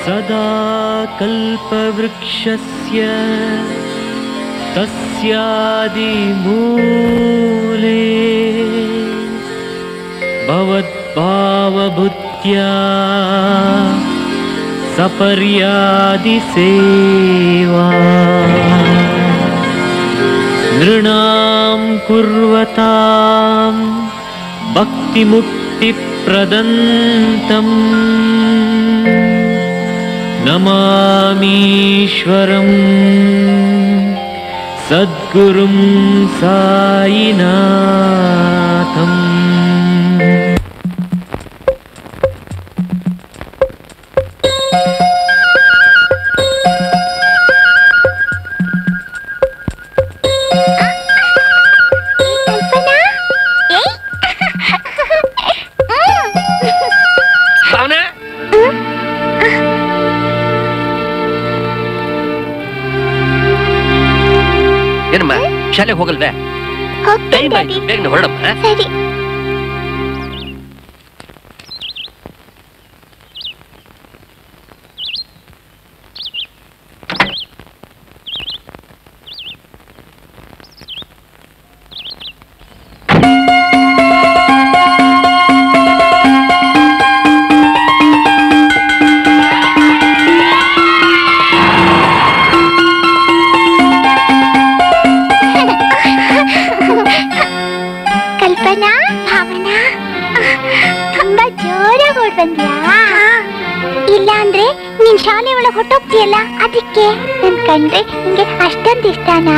सदा कल्पवृक्षस्य तस्यादिमूले भवद्भावभूत्या सपर्यादिसेवा नृणां कुर्वतां भक्तिमुक्तिप्रदन्तम् नमामीश्वरं सद्गुरुं सायिनाथम् ಭಾವನಾ ಏನಮ್ಮ ಶಾಲೆಗೆ ಹೋಗಲ್ವೇ ಟೈಮ್ ಆಯ್ತು ಬೇಗನೆ ಹೊರಡಮ್ಮ ಸರಿ ಕಲ್ಪನಾ ಭಾವನಾ ತುಂಬಾ ಜೋರಾಗಿ ಓಡ್ ಬಂದ್ಯಾ ಇಲ್ಲ ಅಂದ್ರೆ ನೀನ್ ಶಾಲೆ ಒಳಗ್ ಹೊಟ್ಟೋಗ್ತೀಯಲ್ಲ ಅದಕ್ಕೆ ನನ್ ಕಂಡ್ರೆ ನಿಂಗೆ ಅಷ್ಟೊಂದು ಇಷ್ಟನಾ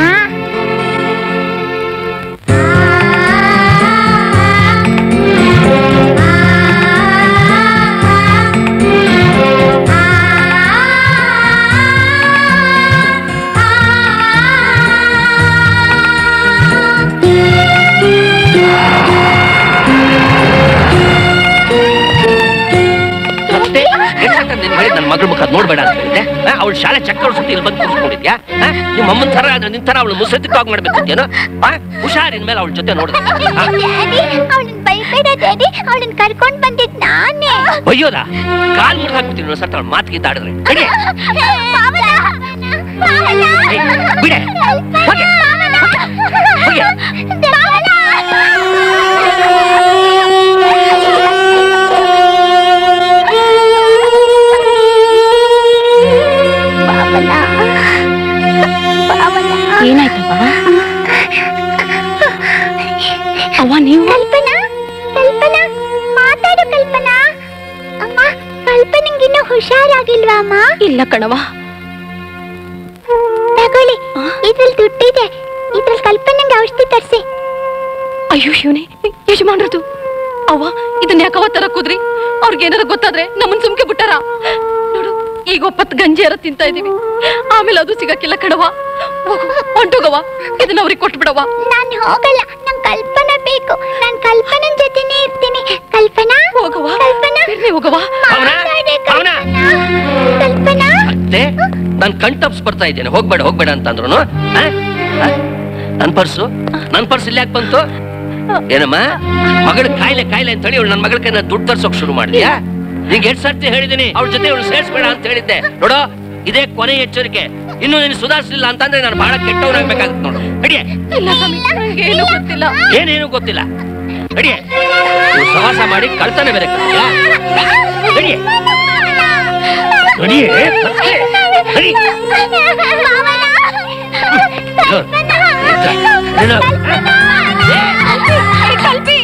ಮತ್ತೆ ಎಷ್ಟಂತ ನೀನ್ ಹೇಳಿದ್ ನನ್ನ ಮಗಳ ಮುಖ ನೋಡ್ಬೇಡ ಅಂತ ಹೇಳಿದ್ದೆ ಅವಳು ಶಾಲೆ ಚಕ್ಕರ್ ಸುತ್ತಿ ಇಲ್ಲಿ ಬಂದು ಕೂರಿಸ್ಕೊಂಡಿದ್ಯಾ ನಿಮ್ಮ ಅಮ್ಮನ ತರ ನಿನ್ ತರ ಅವಳು ಮುಸತ್ತಿತ್ತಾಗ ಮಾಡ್ಬೇಕು ಅಂತೇನು ಹುಷಾರಿನ ಮೇಲೆ ಅವಳ ಜೊತೆ ನೋಡಿದೆ ಡ್ಯಾಡಿ ಅವಳನ್ನ ಬೈಬೇಡ ಡ್ಯಾಡಿ ಅವಳನ್ನ ಕರ್ಕೊಂಡ್ ಬಂದಿದ್ ನಾನೇ ಅಯ್ಯೋದ ಕಾಲ್ ಮುರಿದು ಹಾಕ್ಬಿಡ್ತೀನಿ ಸರ್ ಅವಳು ಮಾತಿಗೆ ಆಡಿದ್ರೆ ನಡಿ. ಭಾವನಾ ಭಾವನಾ ಏ, ಬಿಡೆ ಹೋಗೆ ಹೋಗೆ ಭಾವನಾ ಭಾವನಾ ಏನಾಯ್ತಪ್ಪ ಅವ್ವ ನೀವು ಕಲ್ಪನಾ ಕಲ್ಪನಾ ಮಾತಾಡು ಕಲ್ಪನಾ ಅಮ್ಮ ಕಲ್ಪನಿಗಿನ್ನೂ ಹುಷಾರಾಗಿಲ್ವಾ ಅಮ್ಮ ಇಲ್ಲ ಕಣವ ತಗೊಳ್ಳಿ ಇದ್ರಲ್ಲಿ ದುಡ್ಡಿದೆ ಇದ್ರಲ್ಲಿ ಕಲ್ಪನಂಗೆ ಔಷಧಿ ತರಿಸಿ ಅಯ್ಯೋ ಶಿವನೇ ಯಜಮಾನ್ರದು ಅವ್ವ ಇದನ್ನ ಯಾಕವ ತರ ಕುದ್ರಿ ಅವ್ರಿಗೇನಾರ ಗೊತ್ತಾದ್ರೆ ನಮ್ಮನ್ ಸುಮ್ಕೆ ಬಿಟ್ಟಾರ ನೋಡು ಈಗ ಒಪ್ಪತ್ ಗಂಜಿ ಯಾರ ತಿಂತಾ ಇದೀವಿ ಆಮೇಲೆ ಅದು ಸಿಗಕ್ಕಿಲ್ಲ ಕಣವ ಹೋಗು, ಹೊಂಟೋಗವ್ವ ಇದನ್ನ ಅವ್ರಿಗೆ ಕೊಟ್ಬಿಡವ್ವ ನಾನು ಹೋಗಲ್ಲ ನಂಗೆ ಕಲ್ಪನಾ ಬೇಕು ನಾನು ಕಲ್ಪನನ್ ಜೊತೆನೇ ಇರ್ತೀನಿ ಕಲ್ಪನಾ ಹೋಗವ್ವ ಕಲ್ಪನಾ ಬಿಡ್ರಿ ಹೋಗವ್ವ ಭಾವನಾ ಮಾತಾಡೆ ಭಾವನಾ ಕಲ್ಪನಾ ಅತ್ತೆ ನಾನ್ ಕಣ್ ತಪ್ಸ್ ಬರ್ತಾ ಇದ್ದೇನೆ ಹೋಗ್ಬೇಡ ಹೋಗ್ಬೇಡ ಅಂತಂದ್ರು ನನ್ ಪರ್ಸು ನನ್ ಪರ್ಸ್ ಇಲ್ಲಿ ಯಾಕೆ ಬಂತು ಏನಮ್ಮ ಮಗಳ ಕಾಯಿಲೆ ಕಾಯಿಲೆ ಅಂತ ಹೇಳಿ ನನ್ನ ಮಗಳ ಕೈನ ದುಡ್ಡು ತರ್ಸೋಕ್ ಶುರು ಮಾಡಿದ್ಯಾ ನಿಂಗೆ ಎಷ್ಟು ಸರ್ತಿ ಹೇಳಿದೀನಿ ಅವಳ ಜೊತೆ ಇವಳು ಸೇರ್ಸ್ಬೇಡ ಅಂತ ಹೇಳಿದ್ದೆ ನೋಡೋ ಇದೇ ಕೊನೆ ಎಚ್ಚರಿಕೆ ಇನ್ನು ನೀನು ಸುಧಾರಿಸಲಿಲ್ಲ ಅಂತಂದ್ರೆ ನಾನು ಬಹಳ ಕೆಟ್ಟವನಾಗ್ಬೇಕಾಗುತ್ತೆ ನೋಡು ನಡಿಯೇ ಇಲ್ಲ ಸ್ವಾಮಿ ನಂಗೆ ಏನು ಗೊತ್ತಿಲ್ಲ ಏನೇನು ಗೊತ್ತಿಲ್ಲ ನಡಿಯೇ ನೀವು ಸಹವಾಸ ಮಾಡಿ ಕಳ್ತನ ಬೇರೆ ಕಲ್ತ್ಯಾ? ನಡಿಯೇ ನಡಿಯೇ ಕತ್ತೆ. ನಡಿ. ಇದು, ಇದು, ಇದು. ಕಲ್ಪಿ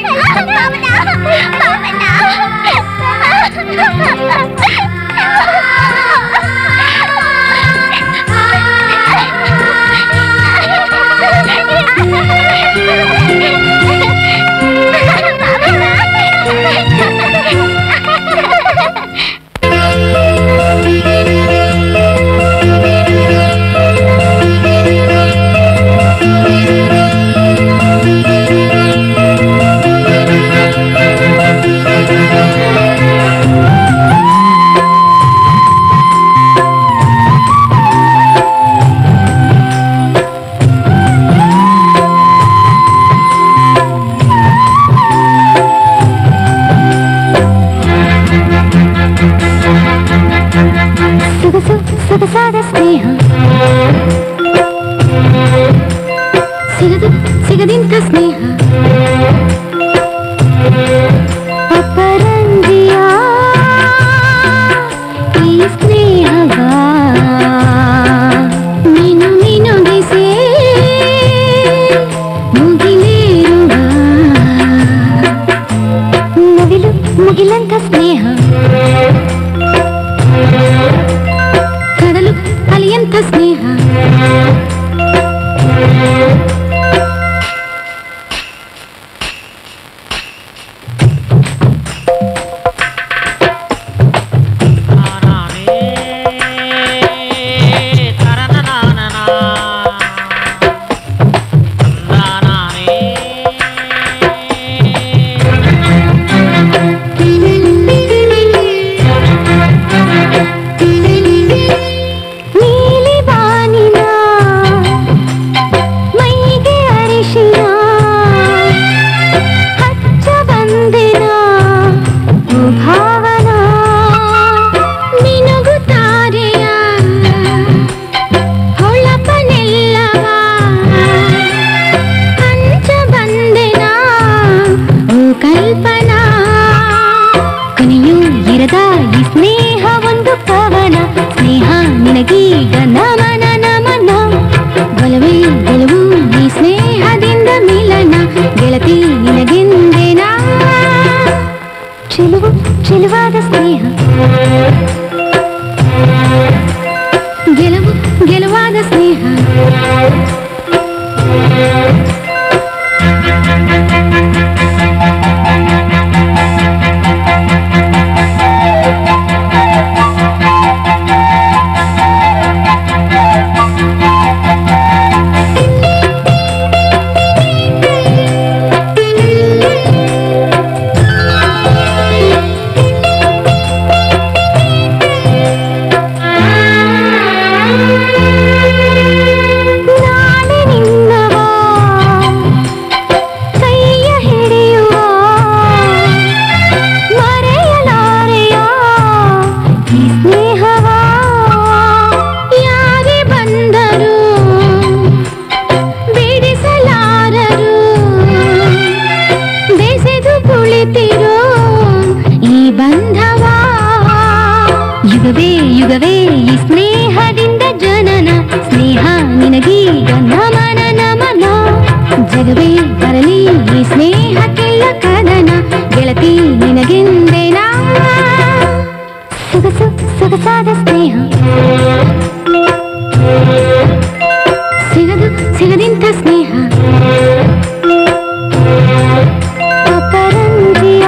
ಸೊಗಸಾದ ಸ್ನೇಹ ಸಿಗದು ಸಿಗದಿಂತ ಸ್ನೇಹ ಅಪರಂಜಿಯ ಈ ಸ್ನೇಹವ ನೀನು ಮಿನುಗಿಸಿ ಮುಗಿಲೇರುವ ನವಿಲು ಮುಗಿಲಂತ ಸ್ನೇಹ ಕಡಲು ಅಲಿಯಂತ ಸ್ನೇಹ ನೀಲಿ ಬಾನಿನ ಮೈಗೆ ಅರಿಶಿನ ಹಚ್ಚ ಬಂದಿನ ಭಾವನ ನಿನಗು ತಾರೆಯ ಹೊಳಪನೆಲ್ಲವ ಹಂಚ ಬಂದೆನ ಓ ಕಲ್ಪನಾ ಕೊನೆಯೂ ಇರದ ಈ ಸ್ನೇಹ ಒಂದು ಪವನ ಸ್ನೇಹ ನಿನಗೀಗ ನಮನ ನಮನ ಬಲವೇ ಗೆಲುವು ಈ ಸ್ನೇಹದಿಂದ ಮಿಲನ ಗೆಳತಿ ನಿನಗೆಂದೇನಾ ಚೆಲುವು ಚೆಲುವಾದ ಸ್ನೇಹ ಗೆಲುವು ಗೆಲುವಾದ ಸ್ನೇಹ ನಾಳೆ ನಿನ್ನವ ಕೈಯ ಹಿಡಿಯುವ ಮರೆಯಲಾರೆಯ ಈ ಸ್ನೇಹವ ಯಾರೇ ಬಂದರು ಬಿಡಿಸಲಾರರು ಬೆಸೆದು ಕುಳಿತಿರೋ ಈ ಬಂಧವ ಯುಗವೇ ಯುಗವೇ ಈ ಸ್ನೇಹದಿಂದ ಜನನ ಸ್ನೇಹ ನಿನಗೀಗ ನಮನ ನಮನ ಜಗವೇ ಬರಲಿ ಈ ಸ್ನೇಹಕ್ಕೆಲ್ಲ ಕದನ ಗೆಳತಿ ನಿನಗೆಂದೇನಾ ಸೊಗಸು ಸೊಗಸಾದ ಸ್ನೇಹ ಸಿಗದು ಸಿಗದಿಂತ ಸ್ನೇಹ ಅಪರಂಜಿಯ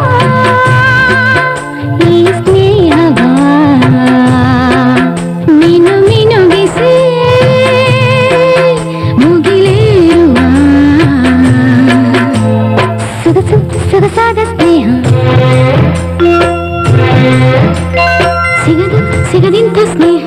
ಈ ಸ್ನೇಹವ ಮಿನು ಮಿನುಗಿಸಿ ಮುಗಿಲೇರುವ ಸೊಗಸು ಸೊಗಸಾದ ಸ್ನೇಹ ಸಿಗದು ಸಿಗದಿಂತ ಸ್ನೇಹ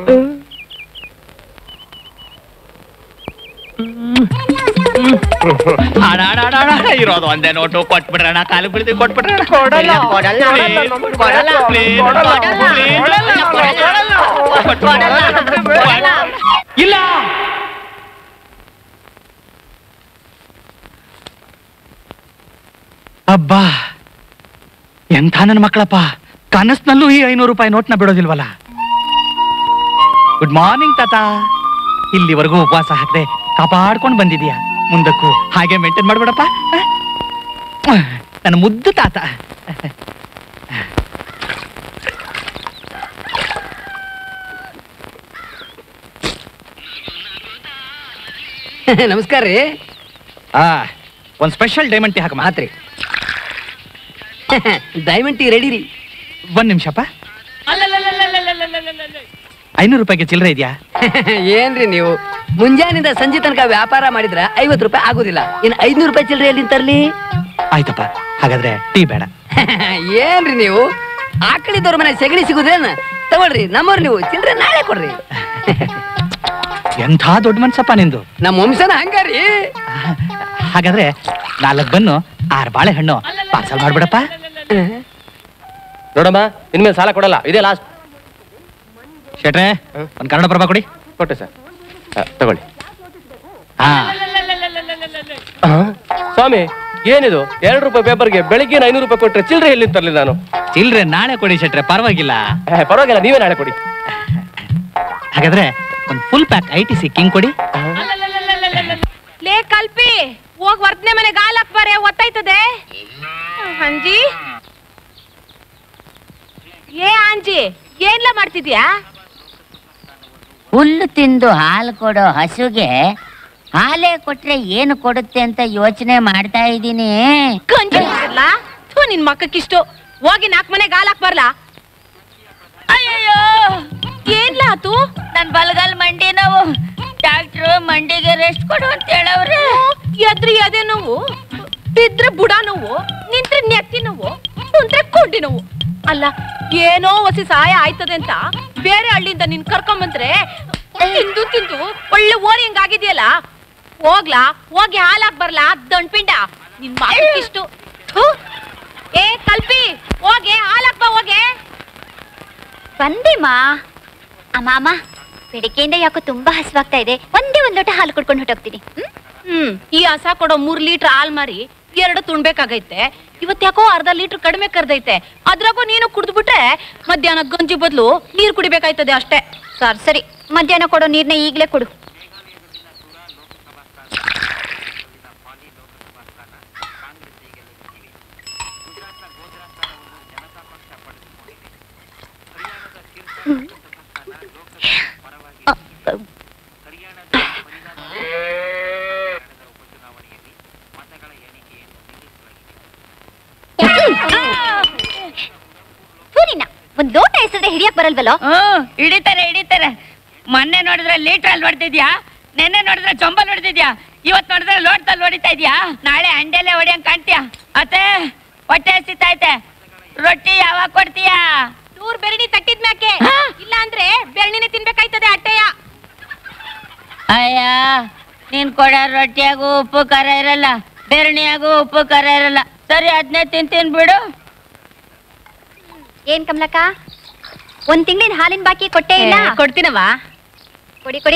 ಇರೋದು ಒಂದೇ ನೋಟು ಕೊಟ್ಬಿಡ್ರಣ ಕಾಲು ಬಿಡ್ದು ಕೊಟ್ಬಿಡ್ರಣ ಕೊಡಲ್ಲ, ಕೊಡಲ್ಲ, ಕೊಡಲ್ಲ, ಕೊಡಲ್ಲ, ಇಲ್ಲ ಅಬ್ಬಾ ಎಂಥ ನನ್ನ ಮಕ್ಕಳಪ್ಪ ಕನಸ್ನಲ್ಲೂ ಈ ಐನೂರು ರೂಪಾಯಿ ನೋಟ್ನ ಬಿಡೋದಿಲ್ವಲ್ಲ ಗುಡ್ ಮಾರ್ನಿಂಗ್ ತಾತ ಇಲ್ಲಿವರೆಗೂ ಉಪವಾಸ ಹಾಕದೆ ಕಾಪಾಡ್ಕೊಂಡು ಬಂದಿದೀಯ ಮುಂದಕ್ಕೂ ಹಾಗೆ ಮೇಂಟೈನ್ ಮಾಡ್ಬೇಡಪ್ಪ ಆ? ನನ್ನ ಮುದ್ದು ತಾತ ನಮಸ್ಕಾರ ರೀ ಆ ಒಂದ್ ಸ್ಪೆಷಲ್ ಡೈಮಂಡ್ ಟೀ ಹಾಕ ಮಾತ್ರಿ ಡೈಮಂಡ್ ಟೀ ರೆಡಿ ರೀ ಒಂದ್ ನಿಮಿಷಪ್ಪ ಐನೂರು ರೂಪಾಯಿಗೆ ಚಿಲ್ಲರೆ ಇದೆಯಾ ಏನ್ರಿ ನೀವು ಮುಂಜಾನಿಂದ ಸಂಜೆ ತನಕ ವ್ಯಾಪಾರ ಮಾಡಿದ್ರ ಐವತ್ತು ರೂಪಾಯಿ ಆಗೋದಿಲ್ಲ ಇನ್ನು ಐದ್ನೂರು ರೂಪಾಯಿ ಚಿಲ್ಲರೆ ಎಲ್ಲಿ ತರ್ಲಿ ಆಯ್ತಪ್ಪ ಹಾಗಾದ್ರೆ ಟೀ ಬೇಡ ಏನ್ರಿ ನೀವು ಆಕಳಿದವ್ರ ಮನೆ ಸೆಗಣಿ ಸಿಗುದೇನ ತಗೊಳ್ರಿ ನಮ್ಮವ್ರು ನೀವು ಚಿಲ್ಲರೆ ನಾಳೆ ಕೊಡ್ರಿ ಎಂಥ ದೊಡ್ಡ ಮನ್ಸಪ್ಪ ನಿಂದು ನಮ್ಮ ವಂಶನ ಹಂಗಾರಿ ಹಾಗಾದ್ರೆ ನಾಲ್ಕು ಬನ್ನು ಆರ್ ಬಾಳೆಹಣ್ಣು ಪಾರ್ಸಲ್ ಮಾಡ್ಬಿಡಪ್ಪ ನೋಡಮ್ಮ ಇನ್ಮೇಲೆ ಸಾಲ ಕೊಡಲ್ಲ ಇದೇ ಲಾಸ್ಟ್ ಶೆಟ್ರೆ ಒಂದ್ ಕನ್ನಡ ಪ್ರಭಾ ಕೊಡಿ ಕೊಟ್ಟೆ ಸರ್ ತಗೊಳ್ಳಿ ಹಾ ಸ್ವಾಮಿ ಏನಿದು ಎರಡು ರೂಪಾಯಿ ಪೇಪರ್ಗೆ ಬೆಳಿಗ್ಗೆ ಐನೂರು ರೂಪಾಯಿ ಕೊಟ್ರೆ ಚಿಲ್ಲರೆ ಎಲ್ಲಿ ತರಲಿ ನಾನು ಚಿಲ್ರೆ ನಾಳೆ ಕೊಡಿ ಶೆಟ್ರೆ ಪರವಾಗಿಲ್ಲ ಏ, ಪರವಾಗಿಲ್ಲ ನೀವೇ ನಾಳೆ ಕೊಡಿ ಹಾಗಾದ್ರೆ ಒಂದ್ full pack I T C king ಕೊಡಿ ಲೇ ಕಲ್ಪಿ ಹೋಗ್ ವರ್ತನೆ ಮನೆಗೆ ಹಾಲ್ ಹಾಕ್ಬಾರೆ ಒತ್ತಾಯ್ತದೆ ಅಂಜಿ ಏ ಅಂಜಿ ಏನ್ಲ ಮಾಡ್ತಿದ್ಯಾ ಹುಲ್ಲು ತಿಂದು ಹಾಲು ಕೊಡೋ ಹಸುಗೆ ಹಾಲೇ ಕೊಟ್ರೆ ಏನು ಕೊಡುತ್ತೆ ಅಂತ ಯೋಚನೆ ಮಾಡ್ತಾ ಇದ್ದೀನಿ ಗಂಜಿ ಮಾಡ್ತಿರ್ಲಾ? ಥು ನಿನ್ ಮಕ್ಕಕ್ಕಿಷ್ಟು ಹೋಗಿ ನಾಲ್ಕು ಮನೆಗೆ ಹಾಲ್ ಹಾಕ್ಬಾರ್ಲಾ ಅಯ್ಯಯ್ಯೋ ಏನ್ಲ ಆತು ನನ್ ಬಲಗಲ್ ಮಂಡಿ ನೋವು ಡಾಕ್ಟ್ರು ಮಂಡಿಗೆ ರೆಸ್ಟ್ ಕೊಡು ಅಂತ ಹೇಳವ್ರೆ ಎದ್ರಿ ಅದೇ ನೋವು ಬಿದ್ರೆ ಬುಡ ನೋವು ನಿಂತ್ರೆ ನೆತ್ತಿ ನೋವು ಕುಂತ್ರೆ ಕುಂಡಿ ನೋವು ಅಲ್ಲ ಏನೋ ಹೊಸಿ ಸಹಾಯ ಆಯ್ತದೆ ಅಂತ ಬೇರೆ ಹಳ್ಳಿಯಿಂದ ನಿನ್ ಕರ್ಕೊಂಬಂದ್ರೆ ತಿಂದು ತಿಂದು ಒಳ್ಳೆ ಓರಿ ಹಿಂಗಾಗಿದೆಯಲ್ಲ ಹೋಗ್ಲಾ ಹೋಗಿ ಹಾಲಾಕ್ ಬರ್ಲಾ ದಂಡ್ಪಿಂಡ ನಿನ್ ಮಗಕ್ಕಿಷ್ಟು ಥು. ಏ ಕಲ್ಪಿ ಹೋಗೆ ಹಾಲಾಕ್ ಬಾ ಹೋಗೆ ಬಂದೆಮಾ ಅಮ್ಮ ಅಮ್ಮ ಬೆಳಿಗ್ಗೆಯಿಂದ ಯಾಕೋ ತುಂಬಾ ಹಸುವಾಗ್ತಾ ಇದೆ ಒಂದೇ ಒಂದ್ ಲೋಟ ಹಾಲು ಕುಡ್ಕೊಂಡು ಹೊಟ್ಟೋಗ್ತೀನಿ ಹ್ಮ್? ಹ್ಮ್ ಈ ಹಸ ಕೊಡೋ ಮೂರ್ ಲೀಟರ್ ಹಾಲ್ ಮಾರಿ ಎರಡು ತುಣ್ಬೇಕಾಗೈತೆ ಇವತ್ ಯಾಕೋ ಅರ್ಧ ಲೀಟರ್ ಕಡಿಮೆ ಕರ್ದೈತೆ ಅದ್ರಾಗೂ ನೀನು ಕುಡ್ದ್ಬಿಟ್ರೆ ಮಧ್ಯಾಹ್ನ ಗಂಜಿ ಬದಲು ನೀರ್ ಕುಡಿಬೇಕಾಯ್ತದೆ ಅಷ್ಟೇ ಸರ್ ಸರಿ ಮಧ್ಯಾಹ್ನ ಕೊಡೋ ನೀರ್ನ ಈಗ್ಲೇ ಕೊಡು ಸೂರಿನ ಒಂದ್ ಲೋಟ ಎಸದ್ರೆ ಹಿಡಿಯಕ್ ಬರಲ್ವಲ್ಲೋ ಹ್ಮ್ ಹಿಡಿತಾರೆ ಹಿಡಿತಾರೆ ಮೊನ್ನೆ ನೋಡಿದ್ರೆ ಲೀಟರ್ ಅಲ್ಲಿ ಹೊಡ್ತಿದ್ಯಾ ನೆನ್ನೆ ನೋಡಿದ್ರೆ ಚೊಂಬಲ್ ಹೊಡ್ತಿದ್ಯಾ ಇವತ್ ನೋಡಿದ್ರೆ ಲೋಟದಲ್ಲಿ ಹೊಡಿತಾ ಇದ್ಯಾ ನಾಳೆ ಅಂಡೆಲೆ ಹೊಡಿಯಂಗ್ ಕಾಣ್ತೀಯ ಅತ್ತೆ ಹೊಟ್ಟೆ ಹಸಿತೈತೆ ರೊಟ್ಟಿ ಯಾವಾಗ ಕೊಡ್ತೀಯಾ ನೂರ್ ಬೆರಣಿ ತಟ್ಟಿದ್ ಮ್ಯಾಕೆ ಹಾ? ಇಲ್ಲ ಅಂದ್ರೆ ಬೆರಣಿನೇ ತಿನ್ಬೇಕಾಯ್ತದೆ ಅಟ್ಟೆಯ ಅಯ್ಯ ನೀನ್ ಕೊಡೋ ರೊಟ್ಟಿಯಾಗೂ ಉಪ್ಪು ಖಾರ ಇರಲ್ಲ ಬೆರಣಿಯಾಗೂ ಉಪ್ಪು ಖಾರ ಇರಲ್ಲ ಸರಿ ಅದನ್ನೇ ತಿಂತೀನಿ ಬಿಡು ಏನ್ ಕಮಲಕ್ಕ ಒಂದ್ ತಿಂಗಳಿನ ಹಾಲಿನ ಬಾಕಿ ಕೊಟ್ಟೇ ಇಲ್ಲ ಕೊಡ್ತೀನವ ಕೊಡಿ ಕೊಡಿ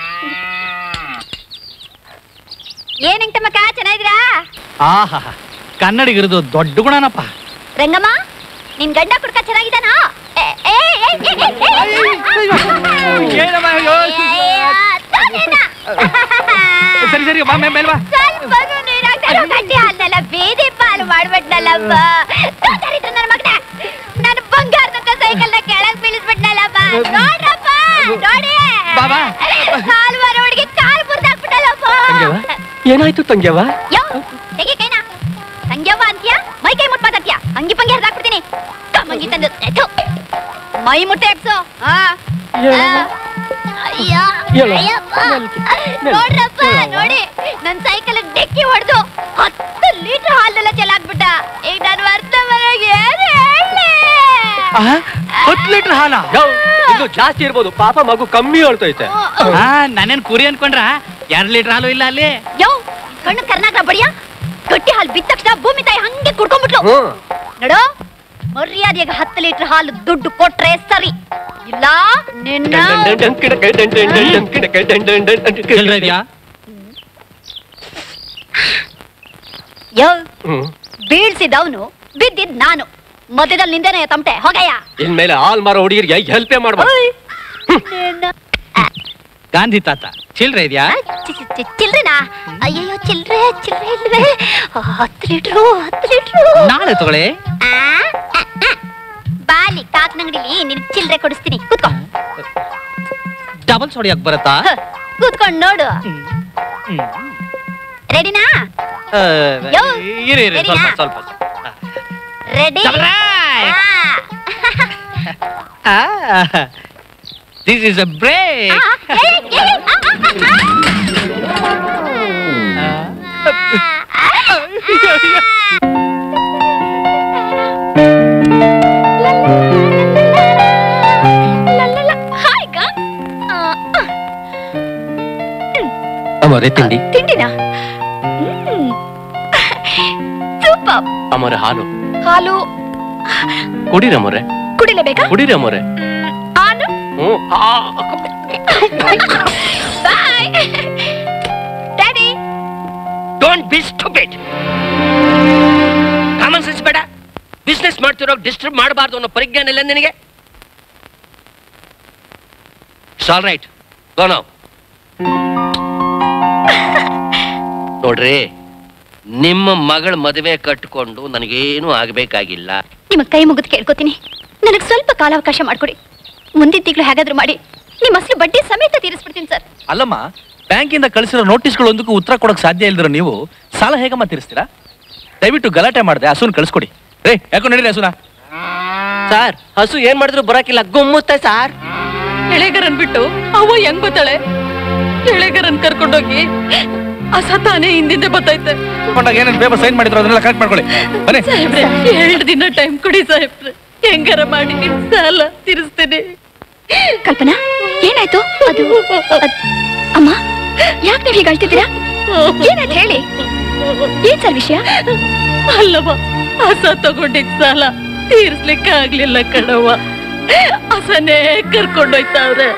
ಏನ್ ವೆಂಕಟಮ್ಮಕ್ಕ ಚೆನ್ನಾಗಿದ್ದೀರಾ ಆಹಾ ಕನ್ನಡಿಗರದು ದೊಡ್ಡ ಗುಣನಪ್ಪ ರಂಗಮ್ಮ ನಿನ್ ಗಂಡ ಕುಡ್ಕ ಚೆನ್ನಾಗಿದ್ದಾನಾ ಏ, ಏ, ಏ, ಏ, ಏ, ಏ. ಏನಮ್ಮ ಅಯ್ಯೋ, ಏ, ತಾನೇನಾ? ಸರಿ ಸರಿ ಬಾ ಮೇ- ಮೇಲ್ ಬಾ ಸ್ವಲ್ಪನೂ ನೀರಾಗ್ತಾ ಇರೋ ಗಟ್ಟಿ ಹಾಲ್ನೆಲ್ಲ ಬೇದಿ ಪಾಲು ಮಾಡ್ಬಿಟ್ನಲ್ಲಪ್ಪ ತೋತರಿದ್ರು ನನ್ನ ಮಗನ ನನ್ನ ಬಂಗಾರದಂತ ಸೈಕಲ್ನ ಕೆಳಗ್ ಬೀಳಿಸ್ಬಿಟ್ನಲ್ಲಪ್ಪ ನೋಡ್ರಪ್ಪ ನೋಡಿ ಬಾ, ಬಾ. ಕಾಲ್ ಬರೋ ಹುಡುಗಿ ಕಾಲ್ ಮುರ್ದಾಕ್ಬಿಟ್ಟಲ್ಲಪ್ಪ ತಂಗ್ಯವ್ವ ಏನಾಯ್ತು ತಂಗ್ಯವ್ವ ಯೋ ತೆಗಿ ಕೈನ ತಂಗ್ಯವ್ವ ಅಂತ್ಯ ಮೈ ಕೈ ಮುಟ್ಪಾತತ್ಯ ಅಂಗಿ ಪಂಗಿ ಹರಿದಾಕ್ಬಿಡ್ತೀನಿ ಕಮ್ಮಂಗಿ ತಂದು ಎತ್ತು. ಮೈ ಮುಟ್ಟೆ ಎಪ್ಸು ಆ. ಆ. ಅಯ್ಯೋ ಹೇಳು. ಅಯ್ಯಪ್ಪ. ನೋಡ್ರಪ್ಪ ನೋಡಿ ನನ್ ಸೈಕಲ್ ಡೆಕ್ಕಿ ಹೊಡೆದು ಹತ್ತು ಲೀಟರ್ ಹಾಲೆಲ್ಲ ಚೆಲ್ಲಾಕ್ಬಿಟ್ಟ ಈಗ ನಾನು ಅರ್ಥ ಮನೆಗೆ ಏನು ಹೇಳಿ ಆಹಾ, ಹತ್ತು ಲೀಟರ್ ಹಾಲ ಯೋ ಇನ್ನು ಜಾಸ್ತಿ ಇರ್ಬೋದು ಪಾಪ ಮಗು ಕಮ್ಮಿ ಹೇಳ್ತೈತೆ ಹಾ ನಾನೇನ್ ಕುರಿ ಅನ್ಕೊಂಡ್ರ ಎರಡ್ ಲೀಟರ್ ಹಾಲು ಇಲ್ಲ ಅಲ್ಲಿ ಯೋ ಕಣ್ಣು ಕರ್ನಾಗ್ರ ಬಡಿಯ ಗಟ್ಟಿ ಹಾಲು ಬಿದ್ದ ತಕ್ಷಣ ಭೂಮಿ ತಾಯಿ ಹಂಗೆ ಕುಡ್ಕೊಂಡ್ಬಿಟ್ಲು ಹ್ಮ್ ನೋಡು ಮರ್ಯಾದೆಗೆ ಹತ್ತು ಲೀಟರ್ ಹಾಲು ದುಡ್ಡು ಕೊಟ್ರೆ ಸರಿ ಇಲ್ಲ ನಿನ್ನ ಚಿಲ್ರೆ ಇದ್ಯಾ ಯೋ ಹ್ಮ್. ಬೀಳ್ಸಿದವನು ಬಿದ್ದಿದ್ ನಾನು ಮಧ್ಯದಲ್ಲಿ ನಿಂದೇನೆ ತಮಟೆ ಹೋಗಯ್ಯ ಇನ್ಮೇಲೆ ಹಾಲ್ ಮಾರೋ ಹುಡುಗಿರಿಗೆ ಹೆಲ್ಪೇ ಮಾಡ್ಬಾರ್ದು ಓಯ್. ನಿನ್ನ- ಗಾಂಧಿ ತಾತ ಚಿಲ್ರೆ ಇದ್ಯಾ ಆ, ಚಿ- ಚಿ- ಚಿ- ಚಿಲ್ರೆನಾ ಅಯ್ಯಯ್ಯೋ ಚಿಲ್ರೆ ಚಿಲ್ರೆ ಇಲ್ವೇ ಹತ್ತು ಲೀಟ್ರು ಹತ್ತು ಲೀಟ್ರು ನಾಳೆ ತಗೊಳ್ಳಿ ಆ, ಆ, ಆ. ಬಾಲಿ ಕಾಕ್ನಂಗಡಿಲಿ ನಿನ್ ಚಿಲ್ರೆ ಕೊಡಿಸ್ತೀನಿ ಕೂತ್ಕೋ ಡಬಲ್ ಹೊಡಿಯಕ್ ಬರತ್ತಾ ಹ, ಕೂತ್ಕೊಂಡ್ ನೋಡು ಹ್ಮ್. ರೆಡಿನಾ ಆ, ಯೋ, ಇರಿ ಇರಿ ಸ್ವಲ್ಪ ರೆಡಿನಾ? ಸ್ವಲ್ಪ ready this is a break hi ಗಾ ಅಮರೆ ತಿಂಡಿ ತಿಂಡಿನಾ ಸೂಪರ್ ಅಮರೆ ಹಾಲು ಹಾಲು ಕುಡೀರಮ್ಮರೆ ಕುಡಿಲೇಬೇಕಾ ಕುಡೀರಮ್ಮರೆ ಹಾಲು hmm bye daddy don't be stupid common sense ಬೇಡ ಬಿಸ್ನೆಸ್ ಮಾಡ್ತಿರೋ ಡಿಸ್ಟರ್ಬ್ ಮಾಡಬಾರ್ದು ಅನ್ನೋ ಪರಿಜ್ಞಾನ ಇಲ್ಲ ನಿನಗೆ ಸಾಲ್ ರೈಟ್ ಗೋ ನಾವು ನೋಡ್ರಿ ನಿಮ್ಮ ಮಗಳ ಮದುವೆ ಕಟ್ಕೊಂಡು ನನಗೇನು ಆಗ್ಬೇಕಾಗಿಲ್ಲ ನಿಮ್ಮ ಕೈ ಮುಗಿದು ಕೇಳ್ಕೊತೀನಿ ನನಗೆ ಸ್ವಲ್ಪ ಕಾಲಾವಕಾಶ ಮಾಡ್ಕೊಡಿ ಮುಂದಿನ ತಿಂಗಳು ಹೇಗಾದ್ರೂ ಮಾಡಿ ನಿಮ್ಮ ಅಸಲು ಬಡ್ಡಿ ಸಮೇತ ತೀರಿಸ್ಬಿಡ್ತೀನಿ ಸರ್ ಅಲ್ಲಮ್ಮ ಬ್ಯಾಂಕಿಂದ ಕಳಿಸಿರೋ ನೋಟಿಸ್ಗಳು ಒಂದಕ್ಕೂ ಉತ್ತರ ಕೊಡಕ್ ಸಾಧ್ಯ ಇಲ್ದಿರೋ ನೀವು ಸಾಲ ಹೇಗಮ್ಮ ತೀರಿಸ್ತೀರಾ ದಯವಿಟ್ಟು ಗಲಾಟೆ ಮಾಡದೆ ಹಸುನ್ ಕಳಿಸ್ಕೊಡಿ ರೇ ಯಾಕೋ ನಡೀರಿ ಹಸುನ ಸರ್ ಹಸು ಏನ್ ಮಾಡಿದ್ರು ಬರಕಿಲ್ಲ ಗುಮ್ಮುತ್ತೆ ಸಾರ್ ಎಳೆಗರನ್ ಬಿಟ್ಟು ಅವ್ವ ಹೆಂಗ್ ಬತ್ತಾಳೆ ಎಳೆಗರನ್ ಕರ್ಕೊಂಡೋಗಿ ಅಸತಾನೆ ಹಿಂದಿಂದೆ ಬತ್ತೈತೆ ಕೊಂಡಾಗ ಏನೇನು ಪೇಪರ್ ಸೈನ್ ಮಾಡಿದ್ರು ಅದನ್ನೆಲ್ಲ ಕರೆಕ್ಟ್ ಮಾಡ್ಕೊಳ್ಳಿ ಬನ್ನಿ ಸಾಹೇಬ್ರೆ ಎರಡು ದಿನ ಟೈಮ್ ಕೊಡಿ ಸಾಹೇಬ್ರೆ ಹೆಂಗಾರ ಮಾಡಿ ನಿಮ್ ಸಾಲ ತೀರಿಸ್ತೀನಿ ಕಲ್ಪನಾ ಏನಾಯ್ತು ಅದು ಅದ್- ಅಮ್ಮ ಯಾಕೆ ನೀವು ಹೀಗೆ ಅಳ್ತಿದ್ದೀರಾ ಏನಾಯ್ತು ಹೇಳಿ ಏನ್ ಸರ್ ವಿಷಯ ಅಲ್ಲವ ಹಸ ತಗೊಂಡಿದ್ ಸಾಲ ತೀರ್ಸ್ಲಿಕ್ಕೆ ಆಗ್ಲಿಲ್ಲ ಕಣವ್ವ ಹಸನೇ ಕರ್ಕೊಂಡೋಯ್ತಾವ್ರೆ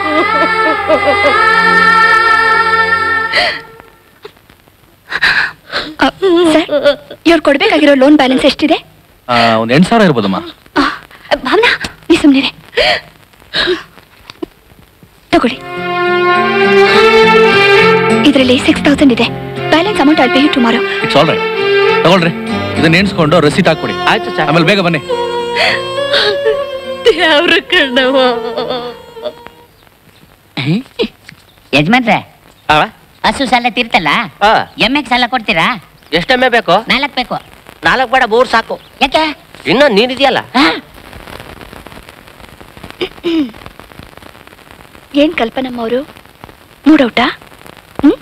ಅ, ಸರ್ ಇವ್ರು ಕೊಡ್ಬೇಕಾಗಿರೋ ಲೋನ್ ಬ್ಯಾಲೆನ್ಸ್ ಎಷ್ಟಿದೆ ಆ, ಒಂದ್ ಎಂಟು ಸಾವಿರ ಇರ್ಬೋದಮ್ಮ ಆ, ಭಾವನಾ ನೀ ಸುಮ್ಮನೆ ತಗೊಳ್ಳಿ ಇದರಲ್ಲಿ ಸಿಕ್ಸ್ ತೌಸಂಡ್ ಇದೆ balance amount I pay you tomorrow it's all right ತಗೊಳ್ರಿ ಇದನ್ನ ಎಣಿಸ್ಕೊಂಡು ರಸೀಟ್ ಹಾಕ್ಕೊಡಿ ಆಯ್ತು ಸರ್ ಆಮೇಲೆ ಬೇಗ ಬನ್ನಿ ಯಾವ್ರ ಕಣ್ಣವ್ವ ಯಜಮಾನ್ರೆ ಆ, ಹಸು ಸಾಲ ತೀರ್ತಲ್ಲ ಆ, ಎಮ್ಮೆಗ್ ಸಾಲ ಕೊಡ್ತೀರಾ ಎಷ್ಟೆಮ್ಮೆ ಬೇಕು ನಾಲ್ಕು ಬೇಕು ನಾಲ್ಕು ಬೇಡ ಮೂರ್ ಸಾಕು ಯಾಕೆ ಇನ್ನ ನೀನಿದೆಯಲ್ಲ ಆ? ಏನ್ ಕಲ್ಪನಮ್ಮ ಅವರು ಮೂಡೌಟ ಹ್ಮ್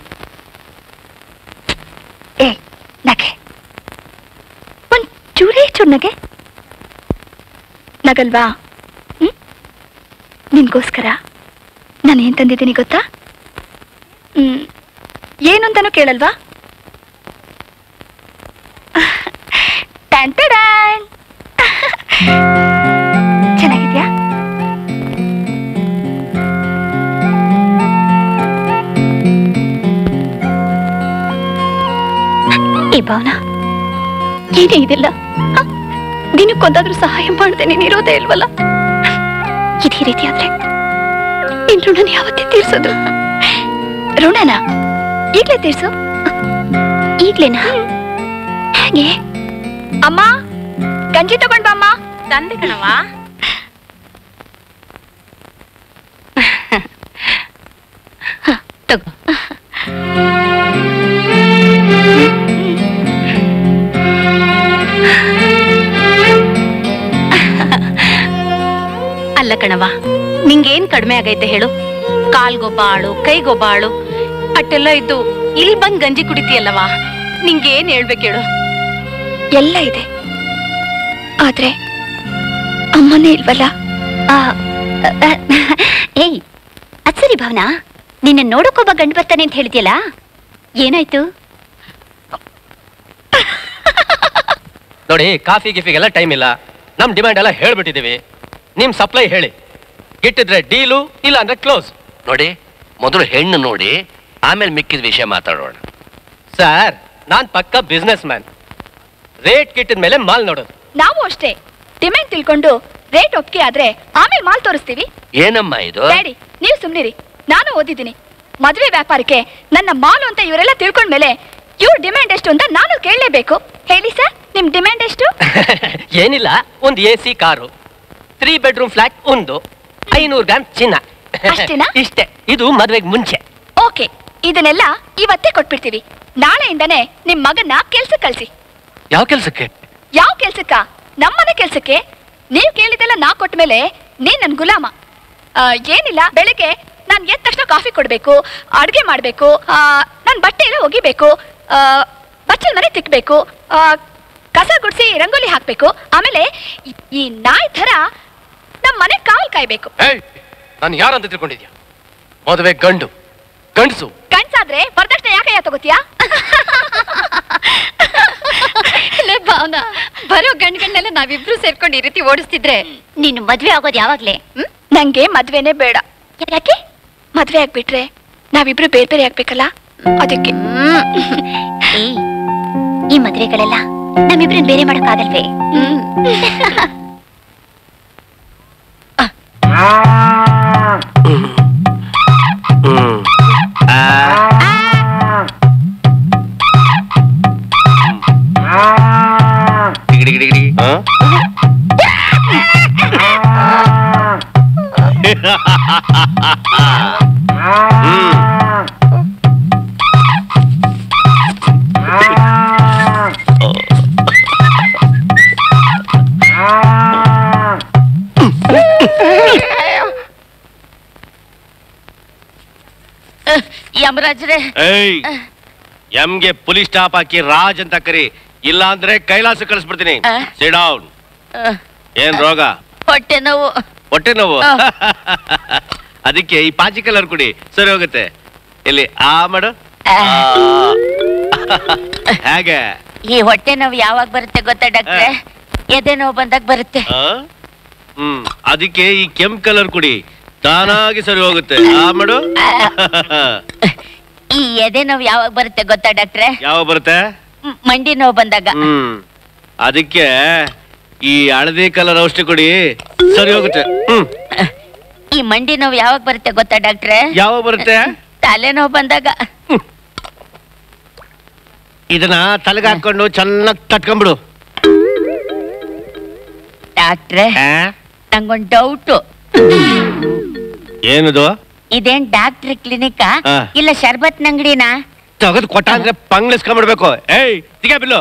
ಏ ನಗೆ ಒಂದ್ ಚೂರೇ ಚೂರ್ ನಗೆ ನಗಲ್ವಾ ಹ್ಮ್ ನಿನ್ಗೋಸ್ಕರ ನಾನು ಏನ್ ತಂದಿದ್ದೀನಿ ಗೊತ್ತಾ ಹ್ಮ್ ಏನು ಅಂತಾನೂ ಕೇಳಲ್ವಾ ಟ್ಯಾನ್ ಟ್ಯಾಡಾನ್. ಚೆನ್ನಾಗಿದ್ಯಾ ಈ ಭಾವನಾ ಏನೇ ಇದೆಲ್ಲ ಹ? ದಿನಕ್ಕೊಂದಾದ್ರೂ ಸಹಾಯ ಮಾಡ್ದೆ ನೀನಿರೋದೇ ಇಲ್ವಲ್ಲ ಇದೇ ರೀತಿ ಆದ್ರೆ ನಿನ್ ಋಣನ ಯಾವತ್ತೇ ತೀರ್ಸೋದು ಋಣನ ಈಗ್ಲೇ ತೀರ್ಸು ಈಗ್ಲೇನಾ ಹೇಗೆ ಅಮ್ಮ ಗಂಜಿ ತಗೊಂಡ್ ಬಾ ಅಮ್ಮ ತಂದೆ ಕಣವ ತಗೋ ಅಲ್ಲ ಕಣವ ನಿಂಗೇನ್ ಕಡಿಮೆ ಆಗೈತೆ ಹೇಳು ಕಾಲ್ಗೊಬ್ಬ ಆಳು ಕೈಗೊಬ್ಬ ಆಳು ಅಟ್ಟೆಲ್ಲ ಇದ್ದು ಇಲ್ಲಿ ಬಂದ್ ಗಂಜಿ ಕುಡಿತೀಯಲ್ಲವಾ ನಿಂಗೇನ್ ಹೇಳ್ಬೇಕು ಹೇಳು ಎಲ್ಲ ಇದೆ ಆದ್ರೆ ಅಮ್ಮನೇ ಇಲ್ವಲ್ಲ ಏಯ್ ಅದ್ ಸರಿ ಭಾವನಾ ನಿನ್ನ ನೋಡಕ್ಕೊಬ್ಬ ಗಂಡು ಬರ್ತಾನೆ ಅಂತ ಹೇಳ್ತಿಯಲ್ಲ ಏನಾಯ್ತು ನೋಡಿ ಕಾಫಿ ಗಿಫಿಗೆಲ್ಲ ಟೈಮ್ ಇಲ್ಲ ನಮ್ ಡಿಮ್ಯಾಂಡ್ ಎಲ್ಲ ಹೇಳ್ಬಿಟ್ಟಿದೀವಿ ನಿಮ್ ಸಪ್ಲೈ ಹೇಳಿ ಗಿಟ್ಟಿದ್ರೆ ಡೀಲು ಇಲ್ಲ ಅಂದ್ರೆ ಕ್ಲೋಸ್ ನೋಡಿ ಮೊದಲು ಹೆಣ್ಣು ನೋಡಿ ಆಮೇಲೆ ಮಿಕ್ಕಿದ ವಿಷಯ ಮಾತಾಡೋಣ ಸರ್ ನಾನ್ ಪಕ್ಕ ಬಿಸ್ನೆಸ್ ಮ್ಯಾನ್ ರೇಟ್ ಗಿಟ್ಟಿದ ಮೇಲೆ ಮಾಲ್ ನೋಡೋದು ನಾವು ಅಷ್ಟೇ ಡಿಮ್ಯಾಂಡ್ ತಿಳ್ಕೊಂಡು ರೇಟ್ ಒಪ್ಪಿಗೆ ಆದ್ರೆ ಆಮೇಲೆ ಮಾಲ್ ತೋರಿಸ್ತೀವಿ ಏನಮ್ಮ ಇದು ಡ್ಯಾಡಿ ನೀವು ಸುಮ್ನಿರಿ ನಾನು ಓದಿದ್ದೀನಿ ಮದುವೆ ವ್ಯಾಪಾರಕ್ಕೆ ನನ್ನ ಮಾಲು ಅಂತ ಇವರೆಲ್ಲ ತಿಳ್ಕೊಂಡ್ಮೇಲೆ ಇವ್ರ ಡಿಮ್ಯಾಂಡ್ ಎಷ್ಟು ಅಂತ ನಾನು ಕೇಳಲೇಬೇಕು ಹೇಳಿ ಸರ್ ನಿಮ್ ಡಿಮ್ಯಾಂಡ್ ಎಷ್ಟು ಏನಿಲ್ಲ ಒಂದು A C car three bedroom flat ಒಂದು ಐನೂರು ಗ್ರಾಮ್ ಚಿನ್ನ ಅಷ್ಟೇನಾ? ಇಷ್ಟೇ ಇದು ಮದ್ವೆಗೆ ಮುಂಚೆ ಓಕೆ ಇದನ್ನೆಲ್ಲ ಇವತ್ತೇ ಕೊಟ್ಬಿಡ್ತೀವಿ ನಾಳೆಯಿಂದನೇ ನಿಮ್ ಮಗನ್ನ ಕೆಲ್ಸಕ್ಕೆ ಕಳ್ಸಿ ಯಾವ ಕೆಲ್ಸಕ್ಕೆ ಯಾವ ಕೆಲ್ಸಕ್ಕ ನಮ್ಮನೆ ಕೆಲ್ಸಕ್ಕೆ ನೀವ್ ಕೇಳಿದೆಲ್ಲ ನಾ ಕೊಟ್ಟ ಮೇಲೆ ನೀನ್ ನನ್ ಗುಲಾಮ ಆ, ಏನಿಲ್ಲ ಬೆಳಗ್ಗೆ ನಾನ್ ಎದ್ದ ತಕ್ಷಣ ಕಾಫಿ ಕೊಡ್ಬೇಕು ಅಡ್ಗೆ ಮಾಡ್ಬೇಕು ಆ, ನನ್ ಬಟ್ಟೆ ಎಲ್ಲ ಒಗಿಬೇಕು ಆ, ಬಚ್ಚಲ್ ಮನೆ ತಿಕ್ಬೇಕು ಆ, ಕಸ ಗುಡ್ಸಿ ರಂಗೋಲಿ ಹಾಕ್ಬೇಕು ಆಮೇಲೆ ಈ- ಈ ನಾಯಿ ತರ ನಮ್ ಮನೆ ಕಾವಲ್ ಕಾಯ್ಬೇಕು ನಾನು ಯಾರಂತ ತಿಳ್ಕೊಂಡಿದ್ಯಾ ಮದುವೆ ಗಂಡು ಗಂಡಸು ಕಣ್ಸಾದ್ರೆ ವರದಕ್ಷಿಣೆ ಯಾಕಯ್ಯ ತಗೋತೀಯಾ ಭಾವನಾ ಬರೋ ಗಂಡ್ ಗಂಡೆಲ್ಲ ನಾವಿಬ್ರು ಸೇರ್ಕೊಂಡು ಈ ರೀತಿ ಓಡಿಸ್ತಿದ್ರೆ ನೀನು ಮದ್ವೆ ಆಗೋದು ಯಾವಾಗ್ಲೇ ಹ್ಮ್? ನಂಗೆ ಮದ್ವೆನೇ ಬೇಡ ಯಾಕೆ ಮದ್ವೆ ಆಗ್ಬಿಟ್ರೆ ನಾವಿಬ್ರು ಬೇರೆ ಬೇರೆ ಆಗ್ಬೇಕಲ್ಲ ಅದಕ್ಕೆ ಏಯ್ ಈ ಮದ್ವೆಗಳೆಲ್ಲ ನಮ್ಮಿಬ್ರನ್ನ ಬೇರೆ ಮಾಡಕ್ಕಾಗಲ್ವೇ ಹ್ಮ್ ಆ, ಡಿಗಿ ಡಿಗಿ ಡಿಗಿ ಡಿಗಿ. ಆ? ಹ್ಮ್. ಯಮರಾಜ್ರೆ ಏಯ್ ಎಮ್ಗೆ ಪೊಲೀಸ್ ಸ್ಟಾಪ್ ಹಾಕಿ ರಾಜ್ ಅಂತ ಕರಿ ಇಲ್ಲ ಅಂದ್ರೆ ಕೈಲಾಸ ಕಳಿಸ್ಬಿಡ್ತೀನಿ ಆ? ಡೌನ್ ಏನ್ ರೋಗ ಹೊಟ್ಟೆ ನೋವು ಹೊಟ್ಟೆ ನೋವು ಆ. ಅದಕ್ಕೆ ಈ ಪಾಚಿ ಕಲರ್ ಕುಡಿ ಸರಿ ಹೋಗುತ್ತೆ ಇಲ್ಲಿ ಆ ಮಾಡು ಆ. ಹೇಗೆ ಈ ಹೊಟ್ಟೆ ನೋವು ಯಾವಾಗ ಬರುತ್ತೆ ಗೊತ್ತಾ ಡಾಕ್ಟ್ರೆ ಎದೆ ನೋವು ಬಂದಾಗ ಬರುತ್ತೆ ಆ? ಹ್ಮ್ ಅದಕ್ಕೆ ಈ ಕೆಂಪ್ ಕಲರ್ ಕುಡಿ ತಾನಾಗಿ ಸರಿ ಹೋಗುತ್ತೆ ಆ ಮಾಡು ಈ ಎದೆ ನೋವು ಯಾವಾಗ ಬರುತ್ತೆ ಗೊತ್ತಾ ಡಾಕ್ಟ್ರೆ ಯಾವ ಬರುತ್ತೆ ಮ್- ಮಂಡಿ ನೋವು ಬಂದಾಗ ಹ್ಮ್ ಅದಕ್ಕೆ ಈ ಹಳದಿ ಕಲರ್ ಔಷಧಿ ಕುಡಿ ಸರಿ ಹೋಗುತ್ತೆ ಹ್ಮ್ ಈ ಮಂಡಿ ನೋವು ಯಾವಾಗ ಬರುತ್ತೆ ಗೊತ್ತಾ ಡಾಕ್ಟ್ರೆ ಯಾವ ಬರುತ್ತೆ ತಲೆ ನೋವು ಬಂದಾಗ ಇದನ್ನ ತಲೆಗೆ ಹಾಕೊಂಡು ಚೆನ್ನಾಗಿ ತಟ್ಕೊಂಡ್ಬಿಡು ಡಾಕ್ಟ್ರೆ ಆ? ನಂಗೊಂದ್ ಡೌಟು ಏನದು ಇದೇನ್ ಡಾಕ್ಟ್ರ್ ಕ್ಲಿನಿಕಾ ಆ. ಇಲ್ಲ ಶರ್ಬತ್ ಅಂಗಡಿನಾ ತಗದ್ ಕೊಟ್ಟ ಅಂದ್ರೆ ಪಂಗ್ಲಿಸ್ಕೊಂಡ್ಬಿಡ್ಬೇಕು ಏಯ್ ತಿಗ ಬಿಲ್ಲು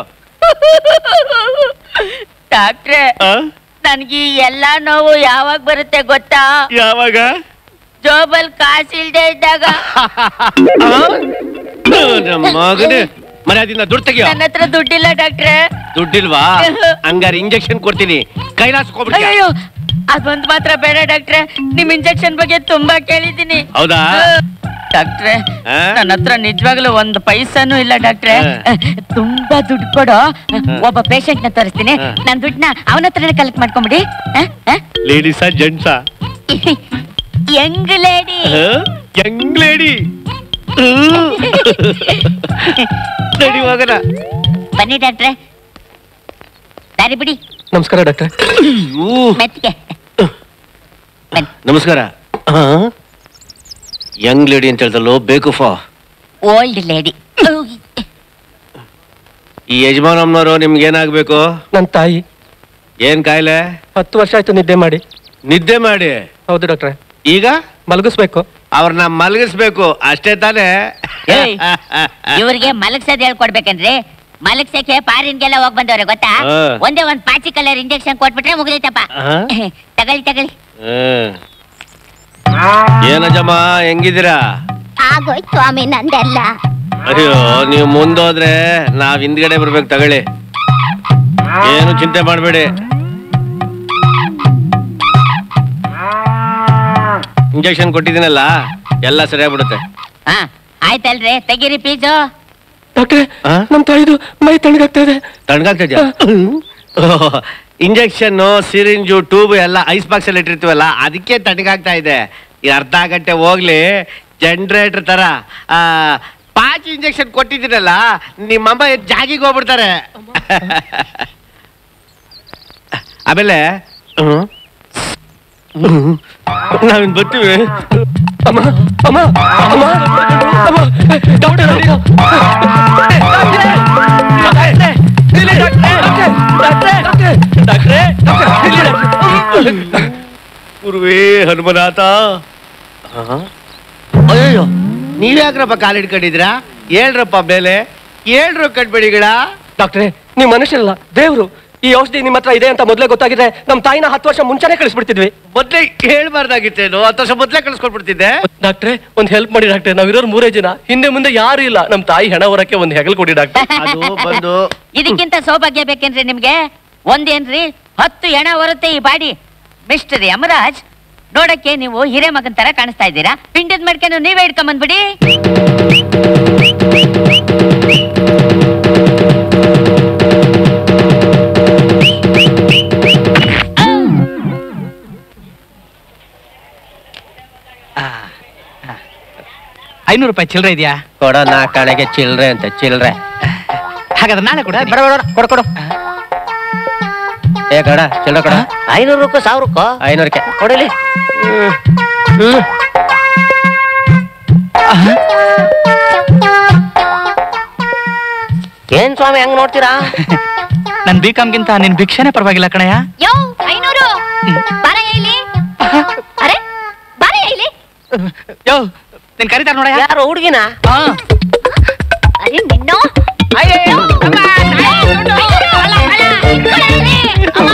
ಡಾಕ್ಟ್ರೆ ಆ? ನನ್ಗೆ ಈ ಎಲ್ಲಾ ನೋವು ಯಾವಾಗ ಬರುತ್ತೆ ಗೊತ್ತಾ ಯಾವಾಗ ಜೋಬಲ್ ಕಾಸಿಲ್ದೆ ಇದ್ದಾಗ ಆ? ನಮ್ಮ ಮಗನೇ ಮರ್ಯಾದಿಂದ ದುಡ್ಡು ತೆಗಿಯೋ ನನ್ನ ಹತ್ರ ದುಡ್ಡಿಲ್ಲ ಡಾಕ್ಟ್ರೆ ದುಡ್ಡಿಲ್ವಾ ಹಂಗಾರೆ ಇಂಜೆಕ್ಷನ್ ಕೊಡ್ತೀನಿ ಕೈಲಾಸ್ಕೊಬಿಡ್ತೀಯ ಅಯ್ಯೋ ಅದೊಂದ್ ಮಾತ್ರ ಬೇಡ ಡಾಕ್ಟ್ರೆ ನಿಮ್ ಇಂಜೆಕ್ಷನ್ ಬಗ್ಗೆ ತುಂಬಾ ಕೇಳಿದ್ದೀನಿ ಹೌದಾ ಡಾಕ್ಟ್ರೆ ಆ? ನನ್ನ ಹತ್ರ ನಿಜವಾಗ್ಲೂ ಒಂದ್ ಪೈಸಾನು ಇಲ್ಲ ಡಾಕ್ಟ್ರೆ ಆ. ತುಂಬಾ ದುಡ್ಡು ಕೊಡೋ ಒಬ್ಬ ಪೇಷಂಟ್ ನ ತೋರಿಸ್ತೀನಿ ಆ. ನನ್ ದುಡ್ಡನ್ನ ಅವನ ಹತ್ರನೇ ಕಲೆಕ್ಟ್ ಮಾಡ್ಕೊಂಬಿಡಿ ಲೇಡೀಸಾ ಜೆಂಟ್ಸಾ ಯಂಗ್ ಲೇಡಿ ಯಂಗ್ ಲೇಡಿ ನಡಿ ಹೋಗೋಣ ಬನ್ನಿ ಡಾಕ್ಟ್ರೆ ದಾರಿ ಬಿಡಿ ನಮಸ್ಕಾರ ಡಾಕ್ಟ್ರೆ ಮೆತ್ತಿಗೆ ನಮಸ್ಕಾರ ಯಂಗ್ ಲೇಡಿ ಅಂತ ಹೇಳ್ದಲ್ಲೋ ಬೇಕು ಫಾ ಓಲ್ಡ್ ಲೇಡಿ ಈ ಯಜಮಾನಮ್ಮನವರು ನಿಮ್ಗೆ ಏನಾಗ್ಬೇಕು ನನ್ನ ತಾಯಿ ಏನ್ ಕಾಯಿಲೆ ಹತ್ತು ವರ್ಷ ಆಯ್ತು ನಿದ್ದೆ ಮಾಡಿ ನಿದ್ದೆ ಮಾಡಿ ಹೌದು ಡಾಕ್ಟ್ರೆ ಈಗ ಮಲಗಿಸ್ಬೇಕು ಅವ್ರನ್ನ ಮಲಗಿಸ್ಬೇಕು ಅಷ್ಟೇ ತಾನೇ ಏಯ್. ಇವ್ರಿಗೆ ಮಲಗ್ಸದ್ ಹೇಳ್ಕೊಡ್ಬೇಕನ್ರಿ ಮಲಗ್ಸಕ್ಕೆ ಪಾರಿನ್ಗೆಲ್ಲ ಹೋಗ್ ಬಂದವ್ರೆ ಗೊತ್ತಾ ಆ. ಒಂದೇ ಒಂದ್ ಪಾಚಿ ಕಲರ್ ಇಂಜೆಕ್ಷನ್ ಕೊಟ್ಬಿಟ್ರೆ ಮುಗಿದೈತಪ್ಪ ಆ? ತಗೊಳ್ಳಿ ತಗೊಳ್ಳಿ ಹ್ಮ್. ಏನಜ್ಜಮ್ಮ ಹೆಂಗಿದ್ದೀರಾ ಆಗೋಯ್ತು ಸ್ವಾಮಿ ನಂದೆಲ್ಲ ಅಯ್ಯೋ ನೀವು ಮುಂದೋದ್ರೆ ನಾವ್ ಹಿಂದ್ಗಡೆ ಬರ್ಬೇಕು ತಗೊಳ್ಳಿ ಏನು ಚಿಂತೆ ಮಾಡಬೇಡಿ ಇಂಜೆಕ್ಷನ್ ಕೊಟ್ಟಿದ್ದೀನಲ್ಲ ಎಲ್ಲ ಸರಿಯಾಗ್ಬಿಡುತ್ತೆ ಹಾ ಆಯ್ತಲ್ರಿ ತೆಗೀರಿ ಪೀಜು ಡಾಕ್ಟ್ರೆ ನಮ್ ತಾಯಿದು ಮೈ ತಣ್ಣಗಾಗ್ತಾ ಇದೆ ತಣ್ಣಗಾಗ್ತಾ ಇದೆಯಾ ಇಂಜೆಕ್ಷನ್ ಸಿರಿಂಜು ಟ್ಯೂಬ್ ಎಲ್ಲ ಐಸ್ ಬಾಕ್ಸ್ ಅಲ್ಲಿ ಇಟ್ಟಿರ್ತೀವಲ್ಲ ಅದಕ್ಕೆ ತಣ್ಣಗಾಗ್ತಾ ಇದೆ ಈ ಅರ್ಧ ಗಂಟೆ ಹೋಗ್ಲಿ ಜನರೇಟರ್ ತರ ಆ, ಪಾಚಿ ಇಂಜೆಕ್ಷನ್ ಕೊಟ್ಟಿದ್ದೀನಲ್ಲ ನಿಮ್ಮಮ್ಮ ಎದ್ದು ಜಾಗಿಗೆ ಹೋಗ್ಬಿಡ್ತಾರೆ ಆಮೇಲೆ ಹ್ಮ್. ಹ್ಮ್. ನಾವಿನ್ ಬರ್ತೀವಿ ಅಮ್ಮ ಅಮ್ಮ ಅಮ್ಮ ಅಮ್ಮ ಡಾಕ್ಟರ್ ಗುರುವೇ ಹನುಮನಾಥ ಅಯ್ಯೋ ನೀವ್ಯಾಕ್ರಪ್ಪ ಕಾಲು ಹಿಡ್ಕೊಂಡಿದ್ರಾ ಹೇಳ್ರಪ್ಪ ಮೇಲೆ ಹೇಳ್ರು ಕಟ್ಬೇಡಿಗಳ ಡಾಕ್ಟ್ರೆ ನೀವು ಮನುಷ್ಯರಲ್ಲ ದೇವ್ರು ಈ ಔಷಧಿ ನಿಮ್ಮ ಹತ್ರ ಇದೆ ಅಂತ ಮೊದಲೇ ಗೊತ್ತಾಗಿದ್ರೆ ನಮ್ಮ ತಾಯಿನ ಹತ್ತು ವರ್ಷ ಮುಂಚೆನೆ ಕಳಿಸ್ಬಿಡ್ತಿದ್ವಿ ಮೊದ್ಲೇ ಹೇಳ್ಬಾರ್ದಾಗಿತ್ತೇನು ಹತ್ತು ವರ್ಷ ಮೊದ್ಲೇ ಕಳ್ಸ್ಕೊಟ್ಬಿಡ್ತಿದ್ದೆ ಡಾಕ್ಟ್ರೆ ಒಂದ್ ಹೆಲ್ಪ್ ಮಾಡಿ ಡಾಕ್ಟ್ರೆ ನಾವಿರೋರು ಮೂರೇ ಜನ ಹಿಂದೆ ಮುಂದೆ ಯಾರು ಇಲ್ಲ ನಮ್ಮ ತಾಯಿ ಹೆಣ ಹೊರಕ್ಕೆ ಒಂದ್ ಹೆಗಲ್ ಕೊಡಿ ಡಾಕ್ಟ್ರೆ ಅದು ಬಂದು ಇದಕ್ಕಿಂತ ಸೌಭಾಗ್ಯ ಬೇಕೇನ್ರಿ ನಿಮ್ಗೆ ಒಂದೇನ್ರಿ ಹತ್ತು ಎಣ ಬರುತ್ತೆ ಈ ಬಾಡಿ ಮಿಸ್ಟರ್ ಯಮರಾಜ್ ನೋಡಕ್ಕೆ ನೀವು ಹಿರೇ ಮಗನ್ ತರ ಕಾಣಿಸ್ತಾ ಇದ್ದೀರಾ ಪಿಂಡದ ಮಡ್ಕೆನು ನೀವೇ ಹಿಡ್ಕೊಂಬಂದ್ಬಿಡಿ ಐನೂರು ರೂಪಾಯಿ ಚಿಲ್ಲರೆ ಇದೆಯಾ ಕೊಡ ನಾ ಕಳೆಗೆ ಚಿಲ್ರೆ ಅಂತ ಚಿಲ್ರೆ ಹಾಗಾದ್ರೆ ನಾಳೆ ಕೊಡ ಬಡ ಬಡ ಕೊಡು ಕೊಡು ಏ ಕಡ ಚಿಲ್ಲರೆ ಕೊಡ ಐನೂರು ರೂಪಾಯಿ ಸಾವಿರಕ್ಕೋ ಐನೂರಕ್ಕೆ ಕೊಡಲಿ ಏನ್ ಸ್ವಾಮಿ ಹಂಗ್ ನೋಡ್ತೀರಾ ನನ್ ಬಿ ಕಾಮ್ಗಿಂತ ನಿನ್ ಭಿಕ್ಷೆನೇ ಪರವಾಗಿಲ್ಲ ಕಣಯ್ಯ ಯೋ ಐನೂರು ಬಾರಯ್ಯ ಇಲ್ಲಿ ಅರೆ ಬಾರಯ್ಯ ಇಲ್ಲಿ ಯೋ ನಿನ್ ಕರೀತಾರ ನೋಡಯ್ಯ ಯಾರು ಹುಡುಗಿನ ಹಾ. ಅರೆ ನಿನ್ನೋ ಯೋ, ಅಮ್ಮ, ಐನೂರು, ಅಲ್ಲ, ಅಲ್ಲ, ಇಟ್ಕೊಳ್ಳಿ ಇಲ್ಲಿ. ಅಮ್ಮ,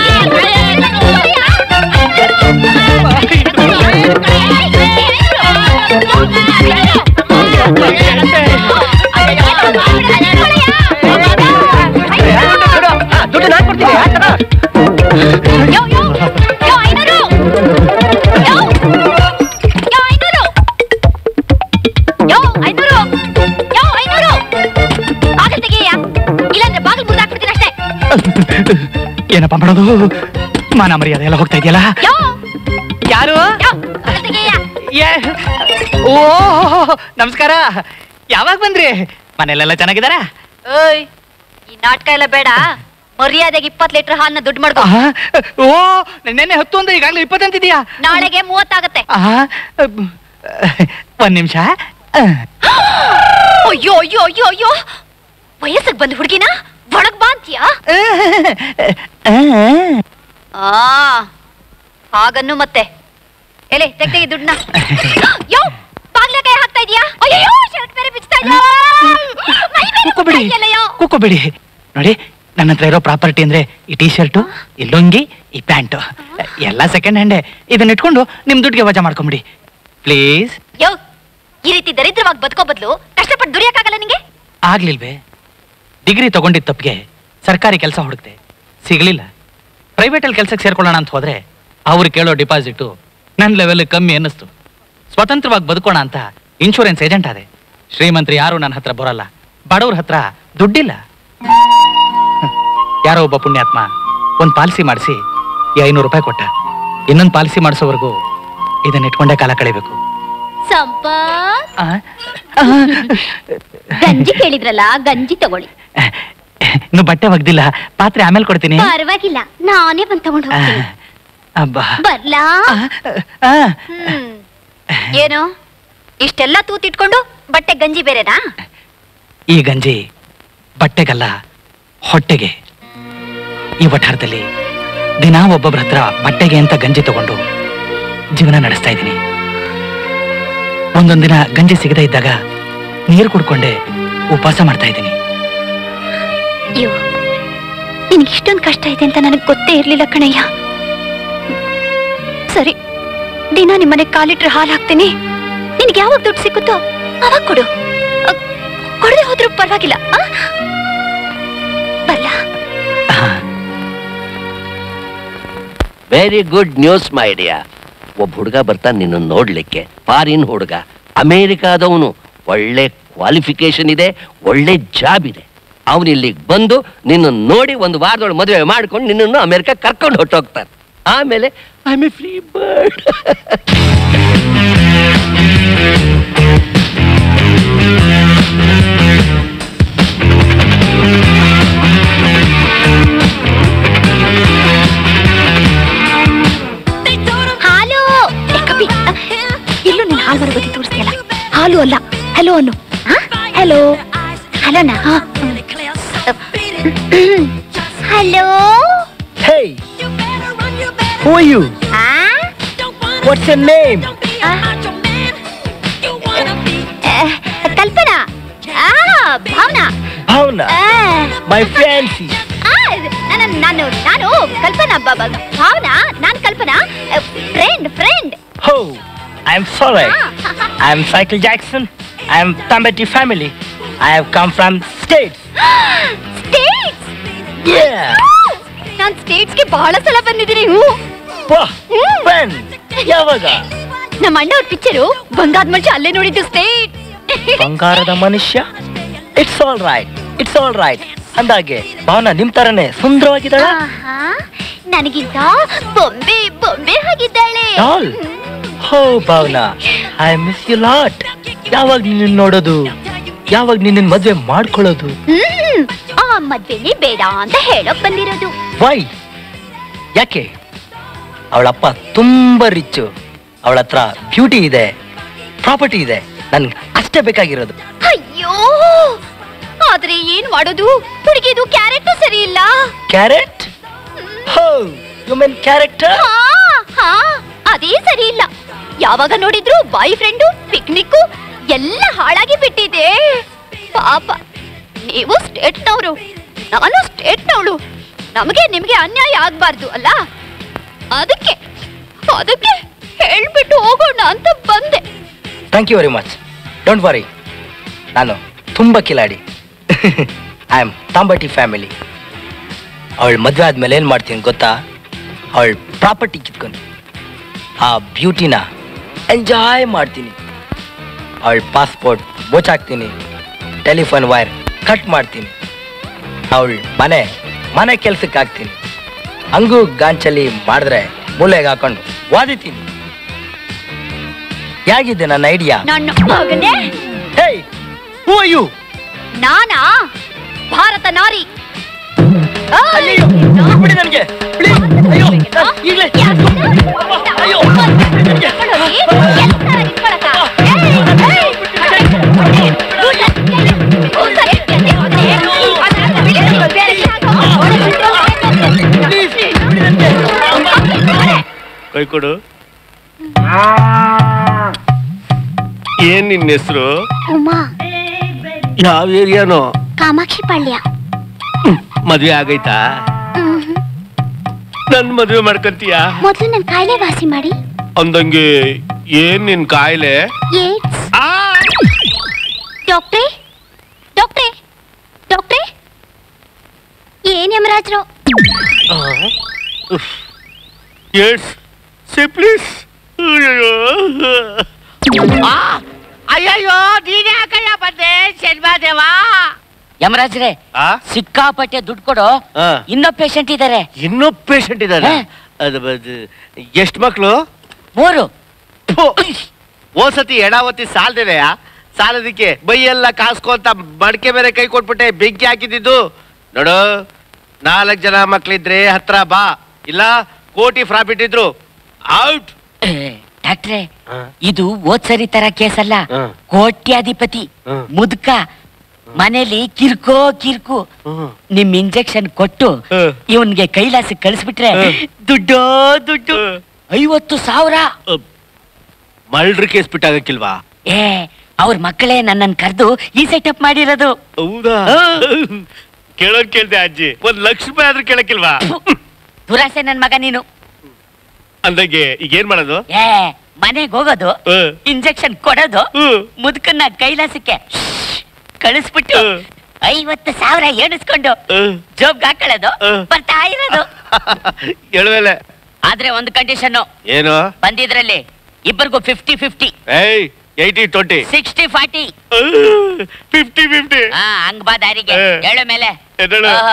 ದುಡ್ಡು ನಾನ್ ಕೊಡ್ತೀನಿ ಯೋ, ಯೋ, ಯೋ, ಐನೂರು. ಯೋ, ಯೋ, ಐನೂರು. ಯೋ, ಐನೂರು. ಯೋ, ಐನೂರು. ಬಾಗಿಲು ತೆಗೀಯ್ಯ. ಇಲ್ಲಾಂದ್ರೆ ಬಾಗಿಲು ಮುರಿದಾಕ್ಬಿಡ್ತೀನಿ ಅಷ್ಟೇ ಏನಪ್ಪ ಮಾಡೋದು ಮಾನ ಮರ್ಯಾದೆ ಎಲ್ಲ ಹೋಗ್ತಾ ಇದೆಯಲ್ಲ ಯೋ ಯಾರು ಯೋ ಬಾಗಿಲು ತೆಗೀಯ್ಯ. ಏ- ಓ ನಮಸ್ಕಾರ ಯಾವಾಗ ಬಂದ್ರಿ ಮನೇಲೆಲ್ಲ ಚೆನ್ನಾಗಿದಾರ ಓಯ್ ಈ ನಾಟಕ ಎಲ್ಲ ಬೇಡ ಮರ್ಯಾದೆಗೆ ಇಪ್ಪತ್ತು ಲೀಟರ್ ಹಾಲನ್ನ ದುಡ್ಡು ಮಾಡ್ಕೊ ಓ ನೆನ್ನೆ ಹತ್ತು ಅಂದ್ರೆ ಈಗಾಗಲೇ ಇಪ್ಪತ್ತಂತಿದ್ಯಾ ನಾಳೆಗೆ ಮೂವತ್ತಾಗತ್ತೆ ಒಂದ್ ನಿಮಿಷ ಅಯ್ಯೋ ಅಯ್ಯೋ ಅಯ್ಯೋ ಅಯ್ಯೋ ವಯಸ್ಸಿಗೆ ಬಂದ ಹುಡುಗಿನ ಒಳಗ್ ಬಾ ಅಂತೀಯಾ ಆ ಹಾಗನ್ನು ಮತ್ತೆ ಎಲೆ ತೆಗ್ ತೆಗಿ ದುಡ್ಡನ್ನ ಯೋ ಬಾಗ್ಲ ಕೈ ಹಾಕ್ತಾ ಇದೀಯಾ ಅಯ್ಯೋ ಶರ್ಟ್ ಬೇರೆ ಬಿಚ್ತಾ ಇದೆಯಾ ಮೈ ಬೇರೆ ಕುಕ್ಕೋಬೇಡಿ ಬಿಚ್ತಾ ಇದೆಯಲ್ಲಯ್ಯೋ. ಕುಕ್ಕೋಬೇಡಿ ನೋಡಿ ನನ್ನ ಹತ್ರ ಇರೋ ಪ್ರಾಪರ್ಟಿ ಅಂದ್ರೆ ಈ ಟೀ ಶರ್ಟು ಈ ಲುಂಗಿ ಈ ಪ್ಯಾಂಟು ಎಲ್ಲ ಸೆಕೆಂಡ್ ಹ್ಯಾಂಡೇ ಇದನ್ನ ಇಟ್ಕೊಂಡು ನಿಮ್ ದುಡ್ಡಿಗೆ ವಜಾ ಮಾಡ್ಕೊಂಬಿಡಿ ಪ್ಲೀಸ್ ಯೋ ಈ ರೀತಿ ದರಿದ್ರವಾಗಿ ಬದುಕೋ ಬದಲು ಕಷ್ಟಪಟ್ಟು ದುಡಿಯಕ್ಕಾಗಲ್ಲ ನಿಂಗೆ ಆಗ್ಲಿಲ್ವೇ ಡಿಗ್ರಿ ತಗೊಂಡಿದ್ದ ತಪ್ಪಿಗೆ ಸರ್ಕಾರಿ ಕೆಲಸ ಹುಡುಕ್ತೆ ಸಿಗ್ಲಿಲ್ಲ ಪ್ರೈವೇಟಲ್ಲಿ ಕೆಲ್ಸಕ್ಕೆ ಸೇರ್ಕೊಳ್ಳೋಣ ಅಂತ ಹೋದ್ರೆ ಅವ್ರು ಕೇಳೋ ಡಿಪಾಸಿಟು ನನ್ನ ಲೆವೆಲ್ ಕಮ್ಮಿ ಅನ್ನಿಸ್ತು ಸ್ವತಂತ್ರವಾಗಿ ಬದುಕೋಣ ಅಂತ ಇನ್ಶೂರೆನ್ಸ್ ಏಜೆಂಟ್ ಆದೆ ಶ್ರೀಮಂತರು ಯಾರು ನನ್ನ ಹತ್ರ ಬರೋಲ್ಲ ಬಡವ್ರ ಹತ್ರ ದುಡ್ಡಿಲ್ಲ ಹ್ಮ್. ಯಾರೋ ಒಬ್ಬ ಪುಣ್ಯಾತ್ಮ ಒಂದು ಪಾಲಿಸಿ ಮಾಡಿಸಿ ಈ ಐನೂರು ರೂಪಾಯಿ ಕೊಟ್ಟ ಇನ್ನೊಂದು ಪಾಲಿಸಿ ಮಾಡಿಸೋವರೆಗೂ ಇದನ್ನ ಇಟ್ಕೊಂಡೇ ಕಾಲ ಕಳಿಬೇಕು ಸಂಪತ್ ಆ? ಗಂಜಿ ಕೇಳಿದ್ರಲ್ಲ ಗಂಜಿ ತಗೊಳ್ಳಿ ಇನ್ನು ಬಟ್ಟೆ ಒಗ್ದಿಲ್ಲ ಪಾತ್ರೆ ಆಮೇಲೆ ಕೊಡ್ತೀನಿ ಪರವಾಗಿಲ್ಲ ನಾನೇ ಬಂದ್ ತಗೊಂಡು ಆ, ಹೋಗ್ತೀನಿ ಅಬ್ಬಾ ಬರ್ಲಾ ಆ, ಹ್ಮ್. ಏನು ಇಷ್ಟೆಲ್ಲ ತೂತಿಟ್ಕೊಂಡು ಬಟ್ಟೆ ಗಂಜಿ ಬೇರೆನಾ ಈ ಗಂಜಿ ಬಟ್ಟೆಗಲ್ಲ ಹೊಟ್ಟೆಗೆ ಈ ವಠಾರದಲ್ಲಿ ದಿನ ಒಬ್ಬೊಬ್ರ ಹತ್ರ ಬಟ್ಟೆಗೆ ಅಂತ ಗಂಜಿ ತಗೊಂಡು ಜೀವನ ನಡೆಸ್ತಾ ಇದ್ದೀನಿ ಒಂದೊಂದಿನ ಗಂಜಿ ಸಿಗದೇ ಇದ್ದಾಗ ನೀರು ಕುಡ್ಕೊಂಡೆ ಉಪವಾಸ ಮಾಡ್ತಾ ಇದ್ದೀನಿ ಅಯ್ಯೋ ನಿನ್ಗೆ ಇಷ್ಟೊಂದು ಕಷ್ಟ ಇದೆ ಅಂತ ನನಗೆ ಗೊತ್ತೇ ಇರ್ಲಿಲ್ಲ ಕಣಯ್ಯ ಸರಿ ದಿನ ನಿಮ್ಮನೆ ಕಾಲಿಟ್ರೆ ಹಾಲು ಹಾಕ್ತೀನಿ ನಿನ್ಗೆ ಯಾವಾಗ ದುಡ್ಡು ಸಿಕ್ಕುತ್ತೋ ಅವಾಗ ಕೊಡು ಅ, ಕೊಡದೆ ಹೋದ್ರೂ ಪರವಾಗಿಲ್ಲ ಆ? ಬರ್ಲಾ very good news my dear ಒಬ್ಬ ಹುಡುಗ ಬರ್ತಾನೆ ನಿನ್ನ ನೋಡ್ಲಿಕ್ಕೆ ಫಾರಿನ್ ಹುಡುಗ ಅಮೇರಿಕಾದವನು ಒಳ್ಳೆ ಕ್ವಾಲಿಫಿಕೇಶನ್ ಇದೆ ಒಳ್ಳೆ ಜಾಬ್ ಇದೆ ಅವನು ಇಲ್ಲಿಗೆ ಬಂದು ನಿನ್ನ ನೋಡಿ ಒಂದು ವಾರದೊಳಗೆ ಮದುವೆ ಮಾಡ್ಕೊಂಡು ನಿನ್ನನ್ನು ಅಮೆರಿಕ ಕರ್ಕೊಂಡು ಹೊಟ್ಟೋಗ್ತಾನೆ ಆಮೇಲೆ ಐ ಎ ಫ್ರೀ ಬರ್ಡ್ ಹಾಲು ಏ, ಕಪಿ ಇಲ್ಲೂ ನೀನ್ ಹಾಲು ಬರೋದಕ್ಕೆ ತೋರಿಸ್ತೀಯಲ್ಲ ಹಾಲು ಅಲ್ಲ ಹಲೋ ಅನ್ನು ಹಲೋ ಹಲೋನಾ hello Hey, who are you? What's your name? Kalpana ಆ, ಭಾವನಾ Bhavna. ಆ, My fiancé. ಆ, ನಾನು ನಾನು ನಾನು ಕಲ್ಪನಾ ಬ- ಬ- ಭಾವನಾ ನಾನು Kalpana friend friend Oh, I'm sorry. I'm Cycle Jackson. I'm Tambati family. I have come from States. States Yeah. ನಾನು ಸ್ಟೇಟ್ಸ್ಗೆ ಬಹಳ ಸಲ ಬಂದಿದ್ದೀನಿ ಹ್ಞೂ Wow. When? ಯಾವಾಗ ನಮ್ಮ ಅಣ್ಣ ಅವ್ರ ಪಿಕ್ಚರು ಬಂಗಾದ ಮನುಷ್ಯ ಅಲ್ಲೇ ನೋಡಿದ್ದು ಸ್ಟೇಟ್ ಬಂಗಾರದ ಮನುಷ್ಯ it's all right it's all right ಅಂದಾಗೆ ಭಾವನಾ ನಿಮ್ ತರನೇ ಸುಂದರವಾಗಿದ್ದಾಳ ನನಗಿಂತ ಬೊಂಬೆ ಬೊಂಬೆ ಆಗಿದ್ದಾಳೆ ಡಾಲ್ ಹೋ Bhavana I miss you lot ಯಾವಾಗ ನಿನ್ನ ನೋಡೋದು ಯಾವಾಗ ನಿನ್ನ ಮದ್ವೆ ಮಾಡ್ಕೊಳ್ಳೋದು ಹ್ಮ್ ಆ ಮದ್ವೆನೇ ಬೇಡ ಅಂತ ಹೇಳೋಕ್ ಬಂದಿರೋದು ವೈ ಯಾಕೆ ಅವಳಪ್ಪ ತುಂಬಾ ರಿಚ್ಚು ಅವಳ ಹತ್ರ ಬ್ಯೂಟಿ ಇದೆ ಪ್ರಾಪರ್ಟಿ ಇದೆ ನನ್ಗೆ ಅಷ್ಟೇ ಬೇಕಾಗಿರೋದು ಅಯ್ಯೋ ಆದ್ರೆ ಏನ್ ಮಾಡೋದು ಹುಡುಗಿದು ಕ್ಯಾರೆಕ್ಟರ್ ಸರಿ ಇಲ್ಲ ಕ್ಯಾರೆಟ್ ಹೋ ಯು ಮೀನ್ ಕ್ಯಾರೆಕ್ಟರ್ ಹಾ ಹಾ ಅದೇ ಸರಿ ಇಲ್ಲ ಯಾವಾಗ ನೋಡಿದ್ರು ಬಾಯ್ ಫ್ರೆಂಡು ಪಿಕ್ನಿಕ್ ಎಲ್ಲ ಹಾಳಾಗಿ ಬಿಟ್ಟಿದೆ ಪಾಪ ನೀವು ಸ್ಟೇಟ್ನವರು ನಾನು ಸ್ಟೇಟ್ನವಳು ನಮಗೆ ನಿಮಗೆ ಅನ್ಯಾಯ ಆಗ್ಬಾರ್ದು ಅಲ್ಲ ಅದಕ್ಕೆ ಅದಕ್ಕೆ ಹೇಳ್ಬಿಟ್ಟು ಹೋಗೋಣ ಅಂತ ಬಂದೆ thank you very much don't worry ನಾನು ತುಂಬ ಕಿಲಾಡಿ ಐ ಆಮ್ ತಾಂಬಟಿ ಫ್ಯಾಮಿಲಿ ಅವಳ ಮದುವೆ ಆದ್ಮೇಲೆ ಏನು ಮಾಡ್ತೀನಿ ಗೊತ್ತಾ ಅವಳ ಪ್ರಾಪರ್ಟಿ ಕಿತ್ಕೊಂಡು ಆ ಬ್ಯೂಟಿನ ಎಂಜಾಯ್ ಮಾಡ್ತೀನಿ ಅವಳ ಪಾಸ್ಪೋರ್ಟ್ ಮುಚ್ಚಾಕ್ತೀನಿ ಟೆಲಿಫೋನ್ ವೈರ್ ಕಟ್ ಮಾಡ್ತೀನಿ ಅವಳ ಮನೆ ಮನೆ ಕೆಲ್ಸಕ್ಕೆ ಹಾಕ್ತೀನಿ ಹಂಗೂ ಗಾಂಚಲಿ ಮಾಡಿದ್ರೆ ಮೂಲೆಗೆ ಹಾಕೊಂಡು ವಾದಿತೀನಿ ಹೇಗಿದೆ ನನ್ನ ಐಡಿಯಾ ನನ್ನ ಮಗನೇ ಹೇ ಹೂ ಯು ನಾನಾ ಭಾರತ ನಾರಿ ಅಯ್ಯೋ ಬಿಡಿ ನನಗೆ ಬಿಡಿ ಅಯ್ಯೋ ಈಗಲೇ ಅಯ್ಯೋ ಕೈ ಕೊಡು ಏನ್ ನಿನ್ನ ಹೆಸರು ಉಮಾ ಯಾವ ಏರಿಯಾನೋ ಕಾಮಾಕ್ಷಿ ಪಾಳ್ಯ ಮದ್ವೆ ಆಗೈತಾ ನನ್ ಮದ್ವೆ ಮಾಡ್ಕಂತೀಯ ಮೊದಲು ನನ್ನ ಕಾಯಿಲೆ ವಾಸಿ ಮಾಡಿ ಅಂದಂಗೆ ಏನ್ ನಿನ್ ಕಾಯಿಲೆ ಏಡ್ಸ್ ಡಾಕ್ಟ್ರೇ ಡಾಕ್ಟ್ರೇ ಡಾಕ್ಟ್ರೇ ಏನ್ ಯಮರಾಜ್ರು ಏಡ್ಸ್ ಸಿಪ್ಲಿಸ್ ಅಯ್ಯಯ್ಯೋ ನೀನೇ ಯಾಕಯ್ಯ ಬಂದೆ ಶರ್ಮಾದೇವ ಯಮರಾಜ್ರೆ ಸಿಕ್ಕಾಪಟ್ಟೆ ದುಡ್ಡು ಕೊಡು ಇನ್ನೂ ಪೇಷಂಟ್ ಇದ್ದಾರೆ ಇನ್ನೂ ಪೇಷಂಟ್ ಇದ್ದಾರೆ ಅದು ಎಷ್ಟು ಮಕ್ಳು ಮೂರು ಓಸತಿ ಎಡಾವತಿ ಸಾಲದೇನೆಯ ಸಾಲದಕ್ಕೆ ಬೈಯೆಲ್ಲ ಕಾಸ್ಕೊಂತ ಮಡಕೆ ಬೇರೆ ಕೈ ಕೊಟ್ಬಿಟ್ಟೆ ಬೆಂಕಿ ಹಾಕಿದ್ದು ನೋಡು ನಾಲ್ಕು ಜನ ಮಕ್ಳಿದ್ರೆ ಹತ್ರ ಬಾ ಇಲ್ಲ ಕೋಟಿ ಪ್ರಾಫಿಟ್ ಇದ್ರು ಔಟ್ ಡಾಕ್ಟ್ರೆ ಇದು ಓದ್ಸರಿ ತರ ಕೇಸ್ ಅಲ್ಲ ಕೋಟ್ಯಾಧಿಪತಿ ಮುದ್ಕ ಮನೇಲಿ ಕಿರ್ಕೋ ಕಿರ್ಕು ನಿಮ್ ಇಂಜೆಕ್ಷನ್ ಕೊಟ್ಟು ಇವನ್ಗೆ ಕೈಲಾಸ ಕಳಿಸ್ಬಿಟ್ರೆ ದುಡ್ಡೋ ದುಡ್ಡು ಐವತ್ತು ಸಾವಿರ ಮಲ್ಡ್ರ್ ಕೇಸ್ ಬಿಟ್ಟಾಗಕ್ಕಿಲ್ವಾ ಏ ಅವ್ರ ಮಕ್ಕಳೇ ನನ್ನನ್ ಕರೆದು ಈ ಸೆಟಪ್ ಮಾಡಿರೋದು ಹೌದಾ ಕೇಳೋದ್ ಕೇಳ್ದೆ ಅಜ್ಜಿ ಒಂದ್ ಲಕ್ಷ ರೂಪಾಯಿ ಆದ್ರೂ ಕೇಳಕ್ಕಿಲ್ವಾ ದುರಾಸೆ ನನ್ ಮಗ ನೀನು ಅಂದಾಗೆ ಈಗ ಏನ್ ಮಾಡೋದು ಏ ಮನೆಗ್ ಹೋಗೋದು ಇಂಜೆಕ್ಷನ್ ಕೊಡೋದು ಮುದುಕನ್ನ ಕೈಲಾಸಕ್ಕೆ ಕಳಿಸ್ಬಿಟ್ಟು ಐವತ್ತು ಸಾವಿರ ಎಣಿಸ್ಕೊಂಡು ಜೋಬ್ಗೆ ಹಾಕೊಳ್ಳೋದು ಬರ್ತಾ ಇರೋದು ಹೇಳುವಲೆ ಆದ್ರೆ ಒಂದು ಕಂಡೀಷನ್ ಏನು ಬಂದಿದ್ರಲ್ಲಿ ಇಬ್ಬರಿಗೂ ಫಿಫ್ಟಿ ಫಿಫ್ಟಿ ಏಯ್ eighty twenty sixty forty fifty fifty ಹಾ ಹಂಗ್ ಬಾ ದಾರಿಗೆ ಏ. ಹೇಳು ಮೇಲೆ ಎದ್ದೇಳು. ಆಹಾ.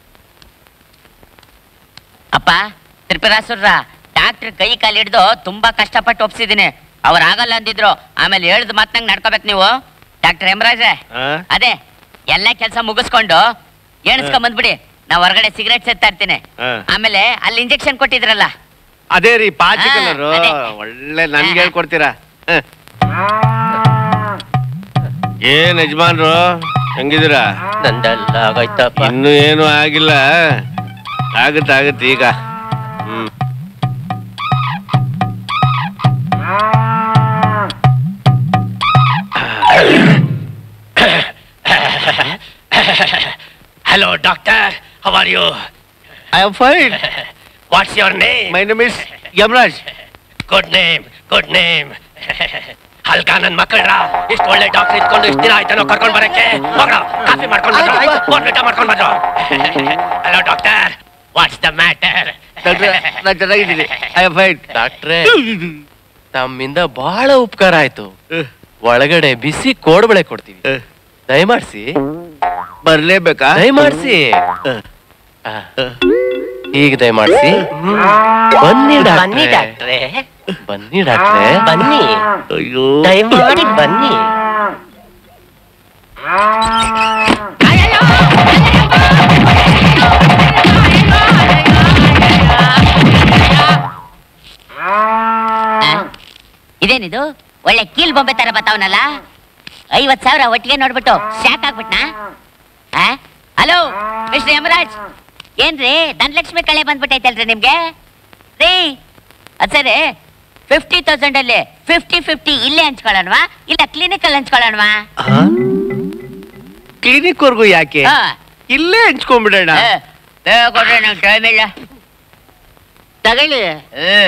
ಅಪ್ಪ ತ್ರಿಪುರಾಸುರ ಡಾಕ್ಟರ್ ಕೈ ಕಾಲು ಹಿಡ್ದು ತುಂಬಾ ಕಷ್ಟಪಟ್ಟು ಒಪ್ಸಿದೀನಿ ಅವ್ರು ಆಗಲ್ಲ ಅಂದಿದ್ರು ಆಮೇಲೆ ಹೇಳ್ದು ಮಾತ್ನಂಗ್ ನಡ್ಕೋಬೇಕು ನೀವು ಡಾಕ್ಟರ್ ಹೇಮರಾಜೆ ಅದೇ ಎಲ್ಲ ಕೆಲಸ ಮುಗಿಸ್ಕೊಂಡು ಎಣಿಸ್ಕೊಂಡ್ ಬಂದ್ಬಿಡಿ ನಾ ಹೊರಗಡೆ ಸಿಗರೇಟ್ ಸೇರ್ತಾ ಇರ್ತೀನಿ ಹಾ. ಆಮೇಲೆ ಅಲ್ಲಿ ಇಂಜೆಕ್ಷನ್ ಕೊಟ್ಟಿದ್ರಲ್ಲ ಅದೇ ರೀ ಪಾಚಿ ಹಾ, ಕಲರು ಅದೇ. ಒಳ್ಳೆ ನನ್ಗೆ ಹೇಳ್ಕೊಡ್ತೀರಾ ಹ. ಏನ್ ಯಜಮಾನ್ರು ಹೆಂಗಿದ್ದೀರಾ ನಂದೆಲ್ಲ ಆಗೋಯ್ತಪ್ಪ ಇನ್ನು ಏನು ಆಗಿಲ್ಲ ಆಗತ್ತೆ ಆಗತ್ತೆ ಈಗ hmm hello doctor how are you I am fine what's your name my name is Yamraj good name good name ಹಲ್ಕ ನನ್ ಮಕ್ಕಳ್ರ ಇಷ್ಟು ಒಳ್ಳೆ ಡಾಕ್ಟರ್ ಇಟ್ಕೊಂಡು ಇಷ್ಟು ದಿನ ಆಯ್ತಾನೋ ಕರ್ಕೊಂಡ್ ಬರಕ್ಕೆ ಹೋಗ್ರ ಕಾಫಿ ಮಾಡ್ಕೊಂಡು ಬಂದ್ರು ಬೋರ್ನ್ವಿಟಾ ಮಾಡ್ಕೊಂಡು ಬಂದ್ರು hello doctor what's the matter ಡಾಕ್ಟ್ರೆ ನಾನು ಚೆನ್ನಾಗಿದ್ದೀನಿ ಐ ಆಮ್ ಫೈನ್ ಡಾಕ್ಟ್ರೇ ತಮ್ಮಿಂದ ಬಹಳ ಉಪಕಾರ ಆಯ್ತು ಒಳಗಡೆ ಬಿಸಿ ಕೋಡ್ಬಳೆ ಕೊಡ್ತೀವಿ ದಯಮಾಡ್ಸಿ ಬರ್ಲೇಬೇಕಾ ದಯಮಾಡ್ಸಿ ಈಗ ದಯಮಾಡ್ಸಿ ಬನ್ನಿ ಬನ್ನಿ ಡಾಕ್ಟ್ರೆ ಡಾಕ್ಟ್ರೇ ಬನ್ನಿ ಡಾಕ್ಟ್ರೆ ಬನ್ನಿ ಅಯ್ಯೋ ದಯಮಾಡಿ ಬನ್ನಿ ಇದೇನಿದು ಒಳ್ಳೆ ಕೀಲ್ ಬೊಂಬೆ ತರ ಬರ್ತಾವನಲ್ಲ ಐವತ್ ಸಾವಿರ ಒಟ್ಟಿಗೆ ನೋಡ್ಬಿಟ್ಟು ಶಾಕ್ ಆಗ್ಬಿಟ್ನಾ ಹಲೋ ಮಿಸ್ಟರ್ ಯಮರಾಜ್ ಏನ್ರಿ ಧನಲಕ್ಷ್ಮಿ ಕಳೆ ಬಂದ್ಬಿಟ್ಟೈತಲ್ರಿ ನಿಮ್ಗೆ ರೀ ಅದ್ ಸರಿ ಫಿಫ್ಟಿ ತೌಸಂಡ್ ಅಲ್ಲಿ ಫಿಫ್ಟಿ ಫಿಫ್ಟಿ ಇಲ್ಲೇ ಹಂಚ್ಕೊಳ್ಳೋಣವಾ ಇಲ್ಲ ಕ್ಲಿನಿಕ್ ಅಲ್ಲಿ ಹಂಚ್ಕೊಳ್ಳೋಣವಾ ಕ್ಲಿನಿಕ್ ವರ್ಗೂ ಯಾಕೆ ಹಾ. ಇಲ್ಲೇ ಹಂಚ್ಕೊಂಡ್ಬಿಡೋಣ ಏ, ಬೇಗ ಕೊಡ್ರಿ ನಂಗೆ ಟೈಮ್ ಇಲ್ಲ ತಗೊಳ್ಳಿ ಏ.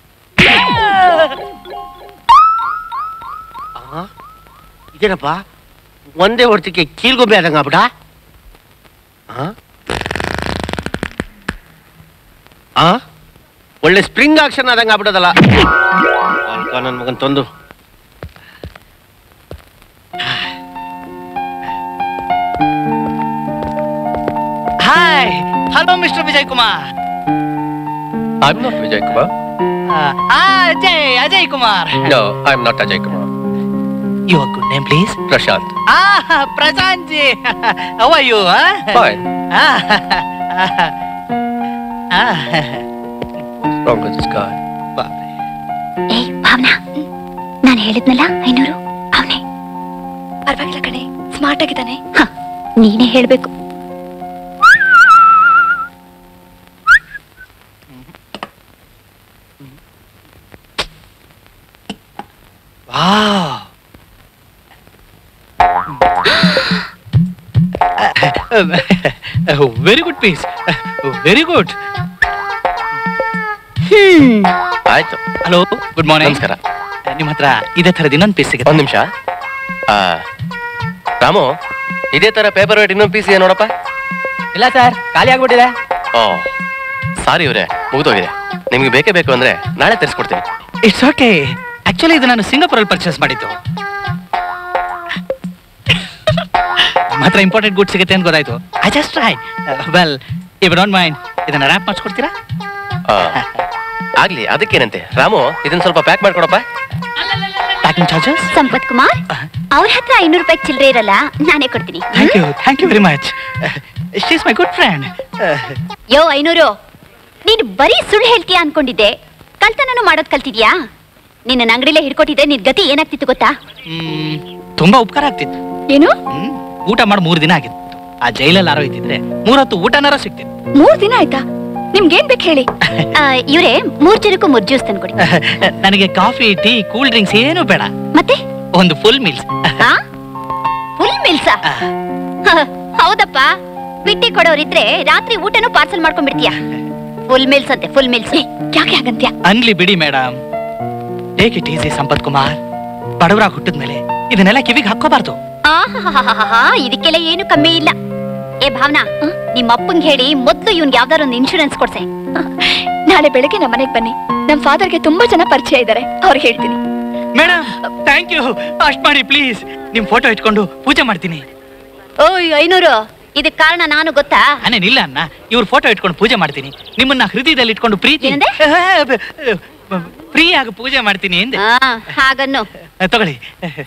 ಇದೇನಪ್ಪ ಒಂದೇ ಹೊರತಿಗೆ ಕೀಲ್ಗೊಬ್ಬೆ ಆದಂಗ ಆಗ್ಬಿಡ ಆ ಒಳ್ಳೆ ಸ್ಪ್ರಿಂಗ್ ಆಕ್ಷನ್ ಆದಂಗ ಆಗ್ಬಿಡೋದಲ್ಲ ಅಲ್ಕ ನನ್ ಮಗನ್ ತಂದು hi hello mister Vijay Kumar I'm not Vijay Kumar. Ajay Ajay Kumar No, I'm not Ajay Kumar. Your good name please Prashant. ಆ Prashant ji how are you Fine. What's wrong with this guy? ಏಯ್ ಭಾವನಾ ನಾನು ಹೇಳಿದ್ನಲ್ಲ ಐನೂರು ಅವನೇ ಪರವಾಗಿಲ್ಲ ಕಣೆ ಸ್ಮಾರ್ಟ್ ಆಗಿದ್ದಾನೆ ನೀನೇ ಹೇಳ್ಬೇಕು Wow. Very good piece very good ಆಯ್ತು ಹಲೋ ಗುಡ್ ಮಾರ್ನಿಂಗ್ ನಮಸ್ಕಾರ ನಿಮ್ಮ ಹತ್ರ ಇದೇ ಥರದ ಇನ್ನೊಂದು ಪೀಸ್ ಸಿಗುತ್ತೆ ಒಂದ್ ನಿಮಿಷ ರಾಮು ಇದೇ ತರ ಪೇಪರ್ ವೇಟ್ ಇನ್ನೊಂದು ಪೀಸ್ ಇದೆ ನೋಡಪ್ಪ ಇಲ್ಲ ಸರ್ ಖಾಲಿ ಆಗ್ಬಿಟ್ಟಿದೆ ಓ ಸಾರಿ ಇವ್ರೆ ಮುಗಿದೋಗಿದೆ ನಿಮ್ಗೆ ಬೇಕೇ ಬೇಕು ಅಂದ್ರೆ ನಾಳೆ ತರಿಸ್ಕೊಡ್ತೀನಿ ಇಟ್ಸ್ ಓಕೆ ಆಕ್ಚುಲಿ ಇದು ನಾನು ಸಿಂಗಾಪುರಲ್ಲಿ ಪರ್ಚೇಸ್ ಮಾಡಿದ್ದು ನಿಮ್ಮ ಹತ್ರ ಇಂಪಾರ್ಟೆಂಟ್ ಗುಡ್ ಸಿಗುತ್ತೆ ಅಂತ ಗೊತ್ತಾಯ್ತು I just try well if don't mind ಇದನ್ನ ರ್ಯಾಪ್ ಮಾಡಿಸ್ಕೊಡ್ತೀರಾ ಆ, ಆಗ್ಲಿ ಅದಕ್ಕೇನಂತೆ ರಾಮು ಇದನ್ನ ಸ್ವಲ್ಪ ಪ್ಯಾಕ್ ಮಾಡ್ಕೊಡಪ್ಪ ಪ್ಯಾಕಿಂಗ್ ಚಾರ್ಜಸ್ ಸಂಪತ್ ಕುಮಾರ್ ಅವ್ರ ಹತ್ರ ಐನೂರು ರೂಪಾಯಿ ಚಿಲ್ಲರೆ ಇರಲ್ಲ ನಾನೇ ಕೊಡ್ತೀನಿ thank you thank you very much she is my good friend ಯೋ ಐನೂರು ನೀನು ಬರೀ ಸುಳ್ಳು ಹೇಳ್ತೀಯಾ ಅನ್ಕೊಂಡಿದ್ದೆ ಕಳ್ತನನು ಮಾಡೋದ್ ಕಲ್ತಿದ್ಯಾ ನಿನ್ನ ಅಂಗಡಿಲೇ ಹಿಡ್ಕೊಟ್ಟಿದ್ರೆ ನಿನ್ ಗತಿ ಏನಾಗ್ತಿತ್ತು ಗೊತ್ತಾ ತುಂಬಾ ಉಪಕಾರ ಆಗ್ತಿತ್ತು ಏನು ಹ್ಮ್. ಊಟ ಮಾಡಿ ಮೂರು ದಿನ ಆಗಿತ್ತು ಆ ಜೈಲಲ್ಲಿ ಆರೋ ಇದ್ದಿದ್ರೆ ಮೂರೊತ್ತು ಊಟನಾರ ಸಿಗ್ತಿತ್ತು ಮೂರ್ ದಿನ ಆಯ್ತಾ ನಿಮ್ಗೇನ್ ಬೇಕು ಹೇಳಿ ಆ, ಇವ್ರೆ ಮೂರ್ ಜನಕ್ಕೂ ಮೂರ್ ಜ್ಯೂಸ್ ತಂದ್ಕೊಡಿ ನನಗೆ ಕಾಫಿ ಟೀ ಕೂಲ್ ಡ್ರಿಂಕ್ಸ್ ಏನು ಬೇಡ ಮತ್ತೆ ಒಂದು ಫುಲ್ ಮೀಲ್ಸ್ ಫುಲ್ ಮೀಲ್ಸಾ ಹೌದಪ್ಪ ಬಿಟ್ಟಿ ಕೊಡೋರಿದ್ರೆ ರಾತ್ರಿ ಊಟನೂ ಪಾರ್ಸಲ್ ಮಾಡ್ಕೊಂಡ್ಬಿಡ್ತೀಯ ಫುಲ್ ಮೀಲ್ಸ್ ಅಂತೆ ಫುಲ್ ಮೀಲ್ಸ್ ಯಾಕೆ ಹಾಗಂತ್ಯ ಅನ್ಲಿ ಬಿಡಿ madam take it easy Sampath Kumar ಬಡವರಾಗಿ ಹುಟ್ಟಿದ್ಮೇಲೆ ಇದನ್ನೆಲ್ಲ ಕಿವಿಗೆ ಹಾಕೋಬಾರ್ದು ಆಹಾಹಾಹಾಹಾ, ಇದಕ್ಕೆಲ್ಲ ಏನು ಕಮ್ಮಿ ಇಲ್ಲ ಏ ಭಾವನಾ ನಿಮ್ಮ ಅಪ್ಪಂಗೆ ಹೇಳಿ ಮೊದ್ಲು ಇವ್ನ್ ಯಾವ್ದಾರ ಒಂದು ಇನ್ಶೂರೆನ್ಸ್ ಕೊಡ್ಸೆ ನಾಳೆ ಬೆಳಗ್ಗೆ ನಮ್ಮ ಮನೆಗೆ ಬನ್ನಿ ನಮ್ ಫಾದರ್ಗೆ ತುಂಬಾ ಜನ ಪರಿಚಯ ಇದ್ದಾರೆ ಅವ್ರಿಗೆ ಹೇಳ್ತೀನಿ ಮೇಡಮ್ ಥ್ಯಾಂಕ್ ಯು ಅಷ್ಟ್ ಮಾಡಿ ಪ್ಲೀಸ್ ನಿಮ್ ಫೋಟೋ ಇಟ್ಕೊಂಡು ಪೂಜೆ ಮಾಡ್ತೀನಿ ಓಯ್ ಐನೂರು ಇದಕ್ ಕಾರಣ ನಾನು ಗೊತ್ತಾ ನಾನೇನಿಲ್ಲ ಅನ್ನ ಇವ್ರ ಫೋಟೋ ಇಟ್ಕೊಂಡು ಪೂಜೆ ಮಾಡ್ತೀನಿ ನಿಮ್ಮನ್ನ ಹೃದಯದಲ್ಲಿ ಇಟ್ಕೊಂಡು ಪ್ರೀತಿ ಏನಂದೆ? ಫ್ರೀ ಆಗಿ ಪೂಜೆ ಮಾಡ್ತೀನಿ ಎಂದೆ ಆ, ಹಾಗನ್ನು ಆ, ತಗೊಳ್ಳಿ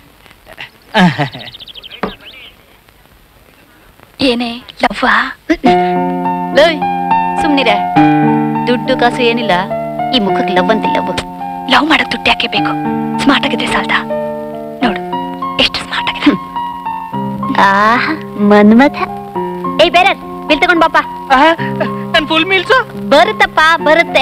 ಏನೇ ಲವ್ವಾ ಲೋಯ್ ಸುಮ್ನಿರೆ ದುಡ್ಡು ಕಾಸು ಏನಿಲ್ಲ ಈ ಮುಖಕ್ಕೆ ಲವ್ ಅಂತ ಲವ್ ಲವ್ ಮಾಡಕ್ ದುಡ್ಡು ಯಾಕೆ ಬೇಕು ಸ್ಮಾರ್ಟ್ ಆಗಿದ್ರೆ ಸಾಲ್ದ ನೋಡು ಎಷ್ಟು ಸ್ಮಾರ್ಟ್ ಆಗಿದೆ ಆಹಾ ಮನ್ಮಥ ಏಯ್ ಬೇರೆ ಬಿಲ್ ತಗೊಂಡ್ ಬಾಪ ನನ್ ಫುಲ್ ಮೀಲ್ಸು ಬರುತ್ತಪ್ಪ ಬರುತ್ತೆ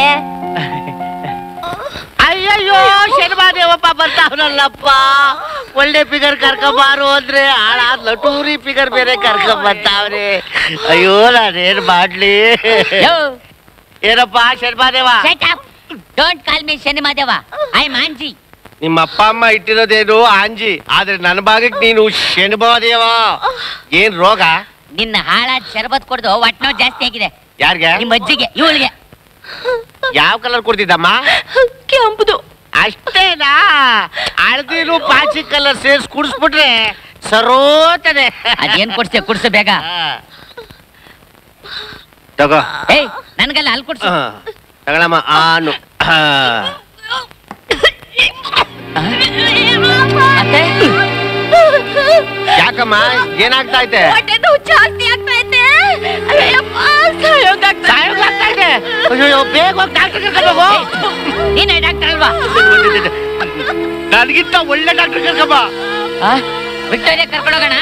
ಅಯ್ಯಯ್ಯೋ ಶನಿವಾದೇವಪ್ಪ ಬರ್ತಾವನಲ್ಲಪ್ಪ ಒಳ್ಳೆ ಫಿಗರ್ ಕರ್ಕೊಂಬಾರು ಅಂದ್ರೆ ಹಾಳಾದ್ ಲಟೂರಿ ಫಿಗರ್ ಬೇರೆ ಕರ್ಕೊಂಡ್ ಬರ್ತಾವ್ರೆ ಅಯ್ಯೋ ನಾನೇನ್ ಮಾಡ್ಲಿ ಏನಪ್ಪ ಶನಿವಾದೇವ ಡೋಂಟ್ ಕಾಲ್ ಮೀ ಶನಿಮಾದೇವ ಐ ಮಾಂಜಿ ನಿಮ್ಮ ಅಪ್ಪ ಅಮ್ಮ ಇಟ್ಟಿರೋದೇನು ಆಂಜಿ ಆದ್ರೆ ನನ್ನ ಭಾಗಕ್ಕೆ ನೀನು ಶನಿವಾದೇವ ಏನ್ ರೋಗ ನಿನ್ನ ಹಾಳಾದ ಶರಬತ್ ಕೊಡ್ದು ಒಟ್ನೋ ಜಾಸ್ತಿ ಆಗಿದೆ ಯಾರ್ಗೆ ನಿಮ್ಮ ಅಜ್ಜಿಗೆ ಇವಳಿಗೆ ಯಾವ ಕಲರ್ ಕೊಡ್ತಿದ್ದಮ್ಮ ಕೆಂಪುದು ಅಷ್ಟೇನಾ ಹಳದಿರು ಪಾಚಿ ಕಲರ್ ಸೇರ್ಸ್ ಕುಡಿಸ್ಬಿಟ್ರೆ ಸರೋತದೆ ಅದೇನ್ ಕೊಡ್ಸಿ ಕುಡ್ಸು ಬೇಗ ತಗೋ ಏಯ್ ನನ್ಗೆಲ್ಲ ಅಲ್ಲಿ ಕುಡ್ಸು ಆ, ತಗೊಳಮ್ಮ ಆನು ಆ. ಅತ್ತೆ ಯಾಕಮ್ಮ ಏನಾಗ್ತಾ ಐತೆ ಹೊಟ್ಟೆ ನೋವು ಜಾಸ್ತಿ ಆಗ್ತಾ ಐತೆ ಅಯ್ಯಪ್ಪ ಸಾಯೋಗಾಗ್ತಾ ಸಾಯೋಗಾಗ್ತಾ ಇದೆ ಅಯ್ಯೋ ಬೇಗ ಹೋಗಿ ಡಾಕ್ಟರ್ ಕರ್ಕೊಂಡು ಹೋಗು ನೀನೇ ಡಾಕ್ಟರ್ ಅಲ್ವಾ ನನಗಿಂತ ಒಳ್ಳೆ ಡಾಕ್ಟರ್ ಕರ್ಕಮ್ಮ ಆ? ವಿಕ್ಟೋರಿಯಾ ಕರ್ಕೊಂಡೋಗೋಣ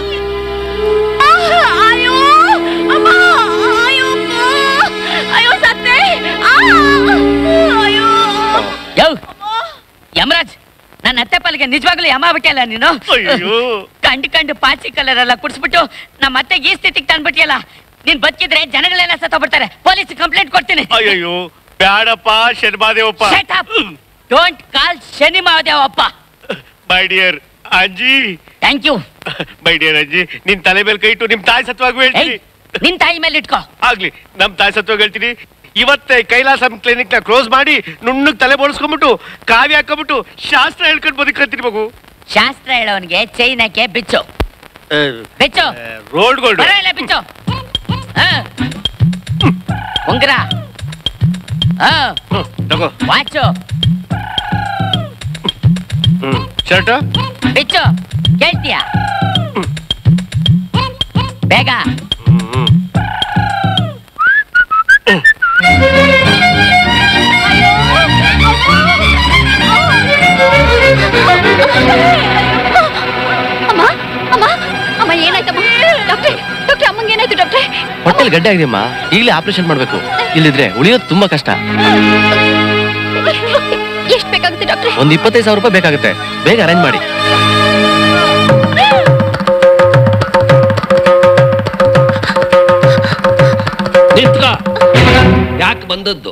ಅಯ್ಯೋ ಅಮ್ಮ ಅಯ್ಯೋ ಅಮ್ಮ. ಅಯ್ಯೋ ಸತ್ತೆ ಆ! ಅಯ್ಯೋ ಯೋ ಯಮರಾಜ್ ನನ್ನ ಅತ್ತೆ ಪಾಲಿಗೆ ನಿಜವಾಗ್ಲೂ ಯಮ ಬಿಟ್ಟಿಯಲ್ಲ ನೀನು ಅಯ್ಯೋ. ಕಂಡು ಕಂಡು ಪಾಚಿ ಕಲರ್ ಎಲ್ಲ ಕುಡಿಸ್ಬಿಟ್ಟು ನಮ್ಮ ಅತ್ತೆಗೆ ಈ ಸ್ಥಿತಿಗೆ ತಂದ್ಬಿಟ್ಟಿಯಲ್ಲ ನೀನ್ ಬದುಕಿದ್ರೆ ಜನಗಳೆಲ್ಲ ಸತ್ತೋಗ್ಬಿಡ್ತಾರೆ ಪೊಲೀಸ್ ಕಂಪ್ಲೇಂಟ್ ಕೊಡ್ತೀನಿ ಅಯ್ಯೋ ಬ್ಯಾಡಪ್ಪ ಶರ್ಮಾದೇವಪ್ಪ don't call Shani Madevappa my dear ಅಜ್ಜಿ ಥ್ಯಾಂಕ್ ಯು ಮೈ ಡಿಯರ್ ಅಜ್ಜಿ ನಿನ್ ತಲೆ ಮೇಲೆ ಕೈ ಇಟ್ಟು ನಿಮ್ ತಾಯಿ ಸತ್ವಾಗೂ ಹೇಳ್ತೀನಿ ನಿನ್ ತಾಯಿ ಮೇಲೆ ಇಟ್ಕೋ ಆಗ್ಲಿ ನಮ್ ತಾಯಿ ಸತ್ವಾಗ ಹೇಳ್ತೀನಿ ಇವತ್ತೇ ಕೈಲಾಸಂ ಕ್ಲಿನಿಕ್ ನ ಕ್ಲೋಸ್ ಮಾಡಿ ನುಣ್ಣಗ್ ತಲೆ ಬೋಳಿಸ್ಕೊಂಡ್ಬಿಟ್ಟು ಕಾವಿ ಹಾಕೊಂಡ್ಬಿಟ್ಟು ಶಾಸ್ತ್ರ ಹೇಳ್ಕೊಂಡು ಬದುಕಂತೀನಿ ಮಗು ಶಾಸ್ತ್ರ ಹೇಳೋನ್ಗೆ ಚೈನ್ ಹಾಕಿ ಬಿಚ್ಚು ಬಿಚ್ಚು ರೋಡ್ ಗೋಲ್ಡ್ ಬರೋ ಇಲ್ಲ ಬಿಚ್ಚು ಹಾ. ಉಂಗ್ರ ಹಾ ತಗೋ ವಾಚು ಹ್ಮ್ ಶರ್ಟ್ ಬಿಚ್ಚು ಕೇಳ್ತೀಯ ಬೇಗ ಅಮ್ಮ ಅಮ್ಮ ಅಮ್ಮ ಏನಾಯ್ತಮ್ಮ ಡಾಕ್ಟ್ರೆ ಡಾಕ್ಟ್ರೆ ಅಮ್ಮಂಗೆ ಏನಾಯ್ತು ಡಾಕ್ಟ್ರೆ ಹೊಟ್ಟೆಲ್ ಗಡ್ಡೆ ಆಗಿದೆಯಮ್ಮ ಈಗಲೇ ಆಪರೇಷನ್ ಮಾಡ್ಬೇಕು ಇಲ್ಲಿದ್ರೆ ಉಳಿಯೋದು ತುಂಬಾ ಕಷ್ಟ ಎಷ್ಟು ಬೇಕಾಗುತ್ತೆ ಡಾಕ್ಟ್ರೆ ಒಂದ್ ಇಪ್ಪತ್ತೈದು ಸಾವಿರ ರೂಪಾಯಿ ಬೇಕಾಗುತ್ತೆ ಬೇಗ ಅರೇಂಜ್ ಮಾಡಿ ನಿಂತ್ಕ ಯಾಕೆ ಬಂದದ್ದು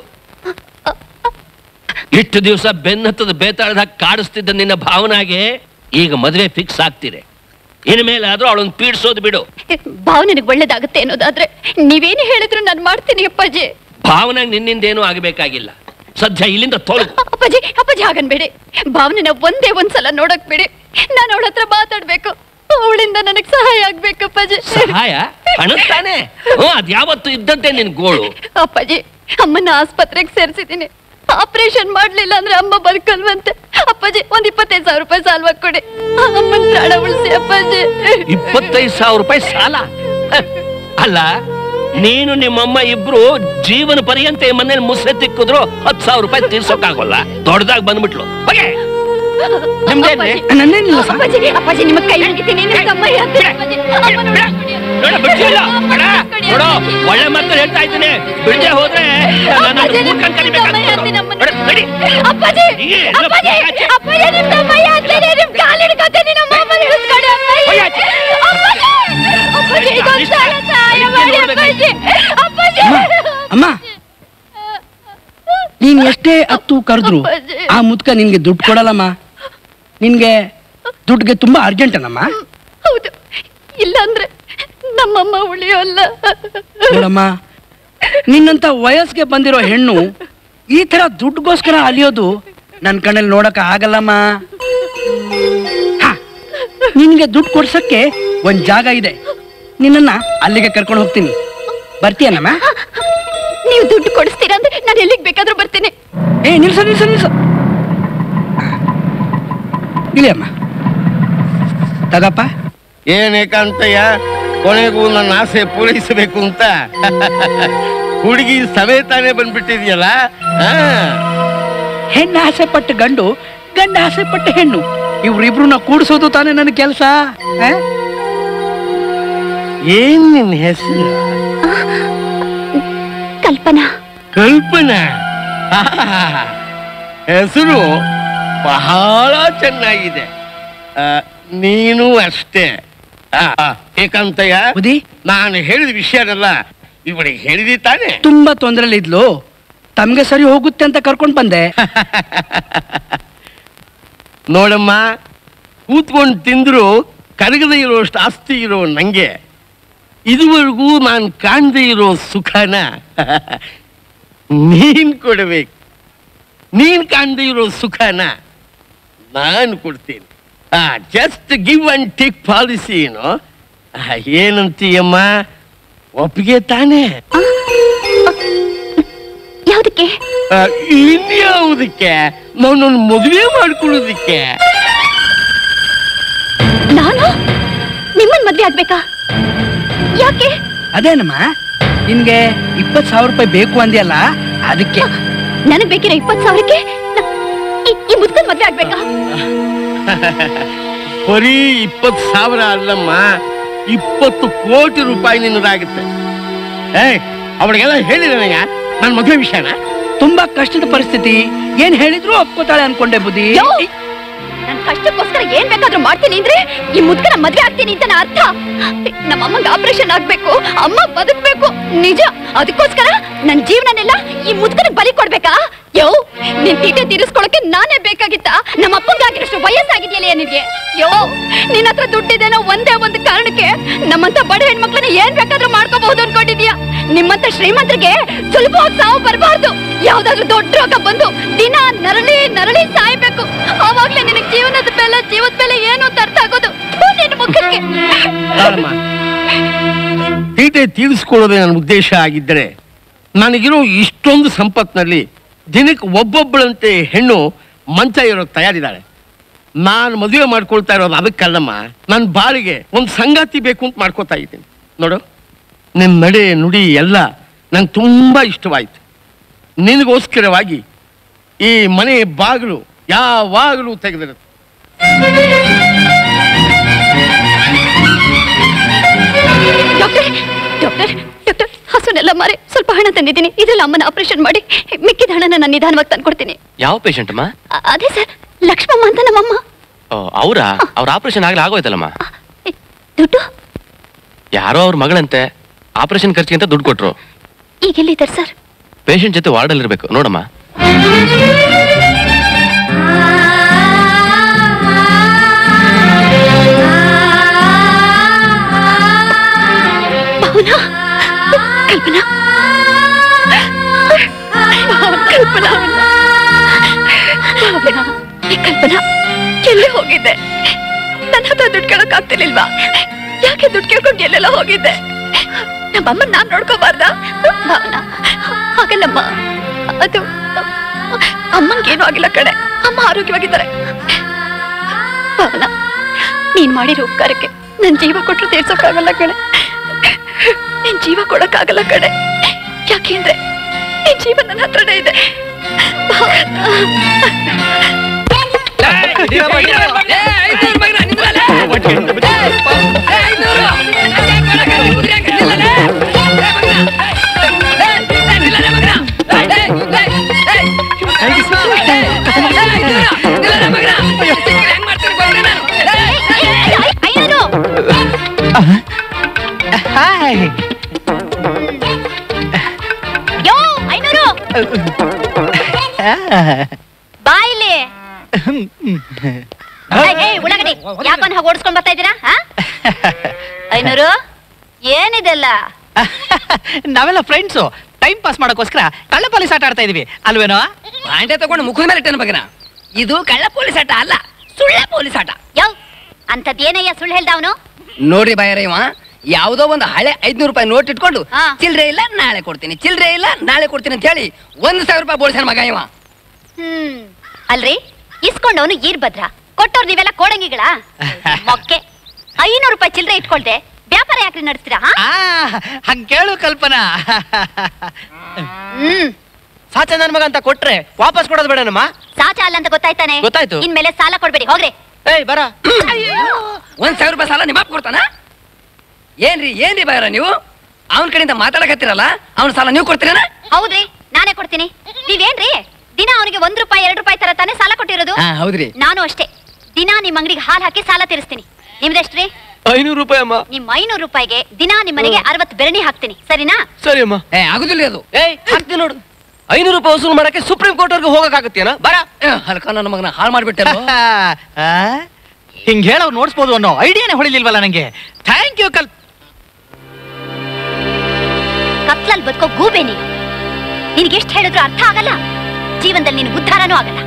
ಇಷ್ಟು ದಿವಸ ಬೆನ್ನತ್ತದ ಬೇತಾಳದ ಕಾಡಿಸ್ತಿದ್ದ ನಿನ್ನ ಭಾವನಾಗೆ ಈಗ ಮದುವೆ ಫಿಕ್ಸ್ ಆಗ್ತಿದೆ ಇನ್ಮೇಲೆ ಆದ್ರೂ ಅವಳನ್ನ ಪೀಡಿಸೋದು ಬಿಡು ಭಾವ ನನಗೆ ಒಳ್ಳೇದಾಗುತ್ತೆ ಅನ್ನೋದಾದ್ರೆ ನೀವೇನು ಹೇಳಿದ್ರು ನಾನು ಮಾಡ್ತೀನಿ ಅಪ್ಪಾಜಿ ಭಾವನಾಗ ನಿನ್ನಿಂದ ಏನೂ ಆಗಬೇಕಾಗಿಲ್ಲ ಸದ್ಯ ಇಲ್ಲಿಂದ ತೊಲಗು ಅಪ್ಪಾಜಿ ಅಪ್ಪಾಜಿ ಹಾಗನ್ಬೇಡಿ ಭಾವನೆನ ಒಂದೇ ಒಂದ್ಸಲ ನೋಡಕ್ ಬಿಡಿ ನಾನು ಅವಳ ಹತ್ರ ಮಾತಾಡ್ಬೇಕು ಅವಳಿಂದ ನನಗ್ ಸಹಾಯ ಆಗ್ಬೇಕು ಅಪ್ಪಾಜಿ ಸಹಾಯ ಹಣ ತಾನೆ ಹ್ಞೂ ಅದ್ ಯಾವತ್ತು ಇದ್ದಂತೆ ನಿನ್ ಗೋಳು ಅಪ್ಪಾಜಿ ಅಮ್ಮನ ಆಸ್ಪತ್ರೆಗೆ ಸೇರ್ಸಿದ್ದೀನಿ ಆಪರೇಷನ್ ಮಾಡ್ಲಿಲ್ಲ ಅಂದ್ರೆ ಅಮ್ಮ ಬದುಕಲ್ವಂತೆ ಅಪ್ಪಾಜಿ ಒಂದ್ ಇಪ್ಪತ್ತೈದು ಸಾವಿರ ರೂಪಾಯಿ ಸಾಲ್ವ ಕೊಡಿ ಅಮ್ಮನ ಪ್ರಾಣ ಉಳಿಸಿ ಅಪ್ಪಾಜಿ ಇಪ್ಪತ್ತೈದು ಸಾವಿರ ರೂಪಾಯಿ ಸಾಲ ಹ, ಅಲ್ಲ ನೀನು ನಿಮ್ಮಮ್ಮ ಇಬ್ರು ಜೀವನ ಪರ್ಯಂತ ಈ ಮನೇಲಿ ಮುಸ್ರೆ ತಿಕ್ಕಿದ್ರು ಹತ್ತು ಸಾವಿರ ರೂಪಾಯಿ ತೀರ್ಸೋಕ್ಕಾಗೋಲ್ಲ ದೊಡ್ಡದಾಗಿ ಬಂದ್ಬಿಟ್ಲು ಬಗೆ ನಿಮ್ದೇನೆ ನನ್ನೇನಿಲ್ಲ ಅಪ್ಪಾಜಿ ಅಪ್ಪಾಜಿ ನಿಮ್ಮ ಕೈ ಮುಗಿತೀನಿ ನಿಮ್ಮ ತಮ್ಮ ಹೇಳ್ತೀನಿ ಅಪ್ಪಾಜಿ. ಅಮ್ಮನ ಉಳಿಸ್ಕೊಡಿ. ನೋಡ ಬಿಡ್ಸಿಲ್ಲ ಬೇಡ ನೋಡು ಒಳ್ಳೆ ಮಾತು ಹೇಳ್ತಾ ಇದ್ದೀನಿ ಬಿಡದೆ ಹೋದ್ರೆ ನಾನು ಅಪ್ಪಾಜಿ, ಮೂರ್ಖನ್ ನಿಮ್ಮ ಕಲಿಬೇಕಾಗ್ತದೆ. ತಮ್ಮ ಹೇಳ್ತೀನಿ ಅಮ್ಮನ. ಬೇಡ, ನಡಿ. ಅಪ್ಪಾಜಿ ಹೀಗೆ ಎಲ್ಲ ಅಪ್ಪಾಜಿ ಆಚೆ. ಅಪ್ಪಾಜಿ ನಿಮ್ಮ ತಮ್ಮ ಹೇಳ್ತೀನಿ ನಿಮ್ ಕಾಲ್ ಹಿಡ್ಕೊತೀನಿ ನಮ್ಮ ಅಮ್ಮನ ಉಳಿಸ್ಕೊಡಿ ಅಪ್ಪಾಜಿ ಅಪ್ಪಾಜಿ ಅಪ್ಪಾಜಿ ಇದೊಂದು ಸಲ ಸಹಾಯ ಮಾಡಿ ಅಪ್ಪಾಜಿ ಅಪ್ಪಾಜಿ ಅಮ್ಮ ನೀನ್ ಎಷ್ಟೇ ಹತ್ತು ಕರೆದ್ರು ಅಪ್ಪಾಜಿ. ಆ ಮುದ್ಕ ನಿನ್ಗೆ ದುಡ್ಡು ಕೊಡಲ್ಲಮ್ಮ ನಿನ್ಗೆ ದುಡ್ಡಿಗೆ ತುಂಬಾ ಅರ್ಜೆಂಟ್ ಅಲ್ಲಮ್ಮ ಹೌದು ಇಲ್ಲಾಂದ್ರೆ ನಮ್ಮಮ್ಮ ಉಳಿಯೋಲ್ಲ ನೋಡಮ್ಮ ನಿನ್ನಂತ ವಯಸ್ಸಿಗೆ ಬಂದಿರೋ ಹೆಣ್ಣು ಈ ತರ ದುಡ್ಡುಗೋಸ್ಕರ ಅಲಿಯೋದು ನನ್ ಕಣ್ಣಲ್ಲಿ ನೋಡಕ್ ಆಗಲ್ಲಮ್ಮ ಹ, ನಿನ್ಗೆ ದುಡ್ಡು ಕೊಡ್ಸಕ್ಕೆ ಒಂದ್ ಜಾಗ ಇದೆ ನಿನ್ನನ್ನ ಅಲ್ಲಿಗೆ ಕರ್ಕೊಂಡು ಹೋಗ್ತೀನಿ ಬರ್ತೀಯನಮ್ಮ ನೀವು ದುಡ್ಡು ಕೊಡಿಸ್ತೀರಾ ಅಂದ್ರೆ ನಾನು ಎಲ್ಲಿಗೆ ಬೇಕಾದ್ರೂ ಬರ್ತೀನಿ ಏ ನಿಲ್ಸ ನಿಲ್ಸ ನಿಲ್ಸ ಇಳಿಯಮ್ಮ ತಗಪ್ಪ ಏನೇಕಂತಯ್ಯ ಕೊನೆಗೂ ನನ್ನ ಆಸೆ ಪೂರೈಸಬೇಕು ಅಂತ ಹುಡುಗಿ ಸಮೇತಾನೆ ಬಂದ್ಬಿಟ್ಟಿದ್ಯಲ್ಲ ಆ, ಹೆಣ್ಣು ಆಸೆ ಪಟ್ಟ ಗಂಡು ಗಂಡ ಆಸೆ ಪಟ್ಟ ಹೆಣ್ಣು ಇವ್ರಿಬ್ರನ್ನ ಕೂಡಿಸೋದು ತಾನೇ ನನ್ನ ಕೆಲಸ ಏನ್ ನಿನ್ ಹೆಸರು ಕಲ್ಪನಾ ಕಲ್ಪನಾ ಹೆಸರು ಬಹಳ ಚೆನ್ನಾಗಿದೆ ಆ, ನೀನು ಅಷ್ಟೇ ಆ, ಆ, ಏಕಾಂತಯ್ಯ ನಾನು ಹೇಳಿದ ವಿಷಯನೆಲ್ಲ ಇವಳಿಗೆ ಹೇಳಿದಿ ತಾನೆ ತುಂಬಾ ತೊಂದ್ರೆಲಿ ಇದ್ಲು ತಮ್ಗೆ ಸರಿ ಹೋಗುತ್ತೆ ಅಂತ ಕರ್ಕೊಂಡ್ ಬಂದೆ ನೋಡಮ್ಮ ಕೂತ್ಕೊಂಡು ತಿಂದ್ರು ಕರಗದೆ ಇರೋಷ್ಟು ಆಸ್ತಿ ಇರೋ ನಂಗೆ ಇದುವರೆಗೂ ನಾನು ಕಾಣದೇ ಇರೋ ಸುಖನ ನೀನ್ ಕೊಡಬೇಕು ನೀನ್ ಕಾಣದೇ ಇರೋ ಸುಖನ ನಾನು ಕೊಡ್ತೀನಿ just give and take policy ಏನೋ ಆ, ಏನಂತೀಯಮ್ಮ ಒಪ್ಪಿಗೆ ತಾನೇ ಯಾವ್ದಕ್ಕೆ ಆ, ಇನ್ಯಾವುದಕ್ಕೆ ನನ್ನನ್ನು ಮದುವೆ ಮಾಡ್ಕೊಳ್ಳೋದಿಕ್ಕೆ ನಾನು ನಿಮ್ಮನ್ ಮದ್ವೆ ಆಗ್ಬೇಕಾ ಯಾಕೆ ಅದೇನಮ್ಮ ನಿನ್ಗೆ ಇಪ್ಪತ್ ಸಾವಿರ ರೂಪಾಯಿ ಬೇಕು ಅಂದ್ಯಲ್ಲ ಅದಕ್ಕೆ ನನಗ್ ಬೇಕಿರೋ ಇಪ್ಪತ್ ಸಾವಿರಕ್ಕೆ ನ- ಈ- ಈ ಮುದ್ಕನ್ ಮದ್ವೆ ಆಗ್ಬೇಕಾ ಬರೀ ಇಪ್ಪತ್ತು ಸಾವಿರ ಅಲ್ಲಮ್ಮ ಇಪ್ಪತ್ತು ಕೋಟಿ ರೂಪಾಯಿ ನಿನ್ನದಾಗುತ್ತೆ ಏ ಅವಳಿಗೆಲ್ಲ ಹೇಳಿದೆ ನನಗೆ ನನ್ನ ಮದುವೆ ವಿಷಯನ ತುಂಬಾ ಕಷ್ಟದ ಪರಿಸ್ಥಿತಿ ಏನ್ ಹೇಳಿದ್ರು ಒಪ್ಕೋತಾಳೆ ಅನ್ಕೊಂಡೆ ಬುದ್ಧಿ ಯೋ! ನನ್ ಕಷ್ಟಕ್ಕೋಸ್ಕರ ಏನ್ ಬೇಕಾದ್ರೂ ಮಾಡ್ತೀನಿ ಅಂದ್ರೆ ಈ ಮುದ್ಕನ ಮದ್ವೆ ಆಗ್ತೀನಿ ಅಂತ ನಾ ಅರ್ಥ ನಮ್ಮ ಅಮ್ಮಂಗೆ ಆಪರೇಷನ್ ಆಗ್ಬೇಕು ಅಮ್ಮ ಬದುಕ್ಬೇಕು ನಿಜ ಅದಕ್ಕೋಸ್ಕರ ನನ್ ಜೀವನನೆಲ್ಲ ಈ ಮುದ್ಕನ ಬಲಿ ಕೊಡ್ಬೇಕಾ ಯೋ ನಿನ್ ತೀಟೆ ತೀರಿಸ್ಕೊಳಕ್ಕೆ ನಾನೇ ಬೇಕಾಗಿತ್ತ ನಮ್ಮ ಅಪ್ಪಂಗಾಗಿರೋಷ್ಟು ವಯಸ್ಸಾಗಿದೆಯಲ್ಲ ನಿನ್ಗೆ ಯೋ ನಿನ್ನ ಹತ್ರ ದುಡ್ಡಿದೇನೋ ಒಂದೇ ಒಂದು ಕಾರಣಕ್ಕೆ ನಮ್ಮಂತ ಬಡ ಹೆಣ್ಮಕ್ಳನ್ನ ಏನ್ ಬೇಕಾದ್ರೂ ಮಾಡ್ಕೋಬಹುದು ಅನ್ಕೊಂಡಿದ್ಯಾ ನಿಮ್ಮಂತ ಶ್ರೀಮಂತರಿಗೆ ಸುಲಭವಾಗಿ ಸಾವು ಬರಬಾರ್ದು ಯಾವ್ದಾದ್ರು ದೊಡ್ಡ ರೋಗ ಬಂದು ದಿನ ನರಳಿ ನರಳಿ ಸಾಯ್ಬೇಕು ಅವಾಗ್ಲೇ ನಿನಗೆ ಜೀವನದ ಬೆಲೆ ಜೀವದ ಬೆಲೆ ಏನು ಅಂತ ಅರ್ಥ ಆಗೋದು ಥು, ನಿನ್ನ ಮುಖಕ್ಕೆ ತಾಳಮ್ಮ ತೀಟೆ ತೀರಿಸ್ಕೊಳ್ಳೋದೇ ನನ್ನ ಉದ್ದೇಶ ಆಗಿದ್ದರೆ ನನಗಿರೋ ಇಷ್ಟೊಂದು ಸಂಪತ್ನಲ್ಲಿ ದಿನಕ್ಕೆ ಒಬ್ಬೊಬ್ಬಳಂತೆ ಹೆಣ್ಣು ಮಂಚ ಇರೋಕೆ ತಯಾರಿದ್ದಾಳೆ ನಾನು ಮದುವೆ ಮಾಡ್ಕೊಳ್ತಾ ಇರೋದು ಅದಕ್ಕಲ್ಲಮ್ಮ ನನ್ನ ಬಾಳಿಗೆ ಒಂದು ಸಂಗಾತಿ ಬೇಕು ಅಂತ ಮಾಡ್ಕೋತಾ ಇದ್ದೀನಿ ನೋಡು ನಿನ್ನ ನಡೆ ನುಡಿ ಎಲ್ಲ ನಂಗೆ ತುಂಬ ಇಷ್ಟವಾಯಿತು ನಿನಗೋಸ್ಕರವಾಗಿ ಈ ಮನೆ ಬಾಗಿಲು ಯಾವಾಗಲೂ ತೆಗೆದಿರುತ್ತೆ ಡಾಕ್ಟರ್ ಡಾಕ್ಟರ್ ಡಾಕ್ಟರ್ ಹಸುನೆಲ್ಲ ಮಾರಿ ಸ್ವಲ್ಪ ಹಣ ತಂದಿದ್ದೀನಿ ಇದ್ರಲ್ಲಿ ಅಮ್ಮನ ಆಪರೇಷನ್ ಮಾಡಿ ಮಿಕ್ಕಿದ ಹಣನ ನಾನು ನಿಧಾನವಾಗಿ ತಂದ್ಕೊಡ್ತೀನಿ ಯಾವ ಪೇಷಂಟ್ ಅಮ್ಮ ಅ- ಅದೇ ಸರ್ ಲಕ್ಷ್ಮಮ್ಮ ಅಂತ ನಮ್ಮಮ್ಮ ಅವರ ಅವ್ರ ಆಪರೇಷನ್ ಆಗ್ಲೇ ಆಗೋಯ್ತಲ್ಲಮ್ಮ ದುಡ್ಡು ಯಾರೋ ಅವ್ರ ಮಗಳಂತೆ ಆಪರೇಷನ್ ಖರ್ಚಿಗೆ ಅಂತ ದುಡ್ಡು ಕೊಟ್ರು ಈಗ ಎಲ್ಲಿದ್ದಾರೆ ಸರ್ ಪೇಷಂಟ್ ಜೊತೆ ವಾರ್ಡಲ್ಲಿ ಇರ್ಬೇಕು ನೋಡಮ್ಮ ಭಾವನಾ ಕಲ್ಪನಾ ಕಲ್ಪನಾ ಭಾವನಾ ಏ ಕಲ್ಪನಾ ಎಲ್ಲಿ ಹೋಗಿದ್ದೆ ನನ್ನ ಹತ್ರ ದುಡ್ಡು ಕೇಳಕ್ ಆಗ್ತಿರ್ಲಿಲ್ವಾ ಯಾಕೆ ದುಡ್ಡು ಕೇಳ್ಕೊಂಡು ಎಲ್ಲೆಲ್ಲ ಹೋಗಿದ್ದೆ ನಮ್ಮಮ್ಮ ನಾನ್ ನೋಡ್ಕೋಬಾರ್ದ ಭಾವನಾ ಹಾಗಲ್ಲಮ್ಮ ಅದು ಅಮ್ಮಂಗೇನು ಆಗಿಲ್ಲ ಕಣೆ ಅಮ್ಮ ಆರೋಗ್ಯವಾಗಿದ್ದಾರೆ ಭಾವನಾ ನೀನ್ ಮಾಡಿರೋ ಉಪಕಾರಕ್ಕೆ ನನ್ ಜೀವ ಕೊಟ್ಟರು ತೀರ್ಸೋಕ್ಕಾಗಲ್ಲ ಕಣೆ ನಿನ್ ಜೀವ ಕೊಡಕ್ಕಾಗಲ್ಲ ಕಣೆ ಯಾಕೆಂದ್ರೆ ನಿನ್ ಜೀವ ನನ್ನ ಹತ್ರನೇ ಇದೆ ಯೋ ಐನೂರು ಬಾಯಿಲಿ ಉಳ್ಳಾಗಡಿ ಯಾಕೊಂದ್ ಹಾಗೆ ಓಡಿಸ್ಕೊಂಡ್ ಬರ್ತಾ ಇದ್ದೀರಾ ಹಾ? ಐನೂರು ಏನಿದೆಲ್ಲ ನಾವೆಲ್ಲ ಫ್ರೆಂಡ್ಸು ಟೈಮ್ ಪಾಸ್ ಮಾಡೋಕ್ಕೋಸ್ಕರ ಕಳ್ಳ ಪೊಲೀಸ್ ಆಟ ಆಡ್ತಾ ಇದೀವಿ ಅಲ್ವೇನೋ ಬಾಂಡೆ ತಗೊಂಡು ಮುಖದ ಮೇಲೆ ಇಟ್ಟನ ಬಗನ ಇದು ಕಳ್ಳ ಪೊಲೀಸ್ ಆಟ ಅಲ್ಲ ಸುಳ್ಳ ಪೊಲೀಸ್ ಆಟ ಯೋ ಅಂತದೇನಯ್ಯ ಸುಳ್ಳು ಹೇಳ್ದ ಅವನು ನೋಡ್ರಿ ಬಾಯರ ಇವ ಯಾವುದೋ ಒಂದು ಹಳೆ ಐದ್ನೂರು ರೂಪಾಯಿ ನೋಟ್ ಇಟ್ಕೊಂಡು ಹಾ. ಚಿಲ್ರೆ ಇಲ್ಲ ನಾಳೆ ಕೊಡ್ತೀನಿ ಚಿಲ್ರೆ ಇಲ್ಲ ನಾಳೆ ಕೊಡ್ತೀನಿ ಅಂತ ಹೇಳಿ ಒಂದ್ ಸಾವಿರ ರೂಪಾಯಿ ಬೋಳ್ಸನ್ ಮಗ ಇವ ಹ್ಮ್ ಅಲ್ರಿ ಇಸ್ಕೊಂಡವನು ಈರ್ಭದ್ರ ಕೊಟ್ಟವ್ರು ನೀವೆಲ್ಲ ಕೋಡಂಗಿಗಳ ಮೊಕ್ಕೆ ಐನೂರು ರೂಪಾಯಿ ಚಿಲ್ಲರೆ ಇಟ್ಕೊಳ್ದೆ ವ್ಯಾಪಾರ ಯಾಕ್ರಿ ನಡೆಸ್ತೀರಾ ಹಾ ಆ ಹಂಗ್ ಕೇಳು ಕಲ್ಪನಾ ಹ್ಮ್ ಸಾಚ ನನ್ ಮಗ ಅಂತ ಕೊಟ್ರೆ ವಾಪಸ್ ಕೊಡೋದು ಬೇಡನಮ್ಮ ಸಾಚ ಅಲ್ಲ ಅಂತ ಗೊತ್ತಾಯ್ತಾನೆ ಗೊತ್ತಾಯ್ತು. ಇನ್ಮೇಲೆ ಸಾಲ ಕೊಡ್ಬೇಡಿ ಹೋಗ್ರಿ ಏಯ್ ಬರ ಒಂದ್ ಸಾವಿರ ರೂಪಾಯಿ ಸಾಲ ನಿಮ್ಮ ಅಪ್ಪ ಕೊಡ್ತಾನ ಏನ್ರಿ ಏನ್ರಿ ಬಾಯರ ನೀವು ಅವನ ಕಡೆಯಿಂದ ಮಾತಾಡಕತ್ತೀರಲ್ಲ ಅವನ ಸಾಲ ನೀವು ಕೊಡ್ತೀರೇನ ಹೌದ್ರಿ ನಾನೇ ಕೊಡ್ತೀನಿ ನೀವೇನ್ರಿ ದಿನ ಅವನಿಗೆ ಒಂದ್ ರೂಪಾಯಿ ಎರಡು ರೂಪಾಯಿ ತರ ತಾನೇ ಸಾಲ ಕೊಟ್ಟಿರೋದು ಹಾ ಹೌದ್ರಿ ನಾನು ಅಷ್ಟೇ ದಿನ ನಿಮ್ ಅಂಗಡಿಗೆ ಹಾಲ್ ಹಾಕಿ ಸಾಲ ತೀರಿಸ್ತೀನಿ ನಿಮ್ದೆಷ್ಟ್ರಿ ಐನೂರು ರೂಪಾಯಿ ಅಮ್ಮ ನಿಮ್ ಐನೂರು ರೂಪಾಯಿಗೆ ದಿನ ನಿಮ್ ಮನೆಗೆ ಅರವತ್ತು ಬೆರಣಿ ಹಾಕ್ತೀನಿ ಸರಿನಾ ಸರಿ ಅಮ್ಮ ಏ ಆಗುದಿಲ್ಲ ಅದು ಏಯ್ ಹಾಕ್ತೀನಿ ನೋಡು ಐನೂರು ರೂಪಾಯಿ ವಸೂಲು ಮಾಡಕ್ಕೆ ಸುಪ್ರೀಂ ಕೋರ್ಟ್ ವರ್ಗು ಹೋಗಕ್ಕಾಗತ್ತೇನ ಬರ ಏ, ಹಲ್ಕ ನನ್ನ ಮಗನ ಹಾಳು ಮಾಡ್ಬಿಟ್ಟಲ್ಲ ಆ? ಹಿಂಗ್ ಹೇಳೋರು ನೋಡ್ಸ್ಬೋದು ಅನ್ನೋ ಐಡಿಯಾನೇ ಹೊಳಿಲಿಲ್ವಲ್ಲ ನಂಗೆ ಥ್ಯಾಂಕ್ ಯು ಕಲ್ ಕತ್ಲಲ್ ಬದುಕೋ ಗೂಬೆ ನೀನು ನಿನಗೆ ಎಷ್ಟು ಹೇಳಿದ್ರು ಅರ್ಥ ಆಗಲ್ಲ ಜೀವನದಲ್ಲಿ ನೀನು ಉದ್ಧಾರನೂ ಆಗಲ್ಲ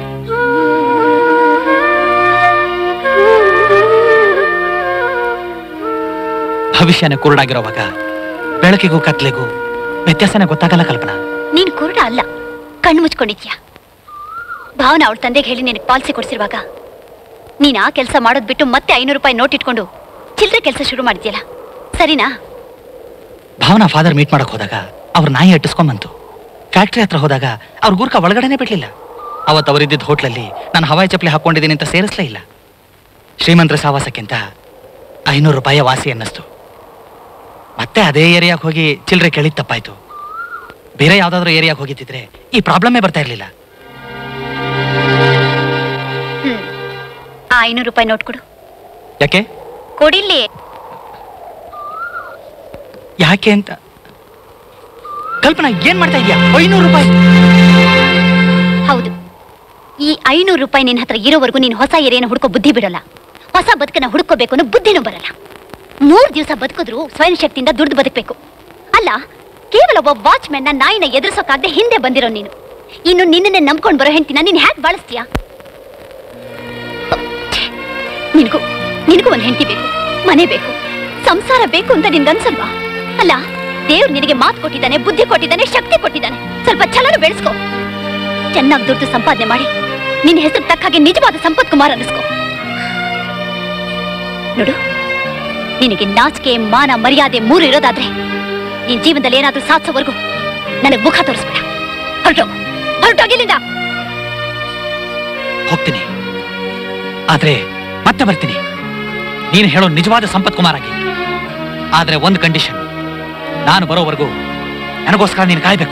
ಭವಿಷ್ಯನೇ ಕುರುಡಾಗಿರೋವಾಗ ಬೆಳಕಿಗೂ ಕತ್ಲೆಗೂ ವ್ಯತ್ಯಾಸನೇ ಗೊತ್ತಾಗಲ್ಲ ಕಲ್ಪನಾ ನೀನ್ ಕುರುಡ ಅಲ್ಲ ಕಣ್ಣು ಮುಚ್ಕೊಂಡಿದ್ಯಾ ಭಾವನ ಅವಳ ತಂದೆಗೆ ಹೇಳಿ ನಿನಗೆ ಪಾಲಿಸಿ ಕೊಡ್ಸಿರುವಾಗ ನೀನ್ ಆ ಕೆಲಸ ಮಾಡೋದ್ ಬಿಟ್ಟು ಮತ್ತೆ ಐನೂರು ರೂಪಾಯಿ ನೋಟ್ ಇಟ್ಕೊಂಡು ಚಿಲ್ಲರೆ ಕೆಲಸ ಶುರು ಮಾಡಿದ್ಯಲ್ಲ ಸರಿನಾ ಭಾವನಾ ಫಾದರ್ ಮೀಟ್ ಮಾಡಕ್ ಹೋದಾಗ ಅವ್ರ ನಾಯಿ ಅಟ್ಟಿಸ್ಕೊಂಬಂತು ಫ್ಯಾಕ್ಟ್ರಿ ಹತ್ರ ಹೋದಾಗ ಅವ್ರ ಗೂರ್ಕ ಒಳಗಡೆನೆ ಬಿಡ್ಲಿಲ್ಲ ಅವತ್ತು ಅವರಿದ್ದಿದ್ದ ಹೋಟ್ಲಲ್ಲಿ ನಾನು ಹವಾಯಿ ಚಪ್ಪಲಿ ಹಾಕೊಂಡಿದ್ದೀನಿ ಅಂತ ಸೇರಿಸ್ಲೇ ಇಲ್ಲ ಶ್ರೀಮಂತರ ಸಾವಾಸಕ್ಕಿಂತ ಐನೂರು ರೂಪಾಯಿ ವಾಸಿ ಅನ್ನಿಸ್ತು ಮತ್ತೆ ಅದೇ ಏರಿಯಾಗೆ ಹೋಗಿ ಚಿಲ್ಲರೆ ಕೇಳಿದ್ ತಪ್ಪಾಯ್ತು ಬೇರೆ ಯಾವ್ದಾದ್ರು ಏರಿಯಾಗೆ ಹೋಗಿದ್ದಿದ್ರೆ ಈ ಪ್ರಾಬ್ಲಮ್ಮೇ ಬರ್ತಾ ಇರ್ಲಿಲ್ಲ ಹ್ಮ್ ಆ ಐನೂರು ರೂಪಾಯಿ ನೋಟ್ ಕೊಡು ಯಾಕೆ ಕೊಡಿಲ್ಲಿ ಯಾಕೆ ಅಂತ ಕಲ್ಪನಾ ಏನ್ ಮಾಡ್ತಾ ಇದೀಯಾ ಐನೂರು ರೂಪಾಯಿ ಹೌದು ಈ ಐನೂರು ರೂಪಾಯಿ ನಿನ್ನ ಹತ್ರ ಇರೋವರೆಗೂ ನೀನು ಹೊಸ ಏರಿಯಾನ ಹುಡ್ಕೋ ಬುದ್ಧಿ ಬಿಡಲ್ಲ ಹೊಸ ಬದುಕನ್ನ ಹುಡ್ಕೋಬೇಕು ಅನ್ನೋ ಬುದ್ಧಿನೂ ಬರಲ್ಲ ಮೂರ್ ದಿವಸ ಬದುಕಿದ್ರು ಸ್ವಯಂ ಶಕ್ತಿಯಿಂದ ದುಡ್ದು ಬದುಕಬೇಕು ಅಲ್ಲ ಕೇವಲ ಒಬ್ಬ ವಾಚ್ಮ್ಯಾನ್ನ ನಾಯಿನ ಎದುರಿಸೋಕಾಗದೆ ಹಿಂದೆ ಬಂದಿರೋ ನೀನು ಇನ್ನು ನಿನ್ನನ್ನೇ ನಂಬ್ಕೊಂಡು ಬರೋ ಹೆಂಡ್ತಿನ ನೀನು ಹ್ಯಾಕ್ ಬಳಸ್ತೀಯಾ ನಿನಗೂ ನಿನಗೂ ಒಂದು ಹೆಂಡತಿ ಬೇಕು ಮನೆ ಬೇಕು ಸಂಸಾರ ಬೇಕು ಅಂತ ನಿನ್ಗನ್ಸಲ್ವಾ ಅಲ್ಲ ದೇವ್ರು ನಿನಗೆ ಮಾತು ಕೊಟ್ಟಿದ್ದಾನೆ ಬುದ್ಧಿ ಕೊಟ್ಟಿದ್ದಾನೆ ಶಕ್ತಿ ಕೊಟ್ಟಿದ್ದಾನೆ ಸ್ವಲ್ಪ ಛಲನು ಬೆಳೆಸ್ಕೋ ಚೆನ್ನಾಗಿ ದುಡ್ಡು ಸಂಪಾದನೆ ಮಾಡಿ ನಿನ್ನ ಹೆಸರು ತಕ್ಕ ಹಾಗೆ ನಿಜವಾದ ಸಂಪತ್ ಕುಮಾರ್ ಅನ್ನಿಸ್ಕೋ ನೋಡು ನಿನಗೆ ನಾಚಿಕೆ ಮಾನ ಮರ್ಯಾದೆ ಮೂರು ಇರೋದಾದ್ರೆ ನಿನ್ ಜೀವನದಲ್ಲಿ ಏನಾದ್ರೂ ಸಾಧಿಸೋವರೆಗೂ ನನಗೆ ಮುಖ ತೋರಿಸ್ಬೇಡ ಹೊರಟೋಗು ಹೊರಟೋಗಿಲ್ಲಿಂದ ಹೋಗ್ತೀನಿ ಆದ್ರೆ ಮತ್ತೆ ಬರ್ತೀನಿ ನೀನು ಹೇಳೋ ನಿಜವಾದ ಸಂಪತ್ ಕುಮಾರ್ ಆಗಿ ಆದ್ರೆ ಒಂದು ಕಂಡೀಷನ್ ನಾನು ಬರೋವರೆಗೂ ನನಗೋಸ್ಕರ ನೀನು ಕಾಯ್ಬೇಕು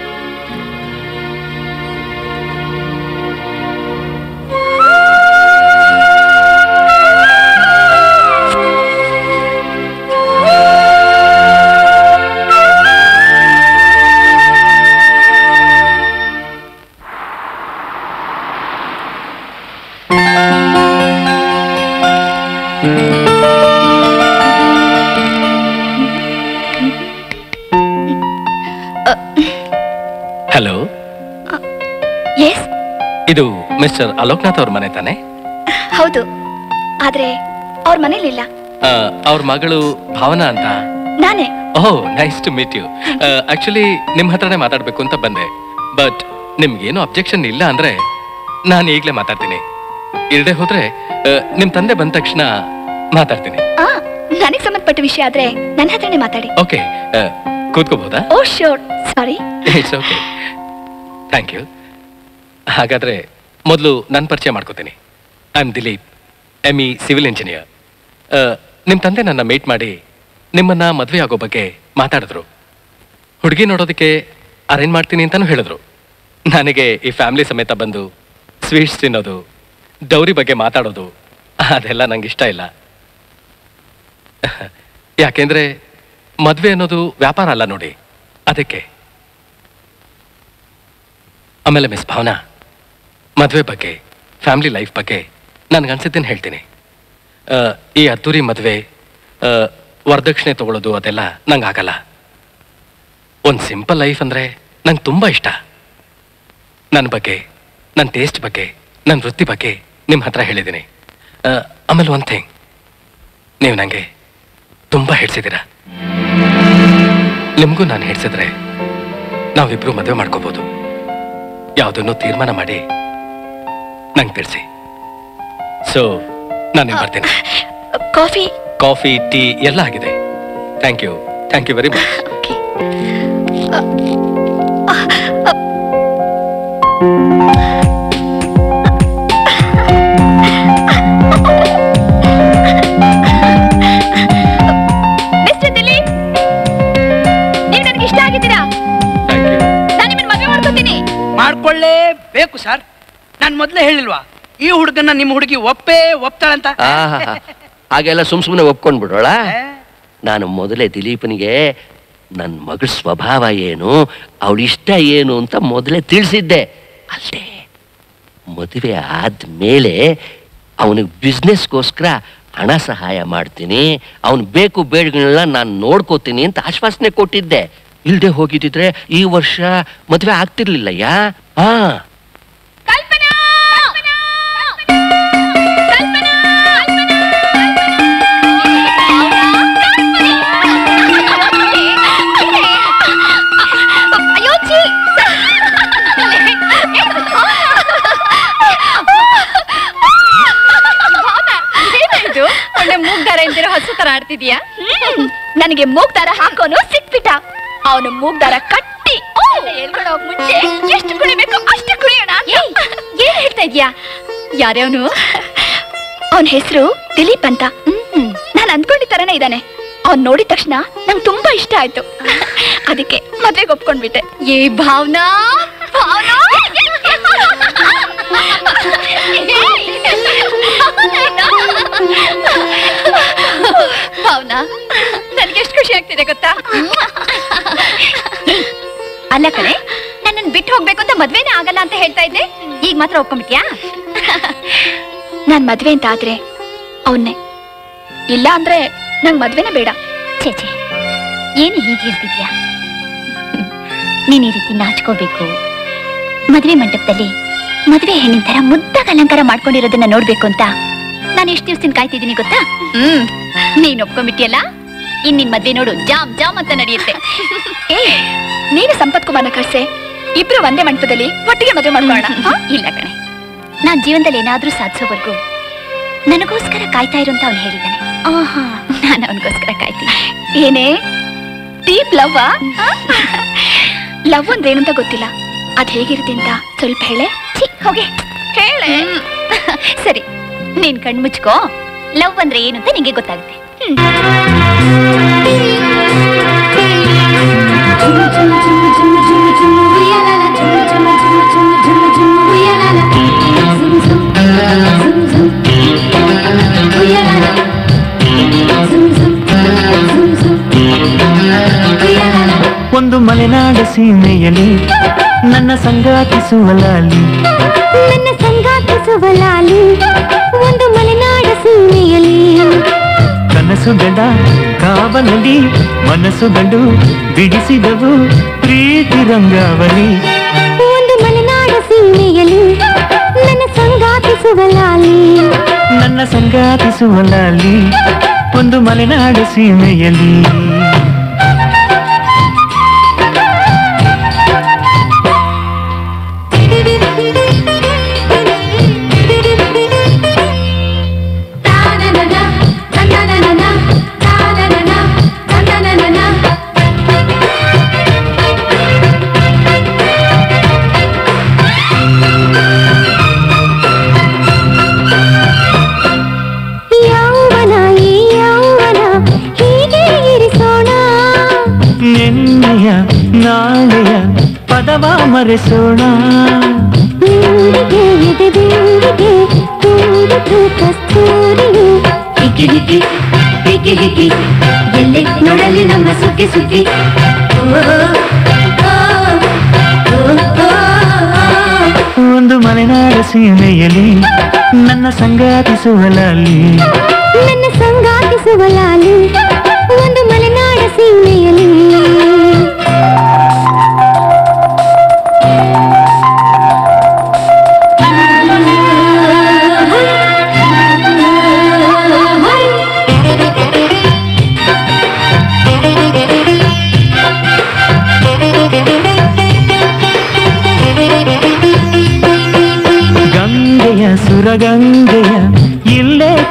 ಹಲೋ ಎಸ್ ಇದು ಮಿಸ್ಟರ್ ಅಲೋಕ್ನಾಥ್ ಅವ್ರ ಮನೆ ತಾನೆ ಹೌದು ಆದ್ರೆ ಅವ್ರ ಮನೇಲಿಲ್ಲ ಅವ್ರ ಮಗಳು ಭಾವನಾ ಅಂತ ನಾನೇ oh nice to meet you actually ನಿಮ್ ಹತ್ರನೇ ಮಾತಾಡ್ಬೇಕು ಅಂತ ಬಂದೆ ಬಟ್ ನಿಮ್ಗೇನು ಅಬ್ಜೆಕ್ಷನ್ ಇಲ್ಲ ಅಂದ್ರೆ ನಾನು ಈಗಲೇ ಮಾತಾಡ್ತೀನಿ ಇಲ್ಲದೆ ಹೋದ್ರೆ ಆ, ನಿಮ್ ತಂದೆ ಬಂದ ತಕ್ಷಣ ಮಾತಾಡ್ತೀನಿ ಆ ನನಗೆ ಸಂಬಂಧಪಟ್ಟ ವಿಷಯ ಆದ್ರೆ ನನ್ನ ಹತ್ರನೇ ಮಾತಾಡಿ ಓಕೆ ಕೂತ್ಕೋಬಹುದಾ oh sure sorry it's okay thank you ಹಾಗಾದ್ರೆ ಮೊದಲು ನನ್ನ ಪರಿಚಯ ಮಾಡ್ಕೋತೀನಿ I am Dilip M E civil engineer ನಿಮ್ಮ ತಂದೆ ನನ್ನ ಮೀಟ್ ಮಾಡಿ ನಿಮ್ಮನ್ನ ಮದುವೆ ಆಗೋ ಬಗ್ಗೆ ಮಾತಾಡಿದ್ರು ಹುಡುಗಿ ನೋಡೋದಕ್ಕೆ ಅರೇಂಜ್ ಮಾಡ್ತೀನಿ ಅಂತಾನೂ ಹೇಳಿದ್ರು ನನಗೆ ಈ ಫ್ಯಾಮಿಲಿ ಸಮೇತ ಬಂದು ಸ್ವೀಟ್ಸ್ ತಿನ್ನೋದು ಡೌರಿ ಬಗ್ಗೆ ಮಾತಾಡೋದು ಅದೆಲ್ಲ ನಂಗೆ ಇಷ್ಟ ಇಲ್ಲ ಯಾಕೆಂದ್ರೆ ಮದ್ವೆ ಅನ್ನೋದು ವ್ಯಾಪಾರ ಅಲ್ಲ ನೋಡಿ ಅದಕ್ಕೆ ಆಮೇಲೆ ಮಿಸ್ ಭಾವನಾ ಮದುವೆ ಬಗ್ಗೆ ಫ್ಯಾಮಿಲಿ ಲೈಫ್ ಬಗ್ಗೆ ನನ್ಗನ್ಸಿದ್ದೇನೆ ಹೇಳ್ತೀನಿ ಆ, ಈ ಅದ್ದೂರಿ ಮದುವೆ ವರದಕ್ಷಿಣೆ ತಗೊಳ್ಳೋದು ಅದೆಲ್ಲ ನಂಗೆ ಆಗಲ್ಲ ಒಂದು ಸಿಂಪಲ್ ಲೈಫ್ ಅಂದ್ರೆ ನಂಗೆ ತುಂಬಾ ಇಷ್ಟ ನನ್ನ ಬಗ್ಗೆ ನನ್ನ ಟೇಸ್ಟ್ ಬಗ್ಗೆ ನನ್ನ ವೃತ್ತಿ ಬಗ್ಗೆ ನಿಮ್ಮ ಹತ್ರ ಹೇಳಿದ್ದೀನಿ ಆ, ಆಮೇಲೆ ಒನ್ ಥಿಂಗ್ ನೀವು ನನಗೆ ತುಂಬಾ ಹಿಡ್ಸಿದ್ದೀರ ನಿಮಗೂ ನಾನು ಹಿಡ್ಸಿದ್ರೆ ನಾವಿಬ್ರು ಮದುವೆ ಮಾಡ್ಕೋಬಹುದು ಯಾವುದನ್ನು ತೀರ್ಮಾನ ಮಾಡಿ ನಂಗೆ ತಿಳಿಸಿ ಸೊ ನಾನು ಬರ್ತೀನಿ ಕಾಫಿ ಕಾಫಿ ಟೀ ಎಲ್ಲ ಆಗಿದೆ thank you thank you very much mister Dilip ನೀವು ನನಗೆ ಇಷ್ಟ ಆಗಿದ್ದೀರಾ ನಾನು ನಿಮ್ಮನ್ನ ಮದುವೆ ಮಾಡ್ಕೊತೀನಿ ಮಾಡ್ಕೊಳ್ಳೇಬೇಕು ಸರ್ ನಾನು ಮೊದಲೇ ಹೇಳಿಲ್ವಾ ಈ ಹುಡುಗನ್ನ ನಿಮ್ಮ ಹುಡುಗಿ ಒಪ್ಪೇ ಒಪ್ತಾಳಂತ ಆಹಾಹಾ. ಹಾಗೆಲ್ಲ ಸುಮ್ ಸುಮ್ಮನೆ ಒಪ್ಕೊಂಡ್ಬಿಡೋಳ ನಾನು ಮೊದಲೇ ದಿಲೀಪನಿಗೆ ನನ್ನ ಮಗಳ ಸ್ವಭಾವ ಏನು ಅವಳ ಇಷ್ಟ ಏನು ಅಂತ ಮೊದಲೇ ತಿಳಿಸಿದ್ದೆ ಅಲ್ಲದೆ ಮದುವೆ ಆದ್ಮೇಲೆ ಅವನಿಗೆ ಬಿಸ್ನೆಸ್ಗೋಸ್ಕರ ಹಣ ಸಹಾಯ ಮಾಡ್ತೀನಿ ಅವನು ಬೇಕು ಬೇಡಗಳನ್ನ ನಾನು ನೋಡ್ಕೋತೀನಿ ಅಂತ ಆಶ್ವಾಸನೆ ಕೊಟ್ಟಿದ್ದೆ ಇಲ್ದೆ ಹೋಗಿದ್ದಿದ್ರೆ ಈ ವರ್ಷ ಮದುವೆ ಆಗ್ತಿರ್ಲಿಲ್ಲಯ್ಯ ಹಾ ಅಯ್ಯೋ ಛೀ! ಏನಾಯ್ತು ಒಳ್ಳೆ ಮೂಗ್ದಾರ ಇಲ್ದಿರೋ ಹಸು ತರ ಆಡ್ತಿದ್ಯಾ ಹ್ಮ್. ನನಗೆ ಮೂಗ್ ದಾರ ಹಾಕೋನು ಸಿಕ್ಬಿಟ್ಟ ಅವನು ಮೂಗ್ ದಾರ ಕಟ್ಟಿ ಹೇಳ್ಕೊಂಡು ಹೋಗ್ ಮುಂಚೆ ಎಷ್ಟು ಕುಣಿಬೇಕು ಅಷ್ಟು ಕುಣಿಯೋಣ ಏನ್ ಹೇಳ್ತಾ ಇದ್ಯಾ ಯಾರ್ಯವನು ಅವನ ಹೆಸರು ದಿಲೀಪ್ ಅಂತ ನಾನು ಅಂದ್ಕೊಂಡಿದ್ದ ತರನೇ ಇದ್ದಾನೆ ಅವ್ನ್ ನೋಡಿದ ತಕ್ಷಣ ನಂಗೆ ತುಂಬಾ ಇಷ್ಟ ಆಯ್ತು ಅದಕ್ಕೆ ಮದ್ವೆಗೆ ಒಪ್ಕೊಂಡ್ಬಿಟ್ಟೆ ಏ ಭಾವನಾ ಭಾವನಾ ಭಾವನಾ ನನ್ಗೆ ಎಷ್ಟು ಖುಷಿ ಆಗ್ತಿದೆ ಗೊತ್ತಾ ಅಲ್ಲ ಕಣೆ ನನ್ನನ್ನು ಬಿಟ್ಟು ಹೋಗ್ಬೇಕು ಅಂತ ಮದ್ವೆನೇ ಆಗಲ್ಲ ಅಂತ ಹೇಳ್ತಾ ಇದ್ದೆ ಈಗ ಮಾತ್ರ ಒಪ್ಕೊಂಡ್ಬಿಟ್ಯಾ ನಾನ್ ಮದ್ವೆ ಅಂತ ಆದ್ರೆ ಅವನ್ನೇ ಇಲ್ಲ ಅಂದ್ರೆ ನಂಗ್ ಮದ್ವೆನೇ ಬೇಡ ಛೇ ಛೇ ಏನು ಹೀಗೆ ಹೇಳ್ತಿದ್ಯಾ ನೀನ್ ಈ ರೀತಿ ನಾಚ್ಕೋಬೇಕು ಮದ್ವೆ ಮಂಟಪದಲ್ಲಿ ಮದ್ವೆ ಹೆಣ್ಣಿನ ತರ ಮುದ್ದಾಗಿ ಅಲಂಕಾರ ಮಾಡ್ಕೊಂಡಿರೋದನ್ನ ನೋಡ್ಬೇಕು ಅಂತ ನಾನು ಎಷ್ಟು ದಿವಸದಿಂದ ಕಾಯ್ತಿದ್ದೀನಿ ಗೊತ್ತಾ ಹ್ಮ್ ನೀನ್ ಒಪ್ಕೊಂಡ್ಬಿಟ್ಟಿಯಲ್ಲ ಇನ್ ನಿನ್ ಮದ್ವೆ ನೋಡು ಜಾಮ್ ಜಾಮ್ ಅಂತ ನಡೆಯುತ್ತೆ ಏ ನೀನು ಸಂಪತ್ ಕುಮಾರ್ನ ಕಳ್ಸೆ ಇಬ್ರು ಒಂದೇ ಮಂಟಪದಲ್ಲಿ ಒಟ್ಟಿಗೆ ಮದುವೆ ಮಾಡ್ಕೊಳ್ಳೋಣ ಹಾ? ಇಲ್ಲ ಕಣೆ ನಾನ್ ಜೀವನದಲ್ಲಿ ಏನಾದ್ರೂ ಸಾಧಿಸೋವರೆಗೂ ನನಗೋಸ್ಕರ ಕಾಯ್ತಾ ಇರು ಅಂತ ಅವ್ನು ಹೇಳಿದ್ದಾನೆ ಆಹಾ ನಾನು ಅವನಿಗೋಸ್ಕರ ಕಾಯ್ತೀನಿ ಏನೇ ಡೀಪ್ ಲವ್ ಲವ್ ಅಂದ್ರೆ ಏನು ಅಂತ ಗೊತ್ತಿಲ್ಲ ಅದ್ ಹೇಗಿರುತ್ತೆ ಅಂತ ಸ್ವಲ್ಪ ಹೇಳೆ ಛೀ, ಹೋಗೆ ಹೇಳೆ ಸರಿ ನೀನ್ ಕಣ್ಮುಚ್ಕೋ ಲವ್ ಅಂದ್ರೆ ಏನು ಅಂತ ನಿಂಗೆ ಗೊತ್ತಾಗುತ್ತೆ ಹ್ಮ್. ಒಂದು ಮಲೆನಾಡ ಸೀಮೆಯಲ್ಲಿ ನನ್ನ ಸಂಗಾತಿಸುವಲಾಲಿ ನನ್ನ ಸಂಗಾತಿಸುವಲಾಲಿ ಒಂದು ಮಲೆನಾಡ ಸೀಮೆಯಲ್ಲಿ ಕನಸುಗಳ ಕಾವಲಲ್ಲಿ ಮನಸ್ಸುಗಳು ಬಿಡಿಸಿದವು ಪ್ರೀತಿ ರಂಗಾವಲಿ ಒಂದು ಮಲೆನಾಡ ಸೀಮೆಯಲ್ಲಿ ನನ್ನ ಸಂಗಾತಿಸುವಲಾಲಿ ನನ್ನ ಸಂಗಾತಿಸುವಲಾಲಿ ಒಂದು ಮಲೆನಾಡ ಸೀಮೆಯಲ್ಲಿ ಯೌವನ ಈ ಯೌವನ ಹೀಗೆ ಇರಿಸೋಣ ನಿನ್ನೆಯ ನಾಳೆಯ ಪದವ ಮರೆಸೋಣ ಇಂದಿಗೆ ಎದೆದಿಂದಿಗೆ ತುಂಬಿತು ಕಸ್ತೂರಿಯು ಹಿಕ್ಕಿ ಹಿಕ್ಕಿ ಹಿಕ್ಕಿ ಹಿಕ್ಕಿ ಎಲ್ಲಿ ನೋಡಲಿ ನಮ್ಮ ಸುಗ್ಗಿ ಸುಗ್ಗಿ ಓ, ಓ, ಓ, ಓ, ಓ. ಒಂದು ಮಲೆನಾಡ ಸೀಮೆಯಲ್ಲಿ ನನ್ನ ಸಂಗಾತಿಸುವಲಾಲಿ ನನ್ನ ಸಂಗಾತಿಸುವ ಲಾಲಿ ಒಂದು ಮಲೆನಾಡ ಸೀಮೆಯಲ್ಲಿ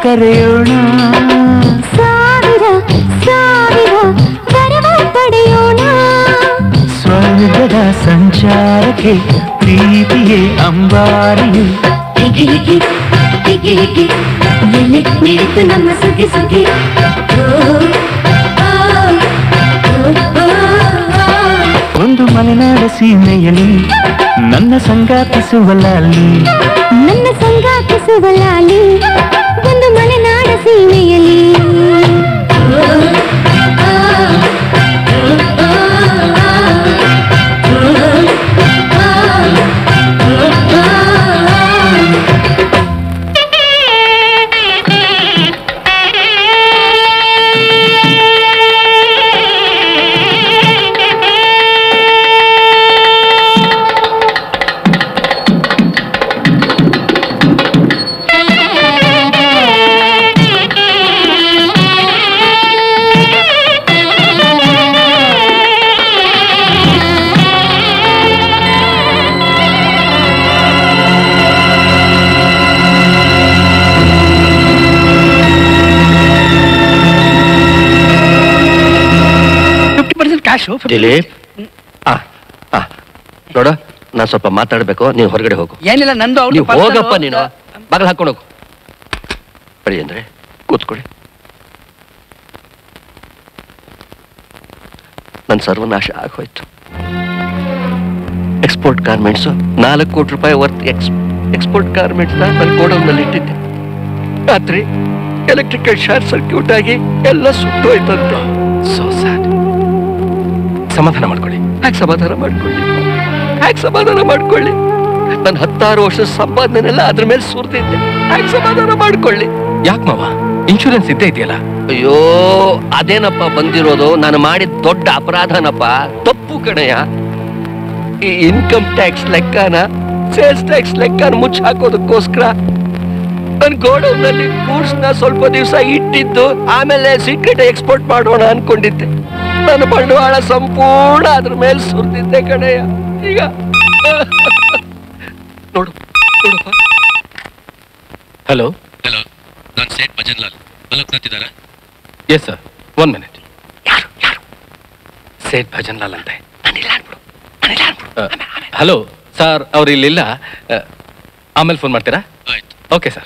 ಕರೆಯೋಣ ಸಾವಿರ ಸಾವಿರ ವರವ ಪಡೆಯೋಣ ಸ್ವರ್ಗದ ಸಂಚಾರಕ್ಕೆ ಪ್ರೀತಿಯೇ ಅಂಬಾರಿಯು ಹಿಗಿ ಹಿಗಿ ಹಿಗಿ ಹಿಗಿ ಎಲ್ಲಿ ನಿಂತು ನಮ್ಮ ಸುಗಿ ಸುಗಿ ಓ, ಓ, ಓ, ಓ, ಓ. ಒಂದು ಮಲೆನಾಡ ಸೀಮೆಯಲ್ಲಿ ನನ್ನ ಸಂಗಾತಿಸುವಲ್ಲಿ ನನ್ನ ಸಂಗಾತಿಸುವ ಲಾಲಿ ಒಂದು ಮಲೆನಾಡ ಸೀಮೆಯಲ್ಲಿ ಓ, ಓ, ಓ, ಫಿಫ್ಟಿ ಪರ್ಸೆಂಟ್ ಕ್ಯಾಶು ದಿಲೀಪ್ ಆ ಆ ನೋಡ ನಾನ್ ಸ್ವಲ್ಪ ಮಾತಾಡ್ಬೇಕು ನೀನು ಹೊರಗಡೆ ಹೋಗು ಏನಿಲ್ಲ ನಂದು ಅವ್ರ್ದು ನೀವು personal- ಹೋಗಪ್ಪ ನೀನು ಬಾಗಿಲು ಹಾಕೊಂಡು ಹೋಗು ಬಡಿ ಅಂದ್ರೆ ಕೂತ್ಕೊಳ್ಳಿ ನನ್ನ ಸರ್ವನಾಶ ಆಗೋಯ್ತು ಎಕ್ಸ್ಪೋರ್ಟ್ ಗಾರ್ಮೆಂಟ್ಸ್ ನಾಲ್ಕು ಕೋಟಿ ರೂಪಾಯಿ ವರ್ತ್ ಎಕ್ಸ್ ಎಕ್ಸ್ಪೋರ್ಟ್ ಗಾರ್ಮೆಂಟ್ಸ್ ನನ್ನ ಗೋಡೌನ್ನಲ್ಲಿ ಇಟ್ಟಿದ್ದೆ ರಾತ್ರಿ ಎಲೆಕ್ಟ್ರಿಕಲ್ ಶಾರ್ಟ್ ಸರ್ಕ್ಯೂಟ್ ಆಗಿ ಎಲ್ಲ ಸುಟ್ಟೋಯ್ತಂತೆ ಸೋ ಸ್ಯಾಡ್ ಸಮಾಧಾನ ಮಾಡ್ಕೊಳ್ಳಿ ಯಾಕೆ ಸಮಾಧಾನ ಮಾಡ್ಕೊಳ್ಳಿ ಯಾಕೆ ಸಮಾಧಾನ ಮಾಡ್ಕೊಳ್ಳಿ ನನ್ನ ಹತ್ತಾರು ವರ್ಷದ ಸಂಪಾದನೆಲ್ಲ ಅದ್ರ ಮೇಲೆ ಸುರಿದಿದ್ದೆ ಯಾಕೆ ಸಮಾಧಾನ ಮಾಡ್ಕೊಳ್ಳಿ ಯಾಕೆ ಮಾವ ಇನ್ಶೂರೆನ್ಸ್ ಇದ್ದೇ ಇದೆಯಲ್ಲ ಅಯ್ಯೋ ಅದೇನಪ್ಪ ಬಂದಿರೋದು ನಾನು ಮಾಡಿದ ದೊಡ್ಡ ಅಪರಾಧನಪ್ಪ ತಪ್ಪು ಕಣಯ್ಯ ಈ ಇನ್ಕಮ್ ಟ್ಯಾಕ್ಸ್ ಲೆಕ್ಕನ ಸೇಲ್ಸ್ ಟ್ಯಾಕ್ಸ್ ಲೆಕ್ಕನ ಮುಚ್ಚ ಹಾಕೋದಕ್ಕೋಸ್ಕರ ನನ್ ಗೋಡೌನ್ನಲ್ಲಿ ಗೂಡ್ಸ್ನ ಸ್ವಲ್ಪ ದಿವಸ ಇಟ್ಟಿದ್ದು ಆಮೇಲೆ ಸೀಕ್ರೆಟ್ ಎಕ್ಸ್ಪೋರ್ಟ್ ಮಾಡೋಣ ಅನ್ಕೊಂಡಿದ್ದೆ ನನ್ನ ಬಂಡವಾಳ ಸಂಪೂರ್ಣ ಅದ್ರ ಮೇಲೆ ಸುರಿದಿದ್ದೆ ಕಣಯ್ಯ ಈಗ ನೋಡು ನೋಡಪ್ಪ ಹಲೋ ಹಲೋ ನಾನು ಸೇಠ್ ಭಜನ್ ಲಾಲ್ ಮಲಕ್ನಾಥ್ ಇದ್ದಾರಾ yes sir one minute Seth Bhajan Lal ಅಂತೆ ಹಲೋ ಸರ್ ಅವ್ರು ಇಲ್ಲಿಲ್ಲ ಆ, ಆಮೇಲೆ ಫೋನ್ ಮಾಡ್ತೀರಾ ಆಯ್ತು ಓಕೆ ಸರ್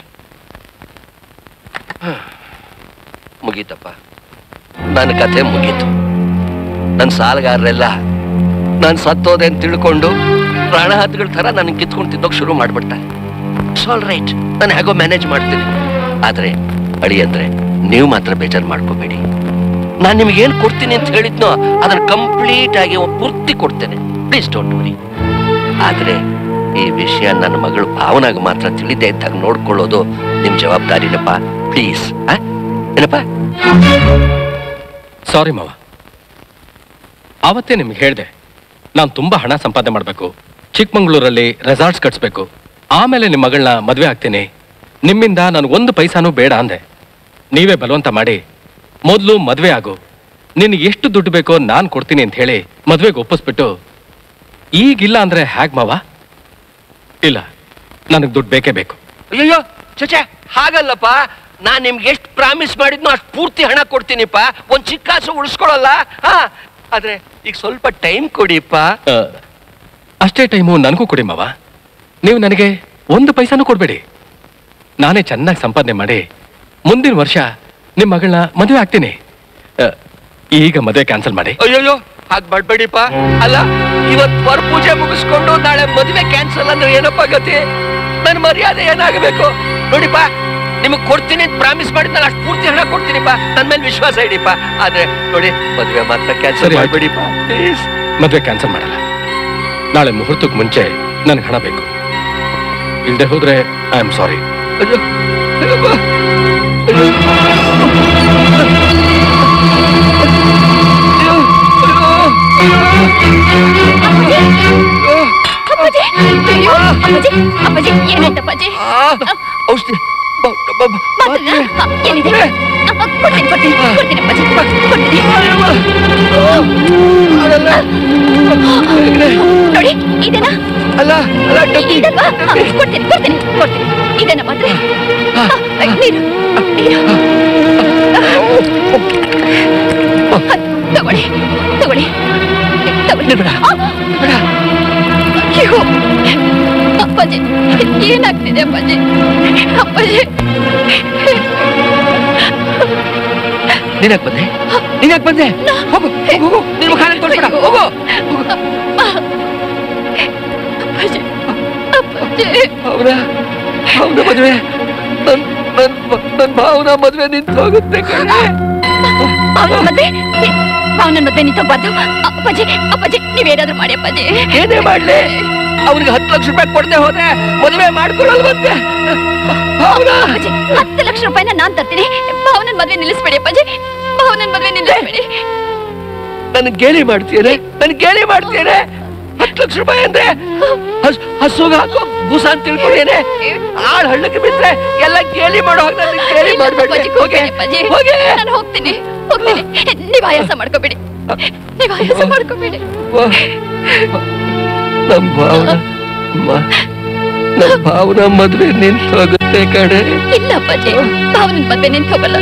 ಮುಗೀತಪ್ಪ ನನ್ನ ಕಥೆ ಮುಗೀತು ನನ್ನ ಸಾಲಗಾರರೆಲ್ಲ ನಾನು ಸತ್ತೋದೆ ಅಂತ ತಿಳ್ಕೊಂಡು ಪ್ರಾಣಹತ್ಗಳ ಥರ ನನ್ನ ಕಿತ್ಕೊಂಡು ತಿನ್ನೋಕೆ ಶುರು ಮಾಡ್ಬಿಡ್ತಾರೆ ಆಲ್ ರೈಟ್ ನಾನು ಹೇಗೋ ಮ್ಯಾನೇಜ್ ಮಾಡ್ತೀನಿ ಆದ್ರೆ ಅಳಿ ಅಂದ್ರೆ ನೀವು ಮಾತ್ರ ಬೇಜಾರು ಮಾಡ್ಕೋಬೇಡಿ ನಾನು ನಿಮ್ಗೆ ಏನ್ ಕೊಡ್ತೀನಿ ಅಂತ ಹೇಳಿದ್ನೋ ಅದನ್ನ ಕಂಪ್ಲೀಟ್ ಆಗಿ ಪೂರ್ತಿ ಕೊಡ್ತೇನೆ ಪ್ಲೀಸ್ ಡೋಂಟ್ ವರಿ ಆದ್ರೆ ಈ ವಿಷಯ ನನ್ನ ಮಗಳು ಭಾವನಾಗ ಮಾತ್ರ ತಿಳಿದೇ ಇದ್ದಾಗ ನೋಡ್ಕೊಳ್ಳೋದು ನಿಮ್ ಜವಾಬ್ದಾರಿನಪ್ಪ ಪ್ಲೀಸ್ ಏನಪ್ಪ ಸಾರಿ ಮಾವ ಆವತ್ತೇ ನಿಮ್ಗೆ ಹೇಳಿದೆ ನಾನು ತುಂಬಾ ಹಣ ಸಂಪಾದನೆ ಮಾಡಬೇಕು ಚಿಕ್ಕಮಂಗ್ಳೂರಲ್ಲಿ ರೆಸಾರ್ಟ್ಸ್ ಕಟ್ಸ್ಬೇಕು ಆಮೇಲೆ ನಿಮ್ಮ ಮಗಳನ್ನ ಮದುವೆ ಆಗ್ತೀನಿ ನಿಮ್ಮಿಂದ ನಾನು ಒಂದು ಪೈಸಾನೂ ಬೇಡ ಅಂದೆ ನೀವೇ ಬಲವಂತ ಮಾಡಿ ಮೊದಲು ಮದುವೆ ಆಗು ನಿನಗೆ ಎಷ್ಟು ದುಡ್ಡು ಬೇಕೋ ನಾನು ಕೊಡ್ತೀನಿ ಅಂತ ಹೇಳಿ ಮದುವೆಗೆ ಒಪ್ಪಿಸ್ಬಿಟ್ಟು ಈಗಿಲ್ಲ ಅಂದ್ರೆ ಹ್ಯಾಗ್ ಮಾವ ಇಲ್ಲ ನನಗೆ ದುಡ್ಡು ಬೇಕೇ ಬೇಕು ಅಯ್ಯೋ ಚಚೆ ಹಾಗಲ್ಲಪ್ಪ ನಾನ್ ನಿಮ್ಗೆ ಎಷ್ಟು ಪ್ರಾಮಿಸ್ ಮಾಡಿದ್ನೋ ಅಷ್ಟು ಪೂರ್ತಿ ಹಣ ಕೊಡ್ತೀನಿಪ್ಪ ಒಂದ್ ಚಿಕ್ಕ ಕಾಸು ಉಳಿಸ್ಕೊಳಲ್ಲ ಹಾ ಆದ್ರೆ ಈಗ ಸ್ವಲ್ಪ ಟೈಮ್ ಕೊಡಿಪ್ಪ ಆ, ಅಷ್ಟೇ ಟೈಮು ನನಗೂ ಕೊಡಿ ಮಾವ ನೀವು ನನಗೆ ಒಂದು ಪೈಸಾನೂ ಕೊಡಬೇಡಿ ನಾನೇ ಚೆನ್ನಾಗಿ ಸಂಪಾದನೆ ಮಾಡಿ ಮುಂದಿನ ವರ್ಷ ನಿಮ್ಮ ಮಗಳನ್ನ ಮದುವೆ ಆಗ್ತೀನಿ ಆ, ಈಗ ಮದುವೆ ಕ್ಯಾನ್ಸಲ್ ಮಾಡಿ ಅಯ್ಯೋ ಹಾಗ್ ಮಾಡ್ಬೇಡಿಪ್ಪ ಅಲ್ಲ ಇವತ್ ವರ ಪೂಜೆ ಮುಗಿಸ್ಕೊಂಡು ನಾಳೆ ಮದುವೆ ಕ್ಯಾನ್ಸಲ್ ಅಂದ್ರೆ ಏನಪ್ಪ ಗತಿ ನನ್ನ ಮರ್ಯಾದೆ ಏನಾಗಬೇಕು ನೋಡಿಪ್ಪ ನಿಮಗ್ ಕೊಡ್ತೀನಿ ಅಂತ ಪ್ರಾಮಿಸ್ ಮಾಡಿದ್ನಲ್ಲ ಅಷ್ಟು ಪೂರ್ತಿ ಹಣ ಕೊಡ್ತೀನಿಪ್ಪ ನನ್ನ ಮೇಲೆ ವಿಶ್ವಾಸ ಇಡಿಪ್ಪ ಆದ್ರೆ ನೋಡಿ ಮದುವೆ ಮಾತ್ರ ಕ್ಯಾನ್ಸಲ್ ಸರಿ, ಆಯ್ತು. ಮಾಡ್ಬೇಡಿಪ್ಪ ಪ್ಲೀಸ್ ಮದುವೆ ಕ್ಯಾನ್ಸಲ್ ಮಾಡಲ್ಲ ನಾಳೆ ಮುಹೂರ್ತಕ್ಕೆ ಮುಂಚೆ ನನಗೆ ಹಣ ಬೇಕು ಇಲ್ಲದೆ ಹೋದ್ರೆ ಐ ಆಮ್ ಸಾರಿ ಅಯ್ಯೋ ಅಯ್ಯಪ್ಪ. ಅಪ್ಪಾಜಿ ಅಯ್ಯೋ, ಅಪ್ಪಾಜಿ ಅಪ್ಪಾಜಿ ಏನಾಯ್ತಪ್ಪಾಜಿ ಔಷಧಿ ಬ- ಬ- ಬ- ಮಾತ್ರನಾ? ಆ, ಎಲ್ಲಿದೆ ಆ, ಆ, ಕೊಡ್ತೀನಿ ಕೊಡ್ತೀನಿ ಕೊಡ್ತೀನಿ ಅಪ್ಪಾಜಿ ಕೊಡ್ತೀನಿ ನೋಡಿ ಇದೇನಾ ಅಲ್ಲ ಅಲ್ಲ ಡಬ್ಬಿ ಇದಲ್ವಾ ಆ, ಕೊಡ್ತೀನಿ ಕೊಡ್ತೀನಿ ಕೊಡ್ತೀನಿ ಇದನ್ನ ಮಾತ್ರ ನೀರು ನೀರು ತಗೊಳ್ಳಿ ತಗೊಳ್ಳಿ ತಗೊಳ್ಳಿ ಆ! ಅಯ್ಯೋ ಅಪ್ಪಾಜಿ ಏನಾಗ್ತಿದೆ ಅಪ್ಪಾಜಿ ಅಪ್ಪಾಜಿ ನೀನ್ಯಾಕ್ ಬಂದೆ ನೀನ್ಯಾಕ್ ಬಂದೆ ಹೋಗು ಹೋಗು ನಿನ್ ಮುಖ ನಂಗ್ ತೋರ್ಸ್ಬೇಡ ಹೋಗು ಅಪ್ಪಾಜಿ ಅಪ್ಪಾಜಿ ಅವನ ಅವನ ಮದುವೆ ನನ್ ನನ್ ನನ್ ಭಾವನ ಮದುವೆ ನಿಂತು ಹೋಗುತ್ತೆ ಕಣೆ ಅವನ ಮದ್ವೆ ಅವನ ಮದ್ವೆ ನಿಂತೋಗ್ಬಾರ್ದು ಅಪ್ಪಾಜಿ ಅಪ್ಪಾಜಿ ನೀವೇನಾದ್ರೂ ಮಾಡಿ ಅಪ್ಪಾಜಿ ಏನೇ ಮಾಡ್ಲಿ ಅವ್ರಿಗೆ ಹತ್ತು ಲಕ್ಷ ರೂಪಾಯಿ ಕೊಡದೆ ಹೋದ್ರೆ ಮದುವೆ ಮಾಡ್ಕೊಳಲ್ವಂತೆ ಭಾವನ ಅಪ್ಪಾಜಿ ಹತ್ತು ಲಕ್ಷ ರೂಪಾಯಿನ ನಾನ್ ತರ್ತೀನಿ ಭಾವನನ್ ಮದ್ವೆ ನಿಲ್ಲಿಸ್ಬೇಡಿ ಅಪ್ಪಾಜಿ ಭಾವನನ್ ಮದ್ವೆ ನಿಲ್ಲಿಸ್ಬೇಡಿ ನನ್ ಗೇಲಿ ಮಾಡ್ತೀಯನೆ ನನ್ ಗೇಲಿ ಮಾಡ್ತೀಯನೆ ಹತ್ತು ಲಕ್ಷ ರೂಪಾಯಿ ಅಂದ್ರೆ ಹಸ್ ಹಸುಗ ಹಾಕೋ ಬೂಸ ಅಂತ ತಿಳ್ಕೊಂಡೇನೆ ಆಳ್ ಹಳ್ಳಕ್ಕೆ ಬಿದ್ರೆ ಎಲ್ಲ ಗೇಲಿ ಮಾಡೋ ಹಾಗೆ ನನ್ ಗೇಲಿ ಮಾಡ್ಬೇಡಿ ಅಪ್ಪಾಜಿ ಹೋಗೆ ಅಪ್ಪಾಜಿ ಹೋಗೆ ನಾನು ಹೋಗ್ತೀನಿ ಹೋಗ್ತೀನಿ ನೀವ್ ಆಯಾಸ ಮಾಡ್ಕೋಬೇಡಿ ನೀವ್ ಆಯಾಸ ಮಾಡ್ಕೋಬೇಡಿ ನಮ್ ಭಾವನ ಮ- ನಮ್ ಭಾವನ ಮದ್ವೆ ನಿಂತು ಹೋಗುತ್ತೆ ಕಡೆ ಇಲ್ಲ ಅಪ್ಪಾಜಿ ಭಾವನನ್ ಮದ್ವೆ ನಿಂತ ಹೋಗಲ್ಲ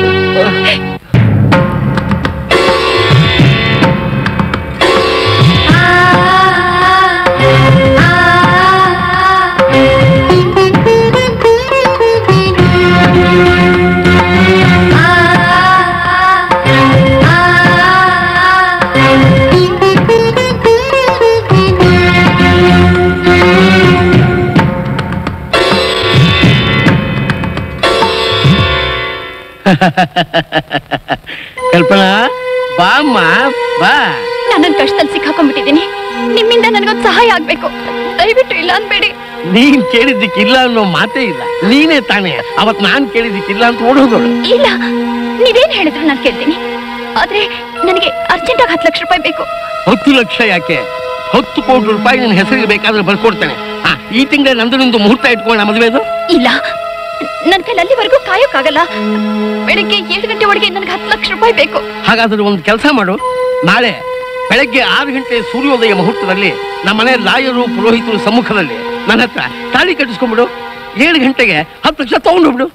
ಕಲ್ಪನಾ ಬಾ ಅಮ್ಮ ಬಾ ನಾನೊಂದ್ ಕಷ್ಟದಲ್ಲಿ ಸಿಕ್ಕಾಕೊಂಡ್ಬಿಟ್ಟಿದ್ದೀನಿ ನಿಮ್ಮಿಂದ ನನಗೊಂದು ಸಹಾಯ ಆಗ್ಬೇಕು ದಯವಿಟ್ಟು ಇಲ್ಲ ಅನ್ಬೇಡಿ ನೀನ್ ಕೇಳಿದ್ದಕ್ಕಿಲ್ಲ ಅನ್ನೋ ಮಾತೇ ಇಲ್ಲ ನೀನೇ ತಾನೇ ಅವತ್ ನಾನ್ ಕೇಳಿದ್ದಕ್ಕಿಲ್ಲ ಅಂತ ಓಡೋದೋಳು ಇಲ್ಲ ನೀವೇನ್ ಹೇಳಿದ್ರು ನಾನು ಕೇಳ್ತೀನಿ ಆದ್ರೆ ನನಗೆ ಅರ್ಜೆಂಟ್ ಆಗಿ ಹತ್ತು ಲಕ್ಷ ರೂಪಾಯಿ ಬೇಕು ಹತ್ತು ಲಕ್ಷ ಯಾಕೆ ಹತ್ತು ಕೋಟಿ ರೂಪಾಯಿ ನಿನ್ನ ಹೆಸರಿಗೆ ಬೇಕಾದ್ರೆ ಬರ್ಕೊಡ್ತೇನೆ ಆ, ಈ ತಿಂಗಳ ನಂದು ಮುಹೂರ್ತ ಇಟ್ಕೊಳ್ಳ ಮದುವೆದು ಇಲ್ಲ ನನ್ ಕೈಲಿ ಅಲ್ಲಿವರೆಗೂ ಕಾಯೋಕ್ಕಾಗಲ್ಲ ಬೆಳಿಗ್ಗೆ ಏಳು ಗಂಟೆ ಒಳಗೆ ನನಗೆ ಹತ್ತು ಲಕ್ಷ ರೂಪಾಯಿ ಬೇಕು ಹಾಗಾದ್ರೆ ಒಂದು ಕೆಲಸ ಮಾಡು ನಾಳೆ ಬೆಳಗ್ಗೆ ಆರು ಗಂಟೆ ಸೂರ್ಯೋದಯ ಮುಹೂರ್ತದಲ್ಲಿ ನಮ್ಮನೆ ಲಾಯರು ಪುರೋಹಿತರು ಸಮ್ಮುಖದಲ್ಲಿ ನನ್ನ ಹತ್ರ ತಾಳಿ ಕಟ್ಟಿಸ್ಕೊಂಡ್ಬಿಡು ಏಳು ಗಂಟೆಗೆ ಹತ್ತು ಲಕ್ಷ ತಗೊಂಡು ಬಿಡು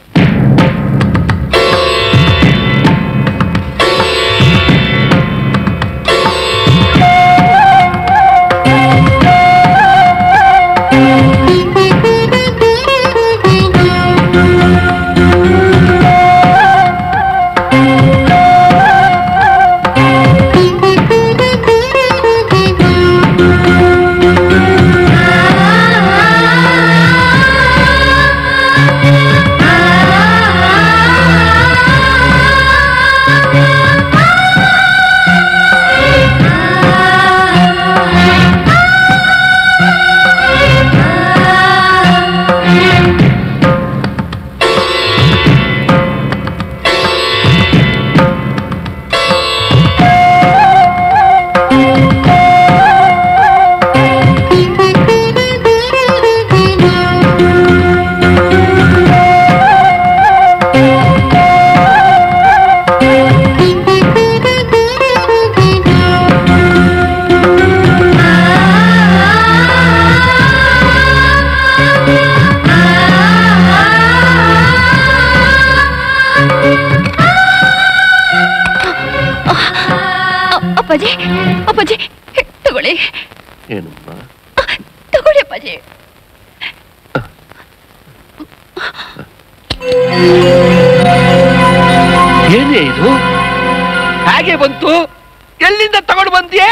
ಅ- ಅಪ್ಪಾಜಿ ಅಪ್ಪಾಜಿ ತಗೊಳ್ಳಿ ಏನಮ್ಮ ತಗೊಳ್ಳಿ ಅಪ್ಪಾಜಿ ಏನೇ ಇದು ಹೇಗೆ ಬಂತು ಎಲ್ಲಿಂದ ತಗೊಂಡು ಬಂದ್ಯೇ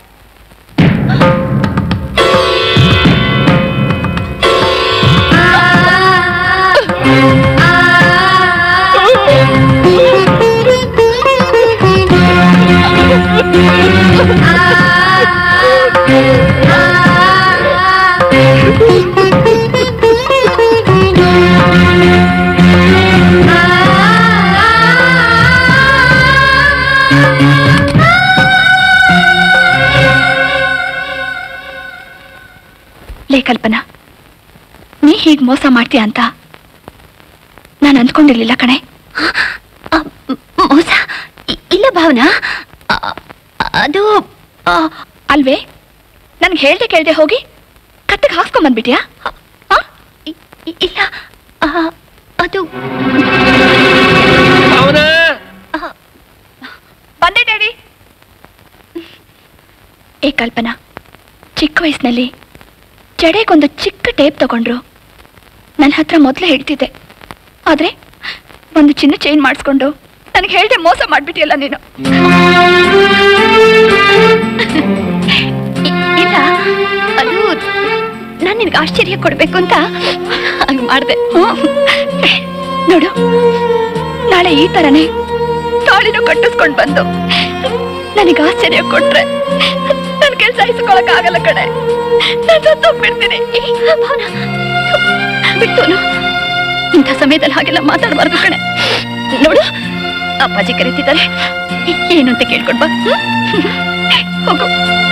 ಲೇ ಕಲ್ಪನಾ ನೀ ಹೀಗ್ ಮೋಸ ಮಾಡ್ತೀಯ ಅಂತ ನಾನು ಅಂದ್ಕೊಂಡಿರ್ಲಿಲ್ಲ ಕಣೆ ಮೋಸ ಇಲ್ಲ ಭಾವನಾ ಅದು ಅಲ್ವೇ ನನ್ಗೆ ಹೇಳ್ದೆ ಕೇಳ್ದೆ ಹೋಗಿ ಕತ್ತಿಗೆ ಹಾಕ್ಸ್ಕೊಂಡ್ ಬಂದ್ಬಿಟ್ಯಾ ಇಲ್ಲ ಆ, ಅದು ಅವನ ಬಂದೆ ಡ್ಯಾಡಿ ಏ ಕಲ್ಪನಾ ಚಿಕ್ಕ ವಯಸ್ಸಿನಲ್ಲಿ ಜಡೆಗೊಂದು ಚಿಕ್ಕ ಟೇಪ್ ತಗೊಂಡ್ರು ನನ್ನ ಹತ್ರ ಮೊದಲೇ ಹೇಳ್ತಿದ್ದೆ ಆದ್ರೆ ಒಂದು ಚಿನ್ನ ಚೈನ್ ಮಾಡಿಸ್ಕೊಂಡು ನನಗೆ ಹೇಳ್ದೆ ಮೋಸ ಮಾಡ್ಬಿಟ್ಟಿಯಲ್ಲ ನೀನು ಇ- ಇಲ್ಲ ಅದು ನಾನು ನಿನಗೆ ಆಶ್ಚರ್ಯ ಕೊಡ್ಬೇಕು ಅಂತ ಹಂಗ್ ಮಾಡ್ದೆ ಹ್ಮ್. ನೋಡು ನಾಳೆ ಈ ತರನೇ ತಾಳಿನೂ ಕಟ್ಟಿಸ್ಕೊಂಡು ಬಂದು ನನಗೆ ಆಶ್ಚರ್ಯ ಕೊಟ್ರೆ ನನ್ನ ಕೆಲಸ ಇಸ್ಕೊಳಕ್ ಆಗಲ್ಲ ಕಡೆ ನಾನು ಸತ್ತೋಗ್ಬಿಡ್ತೀನಿ ಬಿಟ್ಟೋನು ಇಂಥ ಸಮಯದಲ್ಲಿ ಹಾಗೆಲ್ಲ ಮಾತಾಡಬಾರ್ದು ಕಣೆ ನೋಡು ಅಪ್ಪಾಜಿ ಕರೀತಿದ್ದಾರೆ ಏನು ಅಂತ ಕೇಳ್ಕೊಂಡ್ ಬಾ ಹ್ಮ್? ಹೋಗು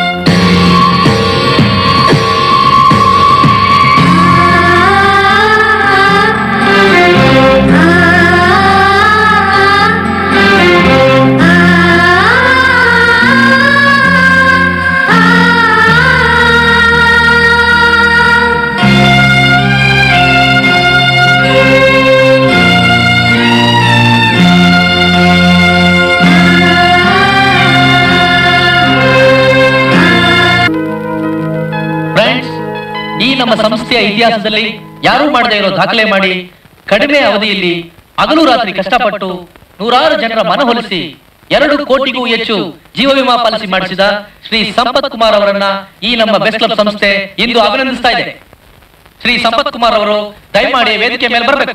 ಫ್ರೆಂಡ್ಸ್ ಈ ನಮ್ಮ ಸಂಸ್ಥೆಯ ಇತಿಹಾಸದಲ್ಲಿ ಯಾರೂ ಮಾಡದೇ ಇರೋ ದಾಖಲೆ ಮಾಡಿ ಕಡಿಮೆ ಅವಧಿಯಲ್ಲಿ ಹಗಲು ರಾತ್ರಿ ಕಷ್ಟಪಟ್ಟು ನೂರಾರು ಜನರ ಮನವೊಲಿಸಿ ಎರಡು ಕೋಟಿಗೂ ಹೆಚ್ಚು ಜೀವ ವಿಮಾ ಪಾಲಿಸಿ ಮಾಡಿಸಿದ ಶ್ರೀ ಸಂಪತ್ ಕುಮಾರ್ ಅವರನ್ನ ಈ ನಮ್ಮ ಬೆಸ್ಟ್ ಕ್ಲಬ್ ಸಂಸ್ಥೆ ಇಂದು ಅಭಿನಂದಿಸ್ತಾ ಇದೆ ಶ್ರೀ ಸಂಪತ್ ಕುಮಾರ್ ಅವರು ದಯಮಾಡಿ ವೇದಿಕೆ ಮೇಲೆ ಬರಬೇಕು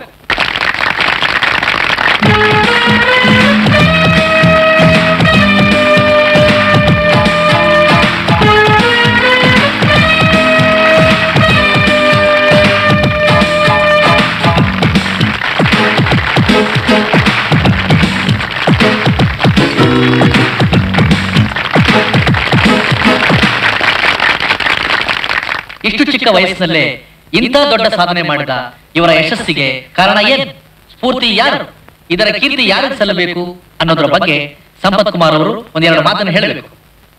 ಇಷ್ಟು ಚಿಕ್ಕ ವಯಸ್ಸಿನಲ್ಲೇ ಇಂಥ ದೊಡ್ಡ ಸಾಧನೆ ಮಾಡಿದ ಇವರ ಯಶಸ್ಸಿಗೆ ಕಾರಣ ಏನು ಸ್ಫೂರ್ತಿ ಯಾರು ಇದರ ಕೀರ್ತಿ ಯಾರಿಗೆ ಸಲ್ಲಬೇಕು ಅನ್ನೋದ್ರ ಬಗ್ಗೆ ಸಂಪತ್ ಕುಮಾರ್ ಅವರು ಒಂದೆರಡು ಮಾತನ್ನು ಹೇಳಬೇಕು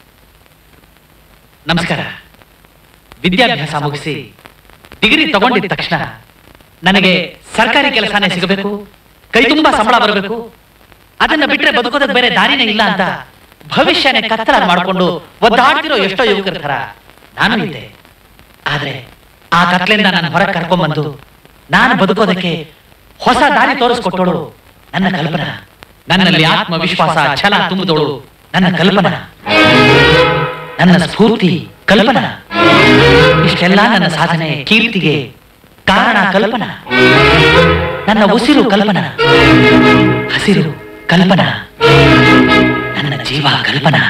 ನಮಸ್ಕಾರ ವಿದ್ಯಾಭ್ಯಾಸ ಮುಗಿಸಿ ಡಿಗ್ರಿ ತಗೊಂಡಿದ್ದ ತಕ್ಷಣ ನನಗೆ ಸರ್ಕಾರಿ ಕೆಲಸನೇ ಸಿಗಬೇಕು ಕೈ ತುಂಬಾ ಸಂಬಳ ಬರಬೇಕು ಅದನ್ನ ಬಿಟ್ರೆ ಬದುಕೋದಕ್ಕೆ ಬೇರೆ ದಾರಿನೇ ಇಲ್ಲ ಅಂತ ಭವಿಷ್ಯನೇ ಕತ್ತಲ ಮಾಡಿಕೊಂಡು ಒದ್ದಾಡ್ತಿರೋ ಎಷ್ಟೋ ಯುವಕರ ಥರ ನಾನು ಇದ್ದೆ ಆದ್ರೆ ಆ ಕತ್ಲೆಯಿಂದ ನಾನು ಹೊರಗೆ ಕರ್ಕೊಂಡ್ಬಂದು ನಾನು ಬದುಕೋದಕ್ಕೆ ಹೊಸ ದಾರಿ ತೋರಿಸ್ಕೊಟ್ಟೋಳು ನನ್ನ ಕಲ್ಪನಾ ನನ್ನಲ್ಲಿ ಆತ್ಮವಿಶ್ವಾಸ ಛಲ ತುಂಬಿದೋಳು ನನ್ನ ಕಲ್ಪನಾ ನನ್ನ ಸ್ಫೂರ್ತಿ ಕಲ್ಪನಾ ಇಷ್ಟೆಲ್ಲ ನನ್ನ ಸಾಧನೆ ಕೀರ್ತಿಗೆ ಕಾರಣ ಕಲ್ಪನಾ ನನ್ನ ಉಸಿರು ಕಲ್ಪನಾ ಹಸಿರು ಕಲ್ಪನಾ ನನ್ನ ಜೀವ ಕಲ್ಪನಾ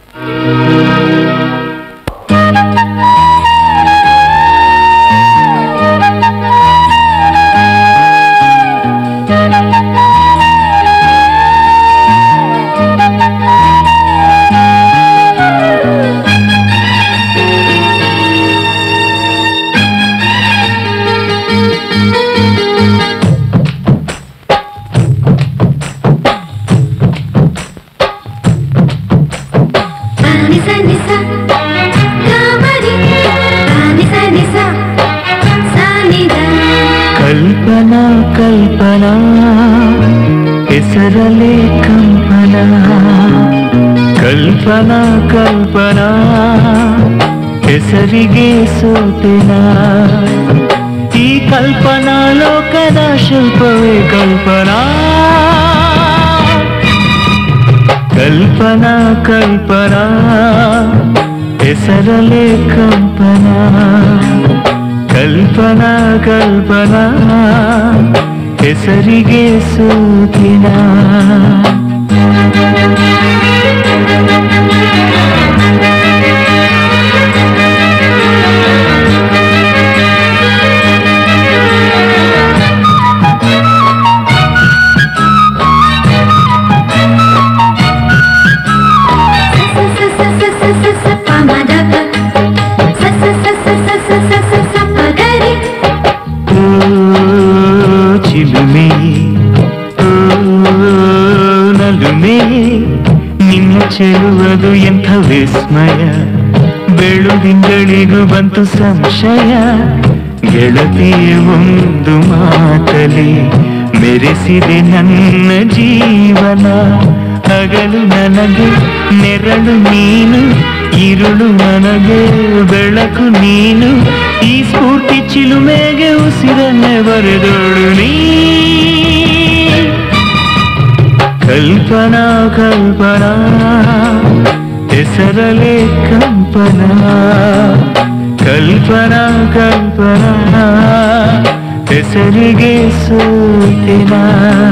ಕಲ್ಪನಾ ಕಲ್ಪನಾ ಹೆಸರಲೇ ಕಂಪನ ಕಲ್ಪನಾ ಕಲ್ಪನಾ ಹೆಸರಿಗೆ ಸೋತೆನ ಈ ಕಲ್ಪನಾ ಲೋಕದ ಶಿಲ್ಪವೇ ಕಲ್ಪನಾ ಕಲ್ಪನಾ ಕಲ್ಪನಾ ಹೆಸರಲೇ ಕಂಪನಾ ಕಲ್ಪನಾ ಕಲ್ಪನಾ ಹೆಸರಿಗೆ ಸೋತಿನ ಓ ಚಿಲುಮೆ ಓ ನಲುಮೆ ನಿನ್ನ ಚೆಲುವುದು ಎಂಥ ವಿಸ್ಮಯ ಬೆಳುದಿಂಗಳಿಗೂ ಬಂತು ಸಂಶಯ ಗೆಳತಿ ಒಂದು ಮಾತಲಿ ಮೆರೆಸಿದೆ ನನ್ನ ಜೀವನ ಹಗಲು ನನಗೆ ನೆರಳು ನೀನು ഇരുಳು ನನಗೆ ಬೆಳಕು ನೀನು ಈ ಸ್ಫೂರ್ತಿ ಚಿಲುಮೆಗೆ ಉಸಿರನ್ನೇ ಬರೆದೋಳು ನೀ ಕಲ್ಪನಾ ಕಲ್ಪನಾ ಹೆಸರಲೆ ಕಂಪನಾ ಕಲ್ಪನಾ ಕಲ್ಪನಾ ಹೆಸರಿಗೆ ಸೋತಿನಾ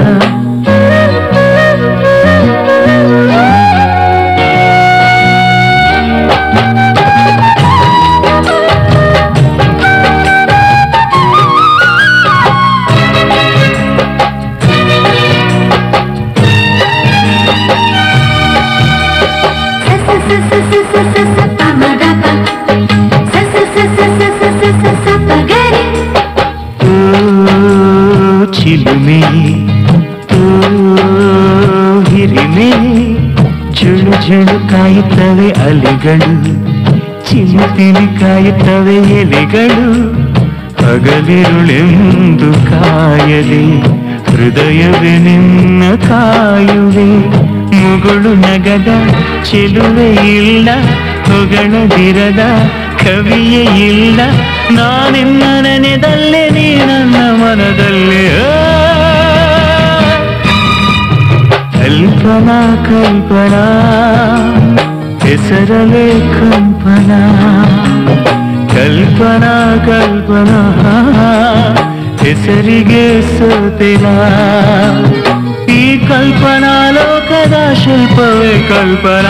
ಓ ಚಿಲುಮೆ ಓ ಹಿರಿಮೆ ಜುಳು ಜುಳು ಕಾಯುತ್ತವೆ ಅಲೆಗಳು ಚಿಲಿಪಿಲಿ ಕಾಯುತ್ತವೆ ಎಲೆಗಳು ಹಗಲಿರುಳೆಂದು ಕಾಯಲಿ ಹೃದಯವೇ ನಿನ್ನ ಕಾಯುವೆ ಮುಗುಳು ನಗದ ಚೆಲುವೆ ಇಲ್ಲ ಹೊಗಳದಿರದ ಕವಿಯೇ ಇಲ್ಲ ನಾನಿನ್ನ ನೆನೆದಲ್ಲೇ ನೀ ನನ್ನ ಮನದಲ್ಲಿ ಕಲ್ಪನಾ ಕಲ್ಪನಾ ಹೆಸರಲೇ ಕಂಪನಾ ಕಲ್ಪನಾ ಕಲ್ಪನಾ ಹೆಸರಿಗೆ ಸೋತಿನ ಈ ಕಲ್ಪನಾ ಲೋಕದ ಶಿಲ್ಪವೇ ಕಲ್ಪನಾ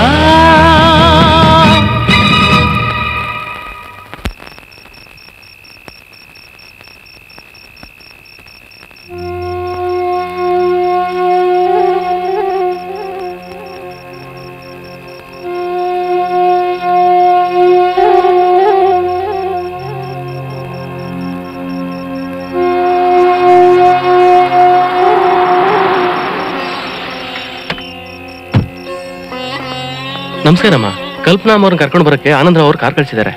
ನಮಸ್ಕಾರಮ್ಮ ಕಲ್ಪನಾ ಅವ್ರನ್ನ ಕರ್ಕೊಂಡು ಬರಕ್ಕೆ ಆನಂದ್ರ ಅವ್ರು ಕಾರ್ ಕಳ್ಸಿದ್ದಾರೆ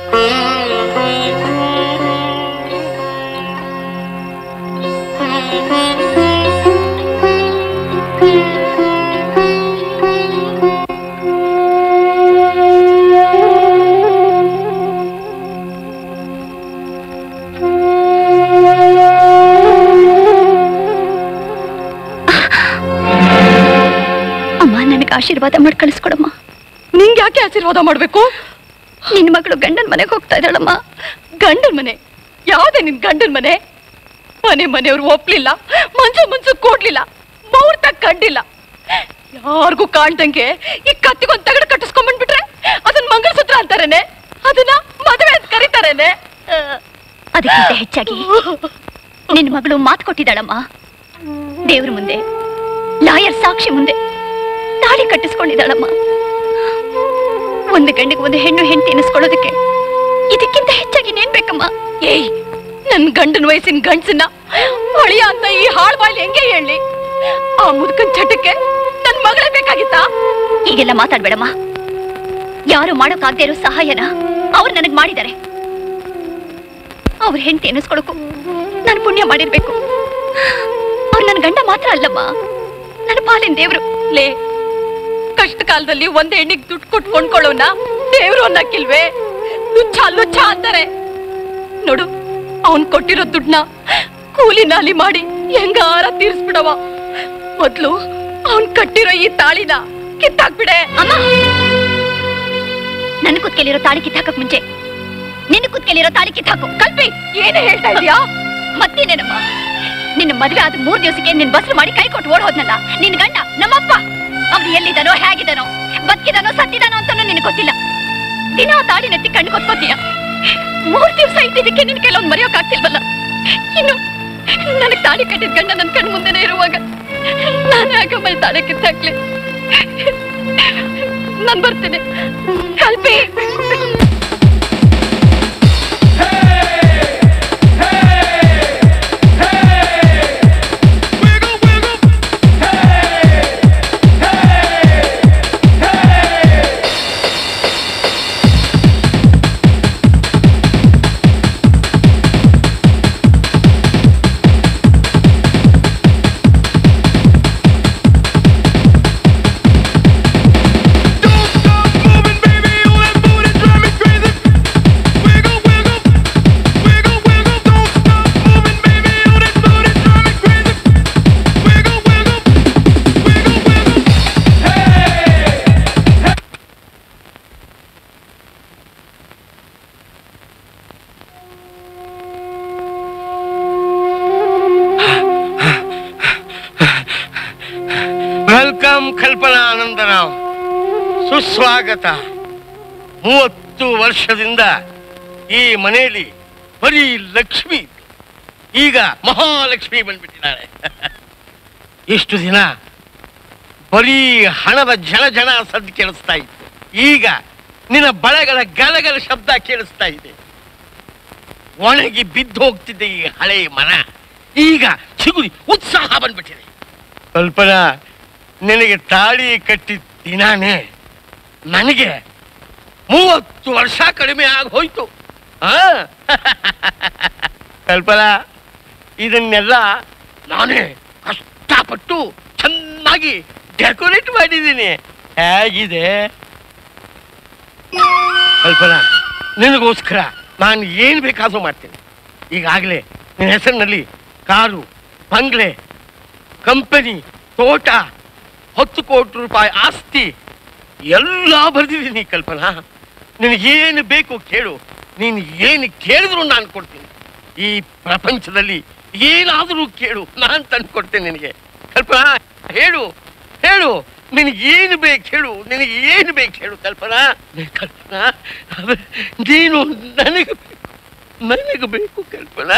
ಅಮ್ಮ ನನಗೆ ಆಶೀರ್ವಾದ ಮಾಡಿ ಕಳಿಸ್ಕೊಡಮ್ಮ ನಿಂಗೆ ಯಾಕೆ ಆಶೀರ್ವಾದ ಮಾಡ್ಬೇಕು ನಿನ್ನ ಮಗಳು ಗಂಡನ ಮನೆಗೆ ಹೋಗ್ತಾ ಇದ್ದಾಳಮ್ಮ ಗಂಡನ್ ಮನೆ ಯಾವ್ದೇ ನಿನ್ ಗಂಡನ್ ಮನೆ ಮನೆ ಮನೆಯವ್ರು ಒಪ್ಲಿಲ್ಲ ಮಂಚು ಮಂಚು ಕೊಡ್ಲಿಲ್ಲ ಮುಹೂರ್ತ ಕಂಡಿಲ್ಲ ಯಾರಿಗೂ ಕಾಣ್ದಂಗೆ ಈ ಕತ್ತಿಗೊಂದ್ ತಗಡು ಕಟ್ಟಿಸ್ಕೊಂಡ್ಬಂದ್ಬಿಟ್ರೆ ಅದನ್ನ ಮಂಗಲಸೂತ್ರ ಅಂತಾರೇನೆ ಅದನ್ನ ಮದುವೆ ಅಂತ ಕರೀತಾರೇನೆ ಅದಕ್ಕಿಂತ ಹೆಚ್ಚಾಗಿ ನಿನ್ನ ಮಗಳು ಮಾತು ಕೊಟ್ಟಿದ್ದಾಳಮ್ಮ ದೇವ್ರ ಮುಂದೆ ಲಾಯರ್ ಸಾಕ್ಷಿ ಮುಂದೆ ತಾಳಿ ಕಟ್ಟಿಸ್ಕೊಂಡಿದ್ದಾಳಮ್ಮ ಒಂದು ಗಂಡಿಗೆ ಒಂದು ಹೆಣ್ಣು ಹೆಂಡತಿ ಎನಿಸ್ಕೊಳ್ಳೋದಕ್ಕೆ ಇದಕ್ಕಿಂತ ಹೆಚ್ಚಾಗಿ ಇನ್ನೇನ್ ಬೇಕಮ್ಮ ಏಯ್ ನನ್ ಗಂಡನ ವಯಸ್ಸಿನ ಗಂಡ್ಸನ್ನ ಹೊಳಿಯ ಅಂತ ಈ ಹಾಳ್ ಬಾಯ್ಲಿ ಹೆಂಗೆ ಹೇಳಿ ಆ ಮುದುಕನ್ ಚಟಕ್ಕೆ ನನ್ ಮಗಳೇ ಬೇಕಾಗಿತ್ತಾ ಈಗೆಲ್ಲ ಮಾತಾಡ್ಬೇಡಮ್ಮ ಯಾರು ಮಾಡೋಕ್ಕಾಗದೇ ಇರೋ ಸಹಾಯನ ಅವ್ರು ನನಗ್ ಮಾಡಿದ್ದಾರೆ ಅವ್ರ ಹೆಂಡತಿ ಎನಿಸ್ಕೊಳಕು ನಾನು ಪುಣ್ಯ ಮಾಡಿರ್ಬೇಕು ಅವ್ರು ನನ್ನ ಗಂಡ ಮಾತ್ರ ಅಲ್ಲಮ್ಮ ನನ್ನ ಪಾಲಿನ ದೇವ್ರು ಲೇ ಕಷ್ಟ ಕಾಲದಲ್ಲಿ ಒಂದ್ ಹೆಣ್ಣಿಗೆ ದುಡ್ಡು ಕೊಟ್ಟು ಕೊಂಡ್ಕೊಳ್ಳೋನ ದೇವ್ರು ಅನ್ನಕ್ಕಿಲ್ವೇ ಲುಚ್ಚ ಲುಚ್ಚ ಅಂತಾರೆ ನೋಡು ಅವನ್ ಕೊಟ್ಟಿರೋ ದುಡ್ಡನ್ನ ಕೂಲಿ ನಾಲಿ ಮಾಡಿ ಹೆಂಗಾರ ತೀರ್ಸ್ಬಿಡವ ಮೊದ್ಲು ಅವನ್ ಕಟ್ಟಿರೋ ಈ ತಾಳಿನ ಕಿತ್ತಾಕ್ಬಿಡೆ ಅಮ್ಮ ನನ್ನ ಕುತ್ಕೆಲಿರೋ ತಾಳಿ ಕಿತ್ತಾಕಕ್ ಮುಂಚೆ ನಿನ್ನ ಕುತ್ಕೆಲಿರೋ ತಾಳಿ ಕಿತ್ತಾಕು ಕಲ್ಪಿ ಏನೇ ಹೇಳ್ತಾ ಇದೀಯಾ ಮತ್ತೇನೇನಮ್ಮ ನಿನ್ನ ಮದುವೆ ಆದ ಮೂರ್ ದಿವಸಕ್ಕೆ ನಿನ್ ಬಸ್ರು ಮಾಡಿ ಕೈ ಕೊಟ್ಟು ಓಡ್ ಹೋದ್ನಲ್ಲ ನಿನ್ ಗಂಡ ನಮ್ಮಪ್ಪ ಅವ್ನು ಎಲ್ಲಿದ್ದಾನೋ ಹೇಗಿದ್ದಾನೋ ಬದುಕಿದಾನೋ ಸತ್ತಿದಾನೋ ಅಂತಾನೂ ನಿನಗೆ ಗೊತ್ತಿಲ್ಲ ದಿನ ಆ ತಾಳಿ ನೆತ್ತಿ ಕಣ್ಣು ಕೊತ್ಕೋತೀಯ ಮೂರ್ ದಿವಸ ಇದ್ದಿದ್ದಕ್ಕೆ ನಿನ್ ಕೆಲವೊಂದು ಮರೆಯೋಕ್ ಆಗ್ತಿಲ್ವಲ್ಲ ಇನ್ನು ನನಗ್ ತಾಳಿ ಕಟ್ಟಿದ ಗಂಡ ನನ್ ಕಣ್ಣು ಮುಂದೆನೆ ಇರುವಾಗ ನಾನು ಯಾಕಮ್ಮ ಈ ತಾಳಿ ಕಿತ್ತಾಕ್ಲಿ ನಾನ್ ಬರ್ತೇನೆ ಕಲ್ಪಿ Hey! ಕಲ್ಪನಾ ಆನಂದರಾವ್ ಸುಸ್ವಾಗತ ಮೂವತ್ತು ವರ್ಷದಿಂದ ಈ ಮನೆಯಲ್ಲಿ ಬರೀ ಲಕ್ಷ್ಮಿ ಇತ್ತು. ಈಗ ಮಹಾಲಕ್ಷ್ಮಿ ಬಂದ್ಬಿಟ್ಟಿದ್ದಾಳೆ ಇಷ್ಟು ದಿನ ಬರೀ ಹಣದ ಜನ ಜನ ಸದ್ದು ಕೇಳಿಸ್ತಾ ಇತ್ತು ಈಗ ನಿನ್ನ ಬಳೆಗಳ ಗಲಗಲ ಶಬ್ದ ಕೇಳಿಸ್ತಾ ಇದೆ ಒಣಗಿ ಬಿದ್ದು ಹೋಗ್ತಿದ್ದೆ ಈ ಹಳೆ ಮನ ಈಗ ಚಿಗುರಿ ಉತ್ಸಾಹ ಬಂದ್ಬಿಟ್ಟಿದೆ ಕಲ್ಪನಾ ನಿನಗೆ ತಾಳಿ ಕಟ್ಟಿದ ದಿನಾನೇ ನನಗೆ ಮೂವತ್ತು ವರ್ಷ ಕಡಿಮೆ ಆಗಿ ಹೋಯ್ತು ಆ? ಕಲ್ಪನಾ ಇದನ್ನೆಲ್ಲ ನಾನೇ ಕಷ್ಟಪಟ್ಟು ಚೆನ್ನಾಗಿ ಡೆಕೋರೇಟ್ ಮಾಡಿದ್ದೀನಿ ಹೇಗಿದೆ ಕಲ್ಪನಾ ನಿನಗೋಸ್ಕರ ನಾನು ಏನು ಬೇಕಾದ್ರೂ ಮಾಡ್ತೀನಿ ಈಗಾಗಲೇ ನಿನ್ನ ಹೆಸರಿನಲ್ಲಿ ಕಾರು ಬಂಗ್ಲೆ ಕಂಪನಿ ತೋಟ ಹತ್ತು ಕೋಟಿ ರೂಪಾಯಿ ಆಸ್ತಿ ಎಲ್ಲ ಬರೆದಿದ್ದೀನಿ ಕಲ್ಪನಾ ನಿನಗೇನು ಬೇಕು ಕೇಳು ನೀನು ಏನು ಕೇಳಿದ್ರು ನಾನು ಕೊಡ್ತೀನಿ ಈ ಪ್ರಪಂಚದಲ್ಲಿ ಏನಾದರೂ ಕೇಳು ನಾನು ತಂದು ಕೊಡ್ತೇನೆ ನಿನಗೆ ಕಲ್ಪನಾ ಹೇಳು ಹೇಳು ನಿನಗೇನು ಬೇಕು ಹೇಳು ನಿನಗೆ ಏನು ಬೇಕು ಹೇಳು ಕಲ್ಪನಾ ಕಲ್ಪನಾ ಅದು ನೀನು ನನಗೆ ಬೇಕು ನನಗೆ ಬೇಕು ಕಲ್ಪನಾ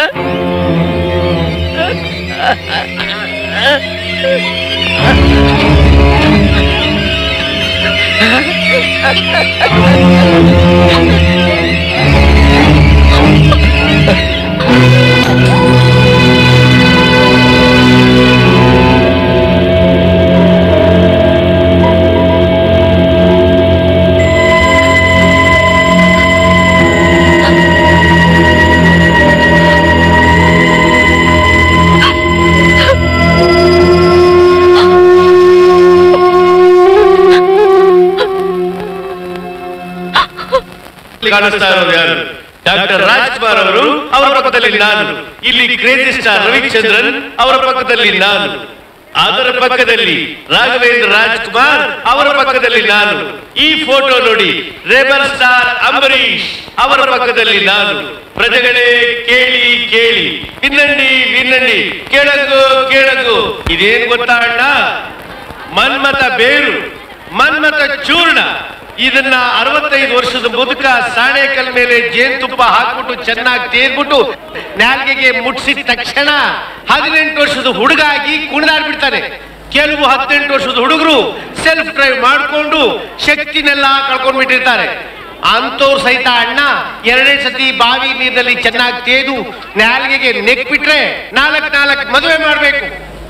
ಕಾಣಿಸ್ತಾ ಇರೋದು ಯಾರು ಡಾಕ್ಟರ್ ರಾಜ್ಕುಮಾರ್ ಅವರು ಅವರ ಪಕ್ಕದಲ್ಲಿ ನಾನು ಇಲ್ಲಿ ಕ್ರೇಜಿ ಸ್ಟಾರ್ ರವಿಚಂದ್ರನ್ ಅವರ ಪಕ್ಕದಲ್ಲಿ ನಾನು ಅದರ ಪಕ್ಕದಲ್ಲಿ ರಾಘವೇಂದ್ರ ರಾಜ್ಕುಮಾರ್ ಅವರ ಪಕ್ಕದಲ್ಲಿ ನಾನು ಈ ಫೋಟೋ ನೋಡಿ ರೇಬರ್ ಸ್ಟಾರ್ ಅಂಬರೀಶ್ ಅವರ ಪಕ್ಕದಲ್ಲಿ ನಾನು ಪ್ರಜೆಗಳೇ ಕೇಳಿ ಕೇಳಿ ವಿನ್ನಂಡಿ ವಿನ್ನಂಡಿ ಕೇಳಗು ಕೇಳಗು ಇದೇನು ಗೊತ್ತಾ ಅಣ್ಣ ಮನ್ಮತ ಬೇರು ಮನ್ಮತ ಚೂರ್ಣ ಇದನ್ನ ಅರವತ್ತೈದು ವರ್ಷದ ಮುದುಕ ಸಾಣೆಕಲ್ ಮೇಲೆ ಜೇನುತುಪ್ಪ ಹಾಕ್ಬಿಟ್ಟು ಚೆನ್ನಾಗಿ ತೇರ್ಬಿಟ್ಟು ನಾಲ್ಗೆಗೆ ಮುಟ್ಸಿದ ತಕ್ಷಣ ಹದಿನೆಂಟು ವರ್ಷದ ಹುಡುಗ ಆಗಿ ಕುಣಿದಾಡ್ಬಿಡ್ತಾನೆ ಕೆಲವು ಹದಿನೆಂಟು ವರ್ಷದ ಹುಡುಗರು ಸೆಲ್ಫ್ ಡ್ರೈವ್ ಮಾಡ್ಕೊಂಡು ಶಕ್ತಿನೆಲ್ಲ ಕಳ್ಕೊಂಡ್ಬಿಟ್ಟಿರ್ತಾರೆ ಅಂತವ್ರು ಸಹಿತ ಅಣ್ಣ ಎರಡನೇ ಸತಿ ಬಾವಿ ನೀರಿನಲ್ಲಿ ಚೆನ್ನಾಗಿ ತೇದು ನಾಲ್ಗೆಗೆ ನೆಕ್ ಬಿಟ್ರೆ ನಾಲ್ಕು ನಾಲ್ಕು ಮದುವೆ ಮಾಡ್ಬೇಕು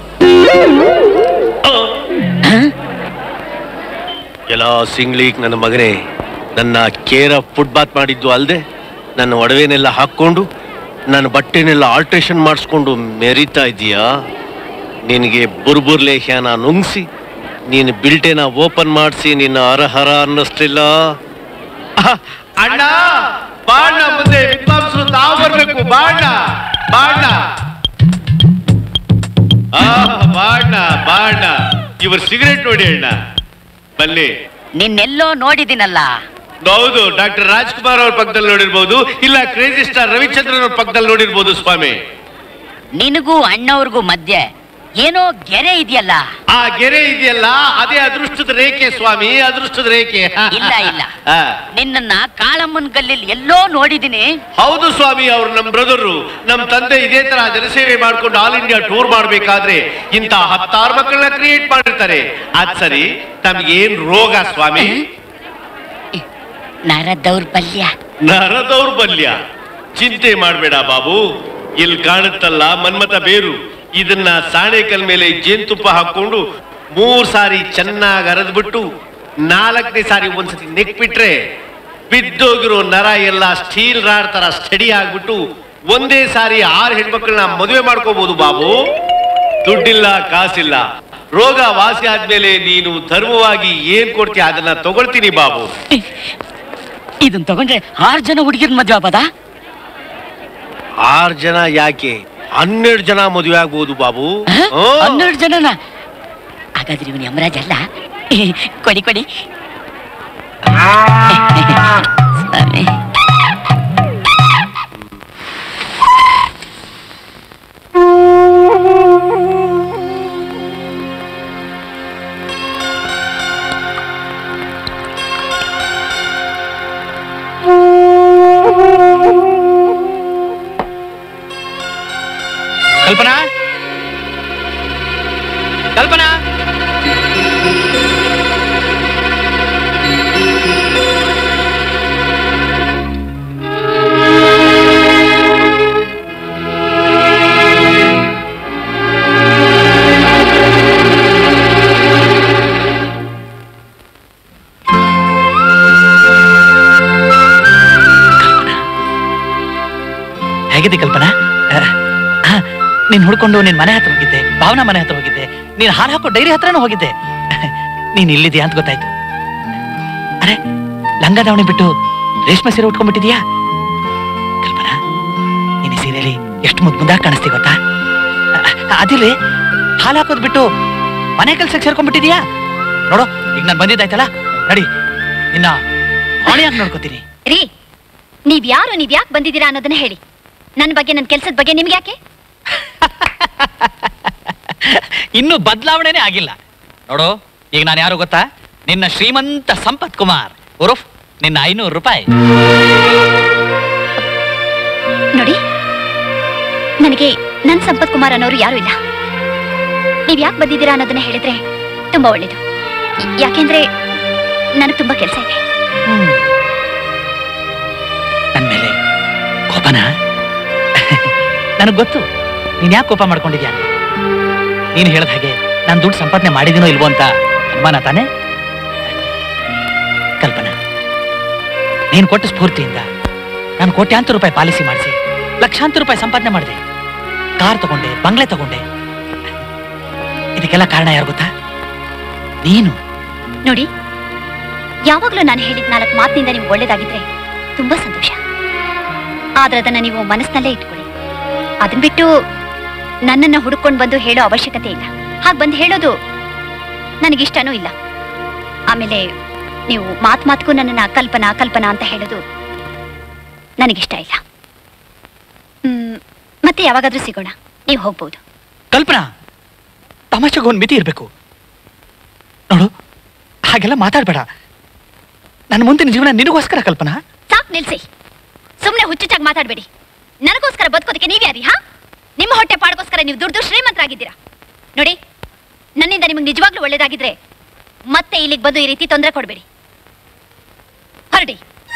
ಎಲ್ಲ ಸಿಂಗ್ಲಿಕ್ ನನ್ನ ಮಗನೇ ನನ್ನ ಕೇರ ಫುಡ್ ಬಾತ್ ಮಾಡಿದ್ದು ಅಲ್ಲದೆ ನನ್ನ ಒಡವೆನೆಲ್ಲ ಹಾಕ್ಕೊಂಡು ನನ್ನ ಬಟ್ಟೆನೆಲ್ಲ ಆಲ್ಟ್ರೇಷನ್ ಮಾಡಿಸ್ಕೊಂಡು ಮೆರಿತಾ ಇದೀಯಾ ನಿನಗೆ ಬುರ್ಬುರ್ ಲೇಹ್ಯನ ನುಂಗ್ಸಿ ನೀನು ಬಿಲ್ಟೆನ ಓಪನ್ ಮಾಡಿಸಿ ನಿನ್ನ ಅರಹರ ಅನ್ನಿಸ್ಲಿಲ್ಲ ಅಣ್ಣ ಬಾಣ ಮುಂದೆ ವಿದ್ವಾಂಸರು ತಾವು ಬರ್ಬೇಕು ಬಾಣ ಬಾಣ ಆ ಬಾಣ ಬಾಣ ಇವರು ಸಿಗರೇಟ್ ನೋಡಿ ಅಣ್ಣ ಬನ್ನಿ ನಿನ್ನೆಲ್ಲೋ ನೋಡಿದಿನಲ್ಲ ಹೌದು ಡಾಕ್ಟರ್ ರಾಜ್ಕುಮಾರ್ ಅವ್ರ ಪಕ್ಕದಲ್ಲಿ ನೋಡಿರ್ಬೋದು ಇಲ್ಲ ಕ್ರೇಜಿ ಸ್ಟಾರ್ ರವಿಚಂದ್ರನ್ ಅವ್ರ ಪಕ್ಕದಲ್ಲಿ ನೋಡಿರ್ಬೋದು ಸ್ವಾಮಿ ನಿನಗೂ ಅಣ್ಣವ್ರಿಗೂ ಮಧ್ಯೆ ಏನೋ ಗೆರೆ ಇದೆಯಲ್ಲ ಆ ಗೆರೆ ಇದೆಯಲ್ಲ ಅದೇ ಅದೃಷ್ಟದ ರೇಖೆ ಸ್ವಾಮಿ ಅದೃಷ್ಟದ ರೇಖೆ ಇಲ್ಲ ಇಲ್ಲ ಆ, ನಿನ್ನನ್ನ ಕಾಳಮ್ಮನ್ ಗಲ್ಲಿಲ್ ಎಲ್ಲೋ ನೋಡಿದಿನಿ ಹೌದು ಸ್ವಾಮಿ ಅವ್ರು ನಮ್ ಬ್ರದರು ನಮ್ ತಂದೆ ಇದೇ ತರ ಜನಸೇವೆ ಮಾಡ್ಕೊಂಡು ಆಲ್ ಇಂಡಿಯಾ ಟೂರ್ ಮಾಡ್ಬೇಕಾದ್ರೆ ಇಂತ ಹತ್ತಾರು ಮಕ್ಕಳನ್ನ ಕ್ರಿಯೇಟ್ ಮಾಡಿರ್ತಾರೆ ಅದ್ ಸರಿ ತಮ್ಗೇನ್ ರೋಗ ಸ್ವಾಮಿ ನರ ದೌರ್ಬಲ್ಯ ನರ ದೌರ್ಬಲ್ಯ ಚಿಂತೆ ಮಾಡ್ಬೇಡ ಬಾಬು ಇಲ್ಲಿ ಕಾಣುತ್ತಲ್ಲ ಮನ್ಮತ ಬೇರು ಇದನ್ನ ಸಾಣೆಕಲ್ ಮೇಲೆ ಜೇನುತುಪ್ಪ ಹಾಕೊಂಡು ಮೂರ್ ಸಾರಿ ಚೆನ್ನಾಗಿ ಅರೆದ್ಬಿಟ್ಟು ನಾಲ್ಕನೇ ಸಾರಿ ಒಂದ್ಸತಿ ನೆಕ್ಬಿಟ್ರೆ ಬಿದ್ದೋಗಿರೋ ನರ ಎಲ್ಲ ಸ್ಟೀಲ್ ರಾಡ್ ತರ ಸ್ಟಡಿ ಆಗ್ಬಿಟ್ಟು ಒಂದೇ ಸಾರಿ ಆರು ಹೆಣ್ಮಕ್ಳನ್ನ ಮದುವೆ ಮಾಡ್ಕೋಬಹುದು ಬಾಬು ದುಡ್ಡಿಲ್ಲ ಕಾಸಿಲ್ಲ ರೋಗ ವಾಸಿ ಆದ್ಮೇಲೆ ನೀನು ಧರ್ಮವಾಗಿ ಏನ್ ಕೊಡ್ತೀಯ ಅದನ್ನ ತಗೊಳ್ತೀನಿ ಬಾಬು ಇದನ್ ತಗೊಂಡ್ರೆ ಆರ್ ಜನ ಹುಡುಗಿರ್ ಮದ್ವೆ ಆಗೋದ ಆರು ಜನ ಯಾಕೆ ಹನ್ನೆರಡು ಜನ ಮದುವೆ ಆಗ್ಬೋದು ಬಾಬು ಹ್ಮ್. ಹನ್ನೆರಡು ಜನನ ಹಾಗಾದ್ರೆ ಇವನು ಯಮರಾಜ್ ಅಲ್ಲ ಕೊಡಿ ಕೊಡಿ ಸ್ವಾಮಿ ಕಲ್ಪನಾ ಕಲ್ಪನಾ ಹೇಗಿದೆ ಕಲ್ಪನಾ ನೀನ್ ಹುಡ್ಕೊಂಡು ನಿನ್ ಮನೆ ಹತ್ರ ಹೋಗಿದ್ದೆ ಭಾವನಾ ಮನೆ ಹತ್ರ ಹೋಗಿದ್ದೆ ನೀನ್ ಹಾಲು ಹಾಕೋ ಡೈರಿ ಹತ್ರನೂ ಹೋಗಿದ್ದೆ ನೀನ್ ಇಲ್ಲಿದ್ಯಾ ಅಂತ ಗೊತ್ತಾಯ್ತು ಅರೆ ಲಂಗ ದಾವಣಿ ಬಿಟ್ಟು ರೇಷ್ಮೆ ಸೀರೆ ಉಟ್ಕೊಂಡ್ಬಿಟ್ಟಿದ್ಯಾ ಕಲ್ಪನಾ ನೀನ್ ಈ ಸೀರೆಯಲ್ಲಿ ಎಷ್ಟು ಮುದ್ ಮುದ್ದಾಗಿ ಕಾಣಿಸ್ತಿ ಗೊತ್ತಾ ಅ- ಅದಿಲ್ಲಿ ಹಾಲು ಹಾಕೋದ್ ಬಿಟ್ಟು ಮನೆ ಕೆಲ್ಸಕ್ಕೆ ಸೇರ್ಕೊಂಡ್ಬಿಟ್ಟಿದ್ಯಾ ನೋಡು ಈಗ ನಾನು ಬಂದಿದ್ದಾಯ್ತಲ್ಲ ನಡಿ ನಿನ್ನ ಆಣಿಯಾಗಿ ನೋಡ್ಕೋತೀನಿ ರೀ ನೀವ್ ಯಾರು ನೀವ್ ಯಾಕೆ ಬಂದಿದ್ದೀರಾ ಅನ್ನೋದನ್ನ ಹೇಳಿ ನನ್ನ ಬಗ್ಗೆ ನನ್ನ ಕೆಲ್ಸದ ಬಗ್ಗೆ ನಿಮ್ಗೆ ಯಾಕೆ ಇನ್ನೂ ಬದಲಾವಣೆನೇ ಆಗಿಲ್ಲ ನೋಡು ಈಗ ನಾನು ಯಾರು ಗೊತ್ತಾ ನಿನ್ನ ಶ್ರೀಮಂತ ಸಂಪತ್ ಕುಮಾರ್ ಉರುಫ್ ನಿನ್ನ ಐನೂರು ರೂಪಾಯಿ ನೋಡಿ ನನಗೆ ನನ್ ಸಂಪತ್ ಕುಮಾರ್ ಅನ್ನೋರು ಯಾರು ಇಲ್ಲ ನೀವ್ ಯಾಕೆ ಬಂದಿದ್ದೀರಾ ಅನ್ನೋದನ್ನ ಹೇಳಿದ್ರೆ ತುಂಬಾ ಒಳ್ಳೇದು ಯಾಕೆಂದ್ರೆ ನನಗೆ ತುಂಬಾ ಕೆಲಸ ಇದೆ ನನ್ ಮೇಲೆ ಕೋಪನ ನನಗೆ ಗೊತ್ತು ನೀನ್ ಯಾಕೆ ಕೋಪ ಮಾಡ್ಕೊಂಡಿದ್ಯಾ ಅಂತ ನೀನು ಹೇಳ್ದ ಹಾಗೆ ನಾನು ದುಡ್ಡು ಸಂಪಾದನೆ ಮಾಡಿದಿನೋ ಇಲ್ವೋ ಅಂತ ಅನುಮಾನ ತಾನೆ ಕಲ್ಪನಾ ನೀನು ಕೊಟ್ಟ ಸ್ಫೂರ್ತಿಯಿಂದ ನಾನು ಕೋಟ್ಯಾಂತರ ರೂಪಾಯಿ ಪಾಲಿಸಿ ಮಾಡಿಸಿ ಲಕ್ಷಾಂತರ ರೂಪಾಯಿ ಸಂಪಾದನೆ ಮಾಡಿದೆ ಕಾರ್ ತಗೊಂಡೆ ಬಂಗ್ಲೆ ತಗೊಂಡೆ ಇದಕ್ಕೆಲ್ಲ ಕಾರಣ ಯಾರು ಗೊತ್ತಾ ನೀನು ನೋಡಿ ಯಾವಾಗ್ಲೂ ನಾನು ಹೇಳಿದ ನಾಲ್ಕು ಮಾತಿನಿಂದ ನಿಮ್ಗೆ ಒಳ್ಳೇದಾಗಿದ್ರೆ ತುಂಬಾ ಸಂತೋಷ ಆದ್ರೆ ಅದನ್ನ ನೀವು ಮನಸ್ಸಿನಲ್ಲೇ ಇಟ್ಕೊಳ್ಳಿ ಅದನ್ ಬಿಟ್ಟು ನನ್ನನ್ನ ಹುಡುಕೊಂಡು ಬಂದು ಹೇಳೋ ಅವಶ್ಯಕತೆ ಇಲ್ಲ ಹಾಗೆ ಬಂದು ಹೇಳೋದು ನನಗಿಷ್ಟನೂ ಇಲ್ಲ ಆಮೇಲೆ ನೀವು ಮಾತ್ ಮಾತ್ಗೂ ನನ್ನನ್ನ ಕಲ್ಪನಾ ಕಲ್ಪನಾ ಅಂತ ಹೇಳೋದು ನನಗಿಷ್ಟ ಇಲ್ಲ ಹ್ಮ್, ಮತ್ತೆ ಯಾವಾಗಾದ್ರೂ ಸಿಗೋಣ ನೀವು ಹೋಗ್ಬೋದು ಕಲ್ಪನಾ ತಮಾಷೆಗೆ ಒಂದು ಮಿತಿ ಇರಬೇಕು ನೋಡು ಹಾಗೆಲ್ಲ ಮಾತಾಡ್ಬೇಡ ನನ್ನ ಮುಂದಿನ ಜೀವನ ನಿನಗೋಸ್ಕರ ಕಲ್ಪನಾ ಸಾಕ್ ನಿಲ್ಸಿ ಸುಮ್ನೆ ಹುಚ್ಚುಚ್ಚಾಗಿ ಮಾತಾಡ್ಬೇಡಿ ನನಗೋಸ್ಕರ ಬದುಕೋದಕ್ಕೆ ನೀವ್ಯಾರಿ ಹಾ ನಿಮ್ಮ ಹೊಟ್ಟೆ ಪಾಡ್ಗೋಸ್ಕರ ನೀವು ದುಡ್ದು ಶ್ರೀಮಂತರಾಗಿದ್ದೀರಾ ನೋಡಿ ನನ್ನಿಂದ ನಿಮಗೆ ನಿಜವಾಗ್ಲೂ ಒಳ್ಳೇದಾಗಿದ್ರೆ ಮತ್ತೆ ಇಲ್ಲಿಗೆ ಬಂದು ಈ ರೀತಿ ತೊಂದರೆ ಕೊಡಬೇಡಿ ಹೊರಡಿ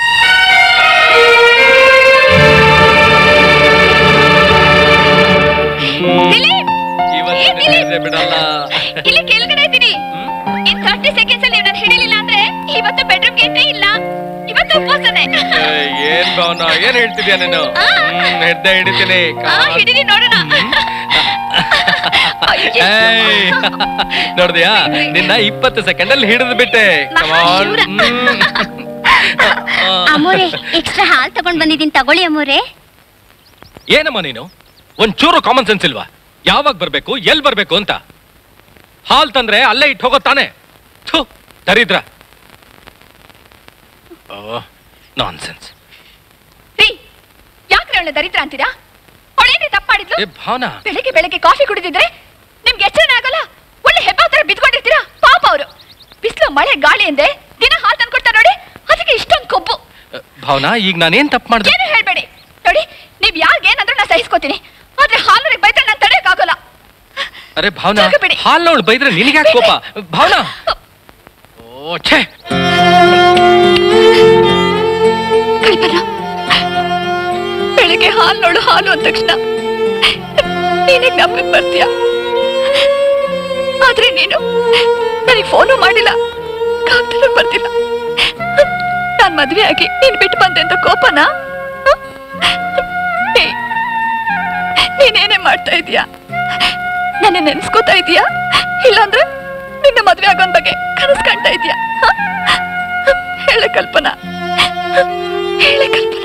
ದಿಲೀಪ್! ಏ, ದಿಲೀಪ್! ಇಲ್ಲಿ ಕೆಳಗಡೆ ಇದ್ದೀನಿ ಇನ್ ತರ್ಟಿ ಸೆಕೆಂಡ್ಸ್ ಅಲ್ಲಿ ನಾನು ಹಿಡಿಲಿಲ್ಲ ಅಂದ್ರೆ ಇವತ್ತು ಬೆಡ್ರೂಮ್ ಗೇಟೇ ಇಲ್ಲ ಇವತ್ತು ಉಪವಾಸನೆ ಏನ್ ಭಾವನ ಏನ್ ಹೇಳ್ತಿದ್ಯಾ ನೀನು ಹ್ಮ್, ಹಿಡ್ದೆ ಹಿಡಿತೀನಿ ಆ, ಹಿಡೀರಿ ನೋಡೋಣ ಏಯ್, ನೋಡ್ದ್ಯಾ ನಿನ್ನ ಇಪ್ಪತ್ತು ಸೆಕೆಂಡ್ ಅಲ್ಲಿ ಹಿಡಿದು ಬಿಟ್ಟೆ Come on. ಹ್ಮ್. ಅಮೋರೆ ಎಕ್ಸ್ಟ್ರಾ ಹಾಲ್ ತಗೊಂಡ್ ಬಂದಿದ್ದೀನಿ ತಗೊಳ್ಳಿ ಅಮೋರೆ ಏನಮ್ಮ ನೀನು ಒಂಚೂರು ಕಾಮನ್ ಸೆನ್ಸ್ ಇಲ್ವಾ ಯಾವಾಗ ಬರ್ಬೇಕು ಎಲ್ ಬರ್ಬೇಕು ಅಂತ ಹಾಲ್ ತಂದ್ರೆ ಅಲ್ಲೇ ಇಟ್ಟು ಹೋಗೋ ತಾನೆ ಥು, ದರಿದ್ರ ನಾನ್ ಸೆನ್ಸ್ ರೀ ಯಾಕ್ರೆ ಅವಳ ದರಿದ್ರ ಅಂತೀರಾ ಅವಳೇನೇ ತಪ್ಪು ಮಾಡಿದ್ಲು ಏ ಭಾವನಾ ಬೆಳಿಗ್ಗೆ ಬೆಳಿಗ್ಗೆ ಕಾಫಿ ಕುಡಿದಿದ್ರೆ ನಿಮ್ಗೆ ಎಚ್ಚರನೇ ಆಗಲ್ಲ ಒಳ್ಳೆ ಹೆಬ್ಬ ತರ ಬಿದ್ಕೊಂಡಿರ್ತೀರಾ ಪಾಪ ಅವರು ಬಿಸಿಲು ಮಳೆ ಗಾಳಿ ಎಂದೆ ದಿನ ಹಾಲು ತಂದ್ಕೊಡ್ತಾರೆ ನೋಡಿ ಅದಕ್ಕೆ ಇಷ್ಟೊಂದು ಕೊಬ್ಬು ಭಾವನಾ ಈಗ ನಾನೇನ್ ತಪ್ಪು ಮಾಡ್ದೆ ಏನು ಹೇಳ್ಬೇಡಿ ನೋಡಿ ನೀವ್ ಯಾರ್ಗೆ ಏನಂದ್ರೆ ನಾ ಸಹಿಸ್ಕೋತೀನಿ ಆದ್ರೆ ಹಾಲರಿಗೆ ಬೈದ್ರೆ ನಾನು ತಡೆಯಕ್ಕಾಗಲ್ಲ ಅರೆ ಭಾವನಾ ಜಾಗ ಬಿಡಿ. ಹಾಲ್ನವಳು ಬೈದ್ರೆ ನಿನಗೆ ಯಾಕೆ ಕೋಪ ಭಾವನಾ ಓ ಛೇ ಕಲ್ಪನಾ ಬೆಳಿಗ್ಗೆ ಹಾಲು ನೋಡು ಹಾಲು ಅಂದ ತಕ್ಷಣ ನೀನೇ ಜ್ಞಾಪಕಕ್ಕೆ ಬರ್ತೀಯ ಆದ್ರೆ ನೀನು ನನಗೆ ಫೋನು ಮಾಡಿಲ್ಲ ಕಾಗ್ದಲ್ಲೂ ಬರ್ತಿಲ್ಲ ನಾನ್ ಮದ್ವೆ ಆಗಿ ನೀನ್ ಬಿಟ್ಟು ಬಂದೆ ಅಂತ ಕೋಪನಾ ಏ, ನೀನೇನೇ ಮಾಡ್ತಾ ಇದೀಯಾ ನನ್ನ ನೆನ್ಸ್ಕೋತಾ ಇದೀಯಾ ಇಲ್ಲಾಂದ್ರೆ ನಿನ್ನ ಮದ್ವೆ ಆಗೋನ್ ಬಗ್ಗೆ ಕನಸು ಕಾಣ್ತಾ ಇದೀಯಾ ಹ? ಹೇಳೆ ಕಲ್ಪನಾ ಹೇಳೆ ಕಲ್ಪನಾ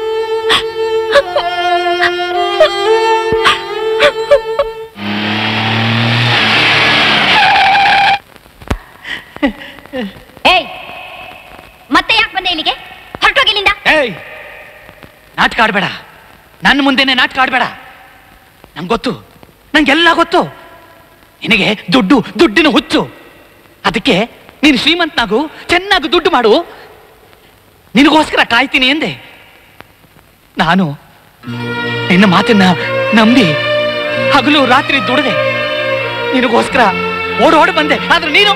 ಏಯ್ ಮತ್ತೆ ಯಾಕೆ ಬಂದೆ ಇಲ್ಲಿಗೆ ಹೊರಟೋಗಿಲ್ಲಿಂದ ಏಯ್ ನಾಟಕ ಆಡ್ಬೇಡ ನನ್ನ ಮುಂದೆನೆ ನಾಟಕ ಆಡ್ಬೇಡ ನಂಗೆ ಗೊತ್ತು ನಂಗೆಲ್ಲ ಗೊತ್ತು ನಿನಗೆ ದುಡ್ಡು ದುಡ್ಡಿನ ಹುಚ್ಚು ಅದಕ್ಕೆ ನೀನು ಶ್ರೀಮಂತನಾಗು ಚೆನ್ನಾಗಿ ದುಡ್ಡು ಮಾಡು ನಿನಗೋಸ್ಕರ ಕಾಯ್ತೀನಿ ಎಂದೆ ನಾನು ನಿನ್ನ ಮಾತನ್ನ ನಂಬಿ ಹಗಲು ರಾತ್ರಿ ದುಡದೆ ನಿನಗೋಸ್ಕರ ಓಡ್ ಓಡ್ ಬಂದೆ ಆದ್ರೆ ನೀನು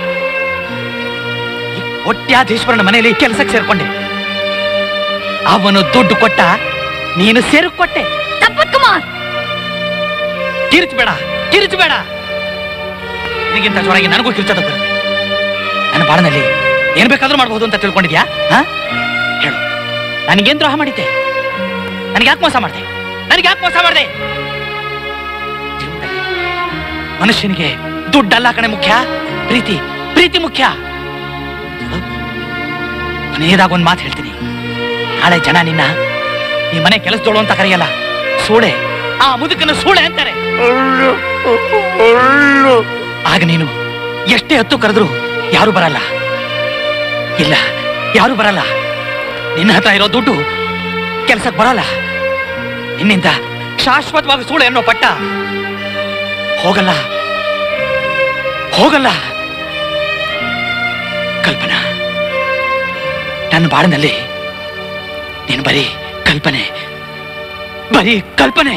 ಈ ಒಟ್ಯಾಧೀಶ್ವರನ ಮನೆಯಲ್ಲಿ ಕೆಲಸಕ್ಕೆ ಸೇರ್ಕೊಂಡೆ ಅವನು ದುಡ್ಡು ಕೊಟ್ಟ ನೀನು ಸೇರು ಕೊಟ್ಟೆ ತಪ್ಪತ್ ಕುಮಾರ್ ಕಿರಿಚಬೇಡ ಕಿರಿಚಬೇಡ ನಿನಗಿಂತ ಜೋರಾಗಿ ನನಗೂ ಕಿರ್ಚೋದಕ್ಕೆ ಬರುತ್ತೆ ನನ್ನ ಬಾಳನಲ್ಲಿ ಏನ್ ಬೇಕಾದ್ರೂ ಮಾಡಬಹುದು ಅಂತ ತಿಳ್ಕೊಂಡಿದ್ಯಾ ಹಾ ಹೇಳು ನನಗೇನ್ ದ್ರೋಹ ಮಾಡಿದ್ದೆ ನನಗೆ ಯಾಕೆ ಮೋಸ ಮಾಡಿದೆ ನನಗೆ ಯಾಕೆ ಮೋಸ ಮಾಡಿದೆ ಜೀವನದಲ್ಲಿ ಮನುಷ್ಯನಿಗೆ ದುಡ್ಡಲ್ಲ ಕಣೆ ಮುಖ್ಯ ಪ್ರೀತಿ ಪ್ರೀತಿ ಮುಖ್ಯ ನೋಡು, ಕೊನೆಯದಾಗ ಒಂದ್ ಮಾತು ಹೇಳ್ತೀನಿ ನಾಳೆ ಜನ ನಿನ್ನ ಈ ಮನೆ ಕೆಲಸದೋಳು ಅಂತ ಕರೆಯಲ್ಲ ಸೂಳೆ ಆ ಮುದುಕನ ಸೂಳೆ ಅಂತಾರೆ ಆಗ ನೀನು ಎಷ್ಟೇ ಹತ್ತು ಕರೆದ್ರು ಯಾರು ಬರಲ್ಲ ಇಲ್ಲ ಯಾರು ಬರಲ್ಲ ನಿನ್ನ ಹತ್ರ ಇರೋ ದುಡ್ಡು ಕೆಲ್ಸಕ್ಕೆ ಬರಲ್ಲ ನಿನ್ನಿಂದ ಶಾಶ್ವತವಾಗಿ ಸೂಳೆ ಅನ್ನೋ ಪಟ್ಟ ಹೋಗಲ್ಲ ಹೋಗಲ್ಲ ಕಲ್ಪನಾ ನನ್ನ ಬಾಳಿನಲ್ಲಿ ನೀನು ಬರೀ ಕಲ್ಪನೆ ಬರೀ ಕಲ್ಪನೆ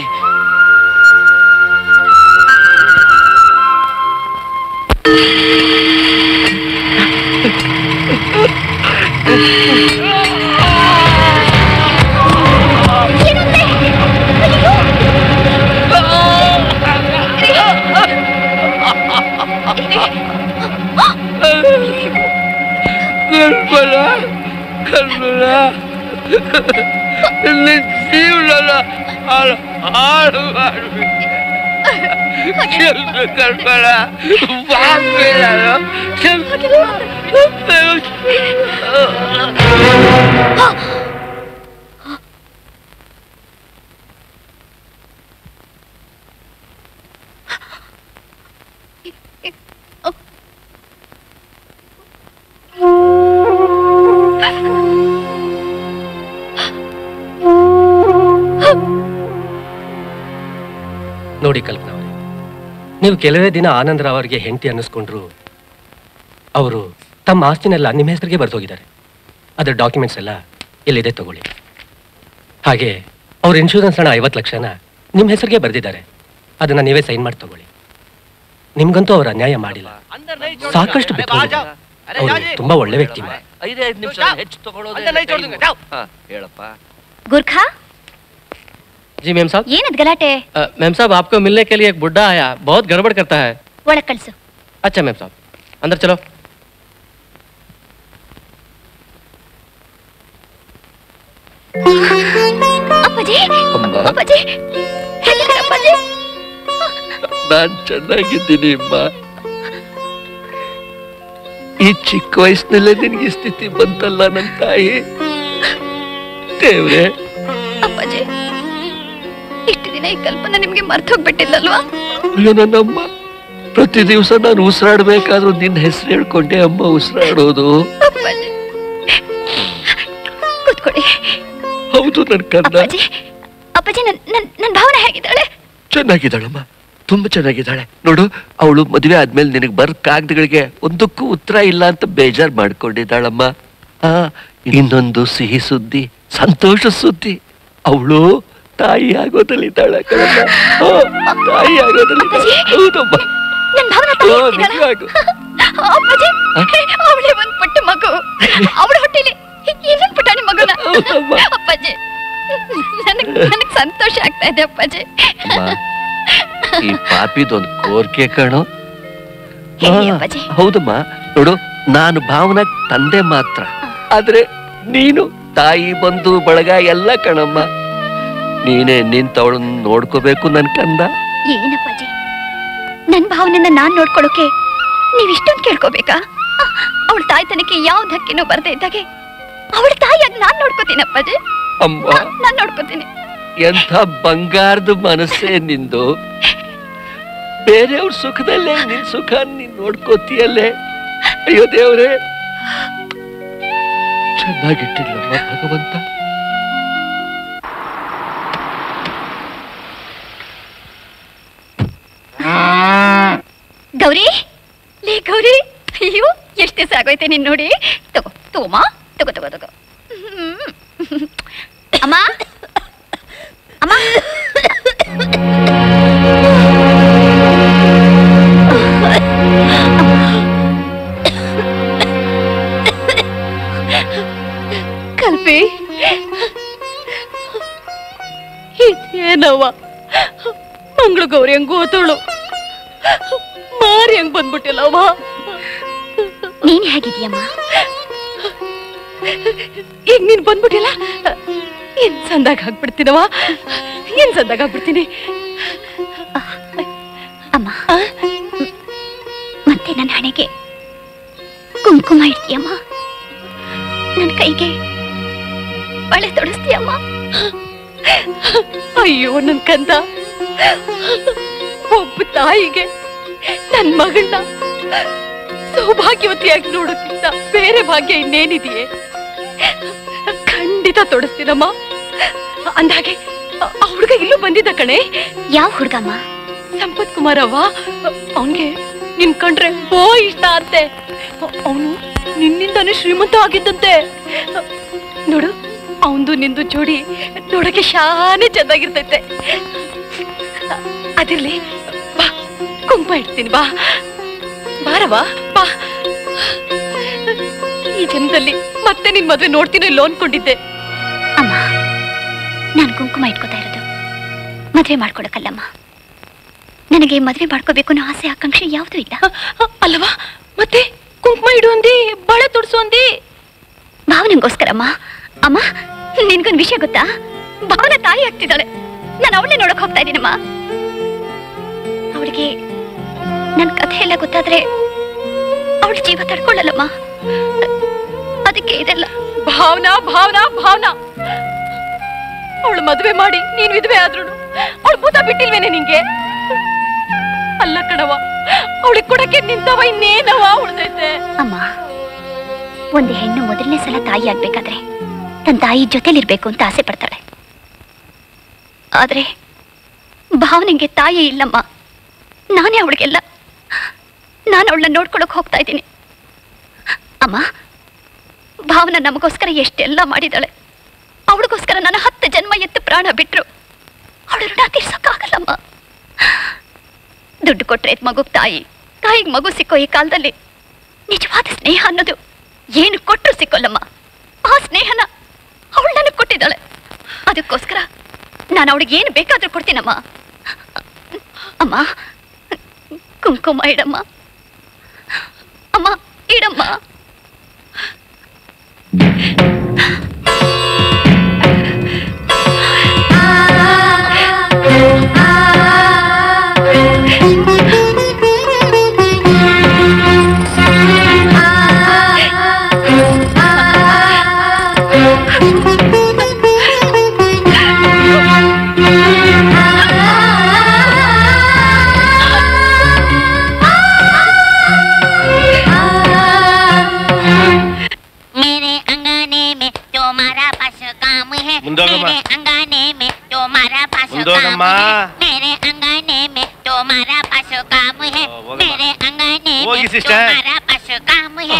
ಕಲ್ಪನ ಕಲ್ಪನ ನನ್ನ ಜೀವನ ಹಾಳು ಹಾಳು ಮಾಡ್ಬಿಟ್ಟೆ ಕ್ಷಮಿಸು ಕಲ್ಪನ ಪಾಪಿ ನಾನು. ಕ್ಷಮಿಸು. ನೋಡಿ ಕಲ್ಪನಾ ಅವರೇ ನೀವು ಕೆಲವೇ ದಿನ ಆನಂದರಾವ್ ಅವರಿಗೆ ಹೆಂಡತಿ ಅನ್ನಿಸ್ಕೊಂಡ್ರು ಅವರು ತಮ್ಮ ಆಸ್ತಿನೆಲ್ಲ ನಿಮ್ಮ ಹೆಸರಿಗೆ ಬರೆದೋಗಿದ್ದಾರೆ ಅದರ ಡಾಕ್ಯುಮೆಂಟ್ಸ್ ಎಲ್ಲ ಇಲ್ಲಿದೆ ತಗೊಳ್ಳಿ ಹಾಗೆ ಅವ್ರ ಇನ್ಶೂರೆನ್ಸ್ ಹಣ ಐವತ್ತು ಲಕ್ಷನ ನಿಮ್ಮ ಹೆಸರಿಗೆ ಬರೆದಿದ್ದಾರೆ ಅದನ್ನ ನೀವೇ ಸೈನ್ ಮಾಡಿ ತಗೊಳ್ಳಿ ನಿಮ್ಗಂತೂ ಅವ್ರು ಅನ್ಯಾಯ ಮಾಡಿಲ್ಲ ಸಾಕಷ್ಟು ಬೆಕ್ಕೊಂಡಿದ್ದಾರೆ. ಅವ್ರು ತುಂಬಾ ಒಳ್ಳೆ ವ್ಯಕ್ತಿ ಮಾ. ಐದೇ ಐದು ನಿಮಿಷ ಹೆಚ್ಚು ತಗೊಳ್ಳೋದು ಹೇಳಪ್ಪ ಗುರ್ಖಾ जी मैम साहब ಏನದ್ ಗಲಾಟೆ अ, मैम साहब आपको मिलने के लिए एक बुढ़ा आया बहुत गड़बड़ करता है ಒಳಗ್ ಕಳ್ಸು अच्छा मैम साहब अंदर चलो ಅಪ್ಪಾಜಿ ಅಪ್ಪಾಜಿ ಹೇಗಿದ್ದೀರ ಅಪ್ಪಾಜಿ ನಾನ್ ಚೆನ್ನಾಗಿದ್ದೀನಿ ಅಮ್ಮ ಈ ಚಿಕ್ಕ ವಯಸ್ಸಿನಲ್ಲೇ ನಿನಗೆ ಈ ಸ್ಥಿತಿ ಬಂತಲ್ಲ ನನ್ನ ತಾಯಿ ದೇವ್ರೆ ಅಪ್ಪಾಜಿ ಇಷ್ಟು ದಿನ ಈ ಕಲ್ಪನೆ ನಿಮ್ಗೆ ಮರ್ತೋಗ್ಬಿಟ್ಟಿಲ್ಲಲ್ವಾ ಅಯ್ಯೋ ನನ್ನಮ್ಮ ಪ್ರತಿ ದಿವಸ ನಾನು ಉಸಿರಾಡ್ಬೇಕಾದ್ರೂ ನಿನ್ನ ಹೆಸರು ಹೇಳ್ಕೊಂಡೆ ಅಮ್ಮ ಉಸಿರಾಡೋದು ಅಪ್ಪಾಜಿ ಕೂತ್ಕೊಳ್ಳಿ ಹೌದು ನನ್ ಕಂದ ಅಪ್ಪಾಜಿ ಅಪ್ಪಾಜಿ ನನ್ ನನ್ ನನ್ ಭಾವನೆ ಹೇಗಿದ್ದಾಳೆ ಚೆನ್ನಾಗಿದ್ದಾಳಮ್ಮ ತುಂಬಾ ಚೆನ್ನಾಗಿದ್ದಾಳೆ ನೋಡು ಅವಳು ಮದುವೆ ಆದ್ಮೇಲೆ ನಿನಗೆ ಬರ್ ಕಾಗದಗಳಿಗೆ ಒಂದಕ್ಕೂ ಉತ್ತರ ಇಲ್ಲ ಅಂತ ಬೇಜಾರ್ ಮಾಡ್ಕೊಂಡಿದ್ದಾಳಮ್ಮ ಆ ಇನ್ನೊಂದು ಸಿಹಿ ಸುದ್ದಿ ಸಂತೋಷ ಸುದ್ದಿ ಅವಳು ತಾಯಿ ಆಗೋದಲ್ಲಿದ್ದಾಳೆ ಕಣಮ್ಮ ಆ, ತಾಯಿ ಆಗೋದಲ್ಲಿದ್ದಾಳೆ ಹೌದಮ್ಮ ನನ್ ಭಾವನೆ ಆ, ನಿಜವಾಗೂ. ಅಪ್ಪಾಜಿ ಅವಳೇ ಒಂದ್ ಪುಟ್ಟ ಮಗು ಅವಳ ಹೊಟ್ಟೆಲಿ ಇನ್ನೊಂದ್ ಪುಟಾಣಿ ಮಗುನ ಅಪ್ಪಾಜಿ ನನಗ್ ನನಗ್ ಸಂತೋಷ ಆಗ್ತಾ ಇದೆ ಅಪ್ಪಾಜಿ ಅಮ್ಮ, ಈ ಪಾಪಿದೊಂದು ಕೋರ್ಕೆ ಕಣೋ ಹೇಳಿ ಆ, ಅಪ್ಪಾಜಿ. ಹೌದಮ್ಮ ನೋಡು ನಾನು ಭಾವನ ತಂದೆ ಮಾತ್ರ ಆದ್ರೆ ನೀನು ತಾಯಿ ಬಂಧು ಬಳಗ ಎಲ್ಲ ಕಣಮ್ಮ ನೀನೇ ನಿಂತವಳನ್ನ ನೋಡ್ಕೋಬೇಕು ನನ್ ಕಂದ ಏನಪ್ಪಾಜಿ ನನ್ ಭಾವನೆನ ನಾನ್ ನೋಡ್ಕೊಳಕ್ಕೆ ನೀವ್ ಇಷ್ಟೊಂದು ಕೇಳ್ಕೋಬೇಕಾ ಅವಳ ತಾಯ್ತನಕ್ಕೆ ಯಾವ ಧಕ್ಕೆನೂ ಬರ್ದೇ ಇದ್ದಾಗೆ ಅವಳ ತಾಯಿಯಾಗಿ ನಾನ್ ನೋಡ್ಕೋತೀನಿ ಅಪ್ಪಾಜಿ ಅಮ್ಮ ನಾನ್ ನೋಡ್ಕೋತೀನಿ ಎಂಥ ಬಂಗಾರದ ಮನಸ್ಸೇ ನಿಂದು ಬೇರೆಯವ್ರ ಸುಖದಲ್ಲೇ ನಿನ್ ಸುಖ ನೀನ್ ನೋಡ್ಕೋತೀಯಲ್ಲೇ ಅಯ್ಯೋ ದೇವ್ರೆ ಚೆನ್ನಾಗಿಟ್ಟಿಲ್ಲಮ್ಮ ಭಗವಂತ ಗೌರಿ ಲೇ ಗೌರಿ ಅಯ್ಯೋ ಎಷ್ಟು ದಿವಸ ಆಗೋಯ್ತೆ ನೀನ್ ನೋಡಿ ತಗೋ ತಗೋಮ್ಮ ತಗೋ ತಗೋ ತಗೋ ಹ್ಮ್. ಅಮ್ಮ ಅಮ್ಮ ಅಲ್ಪಿ ಇದೇನವ್ವ ಮಂಗಳ ಗೌರಿ ಹಂಗ್ ಓದೋಳು ಮಾರಿ ಹಂಗ್ ಬಂದ್ಬಿಟ್ಟಿಲ್ಲವ್ವ ನೀನ್ ಹೇಗಿದ್ಯಮ್ಮ ಈಗ ನೀನ್ ಬಂದ್ಬಿಟ್ಟಿಲ್ಲ ಏನ್ ಸಂದಾಗ ಹಾಕ್ಬಿಡ್ತೀನವ ಏನ್ ಸಂದಾಗ ಹಾಕ್ಬಿಡ್ತೀನಿ ಅಮ್ಮ ಮತ್ತೆ ನನ್ನ ಹಣೆಗೆ ಕುಂಕುಮ ಇಡ್ತೀಯಮ್ಮ ನನ್ನ ಕೈಗೆ ಬಳೆ ತೊಡಸ್ತೀಯಮ್ಮ ಅಯ್ಯೋ ನನ್ ಕಂದ ಒಬ್ಬ ತಾಯಿಗೆ ನನ್ ಮಗಳನ್ನ ಸೌಭಾಗ್ಯವತಿಯಾಗಿ ನೋಡೋಕ್ಕಿಂತ ಬೇರೆ ಭಾಗ್ಯ ಇನ್ನೇನಿದೆಯೇ ಖಂಡಿತ ತೊಡಸ್ತೀನಮ್ಮ ಅಂದಾಗೆ ಆ- ಆ ಹುಡುಗ ಇಲ್ಲೂ ಬಂದಿದ್ದ ಕಣೆ ಯಾವ ಹುಡುಗಮ್ಮ ಸಂಪತ್ ಕುಮಾರ್ ಅವ್ವ ಅವನ್ಗೆ ನಿನ್ ಕಂಡ್ರೆ ಬೋ ಇಷ್ಟ ಅಂತೆ ಅವನು ನಿನ್ನಿಂದಾನೇ ಶ್ರೀಮಂತ ಆಗಿದ್ದಂತೆ ನೋಡು ಅವಂದು ನಿಂದು ಜೋಡಿ ನೋಡಕ್ಕೆ ಶಾನೆ ಚೆನ್ನಾಗಿರ್ತೈತೆ ಅದಿರ್ಲಿ ಬಾ ಕುಂಕುಮ ಇಡ್ತೀನಿ ಬಾ ಬಾರವಾ ಬಾ ಈ ಜನ್ಮದಲ್ಲಿ ಮತ್ತೆ ನಿನ್ ಮದ್ವೆ ನೋಡ್ತೀನೋ ಇಲ್ಲೋ ಅನ್ಕೊಂಡಿದ್ದೆ ಅಮ್ಮ ನಾನು ಕುಂಕುಮ ಇಟ್ಕೋತಾ ಇರೋದು ಮದ್ವೆ ಮಾಡ್ಕೊಡಕ್ಕಲ್ಲಮ್ಮ ನನಗೆ ಮದ್ವೆ ಮಾಡ್ಕೋಬೇಕು ಅನ್ನೋ ಆಸೆ ಆಕಾಂಕ್ಷೆ ಯಾವುದೂ ಇಲ್ಲ ಅಲ್ಲವಾ ಮತ್ತೆ ಕುಂಕುಮ ಇಡು ಅಂದಿ ಬಳೆ ತೊಡ್ಸು ಅಂದಿ ಭಾವನಂಗೋಸ್ಕರಮ್ಮ ಅಮ್ಮ ನಿನ್ಗೊಂದು ವಿಷಯ ಗೊತ್ತಾ ಭಾವನ ತಾಯಿ ಆಗ್ತಿದ್ದಾಳೆ ನಾನು ಅವಳನ್ನೇ ನೋಡಕ್ ಹೋಗ್ತಾ ಇದ್ದೀನಮ್ಮ ಅವಳಿಗೆ ನನ್ ಕಥೆ ಎಲ್ಲ ಗೊತ್ತಾದ್ರೆ ಅವಳ ಜೀವ ತಡ್ಕೊಳ್ಳಲ್ಲಮ್ಮ ಅದಕ್ಕೆ ಇದೆಲ್ಲ ಭಾವನಾ ಭಾವನಾ ಭಾವನಾ ಅವಳು ಮದುವೆ ಮಾಡಿ ನೀನ್ ವಿಧವೆ ಆದ್ರೂ ಅವಳು ಭೂತ ಬಿಟ್ಟಿಲ್ವೇನೆ ನಿಂಗೆ ಅಲ್ಲ ಕಣವ ಅವಳಿಗೆ ಕೊಡಕ್ಕೆ ನಿಂತವ ಇನ್ನೇನವ ಉಳ್ದೈತೆ ಅಮ್ಮ ಒಂದು ಹೆಣ್ಣು ಮೊದಲನೇ ಸಲ ತಾಯಿ ಆಗ್ಬೇಕಾದ್ರೆ ತನ್ನ ತಾಯಿ ಜೊತೆಲಿರ್ಬೇಕು ಅಂತ ಆಸೆ ಪಡ್ತಾಳೆ ಆದ್ರೆ ಭಾವನೆಗೆ ತಾಯಿ ಇಲ್ಲಮ್ಮ ನಾನೇ ಅವಳಿಗೆಲ್ಲ ನಾನು ಅವಳನ್ನ ನೋಡ್ಕೊಳಕ್ ಹೋಗ್ತಾ ಇದ್ದೀನಿ ಅಮ್ಮ ಭಾವನ ನಮಗೋಸ್ಕರ ಎಷ್ಟೆಲ್ಲ ಮಾಡಿದಾಳೆ ಅವಳಿಗೋಸ್ಕರ ನನ್ನ ಹತ್ತು ಜನ್ಮ ಎತ್ತು ಪ್ರಾಣ ಬಿಟ್ರು ಅವಳು ಋಣ ತೀರ್ಸೋಕ್ಕಾಗಲ್ಲಮ್ಮ ದುಡ್ಡು ಕೊಟ್ರೆ ಮಗುಗ್ ತಾಯಿ ತಾಯಿಗೆ ಮಗು ಸಿಕ್ಕೋ ಈ ಕಾಲದಲ್ಲಿ ನಿಜವಾದ ಸ್ನೇಹ ಅನ್ನೋದು ಏನು ಕೊಟ್ಟರು ಸಿಕ್ಕೋಲ್ಲಮ್ಮ ಆ ಸ್ನೇಹನ ಅವಳು ನನಗೆ ಕೊಟ್ಟಿದ್ದಾಳೆ ಅದಕ್ಕೋಸ್ಕರ ನಾನು ಅವಳಿಗೆ ಏನು ಬೇಕಾದ್ರೂ ಕೊಡ್ತೀನಮ್ಮ ಅಮ್ಮ ಕುಂಕುಮ ಇಡಮ್ಮ ಅಮ್ಮ ಇಡಮ್ಮ मेरे अंगने में तुम्हारा पास काम है ಮುಂದೋಗಮ್ಮ. मेरे अंगने में तुम्हारा पास काम ಮುಂದೋಗಮ್ಮ. है मेरे अंगने में तुम्हारा पास काम है ಹೋಗಮ್ಮ. मेरे अंगने ಹೋಗಿ में sister. तुम्हारा पास काम है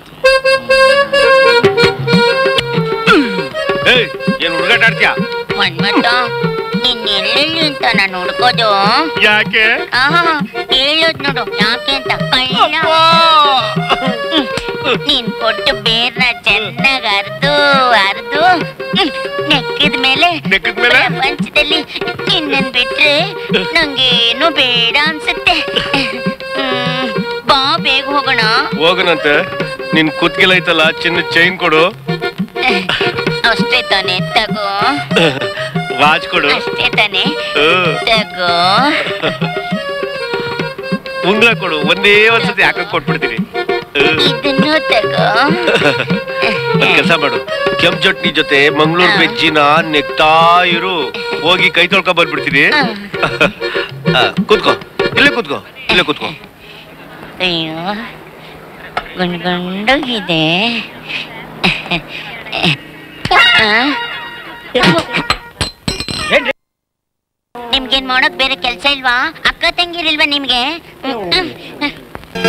ಏಯ್ ಏನ್ ಹುಡುಗಾಟ ಆಡ್ತೀಯ ಮನ್ಮತ ನೀನ್ ಎಲ್ಲೆಲ್ಲಿ ಅಂತ ನಾನು ಹುಡ್ಕೋದು ಯಾಕೆ ಆಹಾ ಹೇಳೋದ್ ನೋಡು ಯಾಕೆ ಅಂತ ಕಳ್ಳ ಹ್ಮ್. ನೀನ್ ಕೊಟ್ಟು ಬೇರ್ನ ಚೆನ್ನಾಗ್ ಅರ್ದು ಅರ್ದು ನೆಕ್ಕಿದ ಮೇಲೆ ನೆಕ್ಕಿದ್ಮೇಲೆ? ಪ್ರಪಂಚದಲ್ಲಿ ನಿನ್ನನ್ ಬಿಟ್ರೆ ನಂಗೇನು ಬೇಡ ಅನ್ಸುತ್ತೆ ಹ್ಮ್. ಬಾ ಬೇಗ ಹೋಗೋಣ ಹೋಗನಂತೆ ನಿನ್ ಕುತ್ಗೆಲ್ ಐತಲ್ಲ ಚಿನ್ನ ಚೈನ್ ಕೊಡು ಅಷ್ಟೇ ತಾನೆ ತಗೋ ವಾಚ್ ಕೊಡು ಅಷ್ಟೇ ತಾನೆ ಹ್ಮ್. ತಗೋ ಉಂಗ್ರ ಕೊಡು ಒಂದೇ ಒಂದ್ಸತಿ ಹಾಕಕ್ ಕೊಟ್ಬಿಡ್ತೀನಿ ಹ್ಮ್. ಇದನ್ನು ತಗೋ ಒಂದ್ ಕೆಲಸ ಮಾಡು ಕೆಂಪ್ ಚಟ್ನಿ ಜೊತೆ ಮಂಗಳೂರು ಬೆಜ್ಜಿನ ನೆಕ್ತಾ ಇರು ಹೋಗಿ ಕೈ ತೊಳ್ಕೊ ಬಂದ್ಬಿಡ್ತೀನಿ ಆ, ಕೂತ್ಕೋ ಇಲ್ಲೇ ಕೂತ್ಕೋ ಇಲ್ಲೇ ಕೂತ್ಕೋ ಅಯ್ಯೋ ಗುಂಡ್ಗುಂಡಗಿದೆ ನಿಮ್ಗೇನ್ ಮಾಡೋಕ್ ಬೇರೆ ಕೆಲ್ಸ ಇಲ್ವಾ ಅಕ್ಕ ತಂಗಿರಿಲ್ವಾ ನಿಮ್ಗೆ ಹ್ಮ್, ಹ್ಮ್.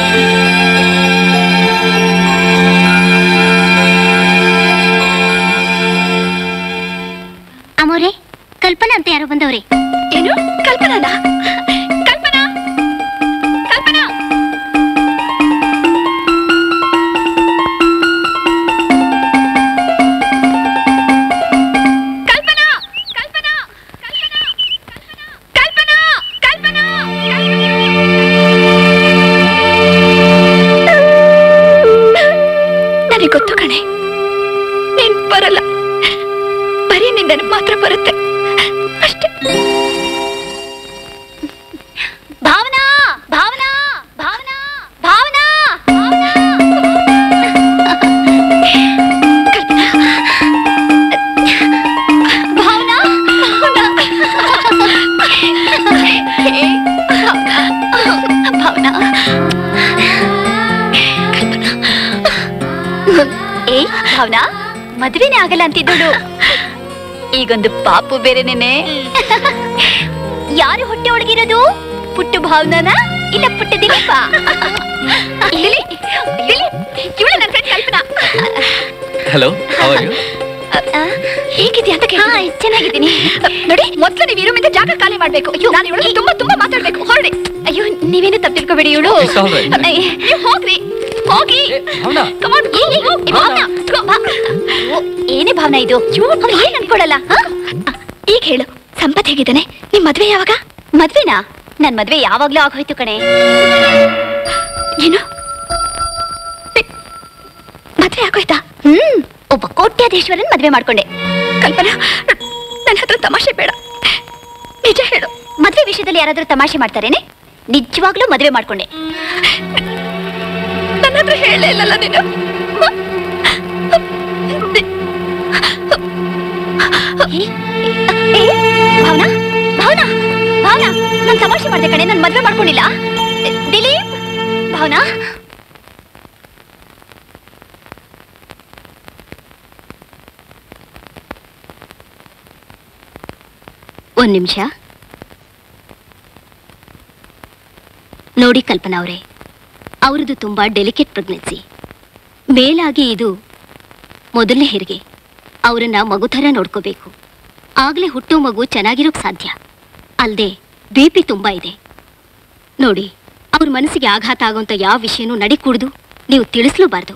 ಅಮೋರೆ ಕಲ್ಪನಾ ಅಂತ ಯಾರೋ ಬಂದವ್ರೆ ಏನು ಕಲ್ಪನಾನಾ ಕಲ್ಪನಾ ಕಲ್ಪನಾ ನೆನಪು ಮಾತ್ರ ಬರುತ್ತೆ ಅಷ್ಟೇ ಭಾವನಾ ಭಾವನಾ ಭಾವನಾ ಭಾವನಾ ಭಾವನಾ ಹೇ, ಭಾವನಾ ಏ ಭಾವನಾ ಮದ್ವೆನೇ ಆಗಲ್ಲ ಅಂತಿದ್ದಳು ಈಗೊಂದು ಪಾಪು ಬೇರೆನೇನೆ ಯಾರು ಹೊಟ್ಟೆ ಒಳಗಿರೋದು ಪುಟ್ಟು ಭಾವನಾನ ಇಲ್ಲ ಪುಟ್ಟ ದಿಲೀಪ ಲಿಲಿ ಲಿಲಿ ಇವಳು ನನ್ನ friend Kalpana hello how are you ಆ, ಹೇಗಿದ್ಯಾ ಅಂತ ಕೇಳಿ ಚೆನ್ನಾಗಿದ್ದೀನಿ ನೋಡಿ ಮೊದ್ಲು ನೀವು ಇರೋ ಮೇಲೆ ಜಾಗ ಖಾಲಿ ಮಾಡ್ಬೇಕು ಅಯ್ಯೋ ನಾನು ಇವಳು ತುಂಬಾ ತುಂಬಾ ಮಾತಾಡ್ಬೇಕು ಹೊರಡಿ ಅಯ್ಯೋ ನೀವೇನು ತಪ್ಪು ತಿಳ್ಕೊಬೇಡಿ ಇವಳು It's all right. ನೀವು ಹೋಗ್ರಿ ಹೋಗಿ Bhavana. Come on, go, go, go. Bhavana, go, ಬಾ. ಓ, ಏನೇ ಭಾವನಾ ಇದು ಅವ್ನು ಏನ್ ಅನ್ಕೊಳಲ್ಲ ಹ? ಈಗ ಹೇಳು ಸಂಪತ್ ಹೇಗಿದ್ದಾನೆ ನಿಮ್ ಮದ್ವೆ ಯಾವಾಗ ಮದ್ವೆನಾ ನನ್ ಮದ್ವೆ ಯಾವಾಗ್ಲೂ ಆಗೋಯ್ತು ಕಣೆ ಏನು ಮದ್ವೆ ಆಗೋಯ್ತಾ ಹ್ಮ್ ಒಬ್ಬ ಕೋಟ್ಯಾಧೀಶ್ವರನ್ ಮದ್ವೆ ಮಾಡ್ಕೊಂಡೆ ಕಲ್ಪನಾ ನನ್ನ ಹತ್ರ ತಮಾಷೆ ಬೇಡ ನಿಜ ಹೇಳು ಮದ್ವೆ ವಿಷಯದಲ್ಲಿ ಯಾರಾದ್ರೂ ತಮಾಷೆ ಮಾಡ್ತಾರೇನೆ ನಿಜವಾಗ್ಲೂ ಮದ್ವೆ ಮಾಡ್ಕೊಂಡೆ ನನ್ನ ಹತ್ರ ಹೇಳೇ ಇಲ್ಲಲ್ಲ ನೀನು ಏ, ಏ, ಭಾವನಾ ಭಾವನಾ ಭಾವನಾ ನಾನ್ ತಮಾಷೆ ಮಾಡ್ದೆ ಕಣೆ ನನ್ ಮದ್ವೆ ಮಾಡ್ಕೊಂಡಿಲ್ಲ ದಿಲೀಪ್ ಭಾವನಾ ಒಂದ್ ನಿಮಿಷ ನೋಡಿ ಕಲ್ಪನಾ ಅವರೇ ಅವ್ರದ್ದು ತುಂಬಾ ಡೆಲಿಕೇಟ್ ಪ್ರೆಗ್ನೆನ್ಸಿ ಮೇಲಾಗಿ ಇದು ಮೊದಲನೇ ಹೆರಿಗೆ ಅವರನ್ನ ಮಗು ಥರ ನೋಡ್ಕೋಬೇಕು ಆಗ್ಲೇ ಹುಟ್ಟೋ ಮಗು ಚೆನ್ನಾಗಿರೋಕ್ ಸಾಧ್ಯ ಅಲ್ದೆ ಬಿ ಪಿ ತುಂಬಾ ಇದೆ ನೋಡಿ ಅವ್ರ ಮನಸ್ಸಿಗೆ ಆಘಾತ ಆಗೋಂಥ ಯಾವ ವಿಷಯನೂ ನಡಿಕೂಡ್ದು ನೀವು ತಿಳಿಸ್ಲೂಬಾರ್ದು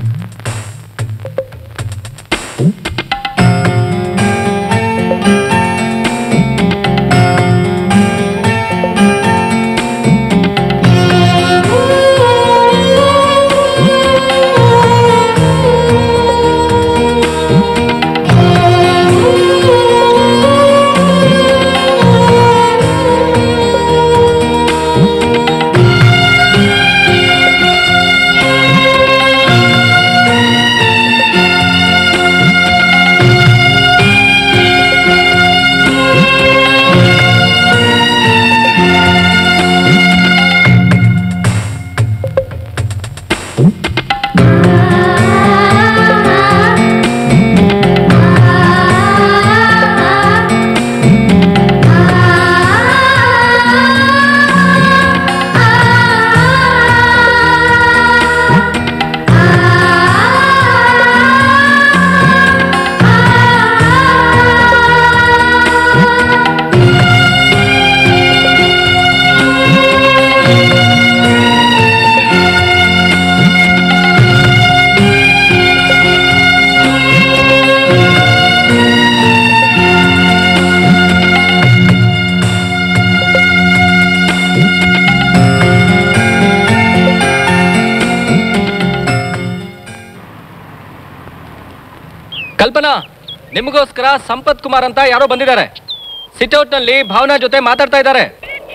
ಕಲ್ಪನಾ ನಿಮಗೋಸ್ಕರ ಸಂಪತ್ ಕುಮಾರ್ ಅಂತ ಯಾರೋ ಬಂದಿದ್ದಾರೆ ಸಿಟ್ಔಟ್ ನಲ್ಲಿ ಭಾವನಾ ಜೊತೆ ಮಾತಾಡ್ತಾ ಇದ್ದಾರೆ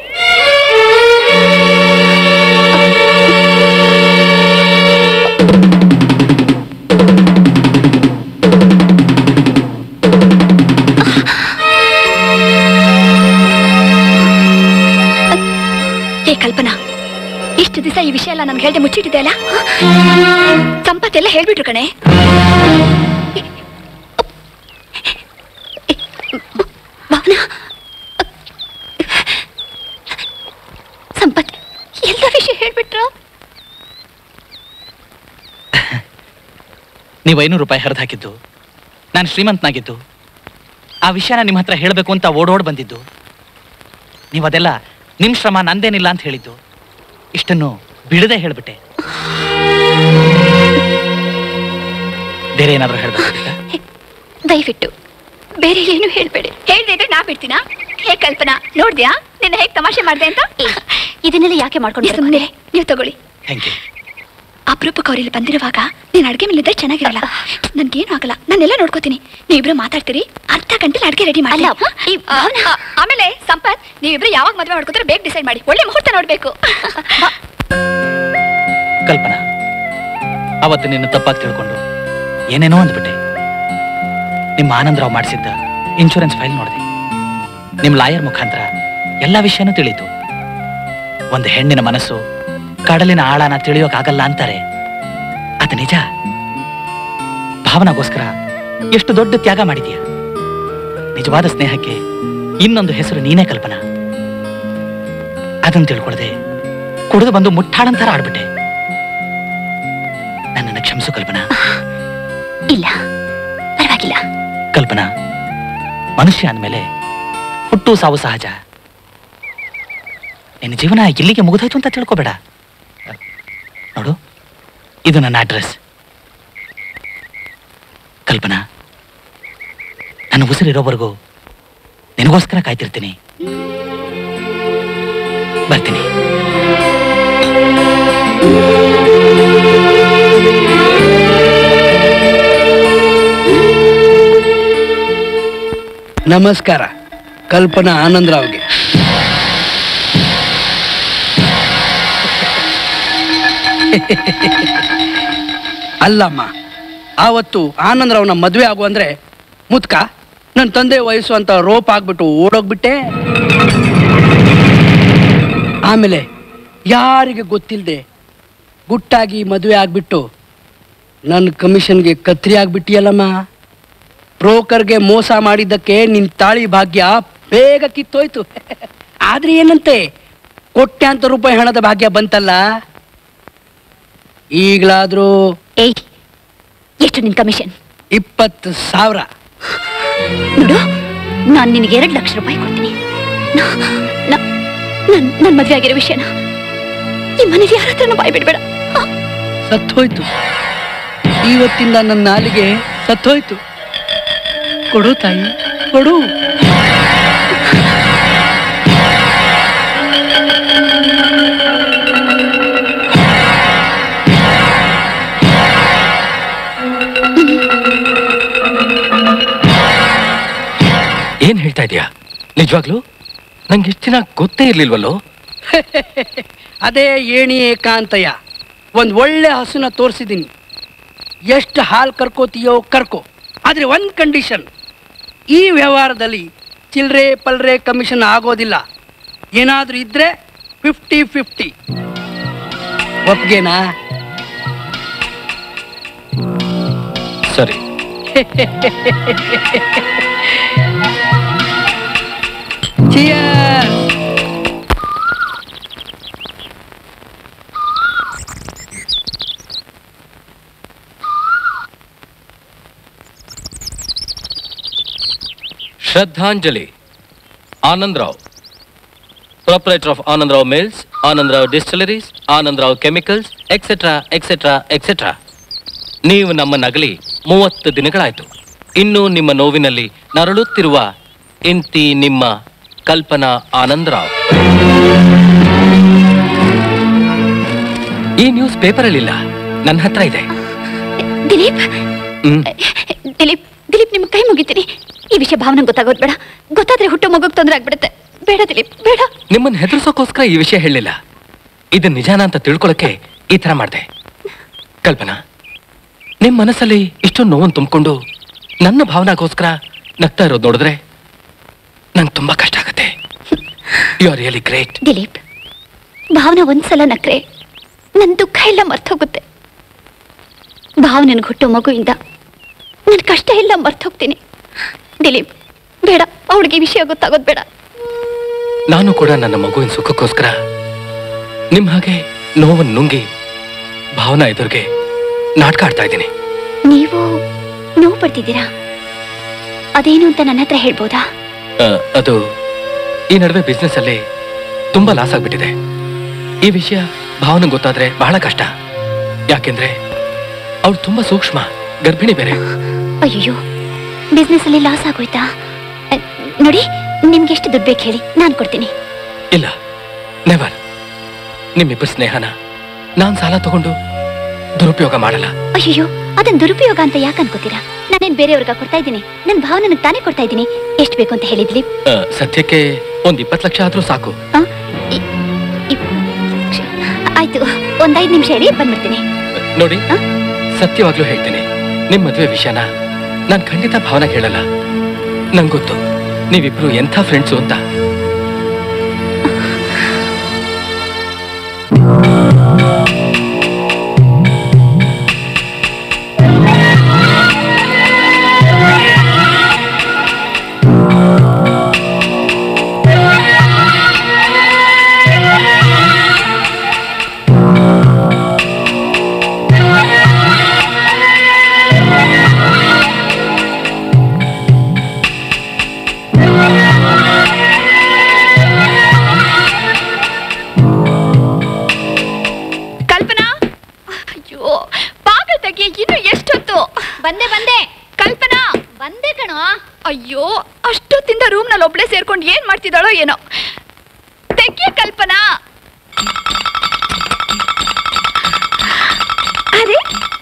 ಏ ಕಲ್ಪನಾ ಇಷ್ಟು ದಿವಸ ಈ ವಿಷಯ ಎಲ್ಲ ನನ್ಗೆ ಹೇಳ್ದೆ ಮುಚ್ಚಿಟ್ಟಿದೆ ಅಲ್ಲ ಸಂಪತ್ ಎಲ್ಲ ಹೇಳ್ಬಿಟ್ರು ಕಣೆ ಭಾವನಾ ಸಂಪತ್ ಎಲ್ಲ ವಿಷಯ ಹೇಳ್ಬಿಟ್ರು ನೀವು ಐನೂರು ರೂಪಾಯಿ ಹರಿದು ಹಾಕಿದ್ದು ನಾನು ಶ್ರೀಮಂತನಾಗಿದ್ದು ಆ ವಿಷಯನ ನಿಮ್ಮ ಹತ್ರ ಹೇಳಬೇಕು ಅಂತ ಓಡೋಡ್ ಬಂದಿದ್ದು ನೀವು ಅದೆಲ್ಲ ನಿಮ್ಮ ಶ್ರಮ ನಂದೇನಿಲ್ಲ ಅಂತ ಹೇಳಿದ್ದು ಇಷ್ಟನ್ನು ಬಿಡದೆ ಹೇಳ್ಬಿಟ್ಟೆ ಬೇರೆ ಏನಾದರೂ ಹೇಳ್ಬೇಕಾಗಿತ್ತಾ ದಯವಿಟ್ಟು ಬೇರೆ ಏನು ಹೇಳ್ಬೇಡಿ ಹೇಳ್ದೆ ಇದ್ರೆ ನಾ ಬಿಡ್ತೀನಾ ಹೇ ಕಲ್ಪನಾ ನೋಡ್ದ್ಯಾ ನಿನ್ನ ಹೇಗ್ ತಮಾಷೆ ಮಾಡ್ದೆ ಅಂತ ಇದನ್ನೆಲ್ಲ ಯಾಕೆ ಮಾಡ್ಕೊಂಡು ಸುಮ್ಮನೆ ನೀವು ತಗೊಳ್ಳಿ ಥ್ಯಾಂಕ್ ಯು ಅಪರೂಪಕ್ಕೆ ಅವ್ರಿಲ್ಲಿ ಬಂದಿರುವಾಗ ನೀನ್ ಅಡ್ಗೆ ಮೇಲಿದ್ರೆ ಚೆನ್ನಾಗಿರಲ್ಲ ನನ್ಗೇನು ಆಗಲ್ಲ ನಾನೆಲ್ಲ ನೋಡ್ಕೋತೀನಿ ನೀವಿಬ್ರು ಮಾತಾಡ್ತೀರಿ ಅರ್ಧ ಗಂಟೆಲಿ ಅಡ್ಗೆ ರೆಡಿ ಮಾಡಿ ಆಮೇಲೆ ಸಂಪತ್ ನೀವಿಬ್ರು ಯಾವಾಗ ಮದ್ವೆ ಮಾಡ್ಕೋತಾರೆ ಬೇಗ ಡಿಸೈಡ್ ಮಾಡಿ ಒಳ್ಳೆ ಮುಹೂರ್ತ ನೋಡ್ಬೇಕು ಕಲ್ಪನಾ ಅವತ್ತು ನಿನ್ನ ತಪ್ಪಾಗಿ ತಿಳ್ಕೊಂಡು ಏನೇನೋ ಅಂದ್ಬಿಟ್ಟೆ ನಿಮ್ಮ ಆನಂದರಾವ್ ಮಾಡಿಸಿದ್ದ ಇನ್ಶೂರೆನ್ಸ್ ಫೈಲ್ ನೋಡಿದೆ ನಿಮ್ಮ ಲಾಯರ್ ಮುಖಾಂತರ ಎಲ್ಲ ವಿಷಯನೂ ತಿಳಿತು ಒಂದು ಹೆಣ್ಣಿನ ಮನಸ್ಸು ಕಡಲಿನ ಆಳನ ತಿಳಿಯೋಕ್ಕಾಗಲ್ಲ ಅಂತಾರೆ ಅದು ನಿಜ ಭಾವನಾಗೋಸ್ಕರ ಎಷ್ಟು ದೊಡ್ಡ ತ್ಯಾಗ ಮಾಡಿದೀಯ ನಿಜವಾದ ಸ್ನೇಹಕ್ಕೆ ಇನ್ನೊಂದು ಹೆಸರು ನೀನೇ ಕಲ್ಪನಾ ಅದನ್ನ ತಿಳ್ಕೊಳ್ದೆ ಕುಡಿದು ಬಂದು ಮುಟ್ಟಾಳಂತರ ಆಡ್ಬಿಟ್ಟೆ ನನ್ನನ್ನು ಕ್ಷಮಿಸು ಕಲ್ಪನಾ ಇಲ್ಲ ಪರವಾಗಿಲ್ಲ ಕಲ್ಪನಾ ಮನುಷ್ಯ ಅಂದಮೇಲೆ ಹುಟ್ಟು ಸಾವು ಸಹಜ ನಿನ್ನ ಜೀವನ ಇಲ್ಲಿಗೆ ಮುಗಿದೋಯ್ತು ಅಂತ ತಿಳ್ಕೊಬೇಡ ನೋಡು ಇದು ನನ್ನ ಅಡ್ರೆಸ್ ಕಲ್ಪನಾ ನನ್ನ ಉಸಿರಿರೋವರೆಗೂ ನಿನಗೋಸ್ಕರ ಕಾಯ್ತಿರ್ತೀನಿ ಬರ್ತೀನಿ ನಮಸ್ಕಾರ ಕಲ್ಪನಾ ಆನಂದರಾವ್ಗೆ ಅಲ್ಲಮ್ಮ ಆವತ್ತು ಆನಂದರಾವ್ನ ಮದುವೆ ಆಗು ಅಂದ್ರೆ ಮುತ್ಕ ನನ್ನ ತಂದೆ ವಯಸ್ಸು ಅಂತ ರೋಪ್ ಆಗ್ಬಿಟ್ಟು ಓಡೋಗ್ಬಿಟ್ಟೆ ಆಮೇಲೆ ಯಾರಿಗೆ ಗೊತ್ತಿಲ್ಲದೆ ಗುಟ್ಟಾಗಿ ಮದುವೆ ಆಗ್ಬಿಟ್ಟು ನನ್ನ ಕಮಿಷನ್ಗೆ ಕತ್ರಿ ಆಗ್ಬಿಟ್ಟಿಯಲ್ಲಮ್ಮ ಬ್ರೋಕರ್ಗೆ ಮೋಸ ಮಾಡಿದ್ದಕ್ಕೆ ನಿನ್ ತಾಳಿ ಭಾಗ್ಯ ಬೇಗ ಕಿತ್ತೋಯ್ತು ಆದ್ರೆ ಏನಂತೆ ಕೋಟ್ಯಾಂತರ ರೂಪಾಯಿ ಹಣದ ಭಾಗ್ಯ ಬಂತಲ್ಲ ಈಗಲಾದ್ರೂ ಏಯ್ ಎಷ್ಟು ನಿನ್ ಕಮಿಷನ್ ಇಪ್ಪತ್ತು ಸಾವಿರ ನೋಡು ನಾನು ನಿನಗೆ ಎರಡು ಲಕ್ಷ ರೂಪಾಯಿ ಕೊಡ್ತೀನಿ ನನ್ನ ಮದುವೆ ಆಗಿರೋ ವಿಷಯನ ಈ ಮನೇಲಿ ಯಾರ ಹತ್ರನೂ ಬಾಯ್ ಬಿಡ್ಬೇಡ ಸತ್ತೋಯ್ತು ಇವತ್ತಿಂದ ನನ್ನ ನಾಲಿಗೆ ಸತ್ತೋಯ್ತು ಕೊಡು ತಾಯಿ ಕೊಡು ಏನ್ ಹೇಳ್ತಾ ಇದೀಯಾ ನಿಜವಾಗ್ಲು ನಂಗೆ ಇಷ್ಟು ದಿನ ಗೊತ್ತೇ ಇರ್ಲಿಲ್ವಲ್ಲೋ ಅದೇ ಏಣಿ ಏಕಾಂತಯ್ಯ ಒಂದ್ ಒಳ್ಳೆ ಹಸುನ ತೋರಿಸಿದ್ದೀನಿ ಎಷ್ಟು ಹಾಲು ಕರ್ಕೋತೀಯೋ ಕರ್ಕೋ ಆದ್ರೆ ಒಂದ್ ಕಂಡೀಷನ್ ಈ ವ್ಯವಹಾರದಲ್ಲಿ ಚಿಲ್ರೆ ಪಲ್ರೆ ಕಮಿಷನ್ ಆಗೋದಿಲ್ಲ ಏನಾದ್ರೂ ಇದ್ರೆ ಫಿಫ್ಟಿ ಫಿಫ್ಟಿ ಒಪ್ಗೆನಾ ಸರಿ Cheers! ಶ್ರದ್ಧಾಂಜಲಿ Anandrao proprietor of Anandrao mills Anandrao distilleries Anandrao chemicals etcetera etcetera etcetera ನೀವು ನಮ್ಮ ನಗಲಿ ಮೂವತ್ತು ದಿನಗಳಾಯ್ತು ಇನ್ನು ನಿಮ್ಮ ನೋವಿನಲ್ಲಿ ನರಳುತ್ತಿರುವ ಇಂತಿ ನಿಮ್ಮ ಕಲ್ಪನಾ ಆನಂದರಾವ್ ಈ ನ್ಯೂಸ್ ಪೇಪರಲ್ಲಿಲ್ಲ ನನ್ನ ಹತ್ರ ಇದೆ ದಿಲೀಪ್ ಹ್ಮ್ ದಿಲೀಪ್ ದಿಲೀಪ್ ನಿಮ್ ಕೈ ಮುಗಿತೀನಿ ಈ ವಿಷಯ ಭಾವನೆ ಗೊತ್ತಾಗೋದ್ ಬೇಡ ಗೊತ್ತಾದ್ರೆ ಹುಟ್ಟು ಮಗುಗ್ ತೊಂದರೆ ಆಗ್ಬಿಡುತ್ತೆ ಬೇಡ ದಿಲೀಪ್ ಬೇಡ ನಿಮ್ಮನ್ನ ಹೆದರ್ಸೋಕೋಸ್ಕರ ಈ ವಿಷಯ ಹೇಳಿಲ್ಲ ಇದು ನಿಜಾನ ಅಂತ ತಿಳ್ಕೊಳಕ್ಕೆ ಈ ತರ ಮಾಡ್ದೆ ಕಲ್ಪನಾ ನಿಮ್ ಮನಸ್ಸಲ್ಲಿ ಇಷ್ಟೊಂದು ನೋವನ್ನು ತುಂಬಿಕೊಂಡು ನನ್ನ ಭಾವನಾಗೋಸ್ಕರ ನಗ್ತಾ ಇರೋದು ನೋಡಿದ್ರೆ ನಂಗೆ ತುಂಬಾ ಕಷ್ಟ ಆಗತ್ತೆ you are really great Dilip Bhavana ಒಂದ್ಸಲ ನಕ್ರೆ ನನ್ ದುಃಖ ಎಲ್ಲ ಮರ್ತೋಗುತ್ತೆ ಭಾವನನ್ ಹುಟ್ಟೋ ಮಗುವಿಂದ ನನ್ ಕಷ್ಟ ಎಲ್ಲ ಮರ್ತೋಗ್ತೀನಿ ದಿಲೀಪ್ ಬೇಡ ಅವಳಿಗೆ ವಿಷಯ ಗೊತ್ತಾಗೋದ್ ಬೇಡ ನಾನು ಕೂಡ ನನ್ನ ಮಗುವಿನ ಸುಖಕ್ಕೋಸ್ಕರ ನಿಮ್ ಹಾಗೆ ನೋವನ್ನು ನುಂಗಿ ಭಾವನಾ ಎದುರಿಗೆ ನಾಟಕ ಆಡ್ತಾ ಇದ್ದೀನಿ ನೀವು ನೋವು ಪಡ್ತಿದ್ದೀರಾ ಅದೇನು ಅಂತ ನನ್ನ ಹತ್ರ ಹೇಳ್ಬೋದಾ ಆ, ಅದು ಈ ನಡುವೆ ಬಿಸ್ನೆಸ್ ಅಲ್ಲಿ ತುಂಬಾ ಲಾಸ್ ಆಗ್ಬಿಟ್ಟಿದೆ ಈ ವಿಷಯ ಭಾವನೆ ಗೊತ್ತಾದ್ರೆ ಬಹಳ ಕಷ್ಟ ಯಾಕೆಂದ್ರೆ ಅವಳು ತುಂಬಾ ಸೂಕ್ಷ್ಮ ಗರ್ಭಿಣಿ ಬೇರೆ ಅಯ್ಯೋ ಬಿಸ್ನೆಸ್ ಅಲ್ಲಿ ಲಾಸ್ ಆಗೋಯ್ತಾ ಅ, ನೋಡಿ ನಿಮ್ಗೆ ಎಷ್ಟು ದುಡ್ಡು ಬೇಕು ಹೇಳಿ ನಾನು ಕೊಡ್ತೀನಿ ಇಲ್ಲ ನೆವರ್ ನಿಮ್ಮಿಬ್ಬರ ಸ್ನೇಹನ ನಾನ್ ಸಾಲ ತಗೊಂಡು ದುರುಪಯೋಗ ಮಾಡಲ್ಲ ಅಯ್ಯೋ ಅದನ್ ದುರುಪಯೋಗ ಅಂತ ಯಾಕೆ ಅನ್ಕೋತೀರಾ ನಾನೇನ್ ಬೇರೆಯವ್ರಿಗೆ ಕೊಡ್ತಾ ಇದ್ದೀನಿ ನನ್ ಭಾವನನಿಗೆ ತಾನೇ ಕೊಡ್ತಾ ಇದ್ದೀನಿ ಎಷ್ಟು ಬೇಕು ಅಂತ ಹೇಳಿದ್ಲಿ ಆ, ಸದ್ಯಕ್ಕೆ ಒಂದ್ ಇಪ್ಪತ್ತು ಲಕ್ಷ ಆದ್ರೂ ಸಾಕು ಆಯ್ತು ಒಂದ್ ಐದ್ ನಿಮಿಷ ಹೇಳಿ ಬಂದ್ಬಿಡ್ತೀನಿ ನೋಡಿ ಸತ್ಯವಾಗ್ಲೂ ಹೇಳ್ತೀನಿ ನಿಮ್ ಮದ್ವೆ ವಿಷಯನ ನಾನ್ ಖಂಡಿತ ಭಾವನ ಹೇಳಲ್ಲ ನಂಗ್ ಗೊತ್ತು ನೀವಿಬ್ರು ಎಂಥ ಫ್ರೆಂಡ್ಸು ಅಂತ ಕಲ್ಪನಾ ಅಯ್ಯೋ ಬಾಗಿಲು ತೆಗಿಯ ಇನ್ನು ಎಷ್ಟೊತ್ತು ಬಂದೆ ಬಂದೆ ಕಲ್ಪನಾ ಬಂದೆ ಕಣೋ ಅಯ್ಯೋ ಅಷ್ಟೊತ್ತಿಂದ ರೂಮ್ ನಲ್ಲಿ ಒಬ್ಳೆ ಸೇರ್ಕೊಂಡು ಏನ್ ಮಾಡ್ತಿದ್ದಾಳೋ ಏನೋ ತೆಗಿಯ ಕಲ್ಪನಾ ಅರೆ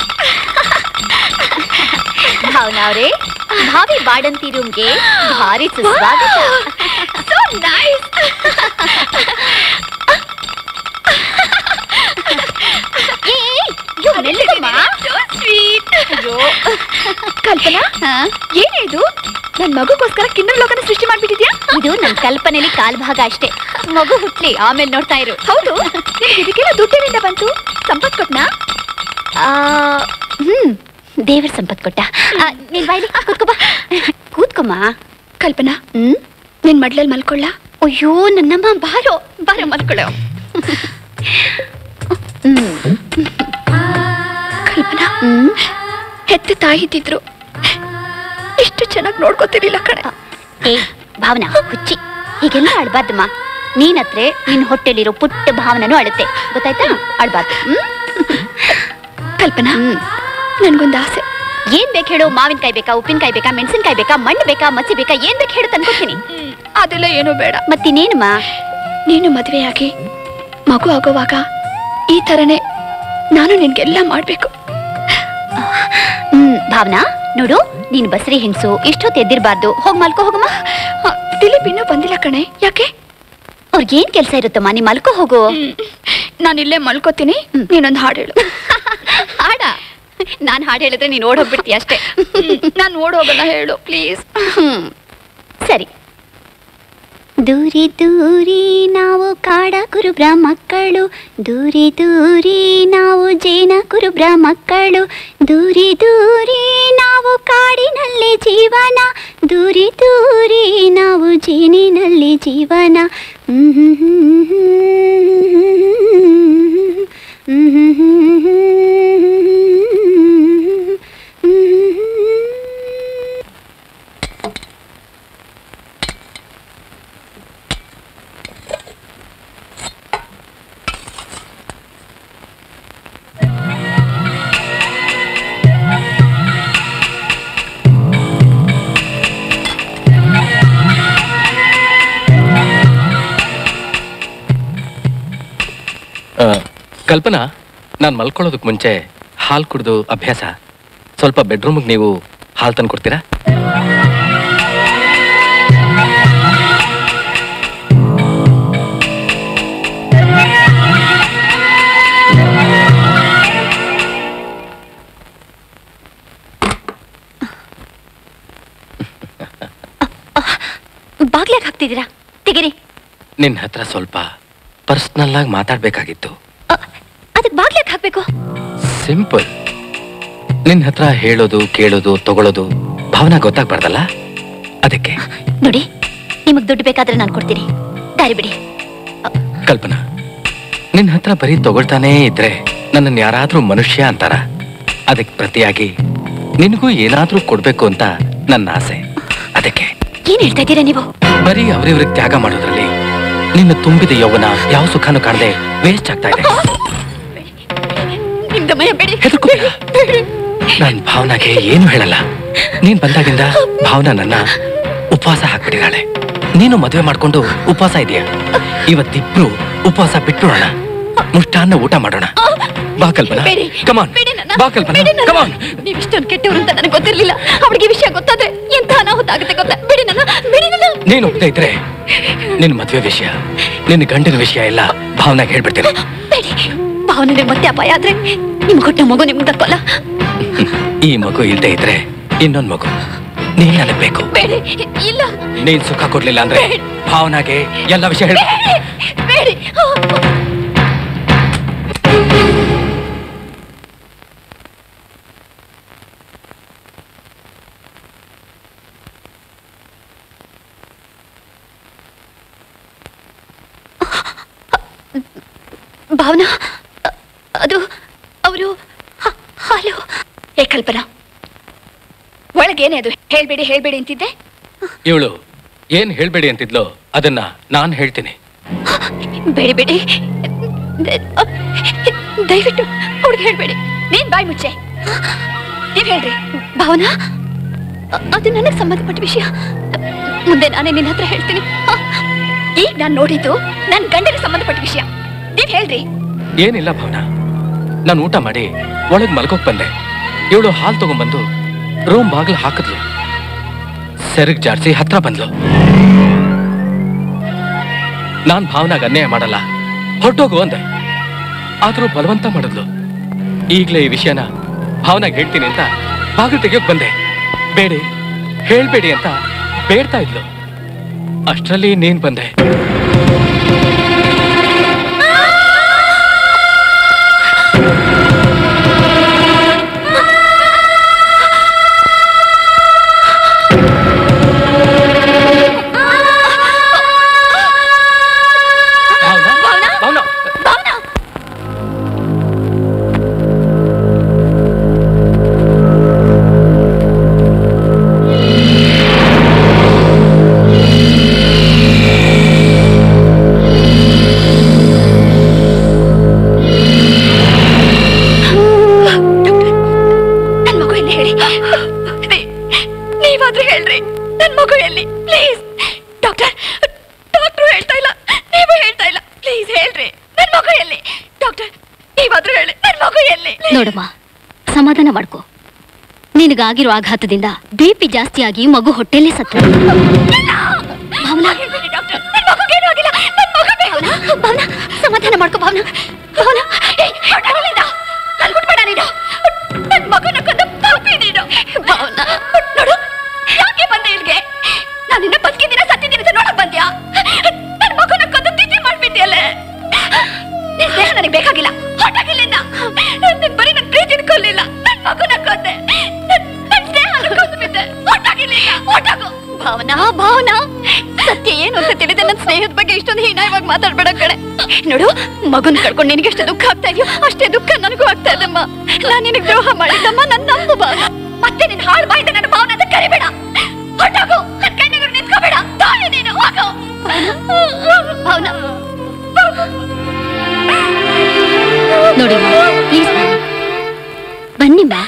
ಭಾವನಾ ಅವ್ರೆ ಭಾವಿ ಬಾಡಂತಿ ರೂಮ್ಗೆ ಭಾರಿ ಸುಸ್ವಾಗತ So nice. ಏ, ಏ, ಇವ್ಳು ಮೆಲ್ಲಗಮ್ಮ. So sweet. ಕಲ್ಪನಾ ಏನೇ ಇದು ನನ್ ಮಗುಗೋಸ್ಕರ ಕಿಂಡರ್ ಲೋಕನ ಸೃಷ್ಟಿ ಮಾಡ್ಬಿಟ್ಟಿದ್ಯಾ ಇದು ನನ್ ಕಲ್ಪನೆಯಲ್ಲಿ ಕಾಲ್ ಭಾಗ ಅಷ್ಟೇ ಮಗು ಹುಟ್ಲಿ ಆಮೇಲೆ ನೋಡ್ತಾ ಇರು ಹೌದು ನಿಮ್ಗೆ ಇದಕ್ಕೆಲ್ಲ ದುಡ್ಡಿನಿಂದ ಬಂತು ಸಂಪತ್ ಕೊಟ್ನಾ ಆ, ಹ್ಮ್ ದೇವ್ರ ಸಂಪತ್ ಕೊಟ್ಟ ಆ, ನೀನ್ ಬಾಯ್ಲಿ ಕೂತ್ಕೋ ಬಾ ಕೂತ್ಕೊಮ್ಮ ಕಲ್ಪನಾ ಹ್ಮ್ ನಿನ್ ಮಡ್ಲಲ್ಲಿ ಮಲ್ಕೊಳ್ಳ ಅಯ್ಯೋ ನನ್ನಮ್ಮ ಬಾರೋ ಬಾರ ಮಲ್ಕೊಳ್ಳೋ ಹ್ಮ್ ಕಲ್ಪನಾ ಹ್ಮ್ ಹೆತ್ತ ತಾಯಿ ಇದ್ದಿದ್ರು ಇಷ್ಟು ಚೆನ್ನಾಗಿ ನೋಡ್ಕೋತಿರ್ಲಿಲ್ಲ ಕಣೆ ಏ ಭಾವನಾ ಹುಚ್ಚಿ ಹೀಗೆಲ್ಲ ಅಳ್ಬಾರ್ದಮ್ಮ ನೀನತ್ರೆ ನಿನ್ ಹೊಟ್ಟೆಲಿರೋ ಪುಟ್ಟ ಭಾವನನು ಅಳುತ್ತೆ ಗೊತ್ತಾಯ್ತಾ ಅಳ್ಬಾರ್ದು ಹ್ಮ್ ಕಲ್ಪನಾ ಹ್ಮ್ ನನ್ಗೊಂದು ಆಸೆ ಏನ್ ಬೇಕು ಹೇಳು ಮಾವಿನಕಾಯಿ ಬೇಕಾ ಉಪ್ಪಿನಕಾಯಿ ಬೇಕಾ ಮೆಣಸಿನಕಾಯಿ ಬೇಕಾ ಮಣ್ಣು ಬೇಕಾ ಮಚ್ಚಿ ಬೇಕಾ ಏನ್ ಬೇಕು ಹೇಳು ತಂದ್ಕೊಡ್ತೀನಿ ಅದೆಲ್ಲ ಏನೂ ಬೇಡ ಮತ್ತಿನ್ನೇನಮ್ಮ ನೀನು ಮದುವೆಯಾಗಿ ಮಗು ಆಗೋವಾಗ ಈ ತರನೇ ನಾನು ನಿನ್ಗೆಲ್ಲ ಮಾಡ್ಬೇಕು ಹ್ಮ್ ಭಾವನಾ ನೋಡು ನೀನ್ ಬಸ್ರಿ ಹೆಂಗ್ಸು ಇಷ್ಟೊತ್ತು ಎದ್ದಿರ್ಬಾರ್ದು ಹೋಗ್ ಮಲ್ಕೋ ಹೋಗಮ್ಮ ಹ, ದಿಲೀಪ್ ಇನ್ನೂ ಬಂದಿಲ್ಲ ಕಣೆ ಯಾಕೆ ಅವ್ರಿಗೇನ್ ಕೆಲ್ಸ ಇರುತ್ತಮ್ಮ ನೀ ಮಲ್ಕೋ ಹೋಗು ನಾನು ಇಲ್ಲೇ ಮಲ್ಕೋತೀನಿ ನೀನೊಂದು ಹಾಡು ಹೇಳು ಹಾಡ ನಾನ್ ಹಾಡು ಹೇಳಿದ್ರೆ ನೀನ್ ಓಡ್ ಹೋಗ್ಬಿಡ್ತೀಯ ಅಷ್ಟೇ ನಾನು ಓಡೋಗಲ್ಲ ಹೇಳು ಪ್ಲೀಸ್ ಹ್ಮ್ ಸರಿ ದೂರಿ ದೂರಿ ನಾವು ಕಾಡ ಕುರುಬ್ರ ಮಕ್ಕಳು ದೂರಿ ದೂರಿ ನಾವು ಜೇನ ಕುರುಬ್ರ ಮಕ್ಕಳು ದೂರಿ ದೂರಿ ನಾವು ಕಾಡಿನಲ್ಲಿ ಜೀವನ ದೂರಿ ದೂರಿ ನಾವು ಜೇನಿನಲ್ಲಿ ಜೀವನ ಹ್ಮ್ ಹ್ಮ್ ಹ್ಮ್ ಹ್ಮ್ ಹ್ಮ್ ಹ್ಮ್ ಆ, ಕಲ್ಪನಾ ನಾನು ಮಲ್ಕೊಳ್ಳೋದಕ್ಕೆ ಮುಂಚೆ ಹಾಲು ಕುಡಿದು ಅಭ್ಯಾಸ ಸ್ವಲ್ಪ ಬೆಡ್ರೂಮಿಗೆ ನೀವು ಹಾಲು ತಂದು ಕೊಡ್ತೀರಾ ಬಾಗ್ಲಾಕ್ ಹಾಕ್ತಿದ್ದೀರಾ ತೆಗಿರಿ ನಿನ್ನ ಹತ್ರ ಸ್ವಲ್ಪ ಪರ್ಸ್ನಲ್ ಆಗಿ ಮಾತಾಡ್ಬೇಕಾಗಿತ್ತು ಅದಕ್ಕೆ ಬಾಗ್ಲಾಕ್ ಹಾಕ್ಬೇಕು ಸಿಂಪಲ್ ನಿನ್ನ ಹತ್ರ ಹೇಳೋದು ಕೇಳೋದು ತಗೊಳ್ಳೋದು ಭಾವನಾ ಗೊತ್ತಾಗ್ಬಾರ್ದಲ್ಲ ಅದಕ್ಕೆ ನೋಡಿ ನಿಮಗ್ ದುಡ್ಡು ಬೇಕಾದ್ರೆ ನಾನು ಕೊಡ್ತೀನಿ ದಾರಿ ಬಿಡಿ ಕಲ್ಪನಾ ನಿನ್ನ ಹತ್ರ ಬರೀ ತಗೊಳ್ತಾನೇ ಇದ್ರೆ ನನ್ನನ್ನು ಯಾರಾದ್ರೂ ಮನುಷ್ಯ ಅಂತಾರ ಅದಕ್ಕೆ ಪ್ರತಿಯಾಗಿ ನಿನಗೂ ಏನಾದ್ರೂ ಕೊಡ್ಬೇಕು ಅಂತ ನನ್ನ ಆಸೆ ಅದಕ್ಕೆ ಏನ್ ಹೇಳ್ತಾ ಇದ್ದೀರಾ ನೀವು ಬರೀ ಅವ್ರಿವ್ರಿಗೆ ತ್ಯಾಗ ಮಾಡೋದ್ರಲ್ಲಿ ನಿನ್ನ ತುಂಬಿದ ಯೌವನ ಯಾವ ಸುಖನೂ ಕಾಣದೆ ವೇಸ್ಟ್ ಆಗ್ತಾ ಇದೆ ನಿಮ್ದಮಯ ಬೇಡಿ ಹೆದರ್ಕೋಬೇಡ ನಾನ್ ಭಾವನಾಗೆ ಏನು ಹೇಳಲ್ಲ ನೀನ್ ಬಂದಾಗಿಂದ ಭಾವನಾ ನನ್ನ ಉಪವಾಸ ಹಾಕ್ಬಿಟ್ಟಿದ್ದಾಳೆ ನೀನು ಮದುವೆ ಮಾಡ್ಕೊಂಡು ಉಪವಾಸ ಇದೆಯಾ ಇವತ್ತಿಬ್ರು ಉಪವಾಸ ಬಿಟ್ಟುಡೋಣ ಮುಷ್ಟಾನ್ನ ಊಟ ಮಾಡೋಣ ಬಾ ಕಲ್ಪನಾ ಬೇಡಿ ಕಮಾನ್ ಬೇಡಿ ನನ್ನ ಬಾ ಕಲ್ಪನಾ ಬೇಡಿ ನನ್ನ. ಕಮಾನ್ ನೀವ್ ಇಷ್ಟೊಂದು ಕೆಟ್ಟವ್ರು ಅಂತ ನನಗೆ ಗೊತ್ತಿರ್ಲಿಲ್ಲ ಅವಳಿಗೆ ವಿಷಯ ಗೊತ್ತಾದ್ರೆ ಎಂತ ಅನಾಹುತ ಆಗುತ್ತೆ ಗೊತ್ತಾ ಬಿಡಿ ನನ್ನ ಬಿಡಿ ನನ್ನ ನೀನು ಒಪ್ತಾ ಇದ್ರೆ ನಿನ್ನ ಮದ್ವೆ ವಿಷಯ ನಿನ್ನ ಗಂಡನ ವಿಷಯ ಎಲ್ಲ ಭಾವನಾಗ ಹೇಳ್ಬಿಡ್ತೇನೆ ಬೇಡಿ ಭಾವನೆಗೆ ಮತ್ತೆ ಅಪಾಯ ಆದ್ರೆ ನಿಮ್ ಕೊಟ್ಟ ಮಗು ನಿಮ್ಗೆ ದಕ್ಕಲ್ಲ ಈ ಮಗು ಇಲ್ದೇ ಇದ್ರೆ ಇನ್ನೊಂದ್ ಮಗು ನೀನ್ ನನಗ್ ಬೇಕು ಬೇಡಿ ಇಲ್ಲ ನೀನ್ ಸುಖ ಕೊಡ್ಲಿಲ್ಲ ಅಂದ್ರೆ ಭಾವನಾಗೆ ಎಲ್ಲ ವಿಷಯ ಹೇಳ ಬೇಡಿ ಭಾವನಾ ಅ- ಅದು ಅವರು ಹಲೋ ಏ ಕಲ್ಪನಾ ಒಳಗೇನೆ ಅದು ಹೇಳ್ಬೇಡಿ ಹೇಳ್ಬೇಡಿ ಅಂತಿದ್ದೆ ಇವಳು ಏನ್ ಹೇಳ್ಬೇಡಿ ಅಂತಿದ್ಲೋ ಅದನ್ನ ನಾನ್ ಹೇಳ್ತೀನಿ ಬೇಡಿ ಬೇಡಿ ದ- ಅ- ದಯವಿಟ್ಟು ಅವ್ರಿಗೆ ಹೇಳ್ಬೇಡಿ ನೀನ್ ಬಾಯ್ ಮುಚ್ಚೆ ನೀವ್ ಹೇಳ್ರಿ ಭಾವನಾ ಅ- ಅದು ನನಗೆ ಸಂಬಂಧಪಟ್ಟ ವಿಷಯ ಮುಂದೆ ನಾನೇ ನಿನ್ನ ಹತ್ರ ಹೇಳ್ತೀನಿ ಹ? ಈಗ ನಾನ್ ನೋಡಿದ್ದು ನನ್ ಗಂಡನಿಗೆ ಸಂಬಂಧಪಟ್ಟ ವಿಷಯ ನೀವ್ ಹೇಳ್ರಿ ಏನಿಲ್ಲ ಭಾವನಾ ನಾನು ಊಟ ಮಾಡಿ ಒಳಗ್ ಮಲ್ಕೋಕ್ ಬಂದೆ ಇವಳು ಹಾಲ್ ತಗೊಂಡ್ಬಂದು ರೂಮ್ ಬಾಗಿಲು ಹಾಕಿದ್ಲು ಸೆರಗ್ ಜಾಡ್ಸಿ ಹತ್ರ ಬಂದ್ಲು ನಾನ್ ಭಾವನಾಗ ಅನ್ಯಾಯ ಮಾಡಲ್ಲ ಹೊರಟೋಗು ಅಂದೆ ಆದ್ರೂ ಬಲವಂತ ಮಾಡಿದ್ಲು ಈಗ್ಲೇ ಈ ವಿಷಯನ ಭಾವನಾಗ ಹೇಳ್ತೀನಿ ಅಂತ ಬಾಗಿಲು ತೆಗಿಯೋಕ್ ಬಂದೆ ಬೇಡಿ ಹೇಳ್ಬೇಡಿ ಅಂತ ಬೇಡ್ತಾ ಇದ್ಲು ಅಷ್ಟ್ರಲ್ಲಿ ನೀನ್ ಬಂದೆ ಭಾವನಾ ಭಾವನಾ ಭಾವನಾ ನನ್ ಮಗು ಎಲ್ಲಿ ಹೇಳಿ ನೀ- ನೀವಾದ್ರೂ ಹೇಳ್ರಿ ನನ್ ಮಗು ಎಲ್ಲಿ ಪ್ಲೀಸ್ ಡಾಕ್ಟರ್ ಡಾಕ್ಟ್ರು ಹೇಳ್ತಾ ಇಲ್ಲ ನೀವು ಹೇಳ್ತಾ ಇಲ್ಲ ಪ್ಲೀಸ್ ಹೇಳ್ರಿ ನನ್ ಮಗು ಎಲ್ಲಿ ಡಾಕ್ಟರ್ ನೀವಾದ್ರೂ ಹೇಳಿ ನನ್ ಮಗು ಎಲ್ಲಿ ನೋಡಮ್ಮ ಸಮಾಧಾನ ಮಾಡ್ಕೋ ನಿನಗಾಗಿರೋ ಆಘಾತದಿಂದ ಬಿ ಪಿ ಜಾಸ್ತಿ ಆಗಿ ಮಗು ಹೊಟ್ಟೆಲ್ಲೇ ಸತ್ತು ಭಾವನಾ ಡಾಕ್ಟರ್ ನನ್ ಮಗುಗೇನೂ ಆಗಿಲ್ಲ ನನ್ ಮಗು ಬೇಕು ಭಾವನಾ ಸಮಾಧಾನ ಮಾಡ್ಕೋ ಭಾವನಾ ಭಾವನಾ ಏಯ್, ಹೊರಟಾಗಲಿಲ್ಲ. ನನ್ ಬಿಟ್ಬೇಡ ನೀನು ನನ್ ಮಗುನ ಕೊಂದು ಪಾಪಿ ನೀನು ಭಾವನಾ ನೋಡು ಯಾಕೆ ಬಂದೆ ಇಲ್ಲಿಗೆ ನಾನು ನಿನ್ನ ಬದುಕಿದ್ದೀನ ಸತ್ತಿದ್ದೀನಿ ಅಂತ ನೋಡಕ್ ಬಂದ್ಯಾ ನನ್ ಮಗುನ ಕೊಂದು ತಿಥಿ ಮಾಡ್ಬಿಟ್ಟಿಯಲ್ಲೇ ನಿನ್ ದೇಹ ನನಗೆ ಬೇಕಾಗಿಲ್ಲ ಹೊರಟಾಗಿಲ್ಲಿಂದ ನಿನ್ ಬರೀ ನನ್ ಪ್ರೀತಿನ ಕೊಲ್ಲಿಲ್ಲ ನನ್ ಮಗುನ ಕೊಂದೆ ನನ್ ನನ್ ದೇಹನ ಕೊಂದ್ಬಿಟ್ಟೆ ಹೊರಟಾಗಿಲ್ಲಿಂದ ಹೊರಟಾಗು ಭಾವನಾ ಭಾವನಾ ಸತ್ಯ ಏನು ಅಂತ ತಿಳಿದ ನನ್ನ ಸ್ನೇಹದ ಬಗ್ಗೆ ಇಷ್ಟೊಂದು ಹೀನಾಯವಾಗಿ ಮಾತಾಡ್ಬೇಡ ಕಡೆ ನೋಡು ಮಗುನ ಕಳ್ಕೊಂಡು ನಿನಗೆ ಎಷ್ಟು ದುಃಖ ಆಗ್ತಾ ಇದೆಯೋ ಅಷ್ಟೇ ದುಃಖ ನನಗೂ ಆಗ್ತಾ ಇದಮ್ಮ ನಾನು ನಿನಗೆ ದ್ರೋಹ ಮಾಡಿದ್ದಮ್ಮ ನನ್ನ ನಂಬು ಭಾವನ ಮತ್ತೆ ನಿನ್ ಹಾಳು ಬಾಯಿದ ನನ್ನ ಭಾವನ ಅಂತ ಕರಿಬೇಡ ಹೊರಟಾಗು ನನ್ನ ಕಣ್ಣೆದುರು ನಿಂತ್ಕೋಬೇಡ ತಾಳೆ ನೀನು ಹೋಗು ಭಾವನಾ ನೋಡಿ ಪ್ಲೀಸ್ ಬನ್ನಿ ಬಾ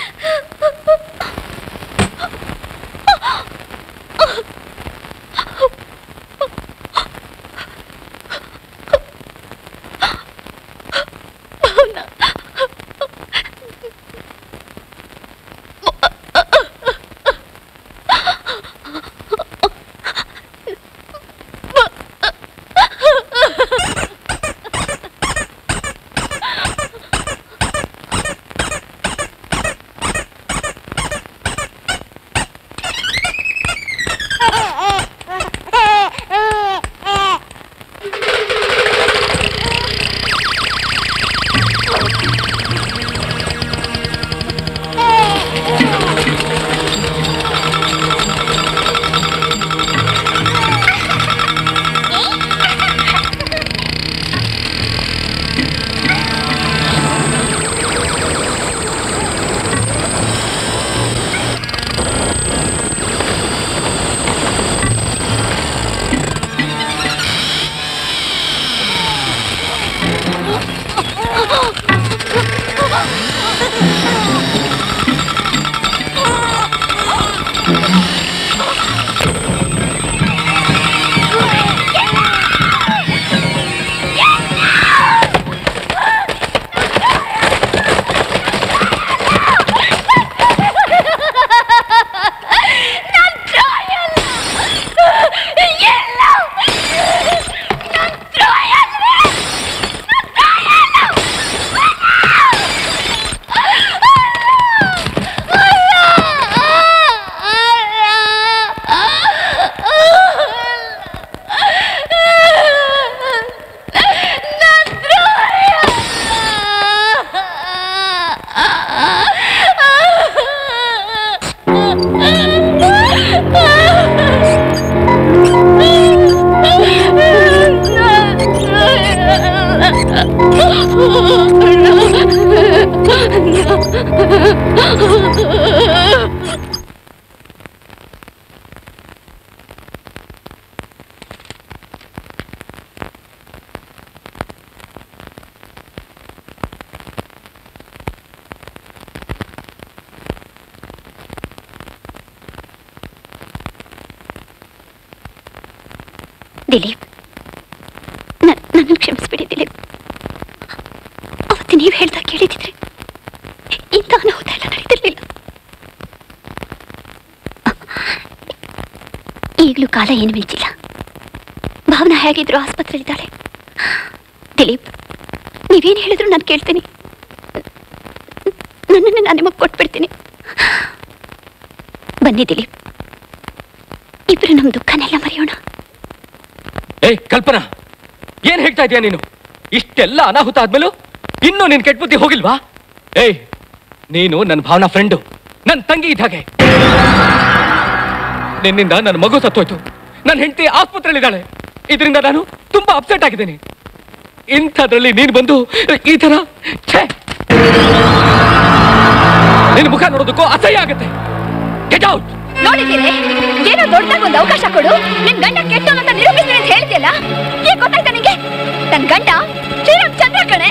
ದಿಲೀಪ್ ನನ್ನ ಕ್ಷಮಿಸ್ಬಿಡಿ ದಿಲೀಪ್ ಅವತ್ತು ನೀವು ಹೇಳ್ದಾಗ ಕೇಳಿದಿದ್ರೆ ಇಂಥ ಅನಾಹುತ ಎಲ್ಲ ನಡೀತಿರ್ಲಿಲ್ಲ ಈಗಲೂ ಕಾಲ ಏನು ಮಿಂಚಿಲ್ಲ ಭಾವನಾ ಹೇಗಿದ್ರು ಆಸ್ಪತ್ರೆಯಲ್ಲಿದ್ದಾಳೆ ದಿಲೀಪ್ ನೀವೇನು ಹೇಳಿದ್ರು ನಾನು ಕೇಳ್ತೀನಿ ನನ್ನನ್ನು ನಾನು ನಿಮಗೆ ಕೊಟ್ಬಿಡ್ತೀನಿ ಬನ್ನಿ ದಿಲೀಪ್ ಇಬ್ರು ನಮ್ಮ ದುಃಖನೆಲ್ಲ ಮರೆಯೋಣ ಏಯ್ ಕಲ್ಪನಾ ಏನ್ ಹೇಳ್ತಾ ಇದೀಯ ನೀನು ಇಷ್ಟೆಲ್ಲ ಅನಾಹುತ ಆದ್ಮೇಲೂ ಇನ್ನೂ ನಿನ್ ಕೆಟ್ಟ ಬುದ್ಧಿ ಹೋಗಿಲ್ವಾ ಏಯ್ ನೀನು ನನ್ನ ಭಾವನಾ ಫ್ರೆಂಡು ನನ್ನ ತಂಗಿ ಇದ್ದ ಹಾಗೆ ನಿನ್ನಿಂದ ನನ್ನ ಮಗು ಸತ್ತೋಯ್ತು ನನ್ನ ಹೆಂಡತಿ ಆಸ್ಪತ್ರೆಯಲ್ಲಿದ್ದಾಳೆ ಇದರಿಂದ ನಾನು ತುಂಬಾ ಅಪ್ಸೆಟ್ ಆಗಿದ್ದೇನೆ ಇಂಥದ್ರಲ್ಲಿ ನೀನು ಬಂದು ಈ ತರ ಛೇ! ನಿನ್ನ ಮುಖ ನೋಡೋದಕ್ಕೂ ಅಸಹ್ಯ ಆಗುತ್ತೆ ಗೆಟ್ ಔಟ್ ನೋಡಿದ್ದೀರಿ ಏನೋ ದೊಡ್ಡದಾಗ ಒಂದು ಅವಕಾಶ ಕೊಡು ನಿನ್ ಗಂಡ ಕೆಟ್ಟವನು ಅಂತ ನಿರೂಪಿಸ್ತೀನಿ ಅಂತ ಹೇಳ್ತಿಯಲ್ಲ ಈಗ ಗೊತ್ತಾಯ್ತಾ ನಿಂಗೆ ನನ್ ಗಂಡ ಶ್ರೀರಾಮ್ ಚಂದ್ರ ಕಣೆ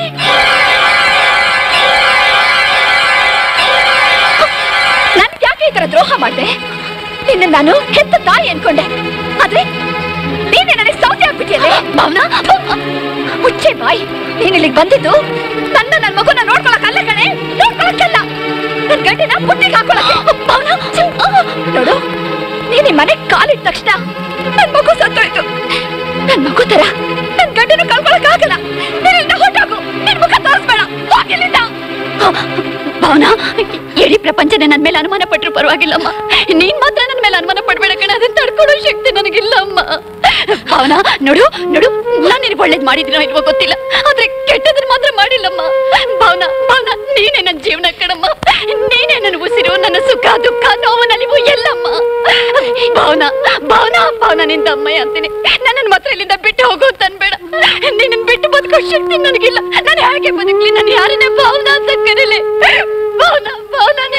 ನನ್ಗೆ ಯಾಕೆ ಈ ತರ ದ್ರೋಹ ಮಾಡ್ದೆ ನಿನ್ನ ನಾನು ಹೆತ್ತ ತಾಯಿ ಅನ್ಕೊಂಡೆ ಆದ್ರೆ ನೀನೆ ನನಗೆ ಸೌತೆ ಆಗ್ಬಿಟ್ಟಿಯಲ್ಲ ಭಾವನಾ ಮುಚ್ಚೆ ಬಾಯಿ ನೀನ್ ಇಲ್ಲಿಗೆ ಬಂದಿದ್ದು ನನ್ನ ನನ್ನ ಮಗುನ ನೋಡ್ಕೊಳಕ್ಕಲ್ಲ ಕಣೆ ನೋಡ್ಕೊಳಕ್ಕಲ್ಲ ನನ್ ಗಂಡಿನ ಬುಟ್ಟಿಗೆ ಹಾಕೊಳಕ್ಕೆ ಭಾವನಾ ನೋಡು ನೀನ್ ಈ ಮನೆಗ್ ಕಾಲಿಟ್ಟ ತಕ್ಷಣ ನನ್ ಮಗು ಸತ್ತೋಯ್ತು ನನ್ ಮಗು ತರ ನನ್ ಗಂಡನ ಕಳ್ಕೊಳಕ್ ಆಗಲ್ಲ ನೀನಿಂದ ಹೊಟ್ಟಾಗು ನಿನ್ ಮುಖ ತೋರಿಸ್ಬೇಡ ಹೋಗಿಲ್ಲಿಂದ ಭಾವನಾ ಇಡೀ ಪ್ರಪಂಚನೇ ನನ್ ಮೇಲೆ ಅನುಮಾನ ಪಟ್ರು ಪರವಾಗಿಲ್ಲಮ್ಮ ನೀನ್ ಮಾತ್ರ ನನ್ ಮೇಲೆ ಅನುಮಾನ ಪಡ್ಬೇಡ ಕಣ ಅದನ್ನ ತಡ್ಕೊಳ್ಳೋ ಶಕ್ತಿ ನನಗಿಲ್ಲಮ್ಮ ಭಾವನಾ ನೋಡು ನೋಡು ನಾನ್ ನಿನಗೆ ಒಳ್ಳೇದ್ ಮಾಡಿದಿನೋ ಇಲ್ವೋ ಗೊತ್ತಿಲ್ಲ ಆದ್ರೆ ಕೆಟ್ಟದನ್ನ ಮಾತ್ರ ಮಾಡಿಲ್ಲಮ್ಮ ಭಾವನಾ ಭಾವನಾ ನೀನೇ ನನ್ನ ಜೀವನ ಕಣಮ್ಮ ನೀನೇ ನನ್ನ ಉಸಿರು ನನ್ನ ಸುಖ ದುಃಖ ನೋವು ನಲಿವು ಎಲ್ಲಮ್ಮ ಭಾವನಾ ಭಾವನಾ ಭಾವನಾ ನಿಂದ ಅಮ್ಮಯ್ಯ ಅಂತೀನಿ ನನ್ನನ್ನು ಮಾತ್ರ ಇಲ್ಲಿಂದ ಬಿಟ್ಟು ಹೋಗು ಅಂತ ಅನ್ಬೇಡ ನಿನ್ನ ಬಿಟ್ಟು ಬದುಕೋ ಶಕ್ತಿ ನನಗಿಲ್ಲ ನಾನು ಹೇಗೆ ಬದುಕಲಿ ನಾನು ಯಾರನ್ನೇ ಭಾವನಾ ಅಂತ ಕರೀಲಿ ಭಾವನಾ ಭಾವನಾನೇ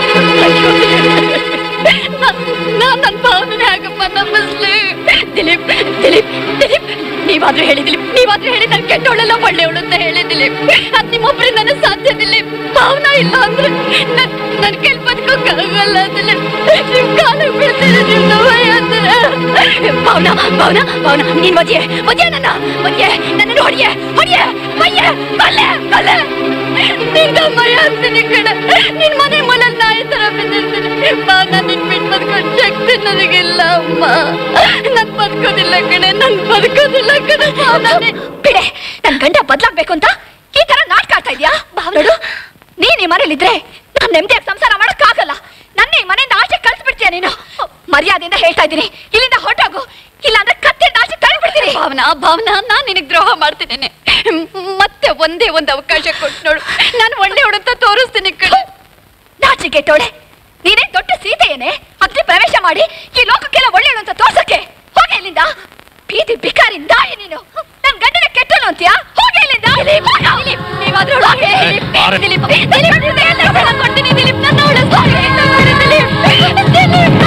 ನಾನ್ ನನ್ನ ಭಾವನೆ ಆಗಪ್ಪ ನಂಬಿಸ್ಲಿ ದಿಲೀಪ್ ದಿಲೀಪ್ ದಿಲೀಪ್ ನೀವಾದ್ರೂ ಹೇಳಿ ದಿಲೀಪ್ ನೀವಾದ್ರೂ ಹೇಳಿ ನಾನು ಕೆಟ್ಟವಳೆಲ್ಲ ಒಳ್ಳೆಯವಳು ಅಂತ ಹೇಳಿ ದಿಲೀಪ್ ಅದ್ ನಿಮ್ಮೊಬ್ರು ನನ್ನ ಸಾಧ್ಯ ದಿಲೀಪ್ ಭಾವನಾ ಇಲ್ಲ ಅಂದ್ರೆ ನನ್ ನನ್ ಕೈಲಿ ಬದುಕೋಕ್ಕಾಗಲ್ಲ ದಿಲೀಪ್ ನಿಮ್ ಕಾಲ ಬೀಳ್ತೀನಿ ನಿಮ್ ನೋವಯ್ಯ ಅಂದ್ರೆ ಭಾವನಾ ಭಾವನಾ ಭಾವನಾ ನೀನ್ ಮದ್ಯೆ ಮದ್ಯೆ ನನ್ನ ಮದ್ಯೆ ನನ್ನನ್ನು ಹೊಡಿಯೆ ಹೊಡಿಯೆ ಮಯ್ಯೆ ಕೊಲ್ಲೆ ಕೊಲ್ಲೆ ನಿಂದಮ್ಮಯ್ಯ ಅಂತೀನಿ ಕಣ ನಿನ್ ಮನೆ ಮೂಲಲ್ಲಿ ನಾಯಿ ತರ ಬಿದ್ದಿರ್ತೀನಿ ಭಾವನಾ ನಿನ್ ಬಿಟ್ಟು ಬದುಕೋ ಶಕ್ತಿ ನನಗಿಲ್ಲ ಅಮ್ಮ ನನ್ ಬದುಕೋದಿಲ್ಲ ಕಣೆ ನನ್ ಬದುಕೋದಿಲ್ಲ ಕಣೆ ಭಾವನಾನೆ ಬಿಡೆ ನನ್ ಗಂಡ ಬದ್ಲಾಗ್ಬೇಕು ಅಂತ ಈ ತರ ನಾಟಕ ಆಡ್ತಾ ಇದ್ಯಾ ನೋಡು ನೀನ್ ಈ ಮನೇಲಿದ್ರೆ ನಾನ್ ನೆಮ್ಮದಿಯಾಗಿ ಸಂಸಾರ ಮಾಡಕ್ಕಾಗಲ್ಲ ನನ್ನ ಈ ಮನೆಯಿಂದ ಆಚೆ ಕಳ್ಸ್ಬಿಡ್ತೀಯ ನೀನು ಮರ್ಯಾದೆಯಿಂದ ಹೇಳ್ತಾ ಇದ್ದೀನಿ ಇಲ್ಲಿಂದ ಹೊರಟೋಗು ಇಲ್ಲ ಅಂದ್ರೆ ಕತ್ತಿಂದ ಆಚೆ ತಳ್ಳಿಬಿಡ್ತೀನಿ ಭಾವನಾ ಭಾವನಾ ನಾನ್ ನಿನಗ್ ದ್ರೋಹ ಮಾಡ್ತೀನಿ ಮತ್ತೆ ಒಂದೇ ಒಂದು ಅವಕಾಶ ಕೊಟ್ಟು ನೋಡು ನಾನು ಒಳ್ಳೆ ಹುಡುತ್ತ ತೋರಿಸ್ತೀನಿ ಕಡೆ ನಾಚಿಕೆಟ್ಟೋಳೆ ನೀನೇ ದೊಡ್ಡ ಸೀತೆಯೇನೆ ಅಗ್ನಿ ಪ್ರವೇಶ ಮಾಡಿ ಈ ಲೋಕಕ್ಕೆಲ್ಲ ಒಳ್ಳೆಯಳು ಅಂತ ತೋರ್ಸಕ್ಕೆ ಹೋಗೆ ಇಲ್ಲಿಂದ ಬೀದಿ ಬಿಕಾರಿ ದಾಯಿ ನೀನು ನನ್ ಗಂಡನ ಕೆಟ್ಟನು ಅಂತೀಯಾ ಹೋಗೆ ಇಲ್ಲಿಂದ ದಿಲೀಪ್, ನೀವಾದ್ರೂ ಹೋಗಿ. ದಿಲೀಪ್, ದಿಲೀಪ್, ನಿನ್ನ ಎಲ್ಲ ಸಲ ಕೊಡ್ತೀನಿ ದಿಲೀಪ್ ನನ್ನ ಉಳಿಸು. ದಿಲೀಪ್, ದಿಲೀಪ್,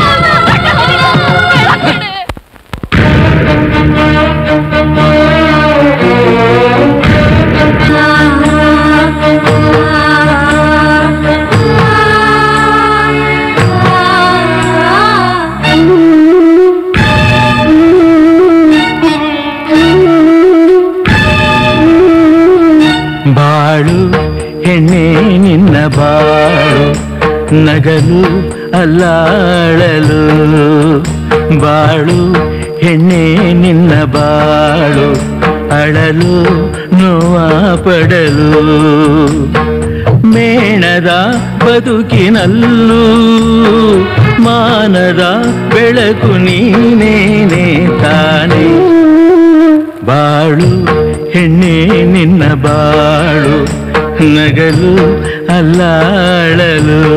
ಬಾಳು ಹೆಣ್ಣೆ ನಿನ್ನ ಬಾಳು ನಗಲು ಅಲ್ಲಾಳಲು ಬಾಳು ಹೆಣ್ಣೆ ನಿನ್ನ ಬಾಳು ಅಳಲು ನೋವ ಪಡಲು ಮೇಣದ ಬದುಕಿನಲ್ಲೂ ಮಾನದ ಬೆಳಕು ನೀನೇನೆ ತಾನೆ ಬಾಳು ಹೆಣ್ಣೆ ನಿನ್ನ ಬಾಳು ನಗಲು ಅಲ್ಲಾಳಲು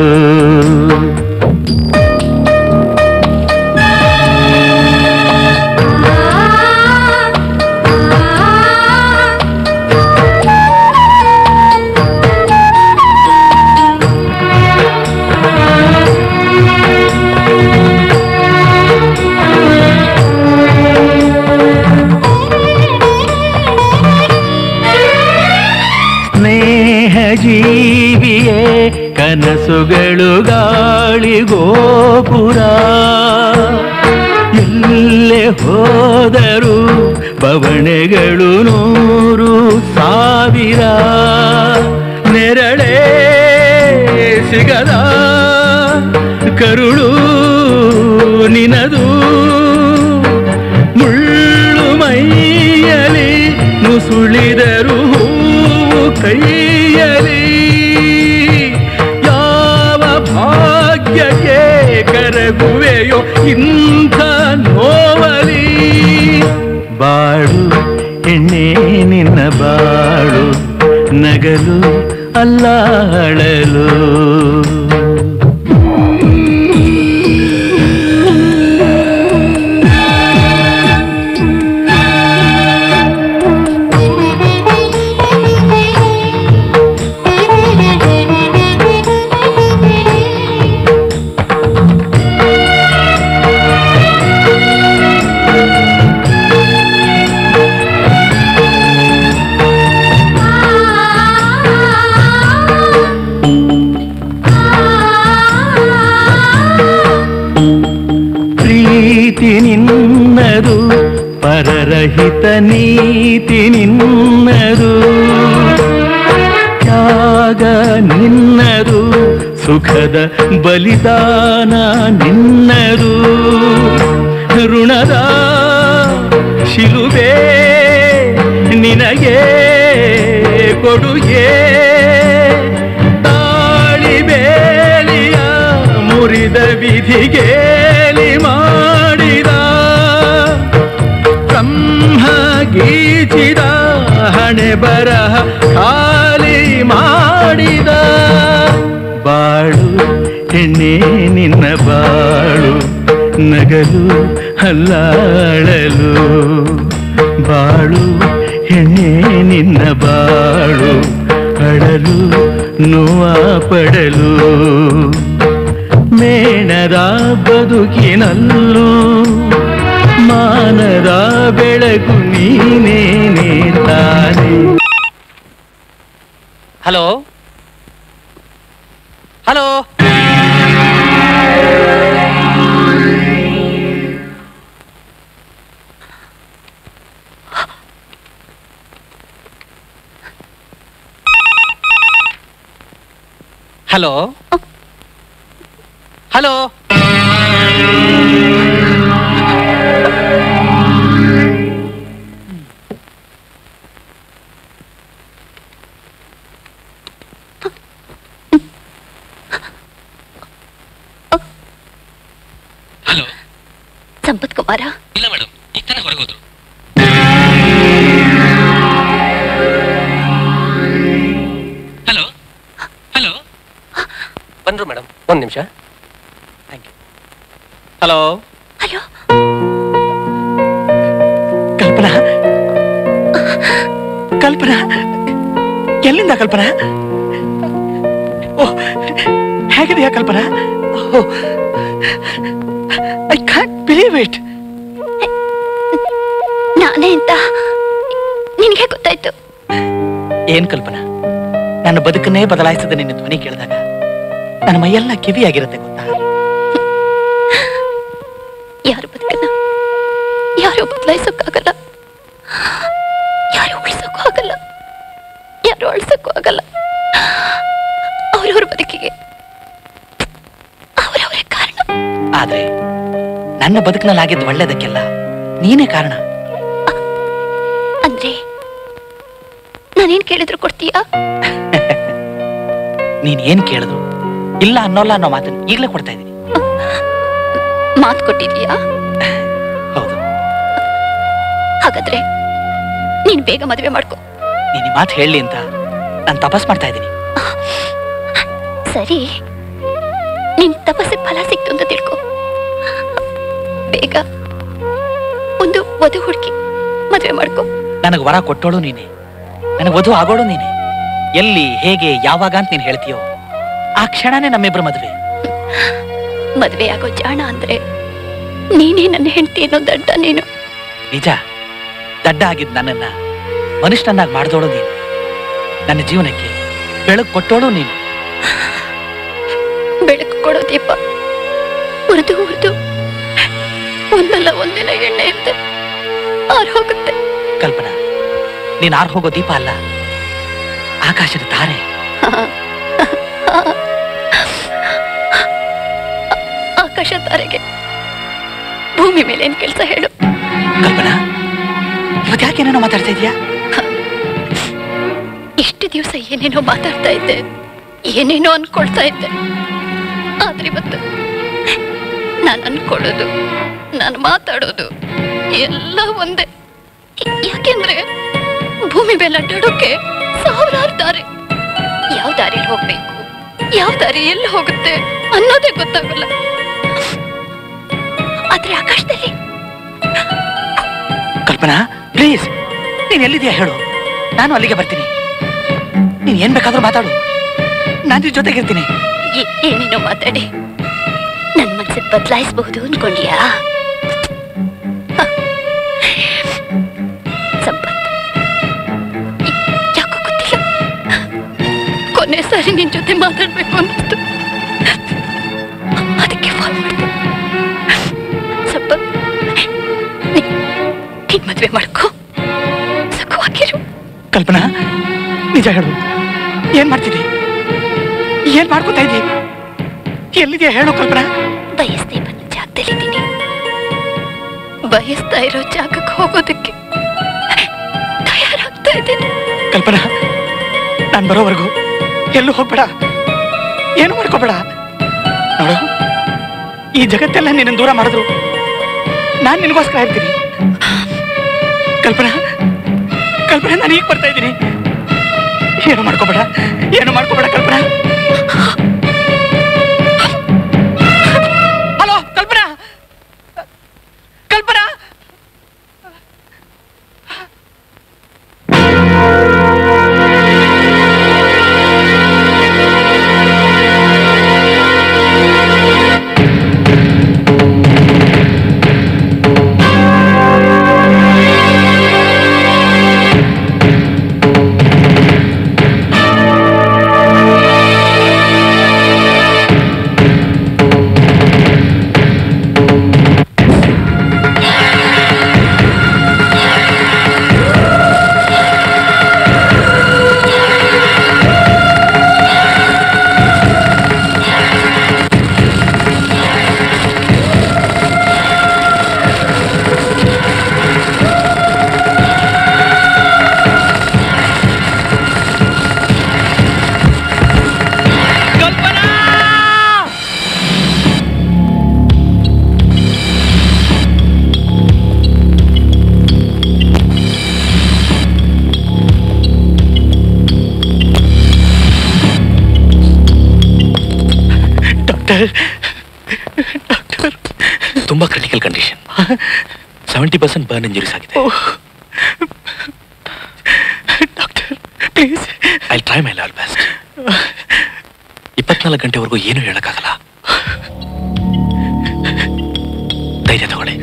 ಸ್ನೇಹ ಜೀವಿಯೇ ಕನಸುಗಳು ಗಾಳಿ ಗೋಪುರ ಎಲ್ಲೆ ಹೋದರು ಬವಣೆಗಳು ನೂರು ಸಾವಿರ ನೆರಳೇ ಸಿಗದ ಕರುಳು ನಿನದು ಮುಳ್ಳು ಮೈಯಲಿ ನುಸುಳಿದರು ಹೂವು ಕೈಯಲಿ ಯಾವ ಭಾಗ್ಯಕ್ಕೆ ಕರಗುವೆಯೋ ಇಂಥ ನೋವಲಿ ಬಾಳು ಎಣ್ಣೆ ನಿನ್ನ ಬಾಳು ನಗಲು ಅಲ್ಲಾಳಲು ಪ್ರೀತಿ ನಿನ್ನದು ಪರರಹಿತ ನೀತಿ ನಿನ್ನದು ತ್ಯಾಗ ನಿನ್ನದು ಸುಖದ ಬಲಿದಾನ ನಿನ್ನದು ಋಣದ ಶಿಲುಬೆ ನಿನಗೆ ಕೊಡುಗೆ ತಾಳಿ ಬೇಲಿಯ ಮುರಿದ ವಿಧಿಗೇಲಿ ಮಾಡಿದ ಬ್ರಹ್ಮ ಗೀಚಿದ ಹಣೆ ಬರಹ ಖಾಲಿ ಮಾಡಿದ ಬಾಳು ಹೆಣ್ಣೆ ನಿನ್ನ ಬಾಳು ನಗಲು ಹಲ್ಲಾಳಲು ಬಾಳು ಹೆಣ್ಣೆ ನಿನ್ನ ಬಾಳು ಅಳಲು ನೋವ ಪಡಲು ಮೇಣದ ಬದುಕಿನಲ್ಲೂ ಮಾನದ ಬೆಳಕು ನೀನೇನೇ ತಾನೇ hello hello hello hello hello Sampath Kumar ಇಲ್ಲ ಮೇಡಮ್ ಈಗ ತಾನೇ ಹೊರಗೋದ್ರು ಹಲೋ ಹಲೋ ಬಂದ್ರು ಮೇಡಮ್ ಒಂದ್ ನಿಮಿಷ ಹಲೋ ಹಲೋ ಕಲ್ಪನಾ ಕಲ್ಪನಾ ಎಲ್ಲಿಂದ ಕಲ್ಪನಾ ಓ ಹೇಗಿದೆಯಾ Kalpana I can't believe it ನಾನೇ ಅಂತ ನಿನಗೆ ಗೊತ್ತಾಯ್ತು ಏನ್ ಕಲ್ಪನಾ ನನ್ನ ಬದುಕನ್ನೇ ಬದಲಾಯಿಸಿದ ನಿನ್ನ ಧ್ವನಿ ಕೇಳಿದಾಗ ನನ್ನ ಮೈಯೆಲ್ಲ ಕಿವಿಯಾಗಿರುತ್ತೆ ಗೊತ್ತಾ ಯಾರು ಬದುಕನ್ನ ಯಾರು ಬದಲಾಯಿಸೋಕ್ಕಾಗಲ್ಲ ಯಾರು ಉಳಿಸೋಕ್ಕೂ ಆಗಲ್ಲ ಯಾರು ಅಳಿಸೋಕ್ಕೂ ಆಗಲ್ಲ ಅವ್ರವ್ರ ಬದುಕಿಗೆ ಅವರವರೇ ಕಾರಣ ಆದ್ರೆ ನನ್ನ ಬದುಕಿನಲ್ಲಿ ಆಗಿದ್ದು ಒಳ್ಳೇದಕ್ಕೆಲ್ಲ ನೀನೇ ಕಾರಣ ಅಂದ್ರೆ ನಾನೇನ್ ಕೇಳಿದ್ರು ಕೊಡ್ತೀಯಾ ನೀನ್ ಏನ್ ಕೇಳಿದ್ರು ಇಲ್ಲ ಅನ್ನೋಲ್ಲ ಅನ್ನೋ ಮಾತನ್ನ ಈಗಲೇ ಕೊಡ್ತಾ ಇದ್ದೀನಿ ಮಾತು ಕೊಟ್ಟಿದೀಯಾ ಹೌದು ಹಾಗಾದ್ರೆ ನೀನ್ ಬೇಗ ಮದುವೆ ಮಾಡ್ಕೊ ನೀನ್ ಈ ಮಾತು ಹೇಳಲಿ ಅಂತ ನಾನು ತಪಸ್ ಮಾಡ್ತಾ ಇದ್ದೀನಿ ಸರಿ ನಿನ್ ತಪಸ್ಸಿಗೆ ಫಲ ಸಿಕ್ತು ಅಂತ ತಿಳ್ಕೊ ಬೇಗ ಒಂದು ವಧು ಹುಡುಕಿ ಮದುವೆ ಮಾಡ್ಕೊ ನನಗೆ ವರ ಕೊಟ್ಟೋಳು ನೀನೆ ನನಗೆ ವಧು ಆಗೋಳು ನೀನೆ ಎಲ್ಲಿ ಹೇಗೆ ಯಾವಾಗ ಅಂತ ನೀನ್ ಹೇಳ್ತೀಯೋ ಆ ಕ್ಷಣನೇ ನಮ್ಮಿಬ್ರ ಮದುವೆ ಮದುವೆ ಆಗೋ ಜಾಣ ಅಂದ್ರೆ ನೀನೇ ನನ್ನ ಹೆಂಡತಿ ಅನ್ನೋ ದಡ್ಡ ನೀನು ನಿಜ ದಡ್ಡ ಆಗಿದ್ ನನ್ನನ್ನ ಮನುಷ್ಯನನ್ನಾಗಿ ಮಾಡ್ದೋಳು ನೀನು ನನ್ನ ಜೀವನಕ್ಕೆ ಬೆಳಕು ಕೊಟ್ಟೋಳು ನೀನು ಬೆಳಕು ಕೊಡೋ ದೀಪ ಉರಿದು ಉರಿದು ಒಂದ್ ಒಂದಲ್ಲ ಒಂದಿನ ಎಣ್ಣೆ ಇರುತ್ತೆ ಆರ್ ಹೋಗುತ್ತೆ ಕಲ್ಪನಾ ನೀನ್ ಆರ್ ಹೋಗೋ ದೀಪ ಅಲ್ಲ ಆಕಾಶದ ತಾರೆ ಆಕಾಶ ತಾರೆಗೆ ಭೂಮಿ ಮೇಲೆ ಏನ್ ಕೆಲಸ ಹೇಳು ಕಲ್ಪನಾ ಇವತ್ತು ಯಾಕೆ ಮಾತಾಡ್ತಾ ಇದೀಯಾ ಇಷ್ಟು ದಿವಸ ಏನೇನೋ ಮಾತಾಡ್ತಾ ಇದ್ದೆ ಏನೇನೋ ಅನ್ಕೊಳ್ತಾ ಇದ್ದೆ ಆದ್ರೆ ಇವತ್ತು ನಾನು ಅನ್ಕೊಳ್ಳೋದು ನಾನು ಮಾತಾಡೋದು ಎಲ್ಲ ಒಂದೇ ಯಾಕೆಂದ್ರೆ ಭೂಮಿ ಮೇಲೆ ಅಡ್ಡಾಡೋಕೆ ಸಾವಿರಾರು ದಾರಿ ಯಾವ ದಾರಿಲಿ ಹೋಗ್ಬೇಕು ಯಾವ ದಾರಿ ಎಲ್ಲಿ ಹೋಗುತ್ತೆ ಅನ್ನೋದೇ ಗೊತ್ತಾಗಲ್ಲ ಆದ್ರೆ ಆಕಾಶದಲ್ಲಿ ಕಲ್ಪನಾ ಪ್ಲೀಸ್ ನೀನ್ ಎಲ್ಲಿದ್ಯಾ ಹೇಳು ನಾನು ಅಲ್ಲಿಗೆ ಬರ್ತೀನಿ ನೀನ್ ಏನ್ ಬೇಕಾದ್ರೂ ಮಾತಾಡು ನಾನು ನಿನ್ ಜೊತೆಗಿರ್ತೀನಿ ಏ- ಏನೇನೋ ಮಾತಾಡಿ ನನ್ ಮನ್ಸನ್ ಬದಲಾಯಿಸಬಹುದು ಅನ್ಕೊಂಡ್ಯಾ ಹ. ಸಂಪತ್ ಈ- ಯಾಕೋ ಗೊತ್ತಿಲ್ಲ ಕೊನೆ ಸಾರಿ ನಿನ್ ಜೊತೆ ಮಾತಾಡ್ಬೇಕು ಅನ್ನಿಸ್ತು ಅದಕ್ಕೆ ಫೋನ್ ಮಾಡಿದೆ ಸಂಪತ್ ನೀ- ನೀನ್ ಮದ್ವೆ ಮಾಡ್ಕೋ ಸುಖವಾಗಿರು ಕಲ್ಪನಾ ನಿಜ ಹೇಳು ಏನ್ ಮಾಡ್ತಿದ್ದಿ ಏನ್ ಮಾಡ್ಕೊತಾ ಇದ್ದಿ ಎಲ್ಲಿದ್ಯಾ ಹೇಳು ಕಲ್ಪನಾ ಬಯಸ್ದೇ ಬಂದ ಜಾಗದಲ್ಲಿದ್ದೀನಿ ಬಯಸ್ತಾ ಇರೋ ಜಾಗಕ್ಕೆ ಹೋಗೋದಕ್ಕೆ ತಯಾರಾಗ್ತಾ ಇದ್ದೀನಿ ಕಲ್ಪನಾ ನಾನ್ ಬರೋವರೆಗೂ ಎಲ್ಲೂ ಹೋಗ್ಬೇಡ ಏನು ಮಾಡ್ಕೋಬೇಡ ನೋಡು ಈ ಜಗತ್ತೆಲ್ಲ ನಿನ್ನ ದೂರ ಮಾಡಿದ್ರು ನಾನ್ ನಿನಗೋಸ್ಕರ ಇರ್ತೀನಿ ಕಲ್ಪನಾ ಕಲ್ಪನಾ ನಾನು ಈಗ ಬರ್ತಾ ಇದ್ದೀನಿ ಏನು ಮಾಡ್ಕೋಬೇಡ ಏನು ಮಾಡ್ಕೋಬೇಡ ಕಲ್ಪನಾ ಹಲೋ ಕಲ್ಪನಾ ಕಲ್ಪನಾ ಡಾಕ್ಟರ್ ತುಂಬಾ critical condition seventy percent burn injuries ಆಗಿದೆ please I try my level best ಇಪ್ಪತ್ನಾಲ್ಕು ಗಂಟೆವರೆಗೂ ಏನು ಹೇಳಕ್ಕಾಗಲ್ಲ ಧೈರ್ಯ ತಗೊಳ್ಳಿ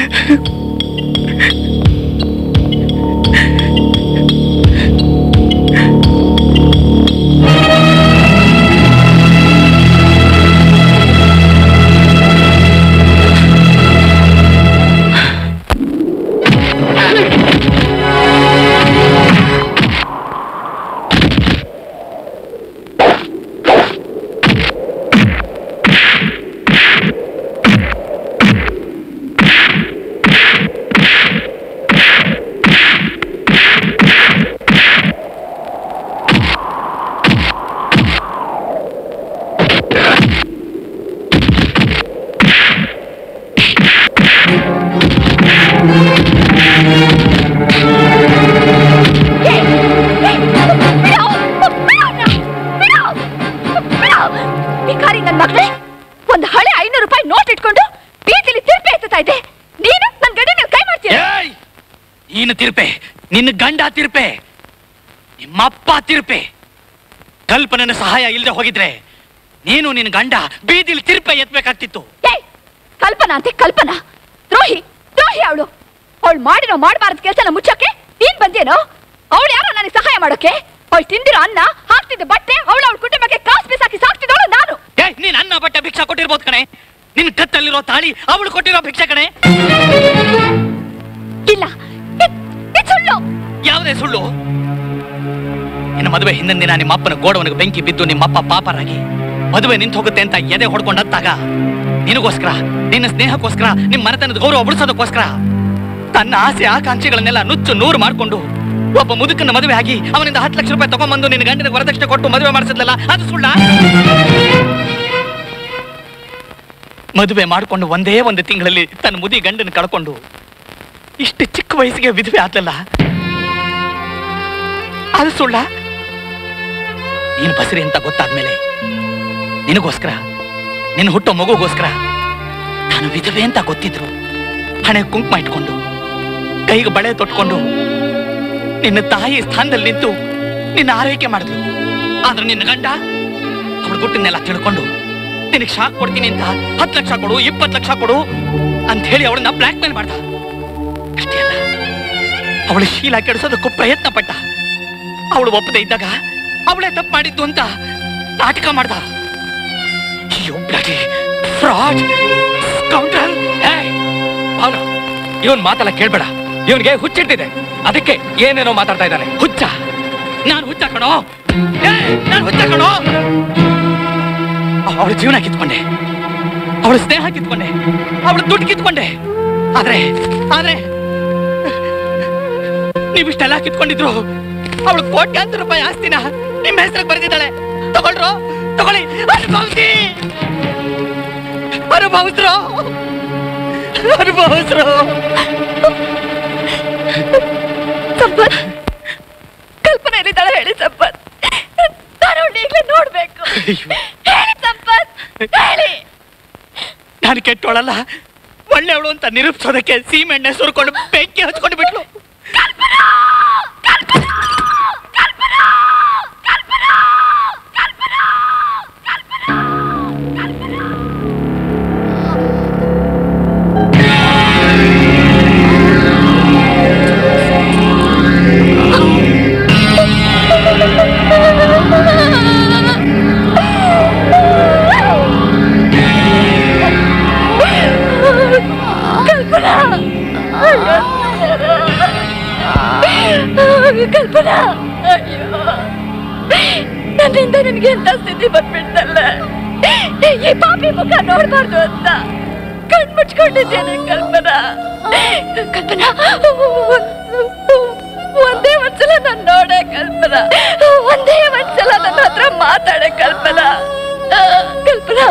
ಭಿಕಾರಿ ನನ್ ಮಗಳೇ ಒಂದು ಹಳೆ ಐನೂರು ರೂಪಾಯಿ ನೋಟ್ ಇಟ್ಕೊಂಡು ಬೀದಿಲಿ ತಿರ್ಪೆ ಎತ್ತುತ್ತಾ ಇದ್ದೆ ನೀನು ನನ್ ಗಡಿ ಮೇಲೆ ಕೈ ಮಾಡ್ತೀಯ ನೀನು ತಿರ್ಪೆ ನಿನ್ನ ಗಂಡ ತಿರ್ಪೆ ನಿಮ್ಮಪ್ಪ ತಿರ್ಪೆ ಕಲ್ಪನನ ಸಹಾಯ ಇಲ್ಲದೆ ಹೋಗಿದ್ರೆ ನೀನು ನಿನ್ನ ಗಂಡ ಬೀದಿಲಿ ತಿರ್ಪೆ ಎತ್ಬೇಕಾಗ್ತಿತ್ತು ಏಯ್ ಕಲ್ಪನಾ ಅಂತೆ ಕಲ್ಪನಾ ದ್ರೋಹಿ ದ್ರೋಹಿ ಅವಳು ಅವಳು ಮಾಡಿರೋ ಮಾಡಬಾರದ ಕೆಲಸನ ಮುಚ್ಚಕ್ಕೆ ನೀನ್ ಬಂದೇನೋ ಅವಳು ಯಾರೋ ನನಗೆ ಸಹಾಯ ಮಾಡೋಕೆ ಅವಳು ತಿಂದಿರೋ ಅನ್ನ ಹಾಕ್ತಿದ್ದ ಬಟ್ಟೆ ಅವಳು ಅವಳ ಕುಟುಂಬಕ್ಕೆ ಕಾಸು ಬಿಸಾಕಿ ಸಾಕ್ತಿದ್ದವಳು ನಾನು ಏ ನೀನ್ ಅನ್ನ ಬಟ್ಟೆ ಭಿಕ್ಷಾ ಕೊಟ್ಟಿರ್ಬೋದು ಕಣೆ ನಿನ್ ಕತ್ತಲ್ಲಿರೋ ತಾಳಿ ಅವಳು ಕೊಟ್ಟಿರೋ ಭಿಕ್ಷೆ ಕಣೆ ಇಲ್ಲ ಇದ್- ಇದ್ ಸುಳ್ಳು ಯಾವುದೇ ಸುಳ್ಳು ಇನ್ನು ಮದುವೆ ಹಿಂದಿನ ದಿನ ನಿಮ್ಮ ಅಪ್ಪನ ಗೋಡವನಿಗೆ ಬೆಂಕಿ ಬಿದ್ದು ನಿಮ್ಮಪ್ಪ ಪಾಪರಾಗಿ ಮದುವೆ ನಿಂತು ಹೋಗುತ್ತೆ ಅಂತ ಎದೆ ಹೊಡ್ಕೊಂಡತ್ತಾಗ ನಿನಗೋಸ್ಕರ ನಿನ್ನ ಸ್ನೇಹಕ್ಕೋಸ್ಕರ ನಿಮ್ಮ ಮನೆತನದ ಗೌರವ ಉಳಿಸೋದಕ್ಕೋಸ್ಕರ ತನ್ನ ಆಸೆ ಆಕಾಂಕ್ಷೆಗಳನ್ನೆಲ್ಲ ನುಚ್ಚು ನೂರು ಮಾಡ್ಕೊಂಡು ಒಬ್ಬ ಮುದುಕನ ಮದುವೆ ಆಗಿ ಅವನಿಂದ ಹತ್ತು ಲಕ್ಷ ರೂಪಾಯಿ ತಗೊಂಡ್ಬಂದು ನಿನ್ನ ಗಂಡನ ವರದಕ್ಷಿಣೆ ಕೊಟ್ಟು ಮದುವೆ ಮಾಡಿಸಿದ್ಲಲ್ಲ ಅದು ಸುಳ್ಳ ಮದುವೆ ಮಾಡಿಕೊಂಡು ಒಂದೇ ಒಂದು ತಿಂಗಳಲ್ಲಿ ತನ್ನ ಮುದಿ ಗಂಡನ ಕಳ್ಕೊಂಡು ಇಷ್ಟು ಚಿಕ್ಕ ವಯಸ್ಸಿಗೆ ವಿಧವೆ ಆತಲ್ಲ ಅದು ಸುಳ್ಳ ನೀನು ಬಸರಿ ಅಂತ ಗೊತ್ತಾದ್ಮೇಲೆ ನಿನಗೋಸ್ಕರ ನಿನ್ನ ಹುಟ್ಟೋ ಮಗುಗೋಸ್ಕರ ನಾನು ವಿಧವೆ ಅಂತ ಗೊತ್ತಿದ್ರು ಹಣೆ ಕುಂಕುಮ ಇಟ್ಕೊಂಡು ಕೈಗೆ ಬಳೆ ತೊಟ್ಕೊಂಡು ನಿನ್ನ ತಾಯಿ ಸ್ಥಾನದಲ್ಲಿ ನಿಂತು ನಿನ್ನ ಆರೈಕೆ ಮಾಡಿದ್ಲು ಆದ್ರೆ ನಿನ್ನ ಗಂಡ ಅವಳ ಗುಟ್ಟನ್ನೆಲ್ಲ ತಿಳ್ಕೊಂಡು ನಿನಗೆ ಶಾಕ್ ಕೊಡ್ತೀನಿ ಅಂತ ಹತ್ತು ಲಕ್ಷ ಕೊಡು ಇಪ್ಪತ್ತು ಲಕ್ಷ ಕೊಡು ಅಂತ ಹೇಳಿ ಅವಳನ್ನ ಬ್ಲ್ಯಾಕ್ ಮೇಲ್ ಮಾಡ್ದ ಅಷ್ಟೇ ಅಲ್ಲ ಅವಳ ಶೀಲ ಕೆಡಿಸೋದಕ್ಕೂ ಪ್ರಯತ್ನ ಪಟ್ಟ ಅವಳು ಒಪ್ಪದೆ ಇದ್ದಾಗ ಅವಳೇ ತಪ್ಪು ಮಾಡಿದ್ದು ಅಂತ ನಾಟಕ ಮಾಡ್ದ ಫ್ರಾಡ್ ಕೌಂಟರ್ ಅವನು ಇವನ್ ಮಾತೆಲ್ಲ ಕೇಳ್ಬೇಡ ಇವನ್ಗೆ ಹುಚ್ಚಿಟ್ಟಿದೆ ಅದಕ್ಕೆ ಏನೇನೋ ಮಾತಾಡ್ತಾ ಇದ್ದಾನೆ ಹುಚ್ಚ ನಾನು ಹುಚ್ಚ ಕಣೋ ನಾನು ಹುಚ್ಚ ಕಣೋ ಅವಳ ಜೀವನ ಕಿತ್ಕೊಂಡೆ ಅವಳ ಸ್ನೇಹ ಕಿತ್ಕೊಂಡೆ ಅವಳ ದುಡ್ಡು ಕಿತ್ಕೊಂಡೆ ಆದ್ರೆ ಆದ್ರೆ ನೀವಿಷ್ಟೆಲ್ಲ ಕಿತ್ಕೊಂಡಿದ್ರು ಅವಳು ಕೋಟ್ಯಾಂತರ ರೂಪಾಯಿ ಆಸ್ತಿನ ನಿಮ್ಮ ಹೆಸರಿಗೆ ಬರೆದಿದ್ದಾಳೆ ತಗೊಳ್ರು ತಗೊಳ್ಳಿ ಅನುಭವಿಸಿ ಅನುಭವಿಸ್ರು ಅನುಭವಿಸ್ರು ಸಂಪತ್ ಕಲ್ಪನೆ ಎಲ್ಲಿದ್ದಾಳೆ ಹೇಳಿ ಸಂಪತ್ ನಾನು ಅವ್ಳನ್ನ ಈಗ್ಲೇ ನೋಡ್ಬೇಕು ಹೇಳಿ ಸಂಪತ್ ಹೇಳಿ ನಾನು ಕೆಟ್ಟೋಳಲ್ಲ ಒಳ್ಳೆಯವಳು ಅಂತ ನಿರೂಪಿಸೋದಕ್ಕೆ ಸೀಮೆಣ್ಣೆ ಸುರ್ಕೊಂಡು ಬೆಂಕಿ ಹಚ್ಕೊಂಡು ಬಿಟ್ಲು ಕಲ್ಪನಾ ಕಲ್ಪನಾ ಅಯ್ಯೋ ನನ್ನಿಂದ ನಿನ್ಗೆ ಎಂತ ಸ್ಥಿತಿ ಬಂದ್ಬಿಡ್ತಲ್ಲ ಈ ಪಾಪಿ ಮುಖ ನೋಡ್ಬಾರ್ದು ಅಂತ ಕಣ್ ಮುಚ್ಕೊಂಡಿದ್ದೇನೆ ಕಲ್ಪನಾ ಕಲ್ಪನಾ ಒಂದೇ ಒಂದ್ಸಲ ನಾನು ನೋಡೆ ಕಲ್ಪನಾ ಒಂದೇ ಒಂದ್ಸಲ ನನ್ನ ಹತ್ರ ಮಾತಾಡೆ ಕಲ್ಪನಾ ಕಲ್ಪನಾ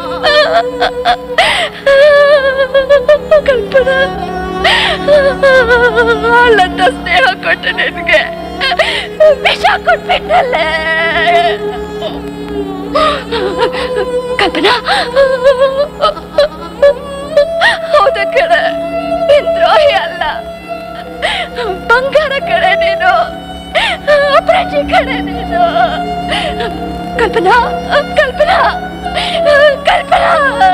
ಕಲ್ಪನಾ ಅಲ್ಲಂತ ಸ್ನೇಹ ಕೊಟ್ಟೆ ನಿನ್ಗೆ ವಿಷ ಕೊಟ್ಬಿಟ್ಟಲ್ಲೇ ಕಲ್ಪನಾ ಹೌದ ಕಡೆ ನೀನ್ ದ್ರೋಹಿ ಅಲ್ಲ ಬಂಗಾರ ಕಡೆ ನೀನು ಅಪರಾಧಿ ಕಡೆ ನೀನು ಕಲ್ಪನಾ ಕಲ್ಪನಾ ಕಲ್ಪನಾ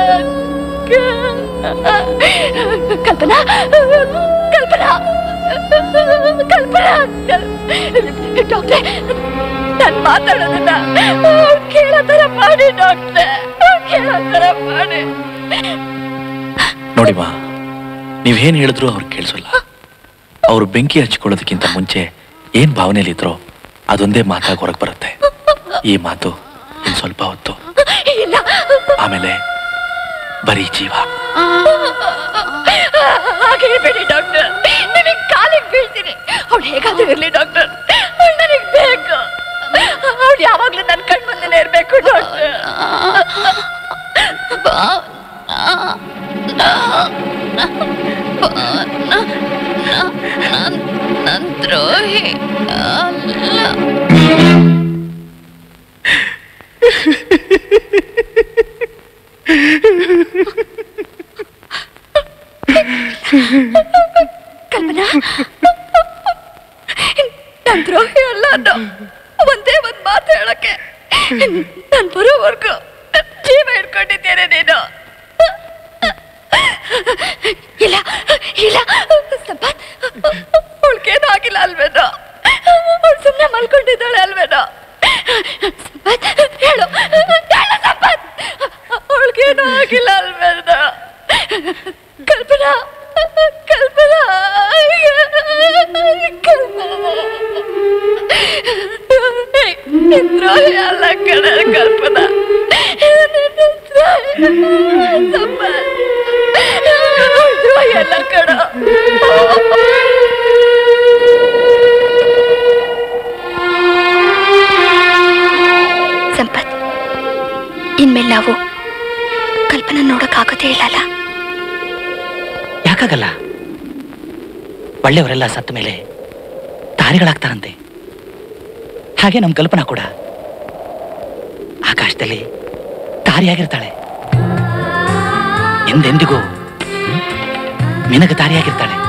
ಕಲ್ಪನಾ ಕಲ್ಪನಾ ಕಲ್ಪನಾ ಡಾಕ್ಟ್ರೆ ನಾನು ಮಾತಾಡೋದನ್ನ ಕೇಳೋ ಥರ ಮಾಡಿ ಡಾಕ್ಟ್ರೆ ಕೇಳೋ ಥರ ಮಾಡಿ ನೋಡಿಮ್ಮ ನೀವೇನ್ ಹೇಳಿದ್ರು ಅವ್ರು ಕೇಳಿಸಲ್ಲ ಅವ್ರು ಬೆಂಕಿ ಹಚ್ಕೊಳ್ಳೋದಕ್ಕಿಂತ ಮುಂಚೆ ಏನ್ ಭಾವನೆಯಲ್ಲಿದ್ರೋ ಅದೊಂದೇ ಮಾತಾಗಿ ಹೊರಗೆ ಬರುತ್ತೆ ಈ ಮಾತು ಇನ್ ಸ್ವಲ್ಪ ಹೊತ್ತು ಇಲ್ಲ ಆಮೇಲೆ ಬರೀ ಜೀವ ಹಾಗೆ ಬೇಡಿ ಡಾಕ್ಟರ್ ನಿಮಗೆ ಕಾಲಿಗೆ ಬೀಳ್ತೀನಿ ಅವ್ಳು ಹೇಗಾದ್ರೂ ಇರ್ಲಿ ಡಾಕ್ಟರ್ ಅವ್ಳು ನನಗೆ ಬೇಕು ಅವ್ಳು ಯಾವಾಗ್ಲೂ ನನ್ನ ಕಣ್ ಮುಂದೆ ಇರ್ಬೇಕು ಡಾಕ್ಟರ್ ನನ್ ದ್ರೋಹಿ ಅಲ್ಲ ಕಲ್ಪನಾ ನನ್ ದ್ರೋಹಿ ಅಲ್ಲ ಅನ್ನೋ ಒಂದೇ ಒಂದ್ ಮಾತು ಹೇಳಕ್ಕೆ ನನ್ ಬರೋವರ್ಗು ಜೀವ ಹಿಡ್ಕೊಂಡಿದ್ದೇನೆ ನೀನು ಇಲ್ಲ ಇಲ್ಲ ಸಂಪತ್ ಅವಳಿಗೇನು ಆಗಿಲ್ಲ ಅಲ್ವೇನೋ ಅವಳು ಸುಮ್ಮನೆ ಮಲ್ಕೊಂಡಿದ್ದಾಳೆ ಅಲ್ವೇನೋ ಸಂಪತ್ ಹೇಳು ಹೇಳು ಸಂಪತ್ ಅವಳಿಗೆ ಏನೂ ಆಗಿಲ್ಲ ಅಲ್ವೇದ ಕಲ್ಪನಾ ಕಲ್ಪನಾ ದ್ರೋಹಿ ಅಲ್ಲ ಕಣ ಕಲ್ಪನಾ ದ್ರೋಹಿ ಅಲ್ಲ ಕಣ ಸಂಪತ್ ಇನ್ಮೇಲೆ ನಾವು ಕಲ್ಪನಾ ನೋಡಕ್ಕಾಗೋದೇ ಇಲ್ಲಲ್ಲ ಯಾಕಾಗಲ್ಲ ಒಳ್ಳೆಯವರೆಲ್ಲ ಸತ್ತ ಮೇಲೆ ತಾರೆಗಳಾಗ್ತಾರಂತೆ ಹಾಗೆ ನಮ್ಮ ಕಲ್ಪನಾ ಕೂಡ ಆಕಾಶದಲ್ಲಿ ತಾರೆಯಾಗಿರ್ತಾಳೆ ಎಂದೆಂದಿಗೂ ಮಿನಗ ತಾರೆಯಾಗಿರ್ತಾಳೆ